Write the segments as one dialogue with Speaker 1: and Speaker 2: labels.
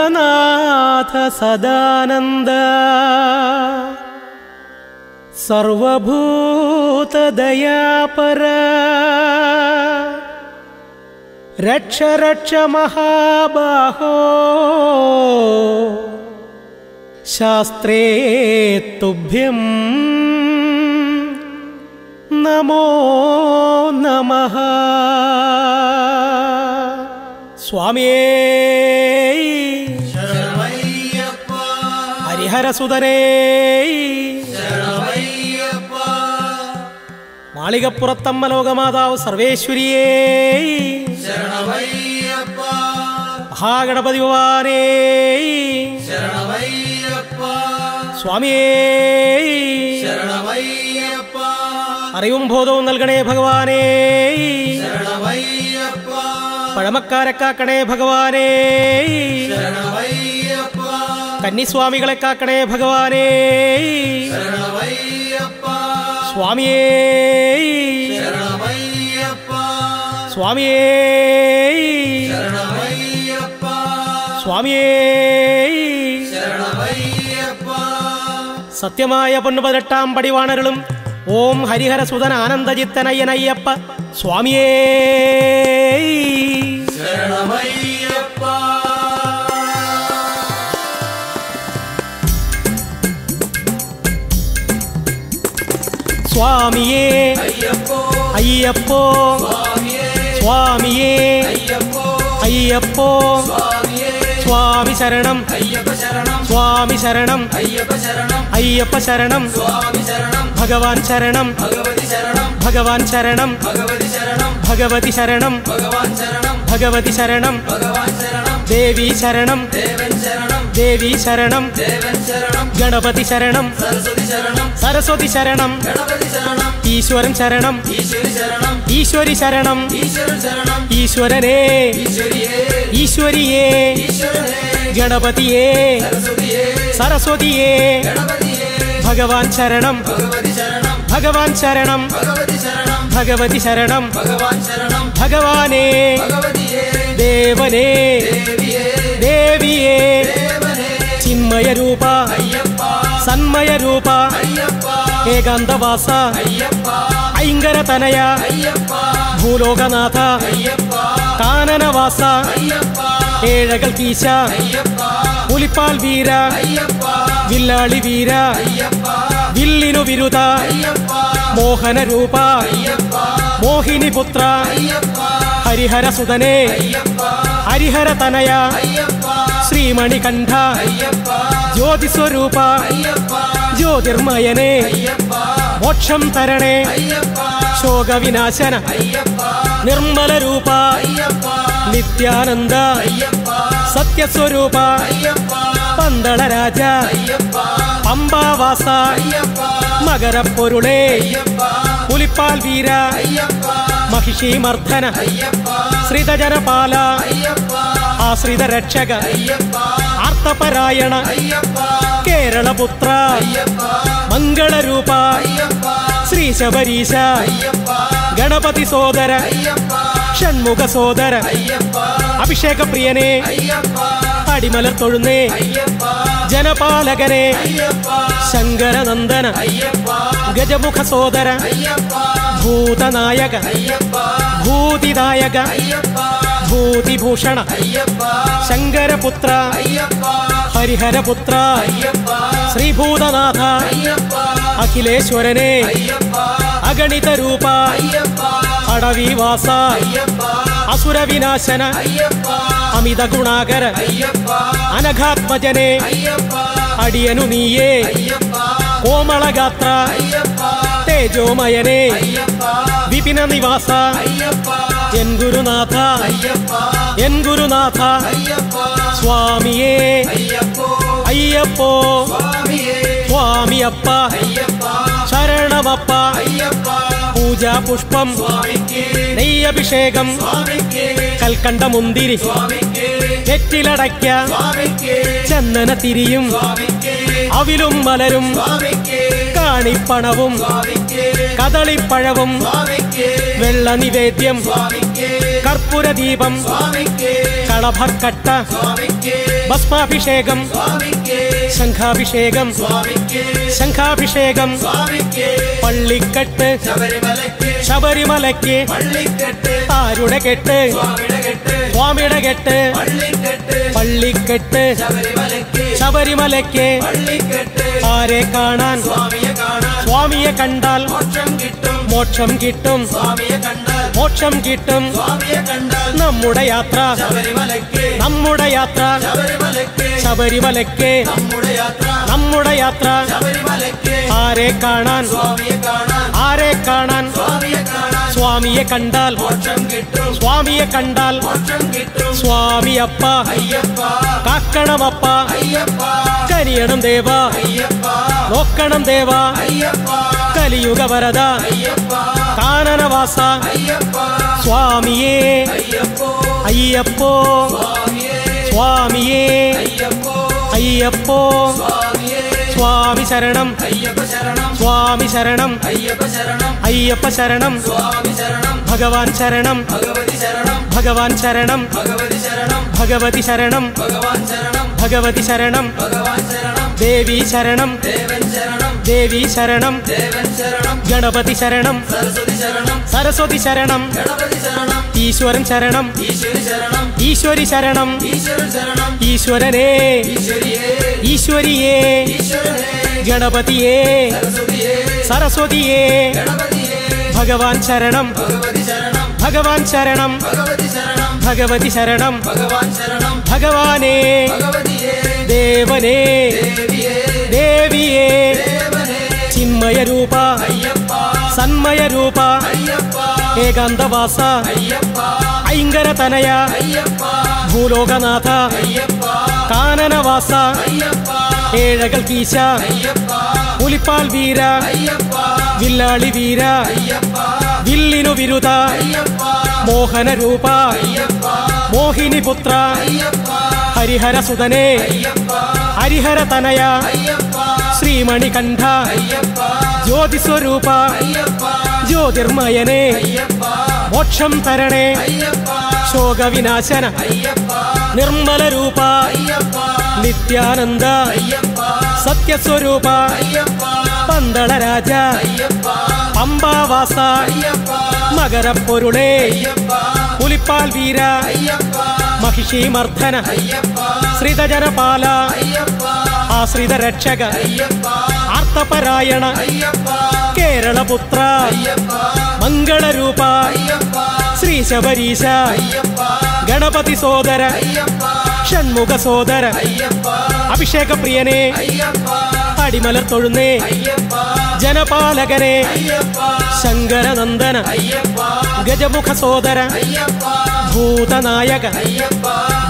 Speaker 1: സർവനാഥ സദാനന്ദ സർവഭൂതദയാപര രക്ഷ രക്ഷ മഹാബാഹോ ശാസ്ത്രേ തുഭ്യം നമോ നമഃ സ്വാമിയേ ഹരിഹരസുതനേ മാളികപ്പുറത്തമ്മ ലോകമാതാവ് സർവേശ്വരിയേ മഹാഗണപതി ഭവാനേ സ്വാമിയേ അറിവും ബോധവും നൽകണേ ഭഗവാനേ പഴമക്കാരെ കാക്കണേ ഭഗവാനേ കന്നിസ്വാമികളെ കാക്കണേ ഭഗവാനേ സ്വാമിയേ സ്വാമിയേ സ്വാമിയേ സത്യമായ പൊന്നു പതിനെട്ടാം പടിവാണരുളും ഓം ഹരിഹര സുതൻ ആനന്ദജിത്തനയ്യനയ്യപ്പ സ്വാമിയേ സ്വാമിയേ അയ്യപ്പോ സ്വാമിയേ അയ്യപ്പോ സ്വാമി ശരണം സ്വാമി ശരണം അയ്യപ്പ ശരണം ഭഗവാൻ ശരണം ഭഗവാൻ ശരണം ഭഗവതി ശരണം ഭഗവതി ശരണം ദേവി ശരണം ദേവി ശരണം ഗണപതി ശരണം സരസ്വതി ശരണം ഈശ്വരൻ ശരണം ഈശ്വരി ശരണം ഈശ്വരനേ ഈശ്വരിയേ ഗണപതിയേ സരസ്വതിയേ ഭഗവാൻ ശരണം ഭഗവാൻ ശരണം ഭഗവതി ശരണം ഭഗവാനേ ദേവനേ ദേവിയേ ചിന്മയ രൂപ സന്മയ രൂപ ഏകാന്തവാസ ഐങ്കര തനയ ഭൂലോകനാഥ കാനനവാസ ഏഴകൾ കീശ പുലിപ്പാൽ വീര വില്ലാളി വീര വില്ലിനു വിരുത മോഹന രൂപ മോഹിനി പുത്ര ഹരിഹര സുതനേ ഹരിഹര തനയ ശ്രീമണികണ്ഠ ജ്യോതിസ്വരൂപ ജ്യോതിർമയനേ മോക്ഷം തരണേ ശോകവിനാശന നിർമ്മല രൂപ നിത്യാനന്ദ സത്യസ്വരൂപ പന്തള രാജ പമ്പാവാസ മകരപ്പൊരുളേ പുലിപ്പാൽ വീര മഹിഷി മർദ്ദന ശ്രിതജനപാല ആശ്രിത രക്ഷക ആർത്തപരായണ കേരളപുത്ര മംഗളരൂപ ശ്രീ ശബരീശ ഗണപതി സോദര ഷൺമുഖ സോദര അഭിഷേക പ്രിയനെ അടിമലർ തൊഴുന്നേ ജനപാലകനെ ശങ്കരനന്ദന ഗജമുഖ സോദര ഭൂതനായക ഭൂതിദായക ഭൂതിഭൂഷണ ശങ്കരപുത്ര ഹരിഹരപുത്ര ശ്രീഭൂതനാഥ അഖിലേശ്വരനെ അഗണിത രൂപ അടവിവാസ അസുരവിനാശന അമിത ഗുണാകര അനഘാത്മജനെ അടിയനു നീയേ കോമളഗാത്ര തേജോമയനെ വിപിന നിവാസ എൻ ഗുരുനാഥ എൻ ഗുരുനാഥ സ്വാമിയേ അയ്യപ്പോ സ്വാമിയപ്പ ശരണമപ്പ പൂജാ പുഷ്പം നെയ്യഭിഷേകം കൽക്കണ്ട മുന്തിരി വെറ്റിലടയ്ക്ക ചന്ദന തിരിയും അവിലും മലരും കാണിപ്പണവും കദളിപ്പഴവും വെള്ള നിവേദ്യം കർപ്പൂര ദീപം
Speaker 2: സ്വാമിക്ക്
Speaker 1: കളഭക്കട്ട
Speaker 2: സ്വാമിക്ക്
Speaker 1: ഭസ്മാഭിഷേകം
Speaker 2: സ്വാമിക്ക്
Speaker 1: ശംഖാഭിഷേകം
Speaker 2: സ്വാമിക്ക്
Speaker 1: ശംഖാഭിഷേകം
Speaker 2: സ്വാമിക്ക്
Speaker 1: പള്ളിക്കെട്ട്
Speaker 2: ശബരിമലയ്ക്ക്
Speaker 1: ശബരിമലയ്ക്ക്
Speaker 2: പള്ളിക്കെട്ട്
Speaker 1: ആരുടെ കെട്ട്
Speaker 2: സ്വാമിയുടെ കെട്ട്
Speaker 1: സ്വാമിയുടെ കെട്ട്
Speaker 2: പള്ളിക്കെട്ട്
Speaker 1: പള്ളിക്കെട്ട്
Speaker 2: ശബരിമലയ്ക്ക്
Speaker 1: ശബരിമലയ്ക്ക്
Speaker 2: പള്ളിക്കെട്ട്
Speaker 1: ആരെ കാണാൻ
Speaker 2: സ്വാമിയെ കാണാൻ
Speaker 1: സ്വാമിയെ കണ്ടാൽ
Speaker 2: മോക്ഷം കിട്ടും
Speaker 1: മോക്ഷം കിട്ടും
Speaker 2: സ്വാമിയെ കണ്ടാൽ
Speaker 1: മോക്ഷം കിട്ടും
Speaker 2: സ്വാമിയെ കണ്ടാൽ
Speaker 1: നമ്മുടെ യാത്ര
Speaker 2: ശബരിമലയ്ക്ക്
Speaker 1: നമ്മുടെ യാത്ര
Speaker 2: ശബരിമലയ്ക്ക്
Speaker 1: ശബരിമലയ്ക്ക്
Speaker 2: നമ്മുടെ യാത്ര
Speaker 1: നമ്മുടെ യാത്ര
Speaker 2: ശബരിമലയ്ക്ക്
Speaker 1: ആരെ കാണാൻ
Speaker 2: സ്വാമിയെ കാണാൻ
Speaker 1: ആരെ കാണാൻ
Speaker 2: സ്വാമിയെ കാണാൻ
Speaker 1: സ്വാമിയെ കണ്ടാൽ
Speaker 2: മോക്ഷം കിട്ടും
Speaker 1: സ്വാമിയെ കണ്ടാൽ
Speaker 2: മോക്ഷം കിട്ടും
Speaker 1: സ്വാമിയപ്പ
Speaker 2: അയ്യപ്പ
Speaker 1: കാക്കണമപ്പ
Speaker 2: അയ്യപ്പ
Speaker 1: കനിയണം ദേവ
Speaker 2: അയ്യപ്പ
Speaker 1: നോക്കണം ദേവ
Speaker 2: അയ്യപ്പ
Speaker 1: കലിയുഗ വരദ
Speaker 2: അയ്യപ്പ
Speaker 1: കാനനവാസ
Speaker 2: അയ്യപ്പ
Speaker 1: സ്വാമിയേ
Speaker 2: അയ്യപ്പോ
Speaker 1: അയ്യപ്പോ
Speaker 2: സ്വാമിയേ
Speaker 1: സ്വാമിയേ
Speaker 2: അയ്യപ്പോ
Speaker 1: അയ്യപ്പോ
Speaker 2: സ്വാമിയേ
Speaker 1: സ്വാമി ശരണം
Speaker 2: അയ്യപ്പ ശരണം
Speaker 1: സ്വാമി ശരണം
Speaker 2: അയ്യപ്പ ശരണം
Speaker 1: അയ്യപ്പ ശരണം
Speaker 2: സ്വാമി ശരണം
Speaker 1: ഭഗവാൻ ശരണം
Speaker 2: ഭഗവതി ശരണം
Speaker 1: ഭഗവാൻ ശരണം
Speaker 2: ഭഗവതി ശരണം
Speaker 1: ഭഗവതി ശരണം
Speaker 2: ഭഗവാൻ ശരണം
Speaker 1: ഭഗവതി ശരണം
Speaker 2: ഭഗവാൻ ശരണം
Speaker 1: ദേവി ശരണം
Speaker 2: ദേവൻ ശരണം
Speaker 1: ദേവി ശരണം
Speaker 2: ദേവൻ ശരണം
Speaker 1: ഗണപതി ശരണം
Speaker 2: സരസ്വതി ശരണം
Speaker 1: സരസ്വതി ശരണം
Speaker 2: ഗണപതി ശരണം
Speaker 1: ഈശ്വരൻ ശരണം
Speaker 2: ഈശ്വരി ശരണം
Speaker 1: ഈശ്വരി ശരണം
Speaker 2: ഈശ്വരൻ ശരണം
Speaker 1: ഈശ്വരനേ
Speaker 2: ഈശ്വരിയേ
Speaker 1: ഈശ്വരിയേ
Speaker 2: ഈശ്വരനേ
Speaker 1: ഗണപതിയേ
Speaker 2: സരസ്വതിയേ
Speaker 1: സരസ്വതിയേ
Speaker 2: ഗണപതിയേ
Speaker 1: ഭഗവാൻ ശരണം
Speaker 2: ഭഗവതി ശരണം
Speaker 1: ഭഗവാൻ ശരണം
Speaker 2: ഭഗവതി ശരണം
Speaker 1: ഭഗവതി ശരണം
Speaker 2: ഭഗവാൻ ശരണം
Speaker 1: ഭഗവാനേ
Speaker 2: ഭഗവതിയേ
Speaker 1: ദേവനേ
Speaker 2: ദേവിയേ
Speaker 1: ദേവിയേ
Speaker 2: ദേവനേ
Speaker 1: ചിന്മയ രൂപ
Speaker 2: അയ്യപ്പ
Speaker 1: സന്മയ രൂപ
Speaker 2: അയ്യപ്പ
Speaker 1: ഏകാന്തവാസ
Speaker 2: അയ്യപ്പ
Speaker 1: ഐങ്കര തനയ
Speaker 2: അയ്യപ്പ
Speaker 1: ഭൂലോകനാഥ
Speaker 2: അയ്യപ്പ
Speaker 1: കാനനവാസ
Speaker 2: അയ്യപ്പ
Speaker 1: ഏഴകൾ കീശ
Speaker 2: അയ്യപ്പ
Speaker 1: പുലിപ്പാൽ വീര
Speaker 2: അയ്യപ്പ
Speaker 1: വില്ലാളി വീര
Speaker 2: അയ്യപ്പ
Speaker 1: വില്ലിനു വിരുദ
Speaker 2: അയ്യപ്പ
Speaker 1: മോഹന രൂപ
Speaker 2: അയ്യപ്പ
Speaker 1: മോഹിനി പുത്ര
Speaker 2: അയ്യപ്പ
Speaker 1: ഹരിഹര സുതനേ
Speaker 2: അയ്യപ്പ
Speaker 1: ഹരിഹര തനയ
Speaker 2: അയ്യപ്പ
Speaker 1: ശ്രീമണികണ്ഠ
Speaker 2: അയ്യപ്പ
Speaker 1: ജ്യോതിസ്വരൂപ
Speaker 2: അയ്യപ്പ
Speaker 1: ജ്യോതിർമയനേ
Speaker 2: അയ്യപ്പ
Speaker 1: മോക്ഷം തരണേ
Speaker 2: അയ്യപ്പ
Speaker 1: ശോകവിനാശന
Speaker 2: അയ്യപ്പ
Speaker 1: നിർമ്മല രൂപ
Speaker 2: അയ്യപ്പ
Speaker 1: നിത്യാനന്ദ
Speaker 2: അയ്യപ്പ
Speaker 1: സത്യസ്വരൂപ
Speaker 2: അയ്യപ്പ
Speaker 1: പന്തള രാജ
Speaker 2: അയ്യപ്പ
Speaker 1: പമ്പാവാസ
Speaker 2: അയ്യപ്പ
Speaker 1: മകരപ്പൊരുളേ
Speaker 2: അയ്യപ്പ
Speaker 1: പുലിപ്പാൽ വീര
Speaker 2: അയ്യപ്പ
Speaker 1: മഹിഷി മർദ്ദന
Speaker 2: അയ്യപ്പ
Speaker 1: ശ്രീതജനപാല
Speaker 2: അയ്യപ്പ
Speaker 1: ആശ്രിത രക്ഷക
Speaker 2: അയ്യപ്പ
Speaker 1: ആർത്തപരായണ
Speaker 2: അയ്യപ്പ
Speaker 1: കേരളപുത്ര
Speaker 2: അയ്യപ്പ
Speaker 1: മംഗളരൂപ
Speaker 2: അയ്യപ്പ
Speaker 1: ശ്രീ ശബരീശ
Speaker 2: അയ്യപ്പ
Speaker 1: ഗണപതി സോദര
Speaker 2: അയ്യപ്പ
Speaker 1: ഷൺമുഖ സോദര
Speaker 2: അയ്യപ്പ
Speaker 1: അഭിഷേക പ്രിയനെ
Speaker 2: അയ്യപ്പ
Speaker 1: അടിമലർ തൊഴുന്നേ
Speaker 2: അയ്യപ്പ
Speaker 1: ജനപാലകനെ
Speaker 2: അയ്യപ്പ
Speaker 1: ശങ്കരനന്ദന
Speaker 2: അയ്യപ്പ
Speaker 1: ഗജമുഖ സോദര
Speaker 2: അയ്യപ്പ
Speaker 1: ഭൂതനായക
Speaker 2: അയ്യപ്പ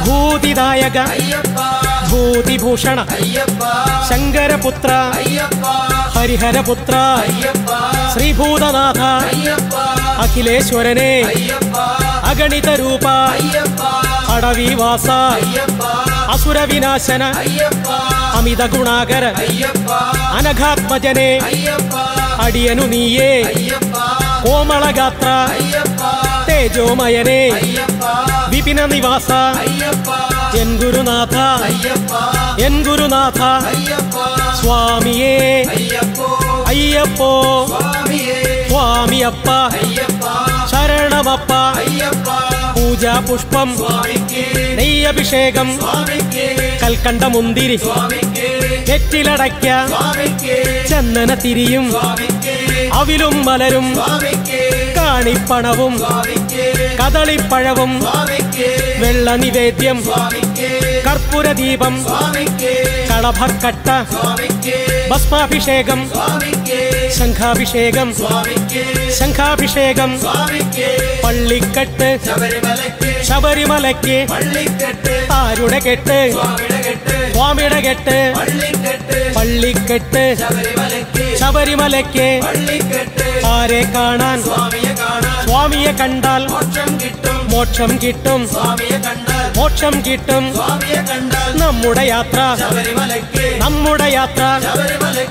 Speaker 1: ഭൂതിദായക
Speaker 2: അയ്യപ്പ
Speaker 1: ഭൂതിഭൂഷണ
Speaker 2: അയ്യപ്പ
Speaker 1: ശങ്കരപുത്ര
Speaker 2: അയ്യപ്പ
Speaker 1: ഹരിഹരപുത്ര
Speaker 2: അയ്യപ്പ
Speaker 1: ശ്രീഭൂതനാഥ
Speaker 2: അയ്യപ്പ
Speaker 1: അഖിലേശ്വരനെ
Speaker 2: അയ്യപ്പ
Speaker 1: അഗണിത രൂപ
Speaker 2: അയ്യപ്പ
Speaker 1: അടവിവാസ
Speaker 2: അയ്യപ്പ
Speaker 1: അസുരവിനാശന
Speaker 2: അയ്യപ്പ
Speaker 1: അമിത ഗുണാകര
Speaker 2: അയ്യപ്പ
Speaker 1: അനഘാത്മജനെ
Speaker 2: അയ്യപ്പ
Speaker 1: അടിയനു നീയേ
Speaker 2: അയ്യപ്പ
Speaker 1: കോമളഗാത്ര
Speaker 2: അയ്യപ്പ
Speaker 1: തേജോമയനെ
Speaker 2: അയ്യപ്പ
Speaker 1: വിപിന നിവാസ
Speaker 2: അയ്യപ്പ
Speaker 1: എൻ ഗുരുനാഥ
Speaker 2: അയ്യപ്പ
Speaker 1: എൻ ഗുരുനാഥ
Speaker 2: അയ്യപ്പ
Speaker 1: സ്വാമിയേ
Speaker 2: അയ്യപ്പോ
Speaker 1: അയ്യപ്പോ
Speaker 2: സ്വാമിയേ
Speaker 1: സ്വാമിയപ്പ
Speaker 2: അയ്യപ്പ
Speaker 1: ശരണമപ്പ
Speaker 2: അയ്യപ്പ
Speaker 1: പൂജാ പുഷ്പം
Speaker 2: സ്വാമിക്ക്
Speaker 1: നെയ്യഭിഷേകം
Speaker 2: സ്വാമിക്ക്
Speaker 1: കൽക്കണ്ട മുന്തിരി
Speaker 2: സ്വാമിക്ക്
Speaker 1: വെറ്റിലടയ്ക്ക
Speaker 2: സ്വാമിക്ക്
Speaker 1: ചന്ദന തിരിയും
Speaker 2: സ്വാമിക്ക്
Speaker 1: അവിലും മലരും
Speaker 2: സ്വാമിക്ക്
Speaker 1: കാണിപ്പണവും
Speaker 2: സ്വാമിക്ക്
Speaker 1: കദളിപ്പഴവും
Speaker 2: സ്വാമിക്ക്
Speaker 1: വെള്ള നിവേദ്യം
Speaker 2: സ്വാമിക്ക്
Speaker 1: കർപ്പൂരദീപം
Speaker 2: സ്വാമിക്ക്
Speaker 1: കളഭക്കട്ട
Speaker 2: സ്വാമിക്ക്
Speaker 1: ഭസ്മാഭിഷേകം
Speaker 2: സ്വാമിക്ക്
Speaker 1: ശംഖാഭിഷേകം
Speaker 2: സ്വാമിക്ക്
Speaker 1: ശംഖാഭിഷേകം
Speaker 2: സ്വാമിക്ക്
Speaker 1: പള്ളിക്കെട്ട്
Speaker 2: ശബരിമലയ്ക്ക്
Speaker 1: ശബരിമലയ്ക്ക്
Speaker 2: പള്ളിക്കെട്ട്
Speaker 1: ആരുടെ കെട്ട്
Speaker 2: സ്വാമിയുടെ കെട്ട്
Speaker 1: സ്വാമിയുടെ കെട്ട്
Speaker 2: പള്ളിക്കെട്ട്
Speaker 1: പള്ളിക്കെട്ട്
Speaker 2: ശബരിമലയ്ക്ക്
Speaker 1: ശബരിമലയ്ക്ക്
Speaker 2: പള്ളിക്കെട്ട്
Speaker 1: ആരെ കാണാൻ
Speaker 2: സ്വാമിയെ കാണാൻ
Speaker 1: സ്വാമിയെ കണ്ടാൽ
Speaker 2: മോക്ഷം കിട്ടും
Speaker 1: മോക്ഷം കിട്ടും
Speaker 2: സ്വാമിയെ കണ്ടാൽ
Speaker 1: മോക്ഷം കിട്ടും
Speaker 2: സ്വാമിയെ കണ്ടാൽ
Speaker 1: നമ്മുടെ യാത്ര
Speaker 2: ശബരിമലയ്ക്ക്
Speaker 1: നമ്മുടെ യാത്ര
Speaker 2: ശബരിമലയ്ക്ക്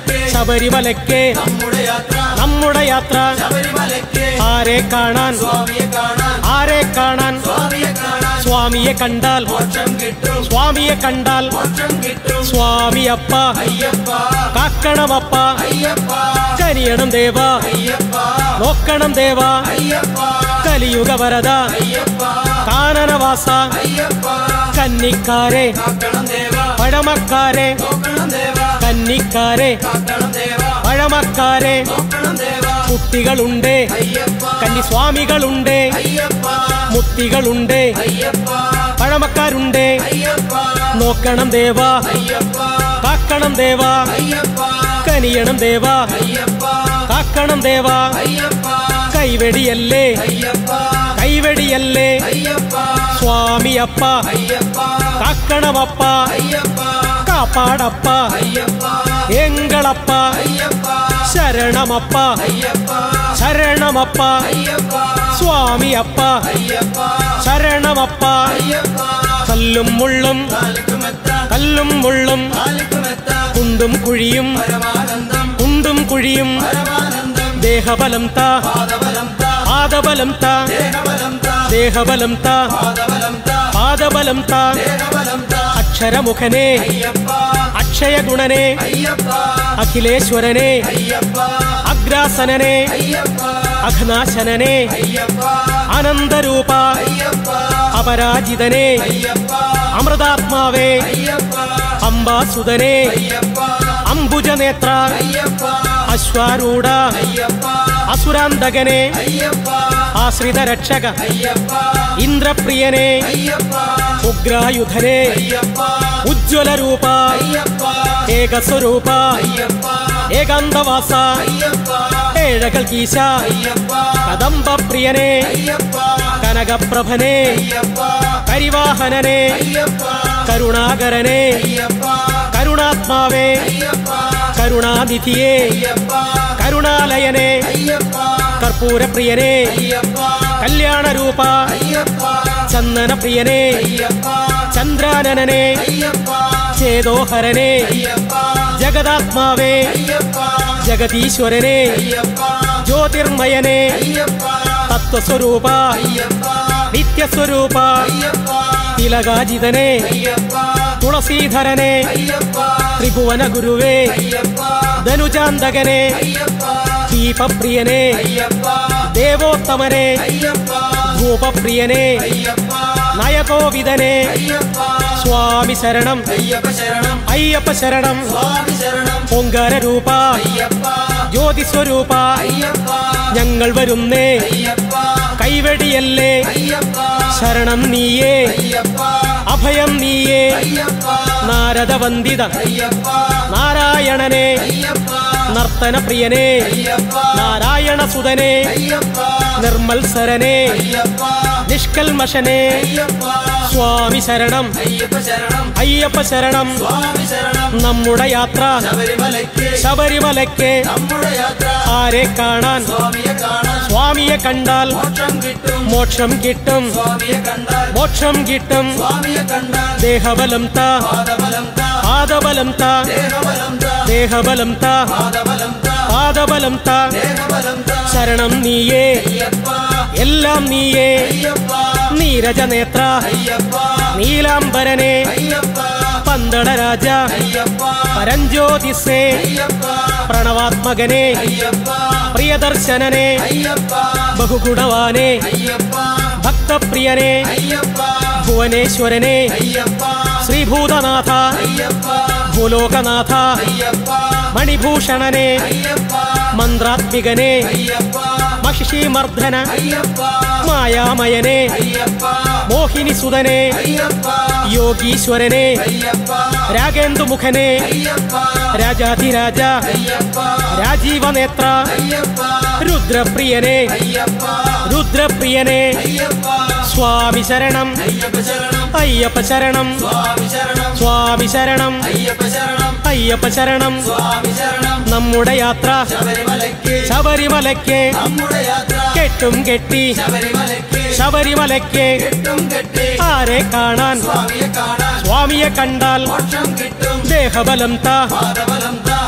Speaker 1: ശബരിമലയ്ക്ക്
Speaker 2: നമ്മുടെ യാത്ര
Speaker 1: നമ്മുടെ യാത്ര
Speaker 2: ശബരിമലയ്ക്ക്
Speaker 1: ആരെ കാണാൻ
Speaker 2: സ്വാമിയെ കാണാൻ
Speaker 1: ആരെ കാണാൻ
Speaker 2: സ്വാമിയെ കാണാൻ
Speaker 1: സ്വാമിയെ കണ്ടാൽ
Speaker 2: മോക്ഷം കിട്ടും
Speaker 1: സ്വാമിയെ കണ്ടാൽ
Speaker 2: മോക്ഷം കിട്ടും
Speaker 1: സ്വാമിയപ്പ
Speaker 2: അയ്യപ്പ
Speaker 1: കാക്കണമപ്പ
Speaker 2: അയ്യപ്പ
Speaker 1: കനിയണം ദേവ
Speaker 2: അയ്യപ്പ
Speaker 1: നോക്കണം ദേവ
Speaker 2: അയ്യപ്പ
Speaker 1: കലിയുഗ വരദ
Speaker 2: അയ്യപ്പ
Speaker 1: കാനനവാസ
Speaker 2: അയ്യപ്പ
Speaker 1: കന്നിക്കാരെ
Speaker 2: കാക്കണം ദേവ
Speaker 1: പഴമക്കാരെ
Speaker 2: നോക്കണം ദേവ
Speaker 1: കന്നിക്കാരെ
Speaker 2: കാക്കണം ദേവ
Speaker 1: പഴമക്കാരെ
Speaker 2: നോക്കണം ദേവ
Speaker 1: കുട്ടികളുണ്ട്
Speaker 2: അയ്യപ്പ
Speaker 1: കന്നിസ്വാമികളുണ്ട്
Speaker 2: അയ്യപ്പ
Speaker 1: മുത്തികളുണ്ട്
Speaker 2: അയ്യപ്പ
Speaker 1: പഴമക്കാരുണ്ട്
Speaker 2: അയ്യപ്പ
Speaker 1: നോക്കണം ദേവ
Speaker 2: അയ്യപ്പ
Speaker 1: കാക്കണം ദേവ
Speaker 2: അയ്യപ്പ
Speaker 1: കനിയണം ദേവ
Speaker 2: അയ്യപ്പ
Speaker 1: കാക്കണം ദേവ
Speaker 2: അയ്യപ്പ
Speaker 1: കൈവെടിയല്ലേ
Speaker 2: അയ്യപ്പ
Speaker 1: കൈവെടിയല്ലേ
Speaker 2: അയ്യപ്പ
Speaker 1: സ്വാമിയപ്പ
Speaker 2: അയ്യപ്പ
Speaker 1: കാക്കണമപ്പ
Speaker 2: അയ്യപ്പ
Speaker 1: കാപ്പാടപ്പ
Speaker 2: അയ്യപ്പ
Speaker 1: എങ്കളപ്പ
Speaker 2: അയ്യപ്പ
Speaker 1: ശരണമപ്പ
Speaker 2: അയ്യപ്പ
Speaker 1: ശരണമപ്പ
Speaker 2: അയ്യപ്പ
Speaker 1: സ്വാമിയപ്പ
Speaker 2: അയ്യപ്പ
Speaker 1: ശരണമപ്പ
Speaker 2: അയ്യപ്പ
Speaker 1: കല്ലും മുള്ളും
Speaker 2: കാലിക്കുമെത്ത
Speaker 1: കല്ലും മുള്ളും
Speaker 2: കാലിക്കുമെത്ത
Speaker 1: കുണ്ടും കുഴിയും
Speaker 2: പരമാനന്ദം
Speaker 1: കുണ്ടും കുഴിയും
Speaker 2: പരമാനന്ദം
Speaker 1: ദേഹബലം താ
Speaker 2: പാദബലം താ
Speaker 1: പാദബലം താ
Speaker 2: ദേഹബലം താ
Speaker 1: ദേഹബലം താ
Speaker 2: പാദബലം താ
Speaker 1: പാദബലം താ
Speaker 2: ദേഹബലം താ
Speaker 1: അക്ഷരമുഖനെ
Speaker 2: അയ്യപ്പ
Speaker 1: അക്ഷയഗുണനെ
Speaker 2: അയ്യപ്പ
Speaker 1: അഖിലേശ്വരനെ
Speaker 2: അയ്യപ്പ
Speaker 1: അഗ്രാസനനെ
Speaker 2: അയ്യപ്പ
Speaker 1: അഘനാശനനെ
Speaker 2: അയ്യപ്പ
Speaker 1: അനന്തരൂപ
Speaker 2: അയ്യപ്പ
Speaker 1: അപരാജിതനെ
Speaker 2: അയ്യപ്പ
Speaker 1: അമൃതാത്മാവേ
Speaker 2: അയ്യപ്പ
Speaker 1: അംബാസുതനെ
Speaker 2: അയ്യപ്പ
Speaker 1: അംബുജനേത്ര
Speaker 2: അയ്യപ്പ
Speaker 1: അശ്വാരൂഢ
Speaker 2: അയ്യപ്പ
Speaker 1: അസുരാന്തകനെ
Speaker 2: അയ്യപ്പ
Speaker 1: ആശ്രിത രക്ഷക
Speaker 2: അയ്യപ്പ
Speaker 1: ഇന്ദ്രപ്രിയനെ
Speaker 2: അയ്യപ്പ
Speaker 1: ഉഗ്രായുധനെ
Speaker 2: അയ്യപ്പ
Speaker 1: ഉജ്ജ്വല രൂപ
Speaker 2: അയ്യപ്പ
Speaker 1: ഏകസ്വരൂപ
Speaker 2: അയ്യപ്പ
Speaker 1: ഏകാന്തവാസ
Speaker 2: അയ്യപ്പ
Speaker 1: ഏഴകൾ കീശ
Speaker 2: അയ്യപ്പ
Speaker 1: കദംബ പ്രിയനെ
Speaker 2: അയ്യപ്പ
Speaker 1: കനകപ്രഭനെ
Speaker 2: അയ്യപ്പ
Speaker 1: കരിവാഹനനെ
Speaker 2: അയ്യപ്പ
Speaker 1: കരുണാകരനെ
Speaker 2: അയ്യപ്പ
Speaker 1: കരുണാത്മാവേ
Speaker 2: അയ്യപ്പ
Speaker 1: കരുണാനിധിയെ
Speaker 2: അയ്യപ്പ
Speaker 1: കരുണാലയനെ
Speaker 2: അയ്യപ്പ
Speaker 1: കർപ്പൂരപ്രിയനെ
Speaker 2: അയ്യപ്പ
Speaker 1: കല്യാണരൂപ
Speaker 2: അയ്യപ്പ
Speaker 1: ചന്ദനപ്രിയനെ
Speaker 2: അയ്യപ്പ
Speaker 1: ചന്ദ്രാനനെ
Speaker 2: അയ്യപ്പ
Speaker 1: ചേതോഹരനെ
Speaker 2: അയ്യപ്പ
Speaker 1: ജഗദാത്മാവേ
Speaker 2: അയ്യപ്പ
Speaker 1: ജഗതീശ്വരനെ
Speaker 2: അയ്യപ്പ
Speaker 1: ജ്യോതിർമയനെ
Speaker 2: അയ്യപ്പ
Speaker 1: തത്വസ്വരൂപ
Speaker 2: അയ്യപ്പ
Speaker 1: നിത്യസ്വരൂപ
Speaker 2: അയ്യപ്പ
Speaker 1: തിലകാജിതനെ
Speaker 2: അയ്യപ്പ
Speaker 1: തുളസീധരനെ
Speaker 2: അയ്യപ്പ
Speaker 1: ത്രിഭുവന ഗുരുവേ
Speaker 2: അയ്യപ്പ
Speaker 1: ധനുജാന്തകനെ
Speaker 2: അയ്യപ്പ
Speaker 1: ദീപപ്രിയനെ
Speaker 2: അയ്യപ്പ
Speaker 1: ദേവോത്തമനെ
Speaker 2: അയ്യപ്പ
Speaker 1: ഭൂപപ്രിയനെ
Speaker 2: അയ്യപ്പ
Speaker 1: നയകോവിതനെ
Speaker 2: അയ്യപ്പ
Speaker 1: സ്വാമി ശരണം
Speaker 2: അയ്യപ്പ ശരണം
Speaker 1: അയ്യപ്പ ശരണം
Speaker 2: സ്വാമി ശരണം
Speaker 1: ഓങ്കാര രൂപ
Speaker 2: അയ്യപ്പ
Speaker 1: ജ്യോതിസ്വരൂപ
Speaker 2: അയ്യപ്പ
Speaker 1: ഞങ്ങൾ വരുന്നേ
Speaker 2: അയ്യപ്പ
Speaker 1: കൈവെടിയല്ലേ
Speaker 2: അയ്യപ്പ
Speaker 1: ശരണം നീയേ
Speaker 2: അയ്യപ്പ
Speaker 1: അഭയം നീയേ
Speaker 2: അയ്യപ്പ
Speaker 1: നാരദവന്ദിത
Speaker 2: അയ്യപ്പ
Speaker 1: നാരായണനെ
Speaker 2: അയ്യപ്പ
Speaker 1: നർത്തനപ്രിയനെ
Speaker 2: അയ്യപ്പ
Speaker 1: നാരായണസുതനെ
Speaker 2: അയ്യപ്പ
Speaker 1: നിർമ്മത്സരനെ
Speaker 2: അയ്യപ്പ
Speaker 1: നിഷ്കൽമശനെ
Speaker 2: അയ്യപ്പ
Speaker 1: സ്വാമി ശരണം
Speaker 2: അയ്യപ്പ ശരണം
Speaker 1: അയ്യപ്പ ശരണം
Speaker 2: സ്വാമി ശരണം
Speaker 1: നമ്മുടെ യാത്ര
Speaker 2: ശബരിമലയ്ക്ക്
Speaker 1: ശബരിമലയ്ക്ക്
Speaker 2: നമ്മുടെ യാത്ര
Speaker 1: ആരെ കാണാൻ
Speaker 2: സ്വാമിയെ കാണാൻ
Speaker 1: സ്വാമിയെ കണ്ടാൽ
Speaker 2: മോക്ഷം കിട്ടും
Speaker 1: മോക്ഷം കിട്ടും
Speaker 2: സ്വാമിയെ കണ്ടാൽ
Speaker 1: മോക്ഷം കിട്ടും
Speaker 2: സ്വാമിയെ കണ്ടാൽ
Speaker 1: ദേഹബലം താ
Speaker 2: പാദബലം താ
Speaker 1: പാദബലം താ
Speaker 2: ദേഹബലം താ
Speaker 1: ദേഹബലം താ
Speaker 2: പാദബലം താ
Speaker 1: പാദബലം താ
Speaker 2: ദേഹബലം താ
Speaker 1: ശരണം നീയേ
Speaker 2: അയ്യപ്പ
Speaker 1: എല്ലാം നീയേ
Speaker 2: അയ്യപ്പ
Speaker 1: നീരജനേത്ര
Speaker 2: അയ്യപ്പ
Speaker 1: നീലാംബരനെ
Speaker 2: അയ്യപ്പ
Speaker 1: പന്തള രാജ
Speaker 2: അയ്യപ്പ
Speaker 1: പരഞ്ജ്യോതിസേ
Speaker 2: അയ്യപ്പ
Speaker 1: പ്രണവാത്മകനെ
Speaker 2: അയ്യപ്പ
Speaker 1: പ്രിയദർശനനെ
Speaker 2: അയ്യപ്പ
Speaker 1: ബഹുഗുണവാനെ
Speaker 2: അയ്യപ്പ
Speaker 1: ഭക്തപ്രിയനെ
Speaker 2: അയ്യപ്പ
Speaker 1: ഭുവനേശ്വരനെ
Speaker 2: അയ്യപ്പ
Speaker 1: ശ്രീഭൂതനാഥ
Speaker 2: അയ്യപ്പ
Speaker 1: ഭൂലോകനാഥ
Speaker 2: അയ്യപ്പ
Speaker 1: മണിഭൂഷണനെ
Speaker 2: അയ്യപ്പ
Speaker 1: മന്ത്രാത്മികനെ
Speaker 2: അയ്യപ്പ
Speaker 1: മഹിഷീമർദ്ദന
Speaker 2: അയ്യപ്പ
Speaker 1: മായാമയനെ
Speaker 2: അയ്യപ്പ
Speaker 1: മോഹിനി സുതനെ
Speaker 2: അയ്യപ്പ
Speaker 1: യോഗീശ്വരനെ
Speaker 2: അയ്യപ്പ
Speaker 1: രാഗേന്ദുമുഖനെ
Speaker 2: അയ്യപ്പ
Speaker 1: രാജാധിരാജ
Speaker 2: അയ്യപ്പ
Speaker 1: രാജീവനേത്ര
Speaker 2: അയ്യപ്പ
Speaker 1: രുദ്രപ്രിയനെ
Speaker 2: അയ്യപ്പ
Speaker 1: രുദ്രപ്രിയനെ
Speaker 2: അയ്യപ്പ
Speaker 1: സ്വാമി ശരണം
Speaker 2: അയ്യപ്പ ശരണം
Speaker 1: അയ്യപ്പ ശരണം
Speaker 2: സ്വാമി ശരണം
Speaker 1: സ്വാമി ശരണം
Speaker 2: അയ്യപ്പ ശരണം
Speaker 1: അയ്യപ്പ ശരണം
Speaker 2: സ്വാമി ശരണം
Speaker 1: നമ്മുടെ യാത്ര
Speaker 2: ശബരിമലയ്ക്ക്
Speaker 1: ശബരിമലയ്ക്ക്
Speaker 2: നമ്മുടെ യാത്ര
Speaker 1: കെട്ടും കെട്ടി
Speaker 2: ശബരിമലയ്ക്ക്
Speaker 1: ശബരിമലയ്ക്ക്
Speaker 2: കെട്ടും കെട്ടി
Speaker 1: ആരെ കാണാൻ
Speaker 2: സ്വാമിയെ കാണാൻ
Speaker 1: സ്വാമിയെ കണ്ടാൽ
Speaker 2: മോക്ഷം കിട്ടും
Speaker 1: ദേഹബലം താ
Speaker 2: പാദബലം താ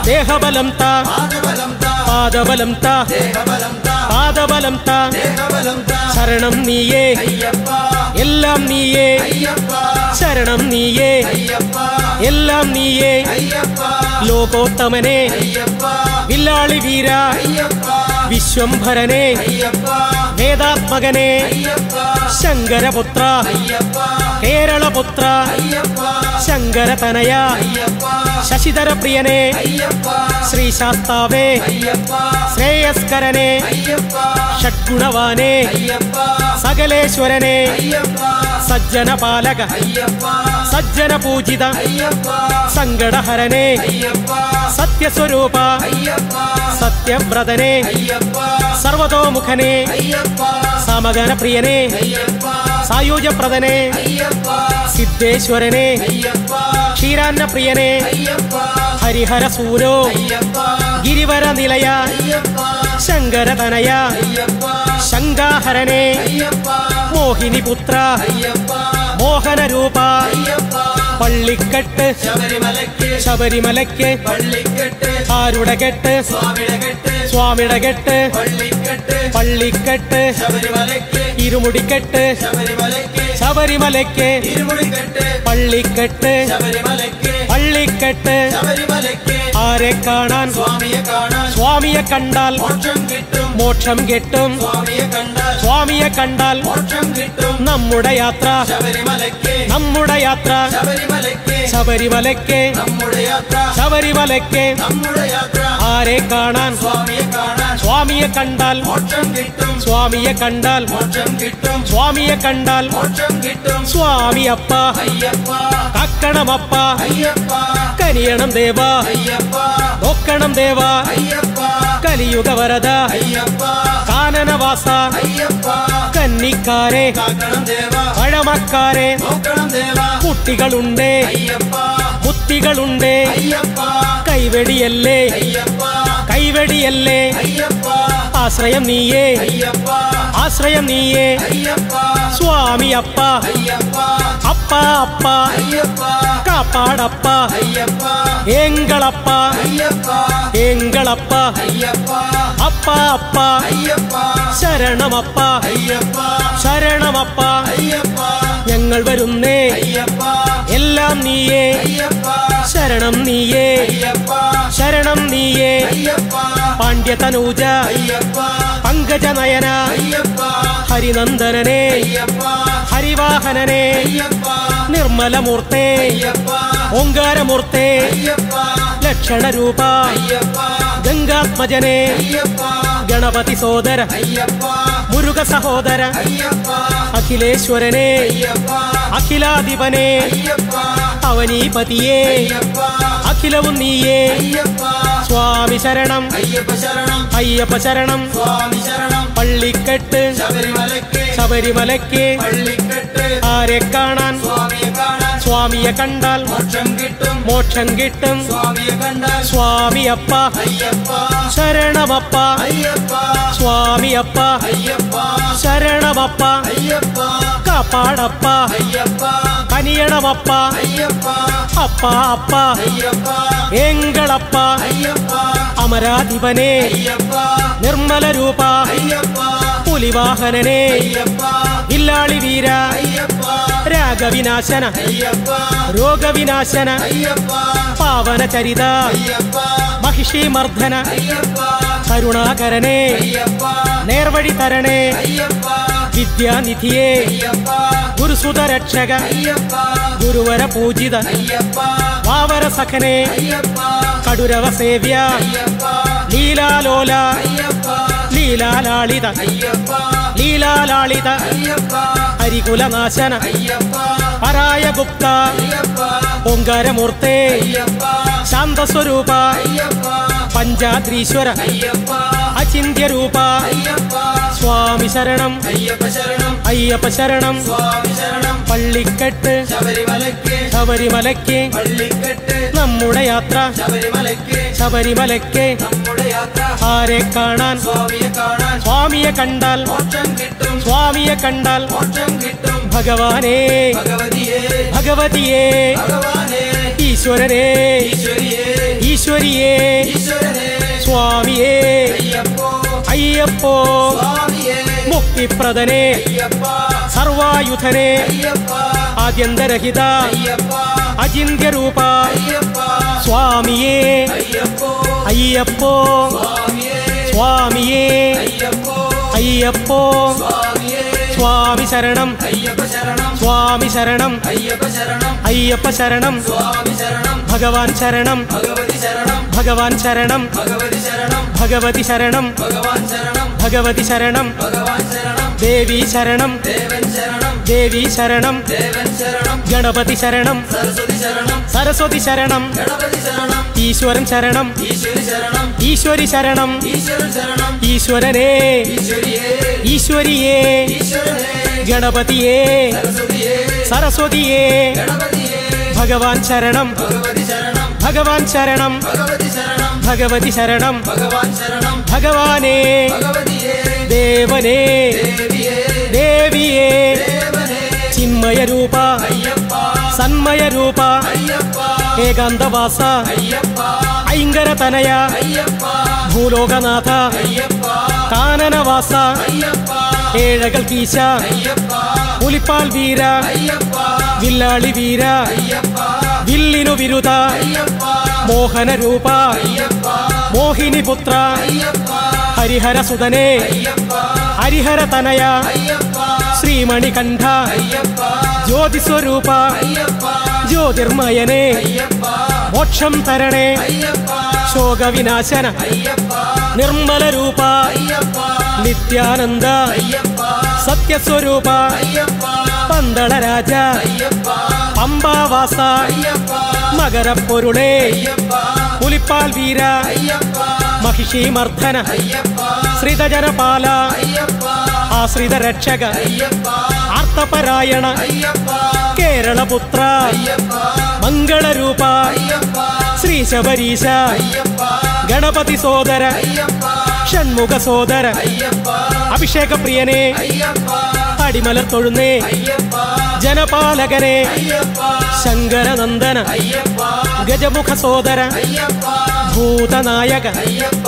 Speaker 1: ദേഹബലം താ
Speaker 2: പാദബലം താ
Speaker 1: പാദബലം താ
Speaker 2: ദേഹബലം താ
Speaker 1: പാദബലം താ
Speaker 2: ദേഹബലം താ
Speaker 1: ശരണം നീയേ
Speaker 2: അയ്യപ്പ
Speaker 1: എല്ലാം നീയേ
Speaker 2: അയ്യപ്പ
Speaker 1: ശരണം നീയേ
Speaker 2: അയ്യപ്പ
Speaker 1: എല്ലാം നീയേ
Speaker 2: അയ്യപ്പ
Speaker 1: ലോകോത്തമനെ
Speaker 2: അയ്യപ്പ
Speaker 1: വില്ലാളി വീര
Speaker 2: അയ്യപ്പ
Speaker 1: വിശ്വംഭരനെ
Speaker 2: അയ്യപ്പ
Speaker 1: വേദാത്മകനെ
Speaker 2: അയ്യപ്പ
Speaker 1: ശങ്കരപുത്ര
Speaker 2: അയ്യപ്പ
Speaker 1: കേരളപുത്ര
Speaker 2: അയ്യപ്പ
Speaker 1: ശങ്കരതനയ
Speaker 2: അയ്യപ്പ
Speaker 1: ശശിധര പ്രിയനെ
Speaker 2: അയ്യപ്പ
Speaker 1: ശ്രീശാസ്താവേ
Speaker 2: അയ്യപ്പ
Speaker 1: ശ്രേയസ്കരനെ
Speaker 2: അയ്യപ്പ
Speaker 1: ഷഡ്ഗുണവാനെ
Speaker 2: അയ്യപ്പ
Speaker 1: സകലേശ്വരനെ
Speaker 2: അയ്യപ്പ
Speaker 1: സജ്ജന പാലക
Speaker 2: അയ്യപ്പ
Speaker 1: സജ്ജന പൂജിത
Speaker 2: അയ്യപ്പ
Speaker 1: സങ്കടഹരനെ
Speaker 2: അയ്യപ്പ
Speaker 1: സത്യസ്വരൂപ
Speaker 2: അയ്യപ്പ
Speaker 1: സത്യവ്രതനെ
Speaker 2: അയ്യപ്പ
Speaker 1: സർവതോമുഖനെ
Speaker 2: അയ്യപ്പ
Speaker 1: സമഗന പ്രിയനെ
Speaker 2: അയ്യപ്പ
Speaker 1: സായുജപ്രദനെ
Speaker 2: അയ്യപ്പ
Speaker 1: സിദ്ധേശ്വരനെ
Speaker 2: അയ്യപ്പ
Speaker 1: ക്ഷീരാന്ന പ്രിയനെ
Speaker 2: അയ്യപ്പ
Speaker 1: ഹരിഹര സൂരോ
Speaker 2: അയ്യപ്പ
Speaker 1: ഗിരിവര നിലയ
Speaker 2: അയ്യപ്പ
Speaker 1: ശങ്കരതനയ
Speaker 2: അയ്യപ്പ
Speaker 1: ശങ്കാഹരനെ
Speaker 2: അയ്യപ്പ
Speaker 1: മോഹിനി പുത്ര
Speaker 2: അയ്യപ്പ
Speaker 1: മോഹന രൂപ
Speaker 2: അയ്യപ്പ
Speaker 1: പള്ളിക്കെട്ട്
Speaker 2: ശബരിമലയ്ക്ക്
Speaker 1: ശബരിമലയ്ക്ക്
Speaker 2: പള്ളിക്കെട്ട്
Speaker 1: ആരുടെ കെട്ട്
Speaker 2: സ്വാമിയുടെ കെട്ട്
Speaker 1: സ്വാമിയുടെ കെട്ട്
Speaker 2: പള്ളിക്കെട്ട്
Speaker 1: പള്ളിക്കെട്ട്
Speaker 2: ശബരിമലയ്ക്ക്
Speaker 1: ഇരുമുടിക്കെട്ട്
Speaker 2: ശബരിമലയ്ക്ക്
Speaker 1: ശബരിമലയ്ക്ക്
Speaker 2: ഇരുമുടിക്കെട്ട്
Speaker 1: പള്ളിക്കെട്ട്
Speaker 2: ശബരിമലയ്ക്ക്
Speaker 1: പള്ളിക്കെട്ട്
Speaker 2: ശബരിമലയ്ക്ക്
Speaker 1: ആരെ കാണാൻ
Speaker 2: സ്വാമിയെ കാണാൻ
Speaker 1: സ്വാമിയെ കണ്ടാൽ
Speaker 2: മോക്ഷം കിട്ടും
Speaker 1: മോക്ഷം കിട്ടും
Speaker 2: സ്വാമിയെ കണ്ടാൽ
Speaker 1: സ്വാമിയെ കണ്ടാൽ
Speaker 2: മോക്ഷം കിട്ടും
Speaker 1: നമ്മുടെ യാത്ര
Speaker 2: ശബരിമലയ്ക്ക്
Speaker 1: നമ്മുടെ യാത്ര
Speaker 2: ശബരിമലയ്ക്ക്
Speaker 1: ശബരിമലയ്ക്ക്
Speaker 2: നമ്മുടെ യാത്ര
Speaker 1: ശബരിമലയ്ക്ക്
Speaker 2: നമ്മുടെ യാത്ര
Speaker 1: ആരെ കാണാൻ
Speaker 2: സ്വാമിയെ കാണാൻ
Speaker 1: സ്വാമിയെ കണ്ടാൽ
Speaker 2: മോക്ഷം കിട്ടും
Speaker 1: സ്വാമിയെ കണ്ടാൽ
Speaker 2: മോക്ഷം കിട്ടും
Speaker 1: സ്വാമിയെ കണ്ടാൽ
Speaker 2: മോക്ഷം കിട്ടും
Speaker 1: സ്വാമി അപ്പ
Speaker 2: അയ്യപ്പ
Speaker 1: കക്കണമപ്പ
Speaker 2: അയ്യപ്പ
Speaker 1: കനിയണം ദേവ
Speaker 2: അയ്യപ്പ
Speaker 1: നോക്കണം ദേവ
Speaker 2: അയ്യപ്പ
Speaker 1: കലിയുഗ വരദ
Speaker 2: അയ്യപ്പ
Speaker 1: കാനനവാസ
Speaker 2: അയ്യപ്പ
Speaker 1: കന്നിക്കാരെ
Speaker 2: കാക്കണം ദേവ
Speaker 1: പഴമക്കാരെ
Speaker 2: നോക്കണം ദേവ
Speaker 1: കുട്ടികളുണ്ട്
Speaker 2: അയ്യപ്പ
Speaker 1: ബുദ്ധികളുണ്ട്
Speaker 2: അയ്യപ്പ
Speaker 1: കൈവെടിയല്ലേ
Speaker 2: അയ്യപ്പ
Speaker 1: കൈവെടിയല്ലേ
Speaker 2: അയ്യപ്പ
Speaker 1: ആശ്രയം നീയേ
Speaker 2: അയ്യപ്പ
Speaker 1: ആശ്രയം നീയേ
Speaker 2: അയ്യപ്പ
Speaker 1: സ്വാമി അപ്പ
Speaker 2: അയ്യപ്പ
Speaker 1: അപ്പ അപ്പ
Speaker 2: അയ്യപ്പ
Speaker 1: കാപ്പാടപ്പ
Speaker 2: അയ്യപ്പ
Speaker 1: എങ്കളപ്പ
Speaker 2: അയ്യപ്പ
Speaker 1: എങ്കളപ്പ
Speaker 2: അയ്യപ്പ
Speaker 1: അപ്പ അപ്പ
Speaker 2: അയ്യപ്പ
Speaker 1: ശരണമപ്പ
Speaker 2: അയ്യപ്പ
Speaker 1: ശരണമപ്പ
Speaker 2: അയ്യപ്പ
Speaker 1: ഞങ്ങൾ വരുന്നേ
Speaker 2: അയ്യപ്പ
Speaker 1: എല്ലാം നീയേ
Speaker 2: അയ്യപ്പ
Speaker 1: ശരണം നീയേ
Speaker 2: അയ്യപ്പ
Speaker 1: ശരണം നീയേ
Speaker 2: അയ്യപ്പ
Speaker 1: പാണ്ഡ്യതനൂജ
Speaker 2: അയ്യപ്പ
Speaker 1: പങ്കജനയന
Speaker 2: അയ്യപ്പ
Speaker 1: ഹരിനന്ദനനെ
Speaker 2: അയ്യപ്പ
Speaker 1: ഹരിവാഹനനെ
Speaker 2: അയ്യപ്പ
Speaker 1: നിർമ്മലമൂർത്തേ
Speaker 2: അയ്യപ്പ
Speaker 1: ഓങ്കാരമൂർത്തേ
Speaker 2: അയ്യപ്പ
Speaker 1: ലക്ഷണരൂപ
Speaker 2: അയ്യപ്പ
Speaker 1: ഗംഗാത്മജനെ
Speaker 2: അയ്യപ്പ
Speaker 1: ഗണപതി സോദര
Speaker 2: അയ്യപ്പ
Speaker 1: മുരുക സഹോദര
Speaker 2: അയ്യപ്പ
Speaker 1: അഖിലേശ്വരനെ
Speaker 2: അയ്യപ്പ
Speaker 1: അഖിലാധിപനെ
Speaker 2: അയ്യപ്പ
Speaker 1: അവനീപതിയെ
Speaker 2: അയ്യപ്പ
Speaker 1: അഖിലവും നീയേ
Speaker 2: അയ്യപ്പ
Speaker 1: സ്വാമി ശരണം
Speaker 2: അയ്യപ്പ ശരണം
Speaker 1: അയ്യപ്പ ശരണം
Speaker 2: സ്വാമി ശരണം
Speaker 1: പള്ളിക്കെട്ട്
Speaker 2: ശബരിമലയ്ക്ക്
Speaker 1: ശബരിമലയ്ക്ക്
Speaker 2: പള്ളിക്കെട്ട്
Speaker 1: ആരെ കാണാൻ
Speaker 2: സ്വാമിയെ കാണാൻ
Speaker 1: സ്വാമിയെ കണ്ടാൽ
Speaker 2: മോക്ഷം കിട്ടും
Speaker 1: മോക്ഷം കിട്ടും
Speaker 2: സ്വാമിയെ കണ്ടാൽ
Speaker 1: സ്വാമി അപ്പ
Speaker 2: അയ്യപ്പ
Speaker 1: ശരണമപ്പ
Speaker 2: അയ്യപ്പ
Speaker 1: സ്വാമി അപ്പ
Speaker 2: അയ്യപ്പ
Speaker 1: ശരണമപ്പ
Speaker 2: അയ്യപ്പ
Speaker 1: കാപ്പാടപ്പ
Speaker 2: അയ്യപ്പ
Speaker 1: കനിയണമപ്പ
Speaker 2: അയ്യപ്പ
Speaker 1: അപ്പ അപ്പ
Speaker 2: അയ്യപ്പ
Speaker 1: എങ്കളപ്പ
Speaker 2: അയ്യപ്പ
Speaker 1: അമരാധിപനെ
Speaker 2: അയ്യപ്പ
Speaker 1: നിർമ്മല രൂപ
Speaker 2: അയ്യപ്പ
Speaker 1: പുലിവാഹനനെ
Speaker 2: അയ്യപ്പ
Speaker 1: ഇല്ലാളി വീര
Speaker 2: അയ്യപ്പ
Speaker 1: രാഗവിനാശന
Speaker 2: അയ്യപ്പ
Speaker 1: രോഗവിനാശന
Speaker 2: അയ്യപ്പ
Speaker 1: പാവന ചരിത
Speaker 2: അയ്യപ്പ
Speaker 1: മഹിഷി മർദ്ദന
Speaker 2: അയ്യപ്പ
Speaker 1: കരുണാകരനെ
Speaker 2: അയ്യപ്പ
Speaker 1: നേർവഴി തരണേ
Speaker 2: അയ്യപ്പ
Speaker 1: വിദ്യാനിധിയെ
Speaker 2: അയ്യപ്പ
Speaker 1: ഗുരുസുത രക്ഷക
Speaker 2: അയ്യപ്പ
Speaker 1: ഗുരുവര പൂജിത
Speaker 2: അയ്യപ്പ
Speaker 1: വാവര സഖനെ
Speaker 2: അയ്യപ്പ
Speaker 1: കടുരവ സേവ്യ
Speaker 2: അയ്യപ്പ
Speaker 1: ലീലാലോല
Speaker 2: അയ്യപ്പ
Speaker 1: ലീലാലാളിത
Speaker 2: അയ്യപ്പ
Speaker 1: ലീലാലാളിത
Speaker 2: അയ്യപ്പ
Speaker 1: ഹരികുലനാശന
Speaker 2: അയ്യപ്പ
Speaker 1: പരായ ഗുപ്ത
Speaker 2: അയ്യപ്പ
Speaker 1: ഓങ്കാരമൂർത്തേ
Speaker 2: അയ്യപ്പ
Speaker 1: ശാന്തസ്വരൂപ
Speaker 2: അയ്യപ്പ
Speaker 1: പഞ്ചാദ്രീശ്വര
Speaker 2: അയ്യപ്പ
Speaker 1: അചിന്യരൂപ
Speaker 2: അയ്യപ്പ
Speaker 1: സ്വാമി ശരണം
Speaker 2: അയ്യപ്പ ശരണം
Speaker 1: അയ്യപ്പ ശരണം
Speaker 2: സ്വാമി ശരണം
Speaker 1: പള്ളിക്കെട്ട്
Speaker 2: ശബരിമലയ്ക്ക്
Speaker 1: ശബരിമലയ്ക്ക്
Speaker 2: പള്ളിക്കെട്ട്
Speaker 1: നമ്മുടെ യാത്ര
Speaker 2: ശബരിമലയ്ക്ക്
Speaker 1: ശബരിമലയ്ക്ക്
Speaker 2: നമ്മുടെ യാത്ര
Speaker 1: ആരെ കാണാൻ
Speaker 2: സ്വാമിയെ കാണാൻ
Speaker 1: സ്വാമിയെ കണ്ടാൽ
Speaker 2: മോക്ഷം കിട്ടും
Speaker 1: സ്വാമിയെ കണ്ടാൽ
Speaker 2: മോക്ഷം കിട്ടും
Speaker 1: ഭഗവാനേ
Speaker 2: ഭഗവതിയെ
Speaker 1: ഭഗവതിയെ
Speaker 2: ഭഗവാനെ
Speaker 1: ഈശ്വരനെ
Speaker 2: ഈശ്വരിയേ
Speaker 1: ഈശ്വരിയേ
Speaker 2: ഈശ്വരനെ
Speaker 1: സ്വാമിയേ
Speaker 2: അയ്യപ്പോ
Speaker 1: അയ്യപ്പോ
Speaker 2: സ്വാമിയേ
Speaker 1: മുക്തിപ്രദനെ
Speaker 2: അയ്യപ്പ
Speaker 1: സർവായുധനെ
Speaker 2: അയ്യപ്പ
Speaker 1: ആദ്യന്തരഹിത
Speaker 2: അയ്യപ്പ
Speaker 1: അചിന്യരൂപ
Speaker 2: അയ്യപ്പ
Speaker 1: സ്വാമിയേ
Speaker 2: അയ്യപ്പോ
Speaker 1: അയ്യപ്പോ
Speaker 2: സ്വാമിയേ
Speaker 1: സ്വാമിയേ
Speaker 2: അയ്യപ്പോ
Speaker 1: അയ്യപ്പോ
Speaker 2: സ്വാമിയേ
Speaker 1: സ്വാമി ശരണം
Speaker 2: അയ്യപ്പ ശരണം
Speaker 1: സ്വാമി ശരണം
Speaker 2: അയ്യപ്പ ശരണം
Speaker 1: അയ്യപ്പ ശരണം
Speaker 2: സ്വാമി ശരണം
Speaker 1: ഭഗവാൻ ശരണം
Speaker 2: ഭഗവതി ശരണം
Speaker 1: ഭഗവാൻ ശരണം
Speaker 2: ഭഗവതി ശരണം
Speaker 1: ഭഗവതി ശരണം
Speaker 2: ഭഗവാൻ ശരണം
Speaker 1: ഭഗവതി ശരണം
Speaker 2: ഭഗവാൻ ശരണം
Speaker 1: ദേവി ശരണം
Speaker 2: ദേവൻ ശരണം
Speaker 1: ദേവി ശരണം
Speaker 2: ദേവൻ ശരണം
Speaker 1: ഗണപതി ശരണം
Speaker 2: സരസ്വതി ശരണം
Speaker 1: സരസ്വതി ശരണം
Speaker 2: ഗണപതി ശരണം
Speaker 1: ഈശ്വരൻ ശരണം
Speaker 2: ഈശ്വരി ശരണം
Speaker 1: ഈശ്വരി ശരണം
Speaker 2: ഈശ്വരൻ ശരണം
Speaker 1: ഈശ്വരനെ
Speaker 2: ഈശ്വരിയേ
Speaker 1: ഈശ്വരിയേ
Speaker 2: ഈശ്വരനെ
Speaker 1: ഗണപതിയേ
Speaker 2: സരസ്വതിയേ
Speaker 1: സരസ്വതിയേ
Speaker 2: ഗണപതിയേ
Speaker 1: ഭഗവാൻ ശരണം
Speaker 2: ഭഗവതി ശരണം
Speaker 1: ഭഗവാൻ ശരണം
Speaker 2: ഭഗവതി ശരണം
Speaker 1: ഭഗവതി ശരണം
Speaker 2: ഭഗവാൻ ശരണം
Speaker 1: ഭഗവാനേ
Speaker 2: ഭഗവതിയേ
Speaker 1: ദേവനേ
Speaker 2: ദേവിയേ
Speaker 1: ദേവിയേ
Speaker 2: ദേവനേ
Speaker 1: ചിന്മയ രൂപ
Speaker 2: അയ്യപ്പ
Speaker 1: സന്മയ രൂപ
Speaker 2: അയ്യപ്പ
Speaker 1: ഏകാന്തവാസ
Speaker 2: അയ്യപ്പ
Speaker 1: ഐങ്കര തനയ
Speaker 2: അയ്യപ്പ
Speaker 1: ഭൂലോകനാഥ
Speaker 2: അയ്യപ്പ
Speaker 1: കാനനവാസ
Speaker 2: അയ്യപ്പ
Speaker 1: ഏഴകൾ കീശ
Speaker 2: അയ്യപ്പ
Speaker 1: പുലിപ്പാൽ വീര
Speaker 2: അയ്യപ്പ
Speaker 1: വില്ലാളി വീര
Speaker 2: അയ്യപ്പ
Speaker 1: വില്ലിനു വിരുത
Speaker 2: അയ്യപ്പ
Speaker 1: മോഹന രൂപ
Speaker 2: അയ്യപ്പ
Speaker 1: മോഹിനി പുത്ര
Speaker 2: അയ്യപ്പ
Speaker 1: ഹരിഹര സുതനെ
Speaker 2: അയ്യപ്പ
Speaker 1: ഹരിഹര തനയ
Speaker 2: അയ്യപ്പ
Speaker 1: ശ്രീമണികണ്ഠ
Speaker 2: അയ്യപ്പ
Speaker 1: ജ്യോതിസ്വരൂപ
Speaker 2: അയ്യപ്പ
Speaker 1: ജ്യോതിർമയനെ
Speaker 2: അയ്യപ്പ
Speaker 1: മോക്ഷം തരണേ
Speaker 2: അയ്യപ്പ
Speaker 1: ശോകവിനാശന
Speaker 2: അയ്യപ്പ
Speaker 1: നിർമ്മല രൂപ
Speaker 2: അയ്യപ്പ
Speaker 1: നിത്യാനന്ദ
Speaker 2: അയ്യപ്പ
Speaker 1: സത്യസ്വരൂപ
Speaker 2: അയ്യപ്പ
Speaker 1: പന്തള രാജ
Speaker 2: അയ്യപ്പ
Speaker 1: പമ്പാവാസ
Speaker 2: അയ്യപ്പ
Speaker 1: മകരപ്പൊരുളേ
Speaker 2: അയ്യപ്പ
Speaker 1: പുലിപ്പാൽ വീര
Speaker 2: അയ്യപ്പ
Speaker 1: മഹിഷി മർദ്ദന
Speaker 2: അയ്യപ്പ
Speaker 1: ശ്രിതജനപാല
Speaker 2: അയ്യപ്പ
Speaker 1: ആശ്രിത രക്ഷക
Speaker 2: അയ്യപ്പ
Speaker 1: ആർത്തപരായണ
Speaker 2: അയ്യപ്പ
Speaker 1: കേരളപുത്ര
Speaker 2: അയ്യപ്പ
Speaker 1: മംഗളരൂപ
Speaker 2: അയ്യപ്പ
Speaker 1: ശ്രീ ശബരീശ
Speaker 2: അയ്യപ്പ
Speaker 1: ഗണപതി സോദര
Speaker 2: അയ്യപ്പ
Speaker 1: ഷൺമുഖ സോദര
Speaker 2: അയ്യപ്പ
Speaker 1: അഭിഷേക പ്രിയനെ
Speaker 2: അയ്യപ്പ
Speaker 1: അടിമലർ തൊഴുന്നേ
Speaker 2: അയ്യപ്പ
Speaker 1: ജനപാലകനെ
Speaker 2: അയ്യപ്പ
Speaker 1: ശങ്കരനന്ദന
Speaker 2: അയ്യപ്പ
Speaker 1: ഗജമുഖ സോദര
Speaker 2: അയ്യപ്പ
Speaker 1: ഭൂതനായക
Speaker 2: അയ്യപ്പ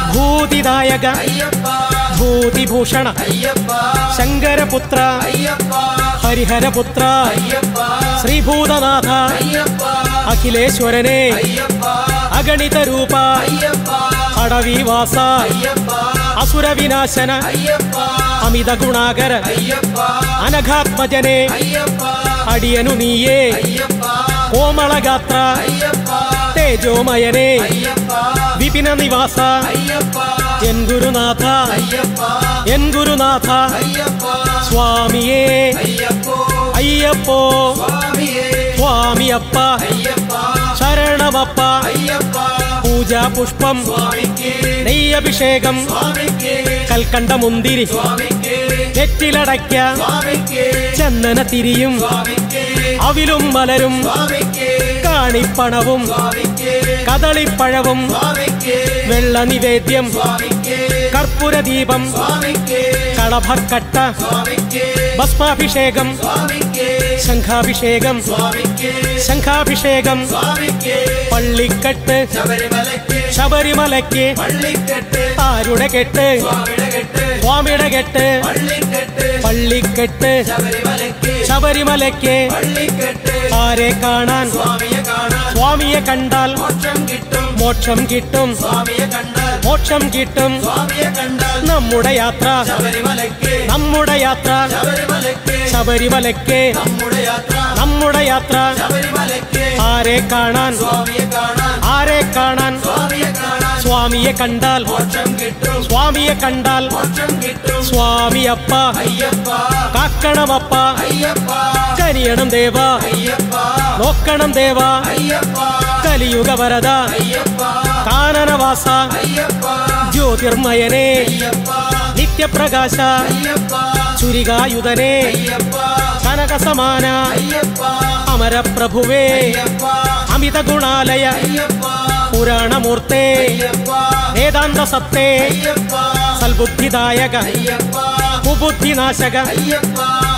Speaker 1: ഭൂതിദായക
Speaker 2: അയ്യപ്പ
Speaker 1: ഭൂതിഭൂഷണ
Speaker 2: അയ്യപ്പ
Speaker 1: ശങ്കരപുത്ര
Speaker 2: അയ്യപ്പ
Speaker 1: ഹരിഹരപുത്ര
Speaker 2: അയ്യപ്പ
Speaker 1: ശ്രീഭൂതനാഥ
Speaker 2: അയ്യപ്പ
Speaker 1: അഖിലേശ്വരനെ
Speaker 2: അയ്യപ്പ
Speaker 1: അഗണിത രൂപ
Speaker 2: അയ്യപ്പ
Speaker 1: അടവിവാസ
Speaker 2: അയ്യപ്പ
Speaker 1: അസുരവിനാശന
Speaker 2: അയ്യപ്പ
Speaker 1: അമിത ഗുണാകര
Speaker 2: അയ്യപ്പ
Speaker 1: അനഘാത്മജനെ
Speaker 2: അയ്യപ്പ
Speaker 1: അടിയനു നീയേ
Speaker 2: അയ്യപ്പ
Speaker 1: കോമളഗാത്ര
Speaker 2: അയ്യപ്പ
Speaker 1: തേജോമയനെ
Speaker 2: അയ്യപ്പ
Speaker 1: വിപിന നിവാസ
Speaker 2: അയ്യപ്പ
Speaker 1: എൻ ഗുരുനാഥ
Speaker 2: അയ്യപ്പ
Speaker 1: എൻ ഗുരുനാഥ
Speaker 2: അയ്യപ്പ
Speaker 1: സ്വാമിയേ
Speaker 2: അയ്യപ്പോ
Speaker 1: അയ്യപ്പോ
Speaker 2: സ്വാമിയേ
Speaker 1: സ്വാമിയപ്പ
Speaker 2: അയ്യപ്പ
Speaker 1: ശരണമപ്പ
Speaker 2: അയ്യപ്പ
Speaker 1: പൂജാ പുഷ്പം
Speaker 2: സ്വാമിക്ക്
Speaker 1: നെയ്യഭിഷേകം
Speaker 2: സ്വാമിക്ക്
Speaker 1: കൽക്കണ്ട മുന്തിരി
Speaker 2: സ്വാമിക്ക്
Speaker 1: വെറ്റിലടയ്ക്ക
Speaker 2: സ്വാമിക്ക്
Speaker 1: ചന്ദന തിരിയും
Speaker 2: സ്വാമിക്ക്
Speaker 1: അവിലും മലരും
Speaker 2: സ്വാമിക്ക്
Speaker 1: കാണിപ്പണവും
Speaker 2: സ്വാമിക്ക്
Speaker 1: കദളിപ്പഴവും
Speaker 2: സ്വാമിക്ക്
Speaker 1: വെള്ള നിവേദ്യം
Speaker 2: സ്വാമിക്ക്
Speaker 1: കർപ്പൂരദീപം
Speaker 2: സ്വാമിക്ക്
Speaker 1: കളഭക്കട്ട
Speaker 2: സ്വാമിക്ക്
Speaker 1: ഭസ്മാഭിഷേകം
Speaker 2: സ്വാമിക്ക്
Speaker 1: ശംഖാഭിഷേകം
Speaker 2: സ്വാമിക്ക്
Speaker 1: ശംഖാഭിഷേകം
Speaker 2: സ്വാമിക്ക്
Speaker 1: പള്ളിക്കെട്ട്
Speaker 2: ശബരിമലയ്ക്ക്
Speaker 1: ശബരിമലയ്ക്ക്
Speaker 2: പള്ളിക്കെട്ട്
Speaker 1: ആരുടെ കെട്ട്
Speaker 2: സ്വാമിയുടെ കെട്ട്
Speaker 1: സ്വാമിയുടെ കെട്ട്
Speaker 2: പള്ളിക്കെട്ട്
Speaker 1: പള്ളിക്കെട്ട്
Speaker 2: ശബരിമലയ്ക്ക്
Speaker 1: ശബരിമലയ്ക്ക്
Speaker 2: പള്ളിക്കെട്ട്
Speaker 1: ആരെ കാണാൻ
Speaker 2: സ്വാമിയെ കാണാൻ
Speaker 1: സ്വാമിയെ കണ്ടാൽ
Speaker 2: മോക്ഷം കിട്ടും
Speaker 1: മോക്ഷം കിട്ടും
Speaker 2: സ്വാമിയെ കണ്ടാൽ
Speaker 1: മോക്ഷം കിട്ടും
Speaker 2: സ്വാമിയെ കണ്ടാൽ
Speaker 1: നമ്മുടെ യാത്ര
Speaker 2: ശബരിമലയ്ക്ക്
Speaker 1: നമ്മുടെ യാത്ര
Speaker 2: ശബരിമലയ്ക്ക്
Speaker 1: ശബരിമലയ്ക്ക്
Speaker 2: നമ്മുടെ യാത്ര
Speaker 1: നമ്മുടെ യാത്ര
Speaker 2: ശബരിമലയ്ക്ക്
Speaker 1: ആരെ കാണാൻ
Speaker 2: സ്വാമിയെ കാണാൻ
Speaker 1: ആരെ കാണാൻ
Speaker 2: സ്വാമിയെ കാണാൻ
Speaker 1: സ്വാമിയെ കണ്ടാൽ
Speaker 2: മോക്ഷം കിട്ടും
Speaker 1: സ്വാമിയെ കണ്ടാൽ
Speaker 2: മോക്ഷം കിട്ടും
Speaker 1: സ്വാമിയപ്പ
Speaker 2: അയ്യപ്പ
Speaker 1: കാക്കണമപ്പ
Speaker 2: അയ്യപ്പ
Speaker 1: കനിയണം ദേവ
Speaker 2: അയ്യപ്പ
Speaker 1: നോക്കണം ദേവ
Speaker 2: അയ്യപ്പ
Speaker 1: കലിയുഗ വരദ
Speaker 2: അയ്യപ്പ
Speaker 1: കാനനവാസ
Speaker 2: അയ്യപ്പ
Speaker 1: ജ്യോതിർമയനെ
Speaker 2: അയ്യപ്പ
Speaker 1: നിത്യപ്രകാശ
Speaker 2: അയ്യപ്പ
Speaker 1: ചുരികായുധനെ
Speaker 2: അയ്യപ്പ
Speaker 1: കനകസമാന
Speaker 2: അയ്യപ്പ
Speaker 1: അമരപ്രഭുവേ
Speaker 2: അയ്യപ്പ
Speaker 1: അമിത ഗുണാലയ
Speaker 2: അയ്യപ്പ
Speaker 1: പുരാണമൂർത്തേ
Speaker 2: അയ്യപ്പ
Speaker 1: വേദാന്ത സത്തേ
Speaker 2: അയ്യപ്പ
Speaker 1: സൽബുദ്ധിദായക
Speaker 2: അയ്യപ്പ
Speaker 1: കുബുദ്ധിനാശക
Speaker 2: അയ്യപ്പ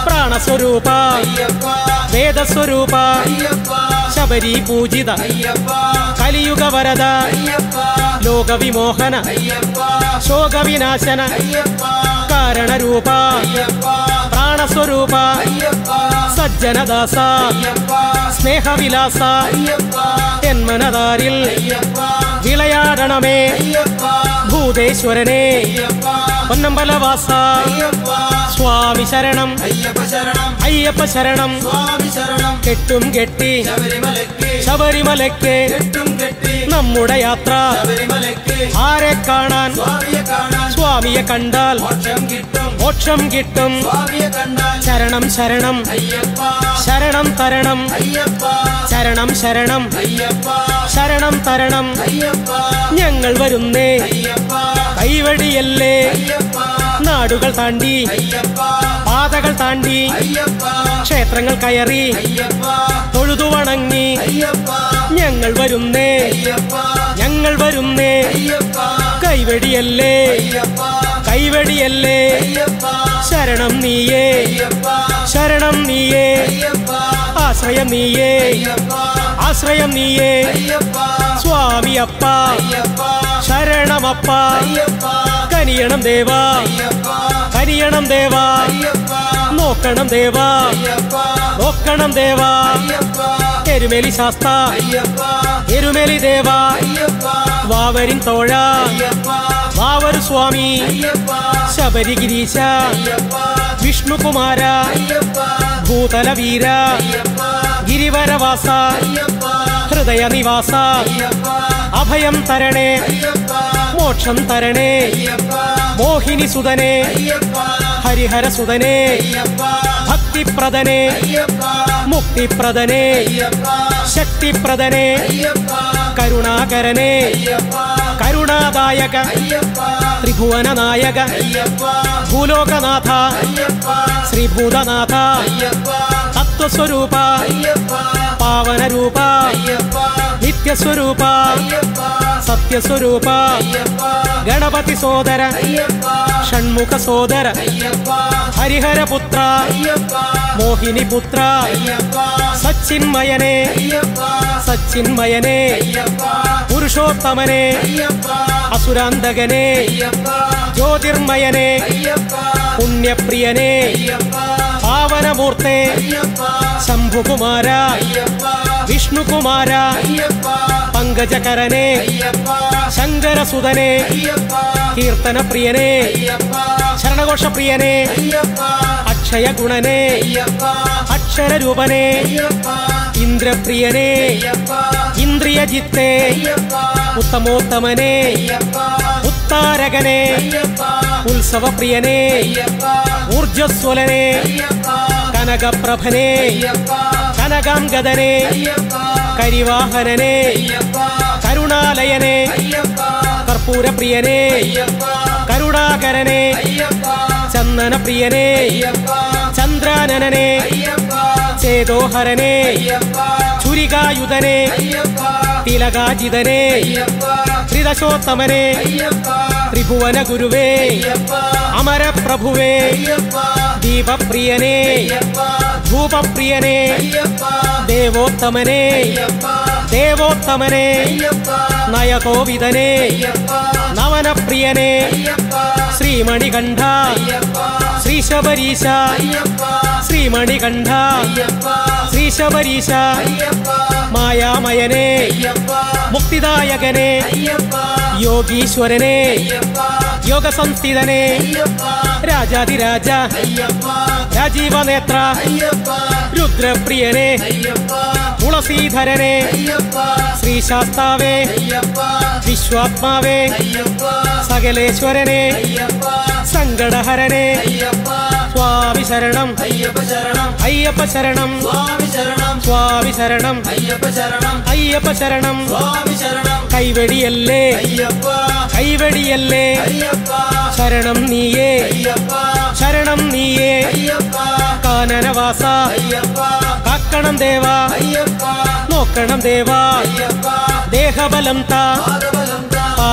Speaker 1: പ്രാണസ്വരൂപ
Speaker 2: അയ്യപ്പ
Speaker 1: വേദസ്വരൂപ
Speaker 2: അയ്യപ്പ
Speaker 1: ശബരി പൂജിത
Speaker 2: അയ്യപ്പ
Speaker 1: കലിയുഗ വരദ
Speaker 2: അയ്യപ്പ
Speaker 1: ലോകവിമോഹന
Speaker 2: അയ്യപ്പ
Speaker 1: ശോകവിനാശന
Speaker 2: അയ്യപ്പ
Speaker 1: കാരണരൂപ
Speaker 2: അയ്യപ്പ
Speaker 1: പ്രാണസ്വരൂപ
Speaker 2: അയ്യപ്പ
Speaker 1: സജ്ജനദാസ
Speaker 2: അയ്യപ്പ
Speaker 1: സ്നേഹവിലാസ
Speaker 2: അയ്യപ്പ
Speaker 1: എന്മനതാരിൽ
Speaker 2: അയ്യപ്പ
Speaker 1: വിളയാടണമേ
Speaker 2: അയ്യപ്പ
Speaker 1: ഭൂതേശ്വരനെ
Speaker 2: അയ്യപ്പ
Speaker 1: പൊന്നമ്പലവാസ
Speaker 2: അയ്യപ്പ
Speaker 1: സ്വാമി ശരണം
Speaker 2: അയ്യപ്പ ശരണം
Speaker 1: അയ്യപ്പ ശരണം
Speaker 2: സ്വാമി ശരണം
Speaker 1: കെട്ടും കെട്ടി
Speaker 2: ശബരിമലയ്ക്ക്
Speaker 1: ശബരിമലയ്ക്ക്
Speaker 2: കെട്ടും കെട്ടി
Speaker 1: നമ്മുടെ യാത്ര
Speaker 2: ശബരിമലയ്ക്ക്
Speaker 1: ആരെ കാണാൻ
Speaker 2: സ്വാമിയെ കാണാൻ
Speaker 1: സ്വാമിയെ കണ്ടാൽ
Speaker 2: മോക്ഷം കിട്ടും
Speaker 1: മോക്ഷം കിട്ടും
Speaker 2: സ്വാമിയെ കണ്ടാൽ
Speaker 1: ശരണം ശരണം
Speaker 2: അയ്യപ്പ
Speaker 1: ശരണം തരണം
Speaker 2: അയ്യപ്പ
Speaker 1: ശരണം ശരണം
Speaker 2: അയ്യപ്പ
Speaker 1: ശരണം തരണം
Speaker 2: അയ്യപ്പ
Speaker 1: ഞങ്ങൾ വരുന്നേ
Speaker 2: അയ്യപ്പ
Speaker 1: കൈവടിയല്ലേ
Speaker 2: അയ്യപ്പ
Speaker 1: നാടുകൾ താണ്ടി
Speaker 2: അയ്യപ്പ
Speaker 1: പാതകൾ താണ്ടി
Speaker 2: അയ്യപ്പ
Speaker 1: ക്ഷേത്രങ്ങൾ കയറി
Speaker 2: അയ്യപ്പ
Speaker 1: തൊഴുതു വണങ്ങി
Speaker 2: അയ്യപ്പ
Speaker 1: ഞങ്ങൾ വരുന്നേ
Speaker 2: അയ്യപ്പ
Speaker 1: ഞങ്ങൾ വരുന്നേ
Speaker 2: അയ്യപ്പ
Speaker 1: കൈവടിയല്ലേ
Speaker 2: അയ്യപ്പ
Speaker 1: കൈവടിയല്ലേ
Speaker 2: അയ്യപ്പ
Speaker 1: ശരണം നീയേ
Speaker 2: അയ്യപ്പ
Speaker 1: ശരണം നീയേ
Speaker 2: അയ്യപ്പ
Speaker 1: ആശ്രയം നീയേ
Speaker 2: അയ്യപ്പ
Speaker 1: ആശ്രയം നീയേ
Speaker 2: അയ്യപ്പ
Speaker 1: സ്വാമി അപ്പ
Speaker 2: അയ്യപ്പ
Speaker 1: ശരണമപ്പ
Speaker 2: അയ്യപ്പ
Speaker 1: കനിയണം ദേവാ
Speaker 2: അയ്യപ്പ
Speaker 1: കനിയണം ദേവാ
Speaker 2: അയ്യപ്പ
Speaker 1: നോക്കണം ദേവാ
Speaker 2: അയ്യപ്പ
Speaker 1: നോക്കണം ദേവാ
Speaker 2: അയ്യപ്പ
Speaker 1: എരുമേലി ശാസ്ത
Speaker 2: അയ്യപ്പ
Speaker 1: എരുമേലി ദേവാ
Speaker 2: അയ്യപ്പ
Speaker 1: വാവരിൻ തോഴ
Speaker 2: അയ്യപ്പ
Speaker 1: വാവരു സ്വാമി
Speaker 2: അയ്യപ്പ
Speaker 1: ശബരിഗിരീശ
Speaker 2: അയ്യപ്പ
Speaker 1: വിഷ്ണുകുമാര
Speaker 2: അയ്യപ്പ
Speaker 1: ഭൂതല വീര
Speaker 2: അയ്യപ്പ
Speaker 1: ഗിരിവരവാസ
Speaker 2: അയ്യപ്പ
Speaker 1: ഹൃദയ നിവാസ
Speaker 2: അയ്യപ്പ
Speaker 1: അഭയം തരണേ
Speaker 2: അയ്യപ്പ
Speaker 1: മോക്ഷം തരണേ
Speaker 2: അയ്യപ്പ
Speaker 1: മോഹിനി സുതനെ
Speaker 2: അയ്യപ്പ
Speaker 1: ഹരിഹര സുതനെ
Speaker 2: അയ്യപ്പ
Speaker 1: ഭക്തിപ്രദനെ
Speaker 2: അയ്യപ്പ
Speaker 1: മുക്തിപ്രദനെ
Speaker 2: അയ്യപ്പ
Speaker 1: ശക്തിപ്രദനെ
Speaker 2: അയ്യപ്പ
Speaker 1: കരുണാകരനെ
Speaker 2: അയ്യപ്പ
Speaker 1: കരുണാദായക
Speaker 2: അയ്യപ്പ
Speaker 1: ത്രിഭുവന നായക
Speaker 2: അയ്യപ്പ
Speaker 1: ഭൂലോകനാഥ
Speaker 2: അയ്യപ്പ
Speaker 1: ശ്രീഭൂതനാഥ
Speaker 2: അയ്യപ്പ
Speaker 1: തത്വസ്വരൂപ
Speaker 2: അയ്യപ്പ
Speaker 1: പാവനരൂപ
Speaker 2: അയ്യപ്പ
Speaker 1: നിത്യസ്വരൂപ
Speaker 2: അയ്യപ്പ
Speaker 1: സത്യസ്വരൂപ
Speaker 2: അയ്യപ്പ
Speaker 1: ഗണപതി സോദര
Speaker 2: അയ്യപ്പ
Speaker 1: ഷൺമുഖ സോദര
Speaker 2: അയ്യപ്പ
Speaker 1: ഹരിഹരപുത്ര
Speaker 2: അയ്യപ്പ
Speaker 1: മോഹിനി പുത്ര
Speaker 2: അയ്യപ്പ
Speaker 1: സച്ചിന്മയനെ
Speaker 2: അയ്യപ്പ
Speaker 1: സച്ചിന്മയനെ
Speaker 2: അയ്യപ്പ
Speaker 1: പുരുഷോത്തമനെ
Speaker 2: അയ്യപ്പ
Speaker 1: അസുരാന്തകനെ
Speaker 2: അയ്യപ്പ
Speaker 1: ജ്യോതിർമയനെ
Speaker 2: അയ്യപ്പ
Speaker 1: പുണ്യപ്രിയനെ
Speaker 2: അയ്യപ്പ
Speaker 1: പാവനമൂർത്തെ
Speaker 2: അയ്യപ്പ
Speaker 1: ശംഭുകുമാര
Speaker 2: അയ്യപ്പ
Speaker 1: വിഷ്ണുകുമാര
Speaker 2: അയ്യപ്പ
Speaker 1: പങ്കജകരനെ
Speaker 2: അയ്യപ്പ
Speaker 1: ശങ്കരസുതനെ
Speaker 2: അയ്യപ്പ
Speaker 1: കീർത്തനപ്രിയനെ
Speaker 2: അയ്യപ്പ
Speaker 1: ശരണഘോഷപ്രിയനെ
Speaker 2: അയ്യപ്പ
Speaker 1: അക്ഷയഗുണനെ
Speaker 2: അയ്യപ്പ
Speaker 1: അക്ഷരരൂപനെ
Speaker 2: അയ്യപ്പ
Speaker 1: ഇന്ദ്രപ്രിയനെ
Speaker 2: അയ്യപ്പ
Speaker 1: ഇന്ദ്രിയജിത്തെ
Speaker 2: അയ്യപ്പ
Speaker 1: ഉത്തമോത്തമനെ
Speaker 2: അയ്യപ്പ
Speaker 1: ഉത്താരകനെ
Speaker 2: അയ്യപ്പ
Speaker 1: ഉത്സവപ്രിയനെ
Speaker 2: അയ്യപ്പ
Speaker 1: ഊർജസ്വലനെ
Speaker 2: അയ്യപ്പ
Speaker 1: കനകപ്രഭനെ
Speaker 2: അയ്യപ്പ
Speaker 1: കനകാംഗതനെ
Speaker 2: അയ്യപ്പ
Speaker 1: കരിവാഹനനെ
Speaker 2: അയ്യപ്പ
Speaker 1: കരുണാലയനെ
Speaker 2: അയ്യപ്പ
Speaker 1: കർപ്പൂരപ്രിയനെ
Speaker 2: അയ്യപ്പ
Speaker 1: കരുണാകരനെ
Speaker 2: അയ്യപ്പ
Speaker 1: ചന്ദനപ്രിയനെ
Speaker 2: അയ്യപ്പ
Speaker 1: ചന്ദ്രാനനെ
Speaker 2: അയ്യപ്പ
Speaker 1: ചേതോഹരനെ
Speaker 2: അയ്യപ്പ
Speaker 1: ചുരികായുധനെ
Speaker 2: അയ്യപ്പ
Speaker 1: തിലകാജിതനെ
Speaker 2: അയ്യപ്പ
Speaker 1: ത്രിദശോത്തമനെ
Speaker 2: അയ്യപ്പ
Speaker 1: ത്രിഭുവന ഗുരുവേ
Speaker 2: അയ്യപ്പ
Speaker 1: അമരപ്രഭുവേ
Speaker 2: അയ്യപ്പ
Speaker 1: ദീപപ്രിയനെ
Speaker 2: അയ്യപ്പ
Speaker 1: ധൂപപ്രിയനെ
Speaker 2: അയ്യപ്പ
Speaker 1: ദേവോത്തമനെ
Speaker 2: അയ്യപ്പ
Speaker 1: ദേവോത്തമനെ
Speaker 2: അയ്യപ്പ
Speaker 1: നയകോവിതനെ
Speaker 2: അയ്യപ്പ
Speaker 1: നവനപ്രിയനെ
Speaker 2: അയ്യപ്പ
Speaker 1: ശ്രീമണികണ്ഠ
Speaker 2: അയ്യപ്പ
Speaker 1: ശ്രീശബരീശ
Speaker 2: അയ്യപ്പ
Speaker 1: ശ്രീമണികണ്ഠ
Speaker 2: അയ്യപ്പ
Speaker 1: ശ്രീശബരീശ
Speaker 2: അയ്യപ്പ
Speaker 1: മായാമയനെ
Speaker 2: അയ്യപ്പ
Speaker 1: മുക്തിദായകനെ
Speaker 2: അയ്യപ്പ
Speaker 1: യോഗീശ്വരനെ
Speaker 2: അയ്യപ്പ
Speaker 1: യോഗസംസ്ഥിതനെ
Speaker 2: അയ്യപ്പ
Speaker 1: രാജാതിരാജ
Speaker 2: അയ്യപ്പ
Speaker 1: രാജീവനേത്ര
Speaker 2: അയ്യപ്പ
Speaker 1: രുദ്രപ്രിയനെ
Speaker 2: അയ്യപ്പ
Speaker 1: തുളസീധരനെ
Speaker 2: അയ്യപ്പ
Speaker 1: ശ്രീശാസ്താവേ
Speaker 2: അയ്യപ്പ
Speaker 1: വിശ്വാത്മാവേ
Speaker 2: അയ്യപ്പ
Speaker 1: സകലേശ്വരനെ
Speaker 2: അയ്യപ്പ
Speaker 1: സങ്കടഹരനെ
Speaker 2: അയ്യപ്പ
Speaker 1: സ്വാമി ശരണം
Speaker 2: അയ്യപ്പ ശരണം
Speaker 1: അയ്യപ്പ ശരണം
Speaker 2: സ്വാമി ശരണം
Speaker 1: സ്വാമി ശരണം
Speaker 2: അയ്യപ്പ ശരണം
Speaker 1: അയ്യപ്പ ശരണം
Speaker 2: സ്വാമി ശരണം
Speaker 1: കൈവടിയല്ലേ
Speaker 2: അയ്യപ്പ
Speaker 1: കൈവടിയല്ലേ
Speaker 2: അയ്യപ്പ
Speaker 1: ശരണം നീയേ
Speaker 2: അയ്യപ്പ
Speaker 1: ശരണം നീയേ
Speaker 2: അയ്യപ്പ
Speaker 1: കാനനവാസ
Speaker 2: അയ്യപ്പ
Speaker 1: കാക്കണം ദേവാ
Speaker 2: അയ്യപ്പ
Speaker 1: നോക്കണം ദേവാ
Speaker 2: അയ്യപ്പ
Speaker 1: ദേഹബലം താ
Speaker 2: പാദബലം താ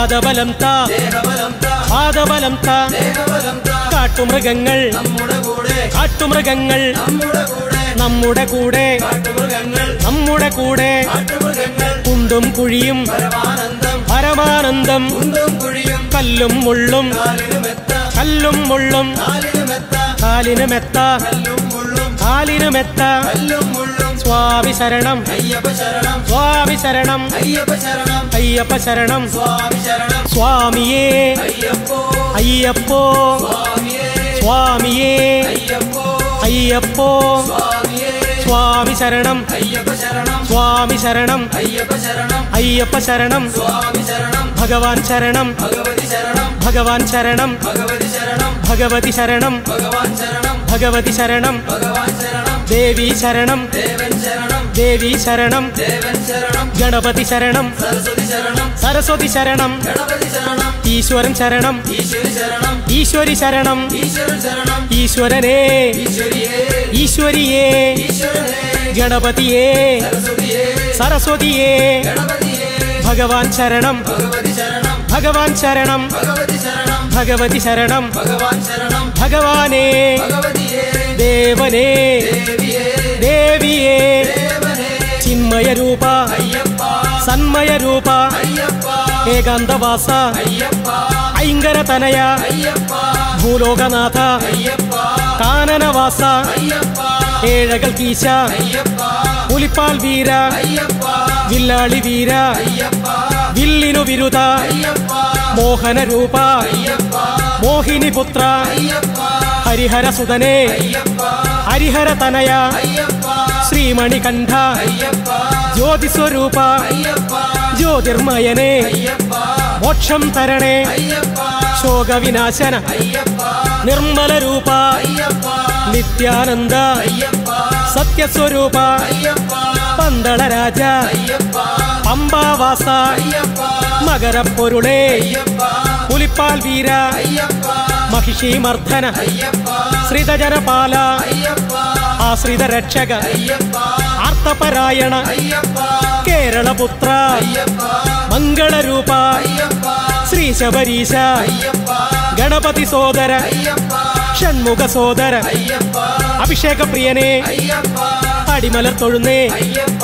Speaker 1: പാദബലം താ
Speaker 2: ദേഹബലം താ
Speaker 1: പാദബലം താ
Speaker 2: ദേഹബലം താ
Speaker 1: കാട്ടുമൃഗങ്ങൾ
Speaker 2: നമ്മുടെ കൂടെ
Speaker 1: കാട്ടുമൃഗങ്ങൾ
Speaker 2: നമ്മുടെ കൂടെ
Speaker 1: നമ്മുടെ കൂടെ
Speaker 2: കാട്ടുമൃഗങ്ങൾ
Speaker 1: നമ്മുടെ കൂടെ
Speaker 2: കാട്ടുമൃഗങ്ങൾ
Speaker 1: കുണ്ടും കുഴിയും
Speaker 2: പരമാനന്ദം
Speaker 1: പരമാനന്ദം
Speaker 2: കുണ്ടും കുഴിയും
Speaker 1: കല്ലും മുള്ളും
Speaker 2: കാലിന് മെത്ത
Speaker 1: കല്ലും മുള്ളും
Speaker 2: കാലിന് മെത്ത
Speaker 1: കാലിന് മെത്ത
Speaker 2: കല്ലും മുള്ളും
Speaker 1: കാലിന് മെത്ത
Speaker 2: കല്ലും മുള്ളും
Speaker 1: സ്വാമി ശരണം
Speaker 2: അയ്യപ്പ ശരണം
Speaker 1: സ്വാമി ശരണം
Speaker 2: അയ്യപ്പ ശരണം
Speaker 1: അയ്യപ്പ ശരണം
Speaker 2: സ്വാമി ശരണം
Speaker 1: സ്വാമിയേ
Speaker 2: അയ്യപ്പോ
Speaker 1: അയ്യപ്പോ
Speaker 2: സ്വാമിയേ
Speaker 1: സ്വാമിയേ
Speaker 2: അയ്യപ്പോ
Speaker 1: അയ്യപ്പോ
Speaker 2: സ്വാമിയേ
Speaker 1: സ്വാമി ശരണം
Speaker 2: അയ്യപ്പ ശരണം
Speaker 1: സ്വാമി ശരണം
Speaker 2: അയ്യപ്പ ശരണം
Speaker 1: അയ്യപ്പ ശരണം
Speaker 2: സ്വാമി ശരണം
Speaker 1: ഭഗവാൻ ശരണം
Speaker 2: ഭഗവതി ശരണം
Speaker 1: ഭഗവാൻ ശരണം
Speaker 2: ഭഗവതി ശരണം
Speaker 1: ഭഗവതി ശരണം
Speaker 2: ഭഗവാൻ ശരണം
Speaker 1: ഭഗവതി ശരണം
Speaker 2: ഭഗവാൻ ശരണം
Speaker 1: ദേവി ശരണം
Speaker 2: ദേവൻ ശരണം
Speaker 1: ദേവി ശരണം
Speaker 2: ദേവൻ ശരണം
Speaker 1: ഗണപതി ശരണം
Speaker 2: സരസ്വതി ശരണം
Speaker 1: സരസ്വതി ശരണം
Speaker 2: ഗണപതി ശരണം
Speaker 1: ഈശ്വരൻ ശരണം
Speaker 2: ഈശ്വരി ശരണം
Speaker 1: ഈശ്വരി ശരണം
Speaker 2: ഈശ്വരൻ ശരണം
Speaker 1: ഈശ്വരനേ
Speaker 2: ഈശ്വരിയേ
Speaker 1: ഈശ്വരിയേ
Speaker 2: ഈശ്വരനേ
Speaker 1: ഗണപതിയേ
Speaker 2: സരസ്വതിയേ
Speaker 1: സരസ്വതിയേ
Speaker 2: ഗണപതിയേ
Speaker 1: ഭഗവാൻ ശരണം
Speaker 2: ഭഗവതി ശരണം
Speaker 1: ഭഗവാൻ ശരണം
Speaker 2: ഭഗവതി ശരണം
Speaker 1: ഭഗവതി ശരണം
Speaker 2: ഭഗവാൻ ശരണം
Speaker 1: ഭഗവാനേ
Speaker 2: ഭഗവതിയേ
Speaker 1: ദേവനേ
Speaker 2: ദേവിയേ
Speaker 1: ദേവിയേ
Speaker 2: ദേവനേ
Speaker 1: ചിന്മയ രൂപ
Speaker 2: അയ്യപ്പ
Speaker 1: സന്മയ രൂപ
Speaker 2: അയ്യപ്പ
Speaker 1: ഏകാന്തവാസ
Speaker 2: അയ്യപ്പ
Speaker 1: ഐങ്കര തനയ
Speaker 2: അയ്യപ്പ
Speaker 1: ഭൂലോകനാഥ
Speaker 2: അയ്യപ്പ
Speaker 1: കാനനവാസ
Speaker 2: അയ്യപ്പ
Speaker 1: ഏഴകൾ കീശ
Speaker 2: അയ്യപ്പ
Speaker 1: പുലിപ്പാൽ വീര
Speaker 2: അയ്യപ്പ
Speaker 1: വില്ലാളി വീര
Speaker 2: അയ്യപ്പ
Speaker 1: വില്ലിനു വിരുദ
Speaker 2: അയ്യപ്പ
Speaker 1: മോഹന രൂപ
Speaker 2: അയ്യപ്പ
Speaker 1: മോഹിനി പുത്ര
Speaker 2: അയ്യപ്പ
Speaker 1: ഹരിഹര സുതനേ
Speaker 2: അയ്യപ്പ
Speaker 1: ഹരിഹര തനയ
Speaker 2: അയ്യപ്പ
Speaker 1: ശ്രീമണികണ്ഠ
Speaker 2: അയ്യപ്പ
Speaker 1: ജ്യോതിസ്വരൂപ
Speaker 2: അയ്യപ്പ
Speaker 1: ജ്യോതിർമയനേ
Speaker 2: അയ്യപ്പ
Speaker 1: മോക്ഷം തരണേ
Speaker 2: അയ്യപ്പ
Speaker 1: ശോകവിനാശന
Speaker 2: അയ്യപ്പ
Speaker 1: നിർമ്മല രൂപ
Speaker 2: അയ്യപ്പ
Speaker 1: നിത്യാനന്ദ
Speaker 2: അയ്യപ്പ
Speaker 1: സത്യസ്വരൂപ
Speaker 2: അയ്യപ്പ
Speaker 1: പന്തള രാജ
Speaker 2: അയ്യപ്പ
Speaker 1: പമ്പാവാസ
Speaker 2: അയ്യപ്പ
Speaker 1: മകരപ്പൊരുളേ
Speaker 2: അയ്യപ്പ
Speaker 1: പുലിപ്പാൽ വീര
Speaker 2: അയ്യപ്പ
Speaker 1: മഹിഷി മർദ്ദന
Speaker 2: അയ്യപ്പ
Speaker 1: ശ്രിതജനപാല
Speaker 2: അയ്യപ്പ
Speaker 1: ആശ്രിത രക്ഷക
Speaker 2: അയ്യപ്പ
Speaker 1: ആർത്തപരായണ
Speaker 2: അയ്യപ്പ
Speaker 1: കേരളപുത്ര
Speaker 2: അയ്യപ്പ
Speaker 1: മംഗളരൂപ
Speaker 2: അയ്യപ്പ
Speaker 1: ശ്രീ ശബരീശ
Speaker 2: അയ്യപ്പ
Speaker 1: ഗണപതി സോദര
Speaker 2: അയ്യപ്പ
Speaker 1: ഷൺമുഖ സോദര
Speaker 2: അയ്യപ്പ
Speaker 1: അഭിഷേക പ്രിയനെ
Speaker 2: അയ്യപ്പ
Speaker 1: അടിമലർ തൊഴുന്നേ
Speaker 2: അയ്യപ്പ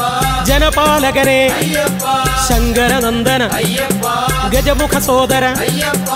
Speaker 1: ജനപാലകനെ
Speaker 2: അയ്യപ്പ
Speaker 1: ശങ്കരനന്ദന
Speaker 2: അയ്യപ്പ
Speaker 1: ഗജമുഖ സോദര
Speaker 2: അയ്യപ്പ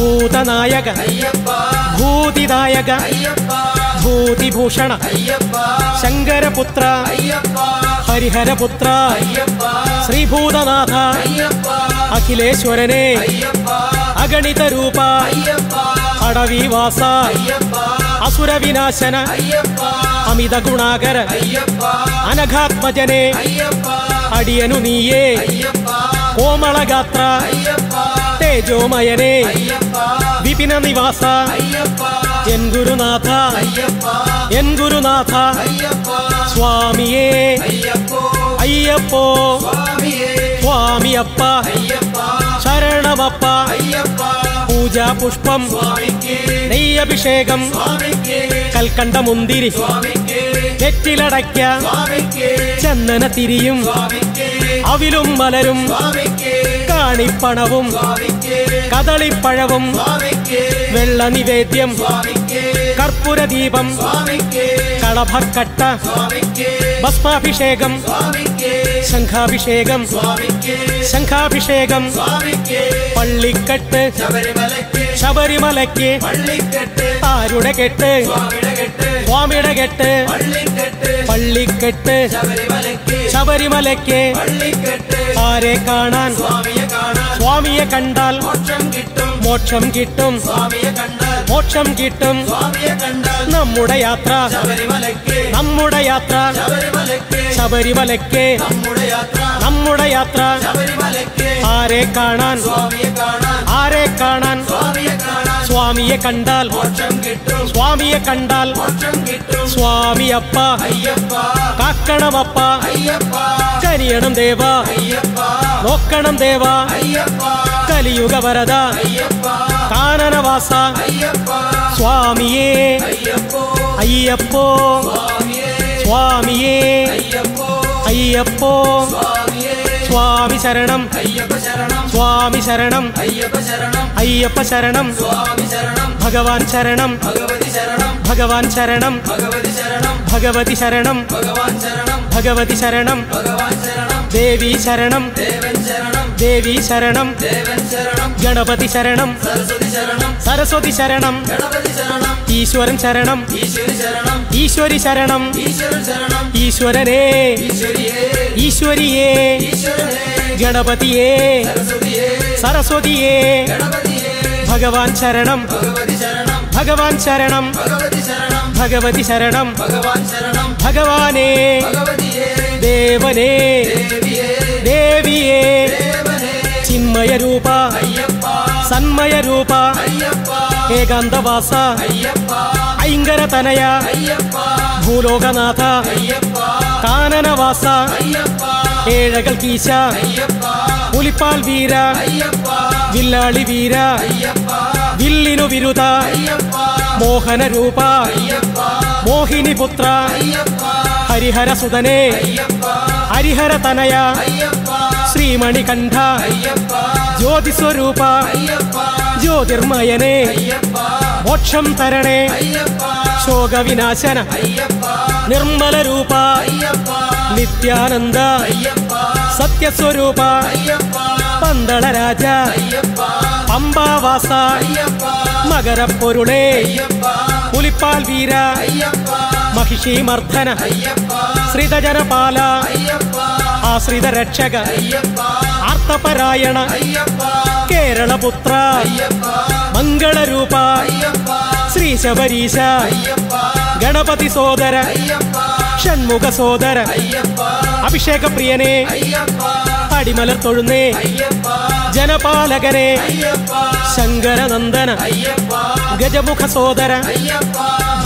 Speaker 1: ഭൂതനായക
Speaker 2: അയ്യപ്പ
Speaker 1: ഭൂതിദായക
Speaker 2: അയ്യപ്പ
Speaker 1: ഭൂതിഭൂഷണ
Speaker 2: അയ്യപ്പ
Speaker 1: ശങ്കരപുത്ര
Speaker 2: അയ്യപ്പ
Speaker 1: ഹരിഹരപുത്ര
Speaker 2: അയ്യപ്പ
Speaker 1: ശ്രീഭൂതനാഥ
Speaker 2: അയ്യപ്പ
Speaker 1: അഖിലേശ്വരനെ
Speaker 2: അയ്യപ്പ
Speaker 1: അഗണിത രൂപ
Speaker 2: അയ്യപ്പ
Speaker 1: അടവിവാസ
Speaker 2: അയ്യപ്പ
Speaker 1: അസുരവിനാശന
Speaker 2: അയ്യപ്പ
Speaker 1: അമിത ഗുണാകര
Speaker 2: അയ്യപ്പ
Speaker 1: അനഘാത്മജനെ
Speaker 2: അയ്യപ്പ
Speaker 1: അടിയനു നീയേ
Speaker 2: അയ്യപ്പ
Speaker 1: കോമളഗാത്ര
Speaker 2: അയ്യപ്പ
Speaker 1: തേജോമയനെ
Speaker 2: അയ്യപ്പ
Speaker 1: വിപിന നിവാസ
Speaker 2: അയ്യപ്പ
Speaker 1: എൻ ഗുരുനാഥ
Speaker 2: അയ്യപ്പ
Speaker 1: എൻ ഗുരുനാഥ
Speaker 2: അയ്യപ്പ
Speaker 1: സ്വാമിയേ
Speaker 2: അയ്യപ്പോ
Speaker 1: അയ്യപ്പോ
Speaker 2: സ്വാമിയേ
Speaker 1: സ്വാമിയപ്പ
Speaker 2: അയ്യപ്പ
Speaker 1: ശരണമപ്പ
Speaker 2: അയ്യപ്പ
Speaker 1: പൂജാ പുഷ്പം
Speaker 2: സ്വാമിക്ക്
Speaker 1: നെയ്യഭിഷേകം
Speaker 2: സ്വാമിക്ക്
Speaker 1: കൽക്കണ്ട മുന്തിരി
Speaker 2: സ്വാമിക്ക്
Speaker 1: വെറ്റിലടയ്ക്ക
Speaker 2: സ്വാമിക്ക്
Speaker 1: ചന്ദന തിരിയും
Speaker 2: സ്വാമിക്ക്
Speaker 1: അവിലും മലരും
Speaker 2: സ്വാമിക്ക്
Speaker 1: കാണിപ്പണവും
Speaker 2: സ്വാമിക്ക്
Speaker 1: കദളിപ്പഴവും
Speaker 2: സ്വാമിക്ക്
Speaker 1: വെള്ള നിവേദ്യം
Speaker 2: സ്വാമിക്ക്
Speaker 1: കർപ്പൂരദീപം
Speaker 2: സ്വാമിക്ക്
Speaker 1: കളഭക്കട്ട
Speaker 2: സ്വാമിക്ക്
Speaker 1: ഭസ്മാഭിഷേകം
Speaker 2: സ്വാമിക്ക്
Speaker 1: ശംഖാഭിഷേകം
Speaker 2: സ്വാമിക്ക്
Speaker 1: ശംഖാഭിഷേകം
Speaker 2: സ്വാമിക്ക്
Speaker 1: പള്ളിക്കെട്ട്
Speaker 2: ശബരിമലയ്ക്ക്
Speaker 1: ശബരിമലയ്ക്ക്
Speaker 2: പള്ളിക്കെട്ട്
Speaker 1: ആരുടെ കെട്ട്
Speaker 2: സ്വാമിയുടെ കെട്ട്
Speaker 1: സ്വാമിയുടെ കെട്ട്
Speaker 2: പള്ളിക്കെട്ട്
Speaker 1: പള്ളിക്കെട്ട്
Speaker 2: ശബരിമലയ്ക്ക്
Speaker 1: ശബരിമലയ്ക്ക്
Speaker 2: പള്ളിക്കെട്ട്
Speaker 1: ആരെ കാണാൻ
Speaker 2: സ്വാമിയെ കാണാൻ
Speaker 1: സ്വാമിയെ കണ്ടാൽ
Speaker 2: മോക്ഷം കിട്ടും
Speaker 1: മോക്ഷം കിട്ടും
Speaker 2: സ്വാമിയെ കണ്ടാൽ
Speaker 1: മോക്ഷം കിട്ടും
Speaker 2: സ്വാമിയെ കണ്ടാൽ
Speaker 1: നമ്മുടെ യാത്ര
Speaker 2: ശബരിമലയ്ക്ക്
Speaker 1: നമ്മുടെ യാത്ര
Speaker 2: ശബരിമലയ്ക്ക്
Speaker 1: ശബരിമലയ്ക്ക്
Speaker 2: നമ്മുടെ യാത്ര
Speaker 1: നമ്മുടെ യാത്ര
Speaker 2: ശബരിമലയ്ക്ക്
Speaker 1: ആരെ കാണാൻ
Speaker 2: സ്വാമിയെ കാണാൻ
Speaker 1: ആരെ കാണാൻ
Speaker 2: സ്വാമിയെ കാണാൻ
Speaker 1: സ്വാമിയെ കണ്ടാൽ
Speaker 2: മോക്ഷം കിട്ടും
Speaker 1: സ്വാമിയെ കണ്ടാൽ
Speaker 2: മോക്ഷം കിട്ടും
Speaker 1: സ്വാമിയപ്പ
Speaker 2: അയ്യപ്പ
Speaker 1: കാക്കണമപ്പ
Speaker 2: അയ്യപ്പ
Speaker 1: കനിയണം ദേവ
Speaker 2: അയ്യപ്പ
Speaker 1: നോക്കണം ദേവ
Speaker 2: അയ്യപ്പ
Speaker 1: കലിയുഗ വരദ
Speaker 2: അയ്യപ്പ
Speaker 1: കാനനവാസ
Speaker 2: അയ്യപ്പ
Speaker 1: സ്വാമിയേ
Speaker 2: അയ്യപ്പോ
Speaker 1: അയ്യപ്പോ
Speaker 2: സ്വാമിയേ
Speaker 1: സ്വാമിയേ
Speaker 2: അയ്യപ്പോ
Speaker 1: അയ്യപ്പോ
Speaker 2: സ്വാമിയേ
Speaker 1: സ്വാമി ശരണം
Speaker 2: അയ്യപ്പ ശരണം
Speaker 1: സ്വാമി ശരണം
Speaker 2: അയ്യപ്പ ശരണം
Speaker 1: അയ്യപ്പ ശരണം
Speaker 2: സ്വാമി ശരണം
Speaker 1: ഭഗവാൻ ശരണം
Speaker 2: ഭഗവതി ശരണം
Speaker 1: ഭഗവാൻ ശരണം
Speaker 2: ഭഗവതി ശരണം
Speaker 1: ഭഗവതി ശരണം
Speaker 2: ഭഗവാൻ ശരണം
Speaker 1: ഭഗവതി ശരണം
Speaker 2: ഭഗവാൻ ശരണം
Speaker 1: ദേവി ശരണം
Speaker 2: ദേവൻ ശരണം
Speaker 1: ദേവി ശരണം
Speaker 2: ദേവൻ ശരണം
Speaker 1: ഗണപതി ശരണം
Speaker 2: സരസ്വതി ശരണം
Speaker 1: സരസ്വതി ശരണം
Speaker 2: ഗണപതി ശരണം
Speaker 1: ഈശ്വരൻ ശരണം
Speaker 2: ഈശ്വരി ശരണം
Speaker 1: ഈശ്വരി ശരണം
Speaker 2: ഈശ്വരൻ ശരണം
Speaker 1: ഈശ്വരനെ
Speaker 2: ഈശ്വരിയേ
Speaker 1: ഈശ്വരിയേ
Speaker 2: ഈശ്വരനേ
Speaker 1: ഗണപതിയേ
Speaker 2: സരസ്വതിയേ
Speaker 1: സരസ്വതിയേ
Speaker 2: ഗണപതിയേ
Speaker 1: ഭഗവാൻ ശരണം
Speaker 2: ഭഗവതി ശരണം
Speaker 1: ഭഗവാൻ ശരണം
Speaker 2: ഭഗവതി ശരണം
Speaker 1: ഭഗവതി ശരണം
Speaker 2: ഭഗവാൻ ശരണം
Speaker 1: ഭഗവാനേ
Speaker 2: ഭഗവതിയേ
Speaker 1: ദേവനേ
Speaker 2: ദേവിയേ
Speaker 1: ദേവിയേ
Speaker 2: ദേവനേ
Speaker 1: ചിന്മയ രൂപ
Speaker 2: അയ്യപ്പ
Speaker 1: സന്മയ രൂപ
Speaker 2: അയ്യപ്പ
Speaker 1: ഏകാന്തവാസ
Speaker 2: അയ്യപ്പ
Speaker 1: ഐങ്കര തനയ
Speaker 2: അയ്യപ്പ
Speaker 1: ഭൂലോകനാഥ
Speaker 2: അയ്യപ്പ
Speaker 1: കാനനവാസ
Speaker 2: അയ്യപ്പ
Speaker 1: ഏഴകൾ കീശ
Speaker 2: അയ്യപ്പ
Speaker 1: പുലിപ്പാൽ വീര
Speaker 2: അയ്യപ്പ
Speaker 1: വില്ലാളി വീര
Speaker 2: അയ്യപ്പ
Speaker 1: വില്ലിനു വിരുദ
Speaker 2: അയ്യപ്പ
Speaker 1: മോഹന രൂപ
Speaker 2: അയ്യപ്പ
Speaker 1: മോഹിനി പുത്ര
Speaker 2: അയ്യപ്പ
Speaker 1: ഹരിഹര സുതനേ
Speaker 2: അയ്യപ്പ
Speaker 1: ഹരിഹര തനയ
Speaker 2: അയ്യപ്പ
Speaker 1: ശ്രീമണികണ്ഠ
Speaker 2: അയ്യപ്പ
Speaker 1: ജ്യോതിസ്വരൂപ
Speaker 2: അയ്യപ്പ
Speaker 1: ജ്യോതിർമയനേ
Speaker 2: അയ്യപ്പ
Speaker 1: മോക്ഷം തരണേ
Speaker 2: അയ്യപ്പ
Speaker 1: ശോകവിനാശന
Speaker 2: അയ്യപ്പ
Speaker 1: നിർമ്മല രൂപ
Speaker 2: അയ്യപ്പ
Speaker 1: നിത്യാനന്ദ
Speaker 2: അയ്യപ്പ
Speaker 1: സത്യസ്വരൂപ
Speaker 2: അയ്യപ്പ
Speaker 1: പന്തള രാജ
Speaker 2: അയ്യപ്പ
Speaker 1: പമ്പാവാസ
Speaker 2: അയ്യപ്പ
Speaker 1: മകരപ്പൊരുളേ
Speaker 2: അയ്യപ്പ
Speaker 1: പുലിപ്പാൽ വീര
Speaker 2: അയ്യപ്പ
Speaker 1: മഹിഷി മർദ്ദന
Speaker 2: അയ്യപ്പ
Speaker 1: ശ്രിതജനപാല
Speaker 2: അയ്യപ്പ
Speaker 1: ആശ്രിത രക്ഷക
Speaker 2: അയ്യപ്പ
Speaker 1: ആർത്തപരായണ
Speaker 2: അയ്യപ്പ
Speaker 1: കേരളപുത്ര
Speaker 2: അയ്യപ്പ
Speaker 1: മംഗളരൂപ
Speaker 2: അയ്യപ്പ
Speaker 1: ശ്രീ ശബരീശ
Speaker 2: അയ്യപ്പ
Speaker 1: ഗണപതി സോദര
Speaker 2: അയ്യപ്പ
Speaker 1: ഷൺമുഖ സോദര
Speaker 2: അയ്യപ്പ
Speaker 1: അഭിഷേക പ്രിയനെ
Speaker 2: അയ്യപ്പ
Speaker 1: അടിമലർ തൊഴുന്നേ
Speaker 2: അയ്യപ്പ
Speaker 1: ജനപാലകനെ
Speaker 2: അയ്യപ്പ
Speaker 1: ശങ്കരനന്ദന
Speaker 2: അയ്യപ്പ
Speaker 1: ഗജമുഖ സോദര
Speaker 2: അയ്യപ്പ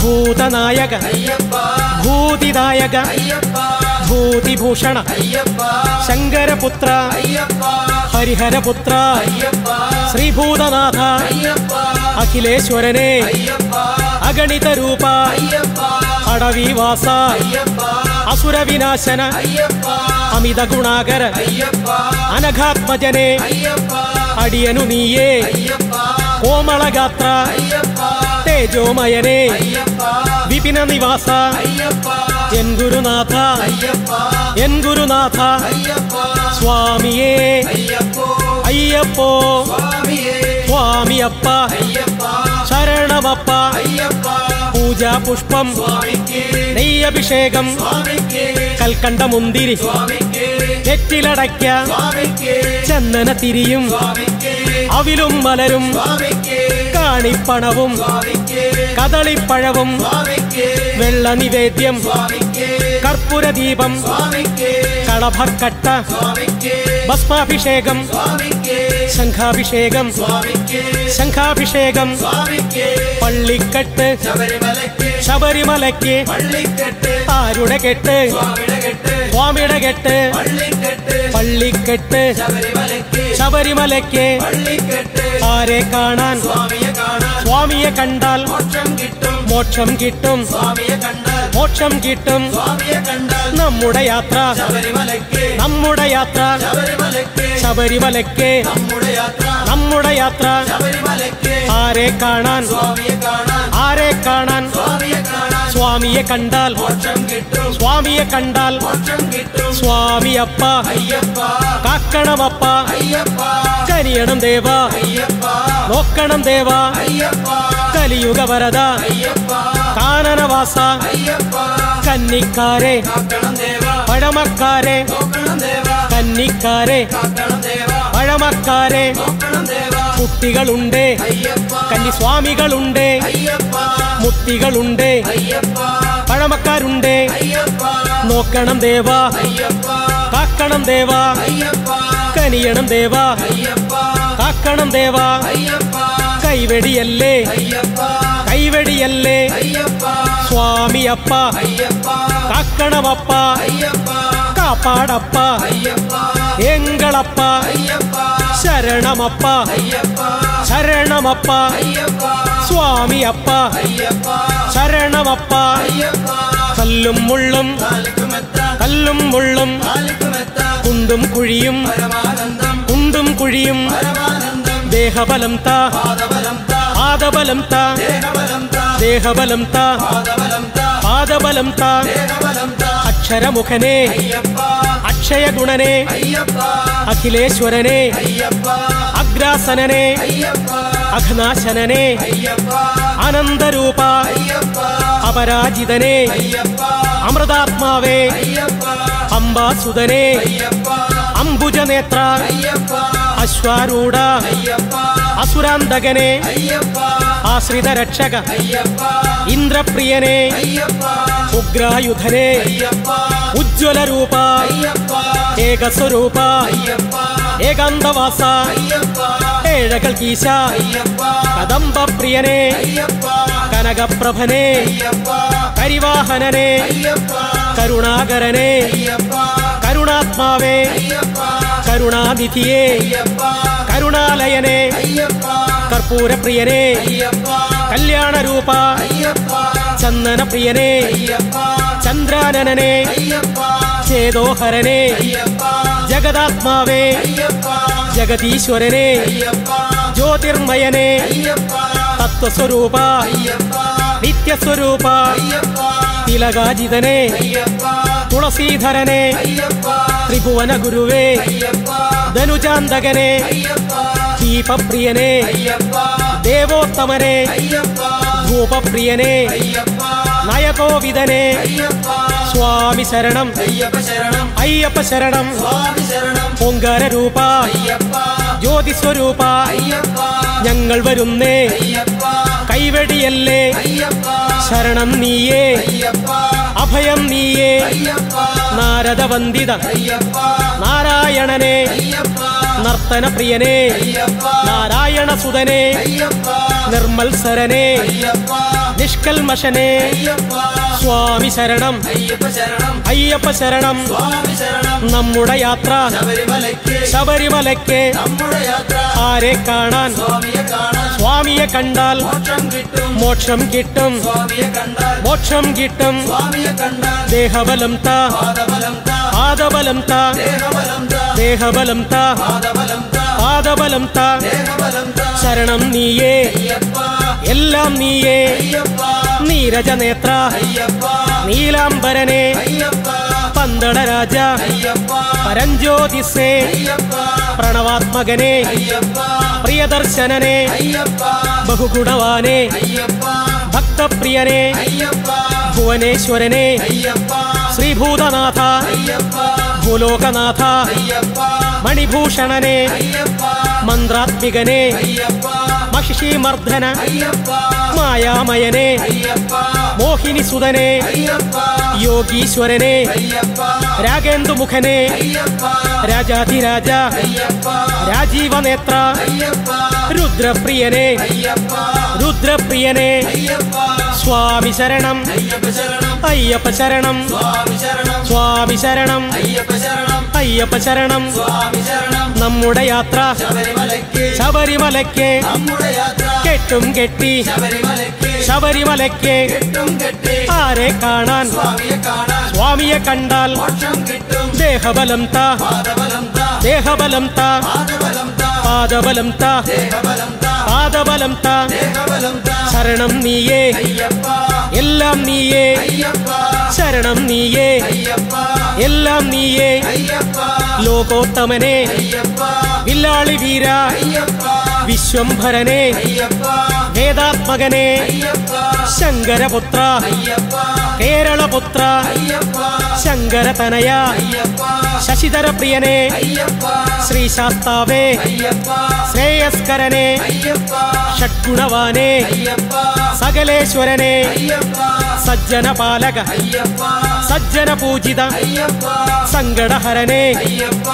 Speaker 1: ഭൂതനായക
Speaker 2: അയ്യപ്പ
Speaker 1: ഭൂതിദായക
Speaker 2: അയ്യപ്പ
Speaker 1: ഭൂതിഭൂഷണ
Speaker 2: അയ്യപ്പ
Speaker 1: ശങ്കരപുത്ര
Speaker 2: അയ്യപ്പ
Speaker 1: ഹരിഹരപുത്ര
Speaker 2: അയ്യപ്പ
Speaker 1: ശ്രീഭൂതനാഥ
Speaker 2: അയ്യപ്പ
Speaker 1: അഖിലേശ്വരനെ
Speaker 2: അയ്യപ്പ
Speaker 1: അഗണിത രൂപ
Speaker 2: അയ്യപ്പ
Speaker 1: അടവിവാസ
Speaker 2: അയ്യപ്പ
Speaker 1: അസുരവിനാശന
Speaker 2: അയ്യപ്പ
Speaker 1: അമിത ഗുണാകര
Speaker 2: അയ്യപ്പ
Speaker 1: അനഘാത്മജനെ
Speaker 2: അയ്യപ്പ
Speaker 1: അടിയനു നീയേ
Speaker 2: അയ്യപ്പ
Speaker 1: കോമളഗാത്ര
Speaker 2: അയ്യപ്പ
Speaker 1: തേജോമയനെ
Speaker 2: അയ്യപ്പ
Speaker 1: വിപിന നിവാസ
Speaker 2: അയ്യപ്പ
Speaker 1: എൻ ഗുരുനാഥ
Speaker 2: അയ്യപ്പ
Speaker 1: എൻ ഗുരുനാഥ
Speaker 2: അയ്യപ്പ
Speaker 1: സ്വാമിയേ
Speaker 2: അയ്യപ്പോ
Speaker 1: അയ്യപ്പോ
Speaker 2: സ്വാമിയേ
Speaker 1: സ്വാമിയപ്പ
Speaker 2: അയ്യപ്പ
Speaker 1: ശരണമപ്പ
Speaker 2: അയ്യപ്പ
Speaker 1: പൂജാ പുഷ്പം
Speaker 2: സ്വാമിക്ക്
Speaker 1: നെയ്യഭിഷേകം
Speaker 2: സ്വാമിക്ക്
Speaker 1: കൽക്കണ്ട മുന്തിരി
Speaker 2: സ്വാമിക്ക്
Speaker 1: നെറ്റിലടയ്ക്ക
Speaker 2: സ്വാമിക്ക്
Speaker 1: ചന്ദന തിരിയും
Speaker 2: സ്വാമിക്ക്
Speaker 1: അവിലും മലരും
Speaker 2: സ്വാമിക്ക്
Speaker 1: കാണിപ്പണവും
Speaker 2: സ്വാമിക്ക്
Speaker 1: കദളിപ്പഴവും
Speaker 2: സ്വാമിക്ക്
Speaker 1: വെള്ള നിവേദ്യം
Speaker 2: സ്വാമിക്ക്
Speaker 1: കർപ്പൂരദീപം
Speaker 2: സ്വാമിക്ക്
Speaker 1: കളഭക്കട്ട
Speaker 2: സ്വാമിക്ക്
Speaker 1: ഭസ്മാഭിഷേകം
Speaker 2: സ്വാമിക്ക്
Speaker 1: ശംഖാഭിഷേകം
Speaker 2: സ്വാമിക്ക്
Speaker 1: ശംഖാഭിഷേകം
Speaker 2: സ്വാമിക്ക്
Speaker 1: പള്ളിക്കെട്ട്
Speaker 2: ശബരിമലയ്ക്ക്
Speaker 1: ശബരിമലയ്ക്ക്
Speaker 2: പള്ളിക്കെട്ട്
Speaker 1: ആരുടെ കെട്ട്
Speaker 2: സ്വാമിയുടെ കെട്ട്
Speaker 1: സ്വാമിയുടെ കെട്ട്
Speaker 2: പള്ളിക്കെട്ട്
Speaker 1: പള്ളിക്കെട്ട്
Speaker 2: ശബരിമലയ്ക്ക്
Speaker 1: ശബരിമലയ്ക്ക്
Speaker 2: പള്ളിക്കെട്ട്
Speaker 1: ആരെ കാണാൻ
Speaker 2: സ്വാമിയെ കാണാൻ
Speaker 1: സ്വാമിയെ കണ്ടാൽ
Speaker 2: മോക്ഷം കിട്ടും
Speaker 1: മോക്ഷം കിട്ടും
Speaker 2: സ്വാമിയെ കണ്ടാൽ
Speaker 1: മോക്ഷം കിട്ടും
Speaker 2: സ്വാമിയെ കണ്ടാൽ
Speaker 1: നമ്മുടെ യാത്ര
Speaker 2: ശബരിമലയ്ക്ക്
Speaker 1: നമ്മുടെ യാത്ര
Speaker 2: ശബരിമലയ്ക്ക്
Speaker 1: ശബരിമലയ്ക്ക്
Speaker 2: നമ്മുടെ യാത്ര
Speaker 1: നമ്മുടെ യാത്ര
Speaker 2: ശബരിമലയ്ക്ക്
Speaker 1: ആരെ കാണാൻ
Speaker 2: സ്വാമിയെ കാണാൻ
Speaker 1: ആരെ കാണാൻ
Speaker 2: സ്വാമിയെ കാണാൻ
Speaker 1: സ്വാമിയെ കണ്ടാൽ
Speaker 2: മോക്ഷം കിട്ടും
Speaker 1: സ്വാമിയെ കണ്ടാൽ
Speaker 2: മോക്ഷം കിട്ടും
Speaker 1: സ്വാമിയപ്പ
Speaker 2: അയ്യപ്പ
Speaker 1: കാക്കണമപ്പ
Speaker 2: അയ്യപ്പ
Speaker 1: കനിയണം ദേവ
Speaker 2: അയ്യപ്പ
Speaker 1: നോക്കണം ദേവ
Speaker 2: അയ്യപ്പ
Speaker 1: കലിയുഗ വരദ
Speaker 2: അയ്യപ്പ
Speaker 1: കാനനവാസ
Speaker 2: അയ്യപ്പ
Speaker 1: കന്നിക്കാരെ
Speaker 2: കാക്കണം ദേവ
Speaker 1: പഴമക്കാരെ
Speaker 2: നോക്കണം ദേവ
Speaker 1: കന്നിക്കാരെ
Speaker 2: കാക്കണം ദേവ
Speaker 1: പഴമക്കാരെ
Speaker 2: നോക്കണം ദേവ
Speaker 1: കുട്ടികളുണ്ട്
Speaker 2: അയ്യപ്പ
Speaker 1: കന്നിസ്വാമികളുണ്ട്
Speaker 2: അയ്യപ്പ
Speaker 1: മുത്തികളുണ്ട്
Speaker 2: അയ്യപ്പ
Speaker 1: പഴമക്കാരുണ്ട്
Speaker 2: അയ്യപ്പ
Speaker 1: നോക്കണം ദേവ
Speaker 2: അയ്യപ്പ
Speaker 1: കാക്കണം ദേവ
Speaker 2: അയ്യപ്പ
Speaker 1: കനിയണം ദേവ
Speaker 2: അയ്യപ്പ
Speaker 1: കാക്കണം ദേവ
Speaker 2: അയ്യപ്പ
Speaker 1: കൈവെടിയല്ലേ
Speaker 2: അയ്യപ്പ
Speaker 1: കൈവെടിയല്ലേ
Speaker 2: അയ്യപ്പ
Speaker 1: സ്വാമിയപ്പ
Speaker 2: അയ്യപ്പ
Speaker 1: കാക്കണമപ്പ
Speaker 2: അയ്യപ്പ
Speaker 1: കാപ്പാടപ്പ
Speaker 2: അയ്യപ്പ
Speaker 1: എങ്കളപ്പ
Speaker 2: അയ്യപ്പ
Speaker 1: ശരണമപ്പ
Speaker 2: അയ്യപ്പ
Speaker 1: ശരണമപ്പ
Speaker 2: അയ്യപ്പ
Speaker 1: സ്വാമിയപ്പ
Speaker 2: അയ്യപ്പ
Speaker 1: ശരണമപ്പ
Speaker 2: അയ്യപ്പ
Speaker 1: കല്ലും മുള്ളും
Speaker 2: കാലിക്കുമെത്ത
Speaker 1: കല്ലും മുള്ളും
Speaker 2: കാലിക്കുമെത്ത
Speaker 1: കുണ്ടും കുഴിയും
Speaker 2: പരമാനന്ദം
Speaker 1: കുണ്ടും കുഴിയും
Speaker 2: പരമാനന്ദം
Speaker 1: ദേഹബലം താ
Speaker 2: പാദബലം താ
Speaker 1: പാദബലം താ
Speaker 2: ദേഹബലം താ
Speaker 1: ദേഹബലം താ
Speaker 2: പാദബലം താ
Speaker 1: പാദബലം താ
Speaker 2: ദേഹബലം താ
Speaker 1: അക്ഷരമുഖനെ
Speaker 2: അയ്യപ്പ
Speaker 1: അക്ഷയഗുണനെ
Speaker 2: അയ്യപ്പ
Speaker 1: അഖിലേശ്വരനെ
Speaker 2: അയ്യപ്പ
Speaker 1: അഗ്രാസനനെ
Speaker 2: അയ്യപ്പ
Speaker 1: അഘനാശനനെ
Speaker 2: അയ്യപ്പ
Speaker 1: അനന്തരൂപ
Speaker 2: അയ്യപ്പ
Speaker 1: അപരാജിതനെ
Speaker 2: അയ്യപ്പ
Speaker 1: അമൃതാത്മാവേ
Speaker 2: അയ്യപ്പ
Speaker 1: അംബാസുതനെ
Speaker 2: അയ്യപ്പ
Speaker 1: അംബുജനേത്ര
Speaker 2: അയ്യപ്പ
Speaker 1: അശ്വാരൂഢ
Speaker 2: അയ്യപ്പ
Speaker 1: അസുരാന്തകനെ
Speaker 2: അയ്യപ്പ
Speaker 1: ആശ്രിത രക്ഷക
Speaker 2: അയ്യപ്പ
Speaker 1: ഇന്ദ്രപ്രിയനെ
Speaker 2: അയ്യപ്പ
Speaker 1: ഉഗ്രായുധനെ
Speaker 2: അയ്യപ്പ
Speaker 1: ഉജ്ജ്വലരൂപ
Speaker 2: അയ്യപ്പ
Speaker 1: ഏകസ്വരൂപ
Speaker 2: അയ്യപ്പ
Speaker 1: ഏകാന്തവാസ
Speaker 2: അയ്യപ്പ
Speaker 1: ഏഴകൾ കീശ
Speaker 2: അയ്യപ്പ
Speaker 1: കദംബപ്രിയനെ
Speaker 2: അയ്യപ്പ
Speaker 1: കനകപ്രഭനെ
Speaker 2: അയ്യപ്പ
Speaker 1: കരിവാഹനനെ
Speaker 2: അയ്യപ്പ
Speaker 1: കരുണാകരനെ
Speaker 2: അയ്യപ്പ
Speaker 1: കരുണാത്മാവേ
Speaker 2: അയ്യപ്പ
Speaker 1: കരുണാനിധിയെ
Speaker 2: അയ്യപ്പ
Speaker 1: കരുണാലയനെ
Speaker 2: അയ്യപ്പ
Speaker 1: കർപ്പൂരപ്രിയനെ
Speaker 2: അയ്യപ്പ
Speaker 1: കല്യാണരൂപ
Speaker 2: അയ്യപ്പ
Speaker 1: ചന്ദനപ്രിയനെ
Speaker 2: അയ്യപ്പ
Speaker 1: ചന്ദ്രാനനെ
Speaker 2: അയ്യപ്പ
Speaker 1: ചേതോഹരനെ
Speaker 2: അയ്യപ്പ
Speaker 1: ജഗദാത്മാവേ
Speaker 2: അയ്യപ്പ
Speaker 1: ജഗദീശ്വരനെ
Speaker 2: അയ്യപ്പ
Speaker 1: ജ്യോതിർമയനെ
Speaker 2: അയ്യപ്പ
Speaker 1: തത്വസ്വരൂപ
Speaker 2: അയ്യപ്പ
Speaker 1: നിത്യസ്വരൂപ
Speaker 2: അയ്യപ്പ
Speaker 1: തിലകാജിതനെ
Speaker 2: അയ്യപ്പ
Speaker 1: തുളസീധരനെ
Speaker 2: അയ്യപ്പ
Speaker 1: ത്രിഭുവന ഗുരുവേ
Speaker 2: അയ്യപ്പ
Speaker 1: ധനുജാന്തകനെ
Speaker 2: അയ്യപ്പ
Speaker 1: ദീപപ്രിയനെ
Speaker 2: അയ്യപ്പ
Speaker 1: ദേവോത്തമനെ
Speaker 2: അയ്യപ്പ
Speaker 1: ഭൂപപ്രിയനെ
Speaker 2: അയ്യപ്പ
Speaker 1: നയകോവിതനെ
Speaker 2: അയ്യപ്പ
Speaker 1: സ്വാമി ശരണം
Speaker 2: അയ്യപ്പ ശരണം
Speaker 1: അയ്യപ്പ ശരണം
Speaker 2: സ്വാമി ശരണം
Speaker 1: ഓങ്കാര രൂപ
Speaker 2: അയ്യപ്പ
Speaker 1: ജ്യോതിസ്വരൂപ
Speaker 2: അയ്യപ്പ
Speaker 1: ഞങ്ങൾ വരുന്നേ
Speaker 2: അയ്യപ്പ
Speaker 1: കൈവെടിയല്ലേ
Speaker 2: അയ്യപ്പ
Speaker 1: ശരണം നീയേ
Speaker 2: അയ്യപ്പ
Speaker 1: അഭയം നീയേ
Speaker 2: അയ്യപ്പ
Speaker 1: നാരദവന്ദിത
Speaker 2: അയ്യപ്പ
Speaker 1: നാരായണനെ
Speaker 2: അയ്യപ്പ
Speaker 1: നർത്തന പ്രിയനെ
Speaker 2: അയ്യപ്പ
Speaker 1: നാരായണ സുതനെ
Speaker 2: അയ്യപ്പ
Speaker 1: നിർമ്മത്സരനെ
Speaker 2: അയ്യപ്പ
Speaker 1: നിഷ്കൽമശനെ
Speaker 2: അയ്യപ്പ
Speaker 1: സ്വാമി ശരണം
Speaker 2: അയ്യപ്പ ശരണം
Speaker 1: അയ്യപ്പ ശരണം
Speaker 2: സ്വാമി ശരണം
Speaker 1: നമ്മുടെ യാത്ര
Speaker 2: ശബരിമലയ്ക്ക്
Speaker 1: ശബരിമലയ്ക്ക്
Speaker 2: നമ്മുടെ യാത്ര
Speaker 1: ആരെ കാണാൻ
Speaker 2: സ്വാമിയെ കാണാൻ
Speaker 1: സ്വാമിയെ കണ്ടാൽ
Speaker 2: മോക്ഷം കിട്ടും
Speaker 1: മോക്ഷം കിട്ടും
Speaker 2: സ്വാമിയെ കണ്ടാൽ
Speaker 1: മോക്ഷം കിട്ടും
Speaker 2: സ്വാമിയെ കണ്ടാൽ
Speaker 1: ദേഹബലം താ
Speaker 2: പാദബലം താ
Speaker 1: പാദബലം താ
Speaker 2: ദേഹബലം താ
Speaker 1: ദേഹബലം താ
Speaker 2: പാദബലം താ
Speaker 1: പാദബലം താ
Speaker 2: ദേഹബലം താ
Speaker 1: ശരണം നീയേ
Speaker 2: അയ്യപ്പ
Speaker 1: എല്ലാം നീയേ
Speaker 2: അയ്യപ്പ
Speaker 1: നീരജനേത്ര
Speaker 2: അയ്യപ്പ
Speaker 1: നീലാംബരനെ
Speaker 2: അയ്യപ്പ
Speaker 1: പന്തള രാജ
Speaker 2: അയ്യപ്പ
Speaker 1: പരഞ്ജ്യോതിസേ
Speaker 2: അയ്യപ്പ
Speaker 1: പ്രണവാത്മകനെ
Speaker 2: അയ്യപ്പ
Speaker 1: പ്രിയദർശനനെ
Speaker 2: അയ്യപ്പ
Speaker 1: ബഹുഗുണവാനെ
Speaker 2: അയ്യപ്പ
Speaker 1: ഭക്തപ്രിയനെ
Speaker 2: അയ്യപ്പ
Speaker 1: ഭുവനേശ്വരനെ
Speaker 2: അയ്യപ്പ
Speaker 1: ശ്രീഭൂതനാഥ
Speaker 2: അയ്യപ്പ
Speaker 1: ഭൂലോകനാഥ
Speaker 2: അയ്യപ്പ
Speaker 1: മണിഭൂഷണനെ
Speaker 2: അയ്യപ്പ
Speaker 1: മന്ത്രാത്മികനെ
Speaker 2: അയ്യപ്പ
Speaker 1: മഹിഷീമർദ്ദന
Speaker 2: അയ്യപ്പ
Speaker 1: മായാമയനെ
Speaker 2: അയ്യപ്പ
Speaker 1: മോഹിനി സുതനെ
Speaker 2: അയ്യപ്പ
Speaker 1: യോഗീശ്വരനെ
Speaker 2: അയ്യപ്പ
Speaker 1: രാഗേന്ദുമുഖനെ
Speaker 2: അയ്യപ്പ
Speaker 1: രാജാധിരാജ
Speaker 2: അയ്യപ്പ
Speaker 1: രാജീവനേത്ര
Speaker 2: അയ്യപ്പ
Speaker 1: രുദ്രപ്രിയനെ
Speaker 2: അയ്യപ്പ
Speaker 1: രുദ്രപ്രിയനെ
Speaker 2: അയ്യപ്പ
Speaker 1: സ്വാമി ശരണം
Speaker 2: അയ്യപ്പ ശരണം
Speaker 1: അയ്യപ്പ ശരണം
Speaker 2: സ്വാമി ശരണം
Speaker 1: സ്വാമി ശരണം
Speaker 2: അയ്യപ്പ ശരണം
Speaker 1: അയ്യപ്പ ശരണം
Speaker 2: സ്വാമി ശരണം
Speaker 1: നമ്മുടെ യാത്ര
Speaker 2: ശബരിമലയ്ക്ക്
Speaker 1: ശബരിമലയ്ക്ക്
Speaker 2: നമ്മുടെ യാത്ര
Speaker 1: കെട്ടും കെട്ടി
Speaker 2: ശബരിമലയ്ക്ക്
Speaker 1: ശബരിമലയ്ക്ക്
Speaker 2: കെട്ടും കെട്ടി
Speaker 1: ആരെ കാണാൻ
Speaker 2: സ്വാമിയെ കാണാൻ
Speaker 1: സ്വാമിയെ കണ്ടാൽ
Speaker 2: മോക്ഷം കിട്ടും
Speaker 1: ദേഹബലം താ
Speaker 2: പാദബലം താ
Speaker 1: ദേഹബലം താ
Speaker 2: പാദബലം താ
Speaker 1: പാദബലം താ
Speaker 2: ദേഹബലം താ
Speaker 1: പാദബലം താ
Speaker 2: ദേഹബലം താ
Speaker 1: ശരണം നീയേ
Speaker 2: അയ്യപ്പ
Speaker 1: എല്ലാം നീയേ
Speaker 2: അയ്യപ്പ
Speaker 1: ശരണം നീയേ
Speaker 2: അയ്യപ്പ
Speaker 1: എല്ലാം നീയേ
Speaker 2: അയ്യപ്പ
Speaker 1: ലോകോത്തമനെ
Speaker 2: അയ്യപ്പ
Speaker 1: വില്ലാളി വീര
Speaker 2: അയ്യപ്പ
Speaker 1: വിശ്വംഭരനെ
Speaker 2: അയ്യപ്പ
Speaker 1: വേദാത്മകനെ
Speaker 2: അയ്യപ്പ
Speaker 1: ശങ്കരപുത്ര
Speaker 2: അയ്യപ്പ
Speaker 1: കേരളപുത്ര
Speaker 2: അയ്യപ്പ
Speaker 1: ശങ്കരതനയ
Speaker 2: അയ്യപ്പ
Speaker 1: ശശിധര പ്രിയനെ
Speaker 2: അയ്യപ്പ
Speaker 1: ശ്രീശാസ്താവേ
Speaker 2: അയ്യപ്പ
Speaker 1: ശ്രേയസ്കരനെ
Speaker 2: അയ്യപ്പ
Speaker 1: ഷഡ്ഗുണവാനെ
Speaker 2: അയ്യപ്പ
Speaker 1: സകലേശ്വരനെ
Speaker 2: അയ്യപ്പ
Speaker 1: സജ്ജന പാലക
Speaker 2: അയ്യപ്പ
Speaker 1: സജ്ജന പൂജിത
Speaker 2: അയ്യപ്പ
Speaker 1: സങ്കടഹരനെ
Speaker 2: അയ്യപ്പ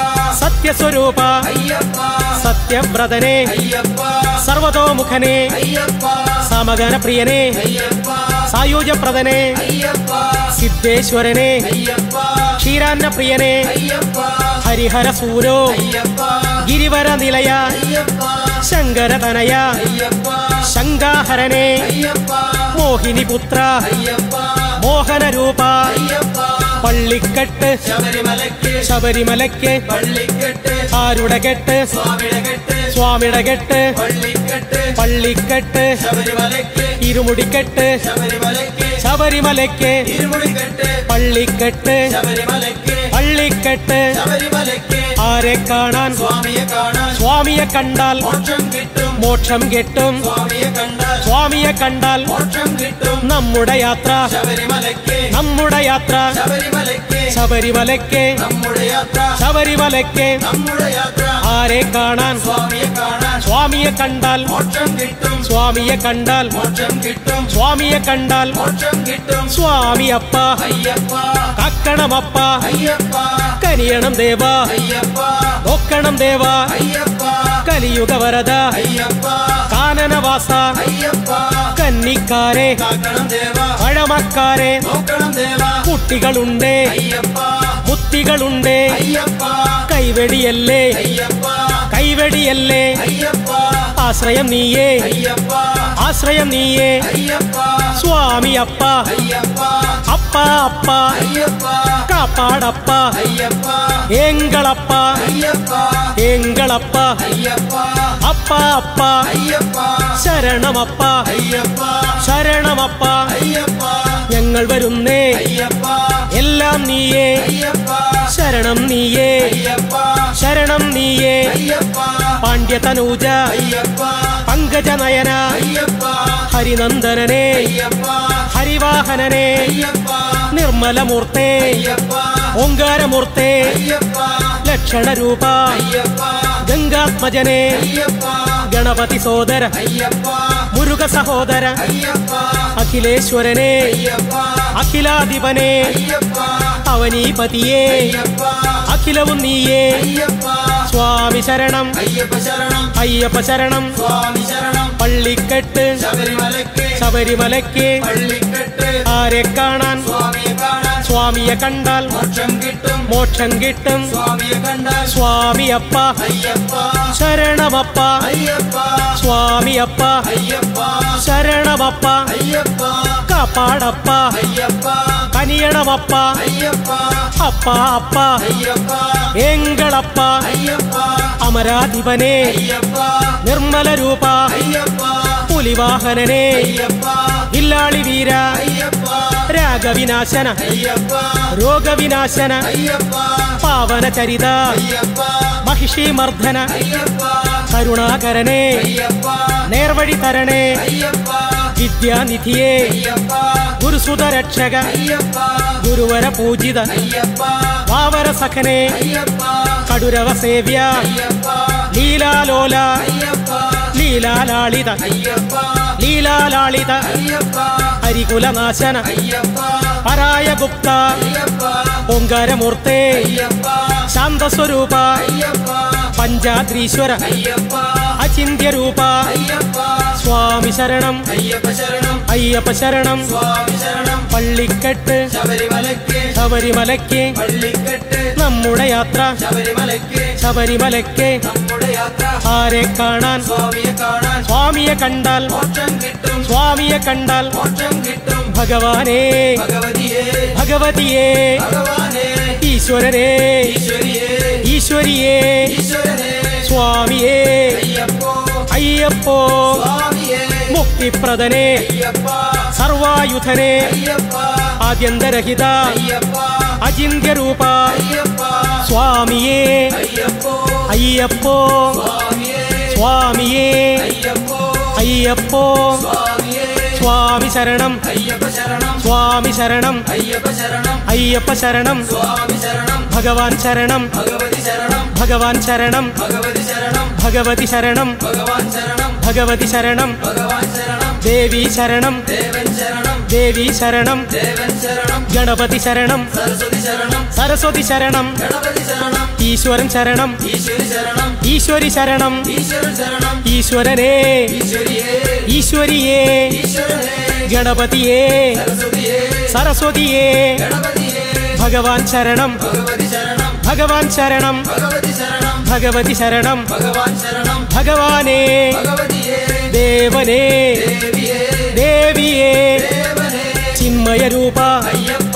Speaker 1: പള്ളിക്കെട്ട്
Speaker 2: ശബരിമലയ്ക്ക്
Speaker 1: ശബരിമലയ്ക്ക്
Speaker 2: പള്ളിക്കെട്ട്
Speaker 1: ആരുടെ കെട്ട്
Speaker 2: സ്വാമിയുടെ കെട്ട്
Speaker 1: സ്വാമിയുടെ കെട്ട്
Speaker 2: പള്ളിക്കെട്ട്
Speaker 1: പള്ളിക്കെട്ട്
Speaker 2: ശബരിമലയ്ക്ക്
Speaker 1: ഇരുമുടിക്കെട്ട്
Speaker 2: ശബരിമലയ്ക്ക്
Speaker 1: ശബരിമലയ്ക്ക്
Speaker 2: ഇരുമുടിക്കെട്ട്
Speaker 1: പള്ളിക്കെട്ട്
Speaker 2: ശബരിമലയ്ക്ക്
Speaker 1: പള്ളിക്കെട്ട്
Speaker 2: ശബരിമലയ്ക്ക്
Speaker 1: ആരെ കാണാൻ
Speaker 2: സ്വാമിയെ കാണാൻ
Speaker 1: സ്വാമിയെ കണ്ടാൽ
Speaker 2: മോക്ഷം കിട്ടും
Speaker 1: മോക്ഷം കിട്ടും
Speaker 2: സ്വാമിയെ കണ്ടാൽ
Speaker 1: സ്വാമിയെ കണ്ടാൽ
Speaker 2: മോക്ഷം കിട്ടും
Speaker 1: നമ്മുടെ യാത്ര
Speaker 2: ശബരിമലയ്ക്ക്
Speaker 1: നമ്മുടെ യാത്ര
Speaker 2: ശബരിമലയ്ക്ക്
Speaker 1: ശബരിമലയ്ക്ക്
Speaker 2: നമ്മുടെ യാത്ര
Speaker 1: ശബരിമലയ്ക്ക്
Speaker 2: നമ്മുടെ യാത്ര
Speaker 1: ആരെ കാണാൻ
Speaker 2: സ്വാമിയെ കാണാൻ
Speaker 1: സ്വാമിയെ കണ്ടാൽ
Speaker 2: മോക്ഷം കിട്ടും
Speaker 1: സ്വാമിയെ കണ്ടാൽ
Speaker 2: മോക്ഷം കിട്ടും
Speaker 1: സ്വാമിയെ കണ്ടാൽ
Speaker 2: മോക്ഷം കിട്ടും
Speaker 1: സ്വാമി അപ്പ
Speaker 2: അയ്യപ്പ
Speaker 1: കക്കണമപ്പ
Speaker 2: അയ്യപ്പ
Speaker 1: കനിയണം ദേവ
Speaker 2: അയ്യപ്പ
Speaker 1: നോക്കണം ദേവ
Speaker 2: അയ്യപ്പ
Speaker 1: കലിയുഗ വരദ
Speaker 2: അയ്യപ്പ
Speaker 1: കാനനവാസ
Speaker 2: അയ്യപ്പ
Speaker 1: കന്നിക്കാരെ
Speaker 2: കാക്കണം ദേവ
Speaker 1: പഴമക്കാരെ
Speaker 2: നോക്കണം ദേവ
Speaker 1: കുട്ടികളുണ്ട്
Speaker 2: അയ്യപ്പ
Speaker 1: കുത്തികളുണ്ട്
Speaker 2: അയ്യപ്പ
Speaker 1: കൈവെടിയല്ലേ
Speaker 2: അയ്യപ്പ
Speaker 1: കൈവെടിയല്ലേ
Speaker 2: അയ്യപ്പ
Speaker 1: ആശ്രയം നീയേ
Speaker 2: അയ്യപ്പ
Speaker 1: ആശ്രയം നീയേ
Speaker 2: അയ്യപ്പ
Speaker 1: സ്വാമി അപ്പ
Speaker 2: അയ്യപ്പ
Speaker 1: അപ്പ അപ്പ
Speaker 2: അയ്യപ്പ
Speaker 1: കാപ്പാടപ്പ
Speaker 2: അയ്യപ്പ
Speaker 1: എങ്കളപ്പ
Speaker 2: അയ്യപ്പ
Speaker 1: എങ്കളപ്പ
Speaker 2: അയ്യപ്പ
Speaker 1: അപ്പ അപ്പ
Speaker 2: അയ്യപ്പ
Speaker 1: ശരണമപ്പ
Speaker 2: അയ്യപ്പ
Speaker 1: ശരണമപ്പ
Speaker 2: അയ്യപ്പ
Speaker 1: ഞങ്ങൾ വരുന്നേ
Speaker 2: അയ്യപ്പ
Speaker 1: എല്ലാം നീയേ
Speaker 2: അയ്യപ്പ
Speaker 1: ശരണം നീയേ
Speaker 2: അയ്യപ്പ
Speaker 1: ശരണം നീയേ
Speaker 2: അയ്യപ്പ
Speaker 1: പാണ്ഡ്യതനൂജ
Speaker 2: അയ്യപ്പ
Speaker 1: പങ്കജനയന
Speaker 2: അയ്യപ്പ
Speaker 1: ഹരിനന്ദനനെ
Speaker 2: അയ്യപ്പ
Speaker 1: ഹരിവാഹനനെ
Speaker 2: അയ്യപ്പ
Speaker 1: നിർമ്മലമൂർത്തേ
Speaker 2: അയ്യപ്പ
Speaker 1: ഓങ്കാരമൂർത്തേ
Speaker 2: അയ്യപ്പ
Speaker 1: ലക്ഷണരൂപ
Speaker 2: അയ്യപ്പ
Speaker 1: ഗംഗാത്മജനെ
Speaker 2: അയ്യപ്പ
Speaker 1: ഗണപതി സോദര
Speaker 2: അയ്യപ്പ
Speaker 1: മുരുക സഹോദര
Speaker 2: അയ്യപ്പ
Speaker 1: അഖിലേശ്വരനെ
Speaker 2: അയ്യപ്പ
Speaker 1: അഖിലാധിപനെ
Speaker 2: അയ്യപ്പ
Speaker 1: അവനീപതിയേ
Speaker 2: അയ്യപ്പ
Speaker 1: അഖിലവും നീയേ
Speaker 2: അയ്യപ്പ
Speaker 1: സ്വാമി ശരണം
Speaker 2: അയ്യപ്പ ശരണം
Speaker 1: അയ്യപ്പ ശരണം
Speaker 2: സ്വാമി ശരണം
Speaker 1: പള്ളിക്കെട്ട്
Speaker 2: ശബരിമലയ്ക്ക്
Speaker 1: ശബരിമലയ്ക്ക്
Speaker 2: പള്ളിക്കെട്ട്
Speaker 1: ആരെ കാണാൻ
Speaker 2: സ്വാമിയെ കാണാൻ
Speaker 1: സ്വാമിയെ കണ്ടാൽ
Speaker 2: മോക്ഷം കിട്ടും
Speaker 1: മോക്ഷം കിട്ടും
Speaker 2: സ്വാമിയെ കണ്ടാൽ
Speaker 1: സ്വാമിയപ്പ
Speaker 2: അയ്യപ്പ
Speaker 1: ശരണമപ്പ
Speaker 2: അയ്യപ്പ
Speaker 1: സ്വാമിയപ്പ
Speaker 2: അയ്യപ്പ
Speaker 1: ശരണമപ്പ
Speaker 2: അയ്യപ്പ
Speaker 1: കാപ്പാടപ്പ
Speaker 2: അയ്യപ്പ
Speaker 1: കനിയണമപ്പ
Speaker 2: അയ്യപ്പ
Speaker 1: അപ്പ അപ്പ
Speaker 2: അയ്യപ്പ
Speaker 1: എങ്കളപ്പ
Speaker 2: അയ്യപ്പ
Speaker 1: അമരാധിപനെ
Speaker 2: അയ്യപ്പ
Speaker 1: നിർമ്മല രൂപ
Speaker 2: അയ്യപ്പ
Speaker 1: പുലിവാഹനനെ
Speaker 2: അയ്യപ്പ
Speaker 1: ഇല്ലാളി വീര
Speaker 2: അയ്യപ്പ
Speaker 1: രാഗവിനാശന
Speaker 2: അയ്യപ്പ
Speaker 1: രോഗവിനാശന
Speaker 2: അയ്യപ്പ
Speaker 1: പാവന ചരിത
Speaker 2: അയ്യപ്പ
Speaker 1: മഹിഷീമർദ്ദന
Speaker 2: അയ്യപ്പ
Speaker 1: കരുണാകരനെ
Speaker 2: അയ്യപ്പ
Speaker 1: നേർവഴി തരണേ
Speaker 2: അയ്യപ്പ
Speaker 1: വിദ്യാനിധിയെ
Speaker 2: അയ്യപ്പ
Speaker 1: ഗുരുസുത രക്ഷക
Speaker 2: അയ്യപ്പ
Speaker 1: ഗുരുവര പൂജിത
Speaker 2: അയ്യപ്പ
Speaker 1: വാവര സഖനെ
Speaker 2: അയ്യപ്പ
Speaker 1: കടുരവ സേവ്യ
Speaker 2: അയ്യപ്പ
Speaker 1: ലീലാലോല
Speaker 2: അയ്യപ്പ
Speaker 1: ലീലാലാളിത
Speaker 2: അയ്യപ്പ
Speaker 1: ലീലാലാളിത
Speaker 2: അയ്യപ്പ
Speaker 1: ഹരികുലനാശന
Speaker 2: അയ്യപ്പ
Speaker 1: പരായ ഗുപ്ത
Speaker 2: അയ്യപ്പ
Speaker 1: ഓങ്കാരമൂർത്തേ
Speaker 2: അയ്യപ്പ
Speaker 1: ശാന്തസ്വരൂപ
Speaker 2: അയ്യപ്പ
Speaker 1: പഞ്ചാദ്രീശ്വര
Speaker 2: അയ്യപ്പ
Speaker 1: അചിന്യരൂപ
Speaker 2: അയ്യപ്പ
Speaker 1: സ്വാമി ശരണം
Speaker 2: അയ്യപ്പ ശരണം
Speaker 1: അയ്യപ്പ ശരണം
Speaker 2: സ്വാമി ശരണം
Speaker 1: പള്ളിക്കെട്ട്
Speaker 2: ശബരിമലയ്ക്ക്
Speaker 1: ശബരിമലയ്ക്ക്
Speaker 2: പള്ളിക്കെട്ട്
Speaker 1: നമ്മുടെ യാത്ര
Speaker 2: ശബരിമലയ്ക്ക്
Speaker 1: ശബരിമലയ്ക്ക്
Speaker 2: നമ്മുടെ യാത്ര
Speaker 1: ആരെ കാണാൻ
Speaker 2: സ്വാമിയെ കാണാൻ
Speaker 1: സ്വാമിയെ കണ്ടാൽ
Speaker 2: മോക്ഷം കിട്ടും
Speaker 1: സ്വാമിയെ കണ്ടാൽ
Speaker 2: മോക്ഷം കിട്ടും
Speaker 1: ഭഗവാനേ
Speaker 2: ഭഗവതിയെ
Speaker 1: ഭഗവതിയേ
Speaker 2: ഭഗവാനെ
Speaker 1: ഈശ്വരനെ
Speaker 2: ഈശ്വരിയെ
Speaker 1: ഈശ്വരിയേ
Speaker 2: ഈശ്വരനെ
Speaker 1: സ്വാമിയേ
Speaker 2: അയ്യപ്പോ
Speaker 1: അയ്യപ്പോ
Speaker 2: സ്വാമിയെ
Speaker 1: മുക്തിപ്രദനെ
Speaker 2: അയ്യപ്പ
Speaker 1: സർവായുധനെ
Speaker 2: അയ്യപ്പ
Speaker 1: ആദ്യന്തരഹിത
Speaker 2: അയ്യപ്പ
Speaker 1: അചിന്യരൂപ
Speaker 2: അയ്യപ്പ
Speaker 1: സ്വാമിയേ
Speaker 2: അയ്യപ്പോ
Speaker 1: അയ്യപ്പോ
Speaker 2: സ്വാമിയെ
Speaker 1: സ്വാമിയേ
Speaker 2: അയ്യപ്പോ
Speaker 1: അയ്യപ്പോ
Speaker 2: സ്വാമിയെ
Speaker 1: സ്വാമി ശരണം
Speaker 2: അയ്യപ്പ ശരണം
Speaker 1: സ്വാമി ശരണം
Speaker 2: അയ്യപ്പ ശരണം
Speaker 1: അയ്യപ്പ ശരണം
Speaker 2: സ്വാമി ശരണം
Speaker 1: ഭഗവാൻ ശരണം
Speaker 2: ഭഗവതി ശരണം
Speaker 1: ഭഗവാൻ ശരണം
Speaker 2: ഭഗവതി ശരണം
Speaker 1: ഭഗവതി ശരണം
Speaker 2: ഭഗവാൻ ശരണം
Speaker 1: ഭഗവതി ശരണം
Speaker 2: ഭഗവാൻ ശരണം
Speaker 1: ദേവി ശരണം
Speaker 2: ദേവൻ ശരണം
Speaker 1: ദേവി ശരണം
Speaker 2: ദേവൻ ശരണം
Speaker 1: ഗണപതി ശരണം
Speaker 2: സരസ്വതി ശരണം
Speaker 1: സരസ്വതി ശരണം
Speaker 2: ഗണപതി ശരണം
Speaker 1: ഈശ്വരൻ ശരണം
Speaker 2: ഈശ്വരി ശരണം
Speaker 1: ഈശ്വരി ശരണം
Speaker 2: ഈശ്വരൻ ശരണം
Speaker 1: ഈശ്വരനെ
Speaker 2: ഈശ്വരിയെ
Speaker 1: ഈശ്വരിയേ
Speaker 2: ഈശ്വരനെ
Speaker 1: ഗണപതിയേ
Speaker 2: സരസ്വതിയെ
Speaker 1: സരസ്വതിയേ
Speaker 2: ഗണപതിയെ
Speaker 1: ഭഗവാൻ ശരണം
Speaker 2: ഭഗവതി ശരണം
Speaker 1: ഭഗവാൻ ശരണം
Speaker 2: ഭഗവതി ശരണം
Speaker 1: ഭഗവതി ശരണം
Speaker 2: ഭഗവാൻ ശരണം
Speaker 1: ഭഗവാനേ
Speaker 2: ഭഗവതിയെ
Speaker 1: ദേവനേ
Speaker 2: ദേവിയെ
Speaker 1: ദേവിയേ
Speaker 2: ദേവനെ
Speaker 1: ചിന്മയ രൂപ
Speaker 2: അയ്യപ്പ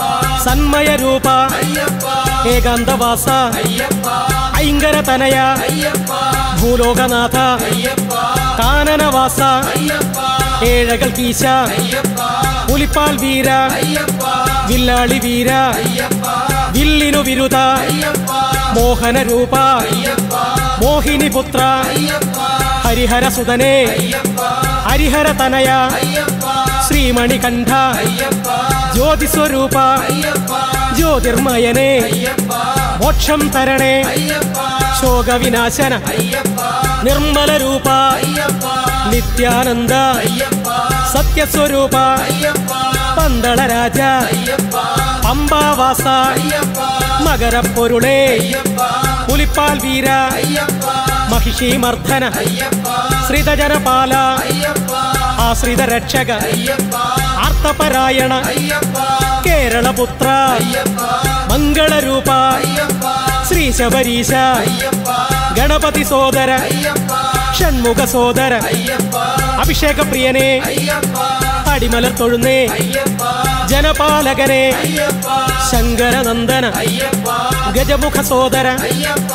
Speaker 1: സന്മയ രൂപ
Speaker 2: അയ്യപ്പ
Speaker 1: ഏകാന്തവാസ
Speaker 2: അയ്യപ്പ
Speaker 1: ഐങ്കര തനയ
Speaker 2: അയ്യപ്പ
Speaker 1: ഭൂലോകനാഥ
Speaker 2: അയ്യപ്പ
Speaker 1: കാനനവാസ
Speaker 2: അയ്യപ്പ
Speaker 1: ഏഴകൾ കീശ
Speaker 2: അയ്യപ്പ
Speaker 1: പുലിപ്പാൽ വീര
Speaker 2: അയ്യപ്പ
Speaker 1: വില്ലാളി വീര
Speaker 2: അയ്യപ്പ
Speaker 1: വില്ലിനു വിരുദ
Speaker 2: അയ്യപ്പ
Speaker 1: മോഹന രൂപ
Speaker 2: അയ്യപ്പ
Speaker 1: മോഹിനി പുത്ര
Speaker 2: അയ്യപ്പ
Speaker 1: ഹരിഹര സുതനേ
Speaker 2: അയ്യപ്പ
Speaker 1: ഹരിഹര തനയ
Speaker 2: അയ്യപ്പ
Speaker 1: ശ്രീമണികണ്ഠ
Speaker 2: അയ്യപ്പ
Speaker 1: ജ്യോതിസ്വരൂപ
Speaker 2: അയ്യപ്പ
Speaker 1: ജ്യോതിർമയനേ
Speaker 2: അയ്യപ്പ
Speaker 1: മോക്ഷം തരണേ
Speaker 2: അയ്യപ്പ
Speaker 1: ശോകവിനാശന
Speaker 2: അയ്യപ്പ
Speaker 1: നിർമ്മല രൂപ
Speaker 2: അയ്യപ്പ
Speaker 1: നിത്യാനന്ദ
Speaker 2: അയ്യപ്പ
Speaker 1: സത്യസ്വരൂപ
Speaker 2: അയ്യപ്പ
Speaker 1: പന്തള രാജ
Speaker 2: അയ്യപ്പ
Speaker 1: പമ്പാവാസ
Speaker 2: അയ്യപ്പ
Speaker 1: മകരപ്പൊരുളേ
Speaker 2: അയ്യപ്പ
Speaker 1: പുലിപ്പാൽ വീര
Speaker 2: അയ്യപ്പ
Speaker 1: മഹിഷി മർദ്ദന
Speaker 2: അയ്യപ്പ
Speaker 1: ശ്രീതജനപാല
Speaker 2: അയ്യപ്പ
Speaker 1: ആശ്രിത രക്ഷക
Speaker 2: അയ്യപ്പ
Speaker 1: ആർത്തപരായണ
Speaker 2: അയ്യപ്പ
Speaker 1: കേരളപുത്ര
Speaker 2: അയ്യപ്പ
Speaker 1: മംഗളരൂപ
Speaker 2: അയ്യപ്പ
Speaker 1: ശ്രീ ശബരീശ
Speaker 2: അയ്യപ്പ
Speaker 1: ഗണപതി സോദര
Speaker 2: അയ്യപ്പ
Speaker 1: ഷൺമുഖ സോദര
Speaker 2: അയ്യപ്പ
Speaker 1: അഭിഷേക പ്രിയനെ
Speaker 2: അയ്യപ്പ
Speaker 1: അടിമലർ തൊഴുന്നേ
Speaker 2: അയ്യപ്പ
Speaker 1: ജനപാലകനെ
Speaker 2: അയ്യപ്പ
Speaker 1: ശങ്കരനന്ദന
Speaker 2: അയ്യപ്പ
Speaker 1: ഗജമുഖ സോദര
Speaker 2: അയ്യപ്പ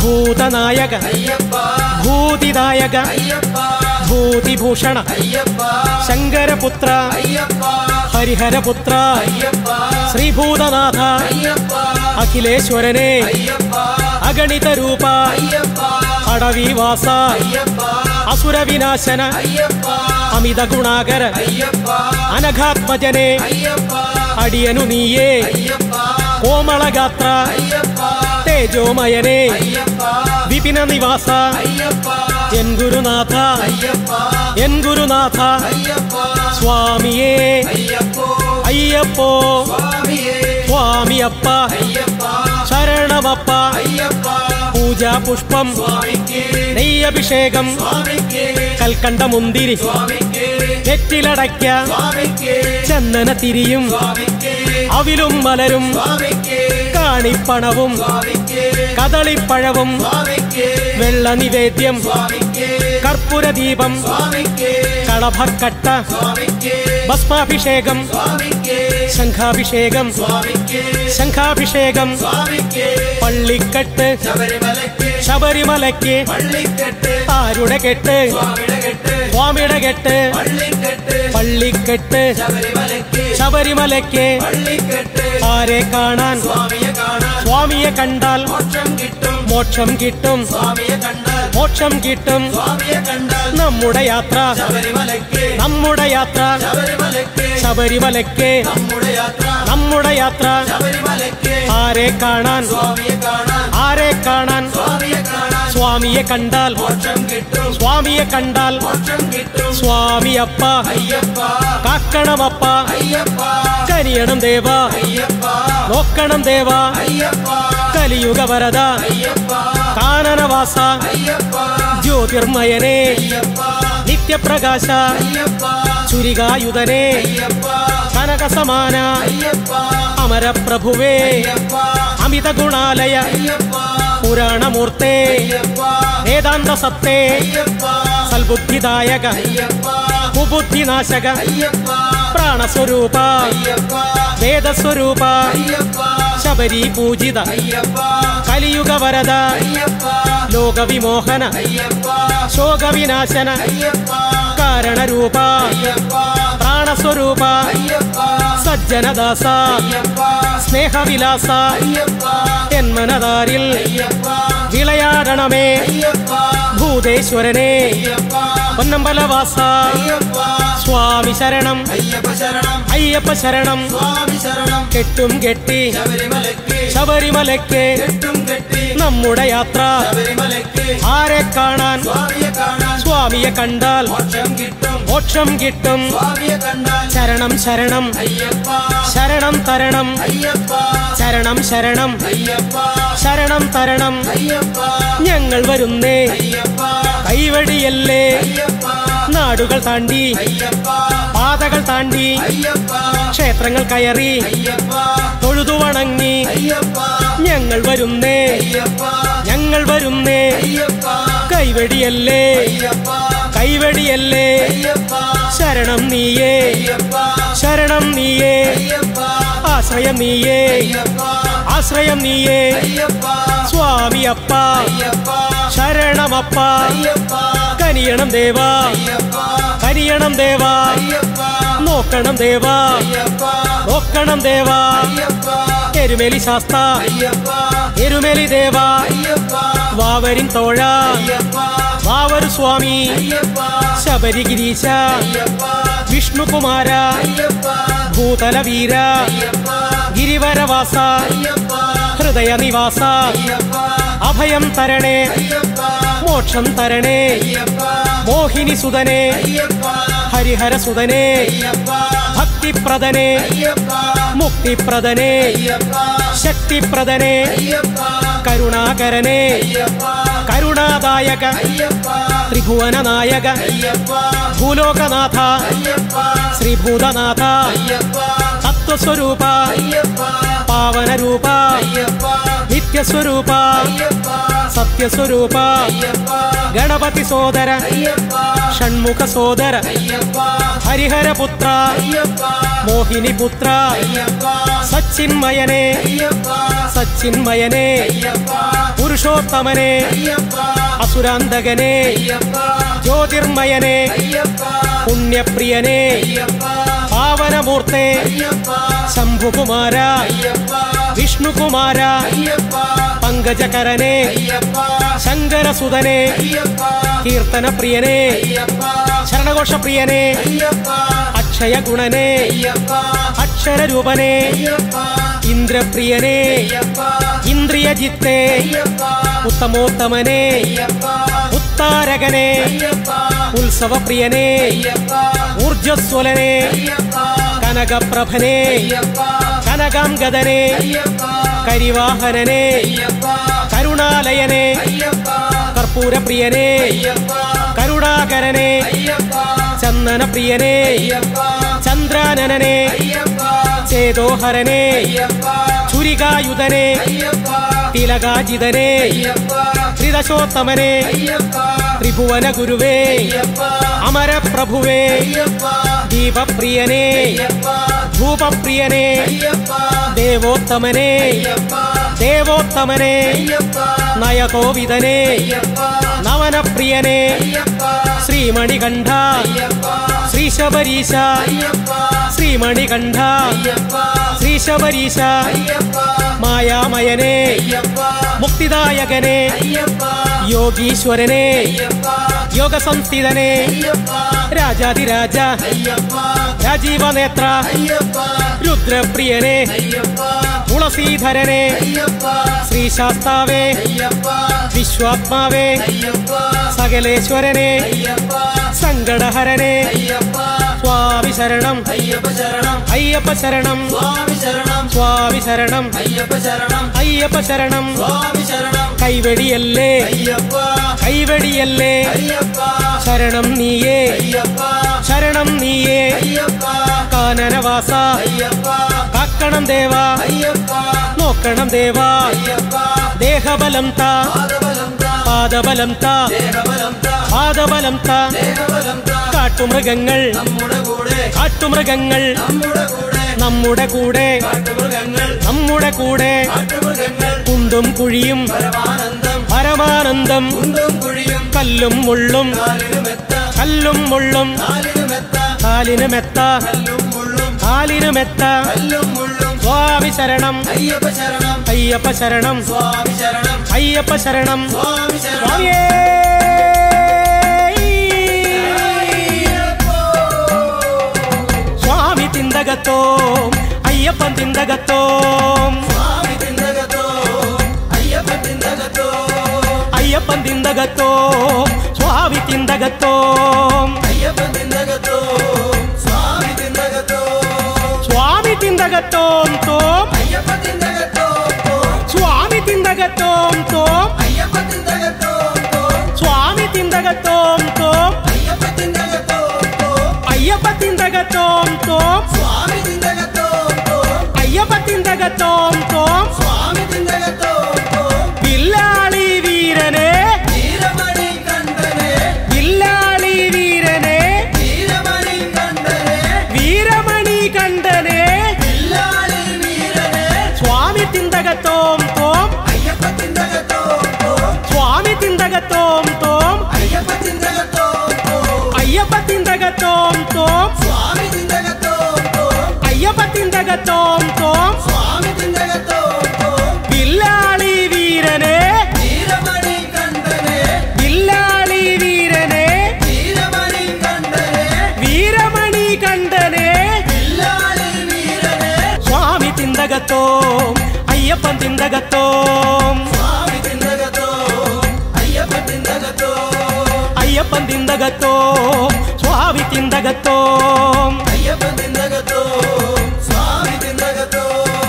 Speaker 1: ഭൂതനായക
Speaker 2: അയ്യപ്പ
Speaker 1: ഭൂതിദായക
Speaker 2: അയ്യപ്പ
Speaker 1: ഭൂതിഭൂഷണ
Speaker 2: അയ്യപ്പ
Speaker 1: ശങ്കരപുത്ര
Speaker 2: അയ്യപ്പ
Speaker 1: ഹരിഹരപുത്ര
Speaker 2: അയ്യപ്പ
Speaker 1: ശ്രീഭൂതനാഥ
Speaker 2: അയ്യപ്പ
Speaker 1: അഖിലേശ്വരനെ
Speaker 2: അയ്യപ്പ
Speaker 1: അഗണിത രൂപ
Speaker 2: അയ്യപ്പ
Speaker 1: അടവിവാസ
Speaker 2: അയ്യപ്പ
Speaker 1: അസുരവിനാശന
Speaker 2: അയ്യപ്പ
Speaker 1: അമിത ഗുണാകര
Speaker 2: അയ്യപ്പ
Speaker 1: അനഘാത്മജനെ
Speaker 2: അയ്യപ്പ
Speaker 1: അടിയനു നീയേ
Speaker 2: അയ്യപ്പ
Speaker 1: കോമളഗാത്ര
Speaker 2: അയ്യപ്പ
Speaker 1: തേജോമയനെ
Speaker 2: അയ്യപ്പ
Speaker 1: വിപിന നിവാസ
Speaker 2: അയ്യപ്പ
Speaker 1: എൻ ഗുരുനാഥ
Speaker 2: അയ്യപ്പ
Speaker 1: എൻ ഗുരുനാഥ
Speaker 2: അയ്യപ്പ
Speaker 1: സ്വാമിയേ
Speaker 2: അയ്യപ്പോ
Speaker 1: അയ്യപ്പോ
Speaker 2: സ്വാമിയേ
Speaker 1: സ്വാമിയപ്പ
Speaker 2: അയ്യപ്പ
Speaker 1: ശരണമപ്പ
Speaker 2: അയ്യപ്പ
Speaker 1: പൂജാ പുഷ്പം
Speaker 2: സ്വാമിക്ക്
Speaker 1: നെയ്യഭിഷേകം
Speaker 2: സ്വാമിക്ക്
Speaker 1: കൽക്കണ്ട മുന്തിരി
Speaker 2: സ്വാമിക്ക്
Speaker 1: നെറ്റിലടയ്ക്ക
Speaker 2: സ്വാമിക്ക്
Speaker 1: ചന്ദന തിരിയും
Speaker 2: സ്വാമിക്ക്
Speaker 1: അവിലും മലരും
Speaker 2: സ്വാമിക്ക്
Speaker 1: കാണിപ്പണവും
Speaker 2: സ്വാമിക്ക്
Speaker 1: കദളിപ്പഴവും
Speaker 2: സ്വാമിക്ക്
Speaker 1: വെള്ള നിവേദ്യം
Speaker 2: സ്വാമിക്ക്
Speaker 1: കർപ്പൂരദീപം
Speaker 2: സ്വാമിക്ക്
Speaker 1: കളഭക്കട്ട
Speaker 2: സ്വാമിക്ക്
Speaker 1: ഭസ്മാഭിഷേകം
Speaker 2: സ്വാമിക്ക്
Speaker 1: ശംഖാഭിഷേകം
Speaker 2: സ്വാമിക്ക്
Speaker 1: ശംഖാഭിഷേകം
Speaker 2: സ്വാമിക്ക്
Speaker 1: പള്ളിക്കെട്ട്
Speaker 2: ശബരിമലയ്ക്ക്
Speaker 1: ശബരിമലയ്ക്ക്
Speaker 2: പള്ളിക്കെട്ട്
Speaker 1: ആരുടെ കെട്ട്
Speaker 2: സ്വാമിയുടെ കെട്ട്
Speaker 1: സ്വാമിയുടെ കെട്ട്
Speaker 2: പള്ളിക്കെട്ട്
Speaker 1: പള്ളിക്കെട്ട്
Speaker 2: ശബരിമലയ്ക്ക്
Speaker 1: ശബരിമലയ്ക്ക്
Speaker 2: പള്ളിക്കെട്ട്
Speaker 1: ആരെ കാണാൻ
Speaker 2: സ്വാമിയെ കാണാൻ
Speaker 1: സ്വാമിയെ കണ്ടാൽ
Speaker 2: മോക്ഷം കിട്ടും
Speaker 1: മോക്ഷം കിട്ടും
Speaker 2: സ്വാമിയെ കണ്ടാൽ
Speaker 1: മോക്ഷം കിട്ടും
Speaker 2: സ്വാമിയെ കണ്ടാൽ
Speaker 1: നമ്മുടെ യാത്ര
Speaker 2: ശബരിമലയ്ക്ക്
Speaker 1: നമ്മുടെ യാത്ര
Speaker 2: ശബരിമലയ്ക്ക്
Speaker 1: ശബരിമലയ്ക്ക്
Speaker 2: നമ്മുടെ യാത്ര
Speaker 1: നമ്മുടെ യാത്ര
Speaker 2: ശബരിമലയ്ക്ക്
Speaker 1: ആരെ കാണാൻ
Speaker 2: സ്വാമിയെ കാണാൻ
Speaker 1: ആരെ കാണാൻ
Speaker 2: സ്വാമിയെ കാണാൻ
Speaker 1: സ്വാമിയെ കണ്ടാൽ
Speaker 2: മോക്ഷം കിട്ടും
Speaker 1: സ്വാമിയെ കണ്ടാൽ
Speaker 2: മോക്ഷം കിട്ടും
Speaker 1: സ്വാമിയപ്പ
Speaker 2: അയ്യപ്പ
Speaker 1: കാക്കണമപ്പ
Speaker 2: അയ്യപ്പ
Speaker 1: കനിയണം ദേവ
Speaker 2: അയ്യപ്പ
Speaker 1: നോക്കണം ദേവ
Speaker 2: അയ്യപ്പ
Speaker 1: കലിയുഗ വരദ
Speaker 2: അയ്യപ്പ
Speaker 1: കാനനവാസ
Speaker 2: അയ്യപ്പ
Speaker 1: ജ്യോതിർമയനെ
Speaker 2: അയ്യപ്പ
Speaker 1: നിത്യപ്രകാശ
Speaker 2: അയ്യപ്പ
Speaker 1: ചുരികായുധനെ
Speaker 2: അയ്യപ്പ
Speaker 1: കനകസമാന
Speaker 2: അയ്യപ്പ
Speaker 1: അമരപ്രഭുവേ
Speaker 2: അയ്യപ്പ
Speaker 1: അമിത ഗുണാലയ
Speaker 2: അയ്യപ്പ
Speaker 1: പുരാണമൂർത്തേ
Speaker 2: അയ്യപ്പ
Speaker 1: വേദാന്ത സത്തേ
Speaker 2: അയ്യപ്പ
Speaker 1: സൽബുദ്ധിദായക
Speaker 2: അയ്യപ്പ
Speaker 1: കുബുദ്ധിനാശക
Speaker 2: അയ്യപ്പ
Speaker 1: പ്രാണസ്വരൂപ
Speaker 2: അയ്യപ്പ
Speaker 1: വേദസ്വരൂപ
Speaker 2: അയ്യപ്പ
Speaker 1: ശബരി പൂജിത
Speaker 2: അയ്യപ്പ
Speaker 1: കലിയുഗ വരദ
Speaker 2: അയ്യപ്പ
Speaker 1: ലോകവിമോഹന
Speaker 2: അയ്യപ്പ
Speaker 1: ശോകവിനാശന
Speaker 2: അയ്യപ്പ
Speaker 1: കാരണരൂപ
Speaker 2: അയ്യപ്പ
Speaker 1: പ്രാണസ്വരൂപ
Speaker 2: അയ്യപ്പ
Speaker 1: സജ്ജനദാസ
Speaker 2: അയ്യപ്പ
Speaker 1: സ്നേഹവിലാസ
Speaker 2: അയ്യപ്പ
Speaker 1: എന്മനതാരിൽ
Speaker 2: അയ്യപ്പ
Speaker 1: വിളയാടണമേ
Speaker 2: അയ്യപ്പ
Speaker 1: ഭൂതേശ്വരനെ
Speaker 2: അയ്യപ്പ
Speaker 1: പൊന്നമ്പലവാസ
Speaker 2: അയ്യപ്പ
Speaker 1: സ്വാമി ശരണം
Speaker 2: അയ്യപ്പ ശരണം
Speaker 1: അയ്യപ്പ ശരണം
Speaker 2: സ്വാമി ശരണം
Speaker 1: കെട്ടും കെട്ടി
Speaker 2: ശബരിമലയ്ക്ക്
Speaker 1: ശബരിമലയ്ക്ക്
Speaker 2: കെട്ടും കെട്ടി
Speaker 1: നമ്മുടെ യാത്ര
Speaker 2: ശബരിമലയ്ക്ക്
Speaker 1: ആരെ കാണാൻ
Speaker 2: സ്വാമിയെ കാണാൻ
Speaker 1: സ്വാമിയെ കണ്ടാൽ
Speaker 2: മോക്ഷം കിട്ടും
Speaker 1: മോക്ഷം കിട്ടും
Speaker 2: സ്വാമിയെ കണ്ടാൽ
Speaker 1: ശരണം ശരണം
Speaker 2: അയ്യപ്പ
Speaker 1: ശരണം തരണം
Speaker 2: അയ്യപ്പ
Speaker 1: ശരണം ശരണം
Speaker 2: അയ്യപ്പ
Speaker 1: ശരണം തരണം
Speaker 2: അയ്യപ്പ
Speaker 1: ഞങ്ങൾ വരുന്നേ
Speaker 2: അയ്യപ്പ
Speaker 1: കൈവഴിയല്ലേ
Speaker 2: അയ്യപ്പ
Speaker 1: നാടുകൾ താണ്ടി
Speaker 2: അയ്യപ്പ
Speaker 1: പാതകൾ താണ്ടി
Speaker 2: അയ്യപ്പ
Speaker 1: ക്ഷേത്രങ്ങൾ കയറി
Speaker 2: അയ്യപ്പ
Speaker 1: തൊഴുതു വണങ്ങി
Speaker 2: അയ്യപ്പ
Speaker 1: ഞങ്ങൾ വരുന്നേ
Speaker 2: അയ്യപ്പ
Speaker 1: ഞങ്ങൾ വരുന്നേ
Speaker 2: അയ്യപ്പ
Speaker 1: കൈവഴിയല്ലേ
Speaker 2: അയ്യപ്പ
Speaker 1: കൈവടിയല്ലേ
Speaker 2: അയ്യപ്പ
Speaker 1: ശരണം നീയേ
Speaker 2: അയ്യപ്പ
Speaker 1: ശരണം നീയേ
Speaker 2: അയ്യപ്പ
Speaker 1: ആശ്രയം നീയേ
Speaker 2: അയ്യപ്പ
Speaker 1: ആശ്രയം നീയേ
Speaker 2: അയ്യപ്പ
Speaker 1: സ്വാമി അപ്പ
Speaker 2: അയ്യപ്പ
Speaker 1: ശരണമപ്പ
Speaker 2: അയ്യപ്പ
Speaker 1: കനിയണം ദേവാ
Speaker 2: അയ്യപ്പ
Speaker 1: കനിയണം ദേവാ
Speaker 2: അയ്യപ്പ
Speaker 1: നോക്കണം ദേവാ
Speaker 2: അയ്യപ്പ
Speaker 1: നോക്കണം ദേവാ
Speaker 2: അയ്യപ്പ
Speaker 1: എരുമേലി ശാസ്ത
Speaker 2: അയ്യപ്പ
Speaker 1: എരുമേലി ദേവാ
Speaker 2: അയ്യപ്പ
Speaker 1: വാവരിൻ തോഴ
Speaker 2: അയ്യപ്പ
Speaker 1: വാവരു സ്വാമി
Speaker 2: അയ്യപ്പ
Speaker 1: ശബരിഗിരീശ
Speaker 2: അയ്യപ്പ
Speaker 1: വിഷ്ണുകുമാര
Speaker 2: അയ്യപ്പ
Speaker 1: ഭൂതല വീര
Speaker 2: അയ്യപ്പ
Speaker 1: ഗിരിവരവാസ
Speaker 2: അയ്യപ്പ
Speaker 1: ഹൃദയ നിവാസ
Speaker 2: അയ്യപ്പ
Speaker 1: അഭയം തരണേ
Speaker 2: അയ്യപ്പ
Speaker 1: മോക്ഷം തരണേ
Speaker 2: അയ്യപ്പ
Speaker 1: മോഹിനി സുതനെ
Speaker 2: അയ്യപ്പ
Speaker 1: ഹരിഹര സുതനെ
Speaker 2: അയ്യപ്പ
Speaker 1: ഭക്തിപ്രദനെ
Speaker 2: അയ്യപ്പ
Speaker 1: മുക്തിപ്രദനെ
Speaker 2: അയ്യപ്പ
Speaker 1: ശക്തിപ്രദനെ
Speaker 2: അയ്യപ്പ
Speaker 1: കരുണാകരനെ
Speaker 2: അയ്യപ്പ
Speaker 1: കരുണാദായക
Speaker 2: അയ്യപ്പ
Speaker 1: ത്രിഭുവന നായക
Speaker 2: അയ്യപ്പ
Speaker 1: ഭൂലോകനാഥ
Speaker 2: അയ്യപ്പ
Speaker 1: ശ്രീഭൂതനാഥ
Speaker 2: അയ്യപ്പ
Speaker 1: തത്വസ്വരൂപ
Speaker 2: അയ്യപ്പ
Speaker 1: പാവനരൂപ
Speaker 2: അയ്യപ്പ
Speaker 1: നിത്യസ്വരൂപ
Speaker 2: അയ്യപ്പ
Speaker 1: സത്യസ്വരൂപ
Speaker 2: അയ്യപ്പ
Speaker 1: ഗണപതി സോദര
Speaker 2: അയ്യപ്പ
Speaker 1: ഷൺമുഖ സോദര
Speaker 2: അയ്യപ്പ
Speaker 1: ഹരിഹരപുത്ര
Speaker 2: അയ്യപ്പ
Speaker 1: മോഹിനിപുത്ര
Speaker 2: അയ്യപ്പ
Speaker 1: സച്ചിന്മയനെ
Speaker 2: അയ്യപ്പ
Speaker 1: സച്ചിന്മയനെ
Speaker 2: അയ്യപ്പ
Speaker 1: പുരുഷോത്തമനെ
Speaker 2: അയ്യപ്പ
Speaker 1: അസുരാന്തകനെ
Speaker 2: അയ്യപ്പ
Speaker 1: ജ്യോതിർമയനെ
Speaker 2: അയ്യപ്പ
Speaker 1: പുണ്യപ്രിയനെ
Speaker 2: അയ്യപ്പ
Speaker 1: പാവനമൂർത്തെ
Speaker 2: അയ്യപ്പ
Speaker 1: ശംഭുകുമാര
Speaker 2: അയ്യപ്പ
Speaker 1: വിഷ്ണുകുമാര
Speaker 2: അയ്യപ്പ
Speaker 1: പങ്കജകരനെ
Speaker 2: അയ്യപ്പ
Speaker 1: ശങ്കരസുതനെ
Speaker 2: അയ്യപ്പ
Speaker 1: കീർത്തനപ്രിയനെ
Speaker 2: അയ്യപ്പ
Speaker 1: ശരണഘോഷപ്രിയനെ
Speaker 2: അയ്യപ്പ
Speaker 1: അക്ഷയഗുണനെ
Speaker 2: അയ്യപ്പ
Speaker 1: അക്ഷരരൂപനെ
Speaker 2: അയ്യപ്പ
Speaker 1: ഇന്ദ്രപ്രിയനെ
Speaker 2: അയ്യപ്പ
Speaker 1: ഇന്ദ്രിയജിത്തെ
Speaker 2: അയ്യപ്പ
Speaker 1: ഉത്തമോത്തമനെ
Speaker 2: അയ്യപ്പ
Speaker 1: ഉത്താരകനെ
Speaker 2: അയ്യപ്പ
Speaker 1: ഉത്സവപ്രിയനെ
Speaker 2: അയ്യപ്പ
Speaker 1: ഊർജസ്വലനെ
Speaker 2: അയ്യപ്പ
Speaker 1: കനകപ്രഭനെ
Speaker 2: അയ്യപ്പ
Speaker 1: കനകാംഗതനെ
Speaker 2: അയ്യപ്പ
Speaker 1: കരിവാഹനനെ
Speaker 2: അയ്യപ്പ
Speaker 1: കരുണാലയനെ
Speaker 2: അയ്യപ്പ
Speaker 1: കർപ്പൂരപ്രിയനെ
Speaker 2: അയ്യപ്പ
Speaker 1: കരുണാകരനെ
Speaker 2: അയ്യപ്പ
Speaker 1: ചന്ദനപ്രിയനെ
Speaker 2: അയ്യപ്പ
Speaker 1: ചന്ദ്രാനനെ
Speaker 2: അയ്യപ്പ
Speaker 1: ചേതോഹരനെ
Speaker 2: അയ്യപ്പ
Speaker 1: ചുരികായുധനെ
Speaker 2: അയ്യപ്പ
Speaker 1: തിലകാജിതനെ
Speaker 2: അയ്യപ്പ
Speaker 1: ത്രിദശോത്തമനെ
Speaker 2: അയ്യപ്പ
Speaker 1: ത്രിഭുവന ഗുരുവേ
Speaker 2: അയ്യപ്പ
Speaker 1: അമരപ്രഭുവേ
Speaker 2: അയ്യപ്പ
Speaker 1: ദീപപ്രിയനെ
Speaker 2: അയ്യപ്പ
Speaker 1: ധൂപപ്രിയനെ
Speaker 2: അയ്യപ്പ
Speaker 1: ദേവോത്തമനെ
Speaker 2: അയ്യപ്പ
Speaker 1: ദേവോത്തമനെ
Speaker 2: അയ്യപ്പ
Speaker 1: നയകോവിതനെ
Speaker 2: അയ്യപ്പ
Speaker 1: നവനപ്രിയനെ
Speaker 2: അയ്യപ്പ
Speaker 1: ശ്രീമണികണ്ഠ
Speaker 2: അയ്യപ്പ
Speaker 1: ശ്രീശബരീശ
Speaker 2: അയ്യപ്പ
Speaker 1: ശ്രീമണികണ്ഠ
Speaker 2: അയ്യപ്പ
Speaker 1: ശ്രീശബരീശ
Speaker 2: അയ്യപ്പ
Speaker 1: മായാമയനെ
Speaker 2: അയ്യപ്പ
Speaker 1: മുക്തിദായകനെ
Speaker 2: അയ്യപ്പ
Speaker 1: യോഗീശ്വരനെ
Speaker 2: അയ്യപ്പ
Speaker 1: യോഗസംസ്ഥിതനെ
Speaker 2: അയ്യപ്പ
Speaker 1: രാജാതിരാജ
Speaker 2: അയ്യപ്പ
Speaker 1: രാജീവനേത്ര
Speaker 2: അയ്യപ്പ
Speaker 1: രുദ്രപ്രിയനെ
Speaker 2: അയ്യപ്പ
Speaker 1: തുളസീധരനെ
Speaker 2: അയ്യപ്പ
Speaker 1: ശ്രീശാസ്താവേ
Speaker 2: അയ്യപ്പ
Speaker 1: വിശ്വാത്മാവേ
Speaker 2: അയ്യപ്പ
Speaker 1: സകലേശ്വരനെ
Speaker 2: അയ്യപ്പ
Speaker 1: സങ്കടഹരനെ
Speaker 2: അയ്യപ്പ
Speaker 1: സ്വാമി ശരണം
Speaker 2: അയ്യപ്പ ശരണം
Speaker 1: അയ്യപ്പ ശരണം
Speaker 2: സ്വാമി ശരണം
Speaker 1: സ്വാമി ശരണം
Speaker 2: അയ്യപ്പ ശരണം
Speaker 1: അയ്യപ്പ ശരണം
Speaker 2: സ്വാമി ശരണം
Speaker 1: കൈവെടിയല്ലേ
Speaker 2: അയ്യപ്പ
Speaker 1: കൈവെടിയല്ലേ
Speaker 2: അയ്യപ്പ
Speaker 1: ശരണം നീയേ
Speaker 2: അയ്യപ്പ
Speaker 1: ശരണം നീയേ
Speaker 2: അയ്യപ്പ
Speaker 1: കാനനവാസ
Speaker 2: അയ്യപ്പ
Speaker 1: കാക്കണം ദേവാ
Speaker 2: അയ്യപ്പ
Speaker 1: നോക്കണം ദേവാ
Speaker 2: അയ്യപ്പ
Speaker 1: ദേഹബലം താ
Speaker 2: പാദബലം താ
Speaker 1: പാദബലം താ
Speaker 2: ദേഹബലം താ
Speaker 1: പാദബലം താ
Speaker 2: ദേഹബലം താ
Speaker 1: കാട്ടുമൃഗങ്ങൾ
Speaker 2: നമ്മുടെ കൂടെ
Speaker 1: കാട്ടുമൃഗങ്ങൾ
Speaker 2: നമ്മുടെ കൂടെ
Speaker 1: നമ്മുടെ കൂടെ
Speaker 2: കാട്ടുമൃഗങ്ങൾ
Speaker 1: നമ്മുടെ കൂടെ
Speaker 2: കാട്ടുമൃഗങ്ങൾ
Speaker 1: കുണ്ടും കുഴിയും
Speaker 2: പരമാനന്ദം
Speaker 1: പരമാനന്ദം
Speaker 2: കുണ്ടും കുഴിയും
Speaker 1: കല്ലും മുള്ളും
Speaker 2: കാലിനു മെത്ത
Speaker 1: കല്ലും മുള്ളും
Speaker 2: കാലിനു മെത്ത
Speaker 1: കാലിന് മെത്ത
Speaker 2: കല്ലും മുള്ളും
Speaker 1: കാലിന് മെത്ത
Speaker 2: കല്ലും മുള്ളും
Speaker 1: സ്വാമി ശരണം
Speaker 2: അയ്യപ്പ ശരണം
Speaker 1: അയ്യപ്പ ശരണം
Speaker 2: സ്വാമി ശരണം
Speaker 1: അയ്യപ്പ ശരണം
Speaker 2: സ്വാമി ശരണം
Speaker 1: സ്വാമിയേ സ്വാമി തിന്തകത്തോം അയ്യപ്പൻ തിന്തകത്തോം
Speaker 2: സ്വാമി തിന്തകത്തോ അയ്യപ്പ തിന്തകത്തോ
Speaker 1: അയ്യപ്പൻ തിന്തകത്തോം സ്വാമി തിന്തകത്തോം
Speaker 2: അയ്യപ്പ തിന്തകത്തോ സ്വാമി തിന്തകത്തോ
Speaker 1: സ്വാമി തിന്തകത്തോം തോം
Speaker 2: അയ്യപ്പ തിന്തകത്തോ
Speaker 1: സ്വാമി തിന്തകത്തോം തോം
Speaker 2: അയ്യപ്പ തിന്തകത്തോ
Speaker 1: സ്വാമി തിന്തകത്തോം തോം
Speaker 2: അയ്യപ്പ തിന്തകത്തോ
Speaker 1: അയ്യപ്പ തിന്തകത്തോം തോം
Speaker 2: സ്വാമി തിന്തകത്തോ
Speaker 1: അയ്യപ്പ തിന്തകത്തോം തോം
Speaker 2: സ്വാമി തിന്തകത്തോ
Speaker 1: വില്ലാളി വീരനെ
Speaker 2: വീരമണി കണ്ഠനെ
Speaker 1: വില്ലാളി തിന്തകത്തോം അയ്യപ്പൻ തിന്തകത്തോം
Speaker 2: സ്വാമി തിന്തകത്തോ അയ്യപ്പ തിന്തകത്തോ
Speaker 1: അയ്യപ്പൻ തിന്തകത്തോം സ്വാമി തിന്തകത്തോം
Speaker 2: അയ്യപ്പ തിന്തകത്തോ സ്വാമി തിന്തകത്തോ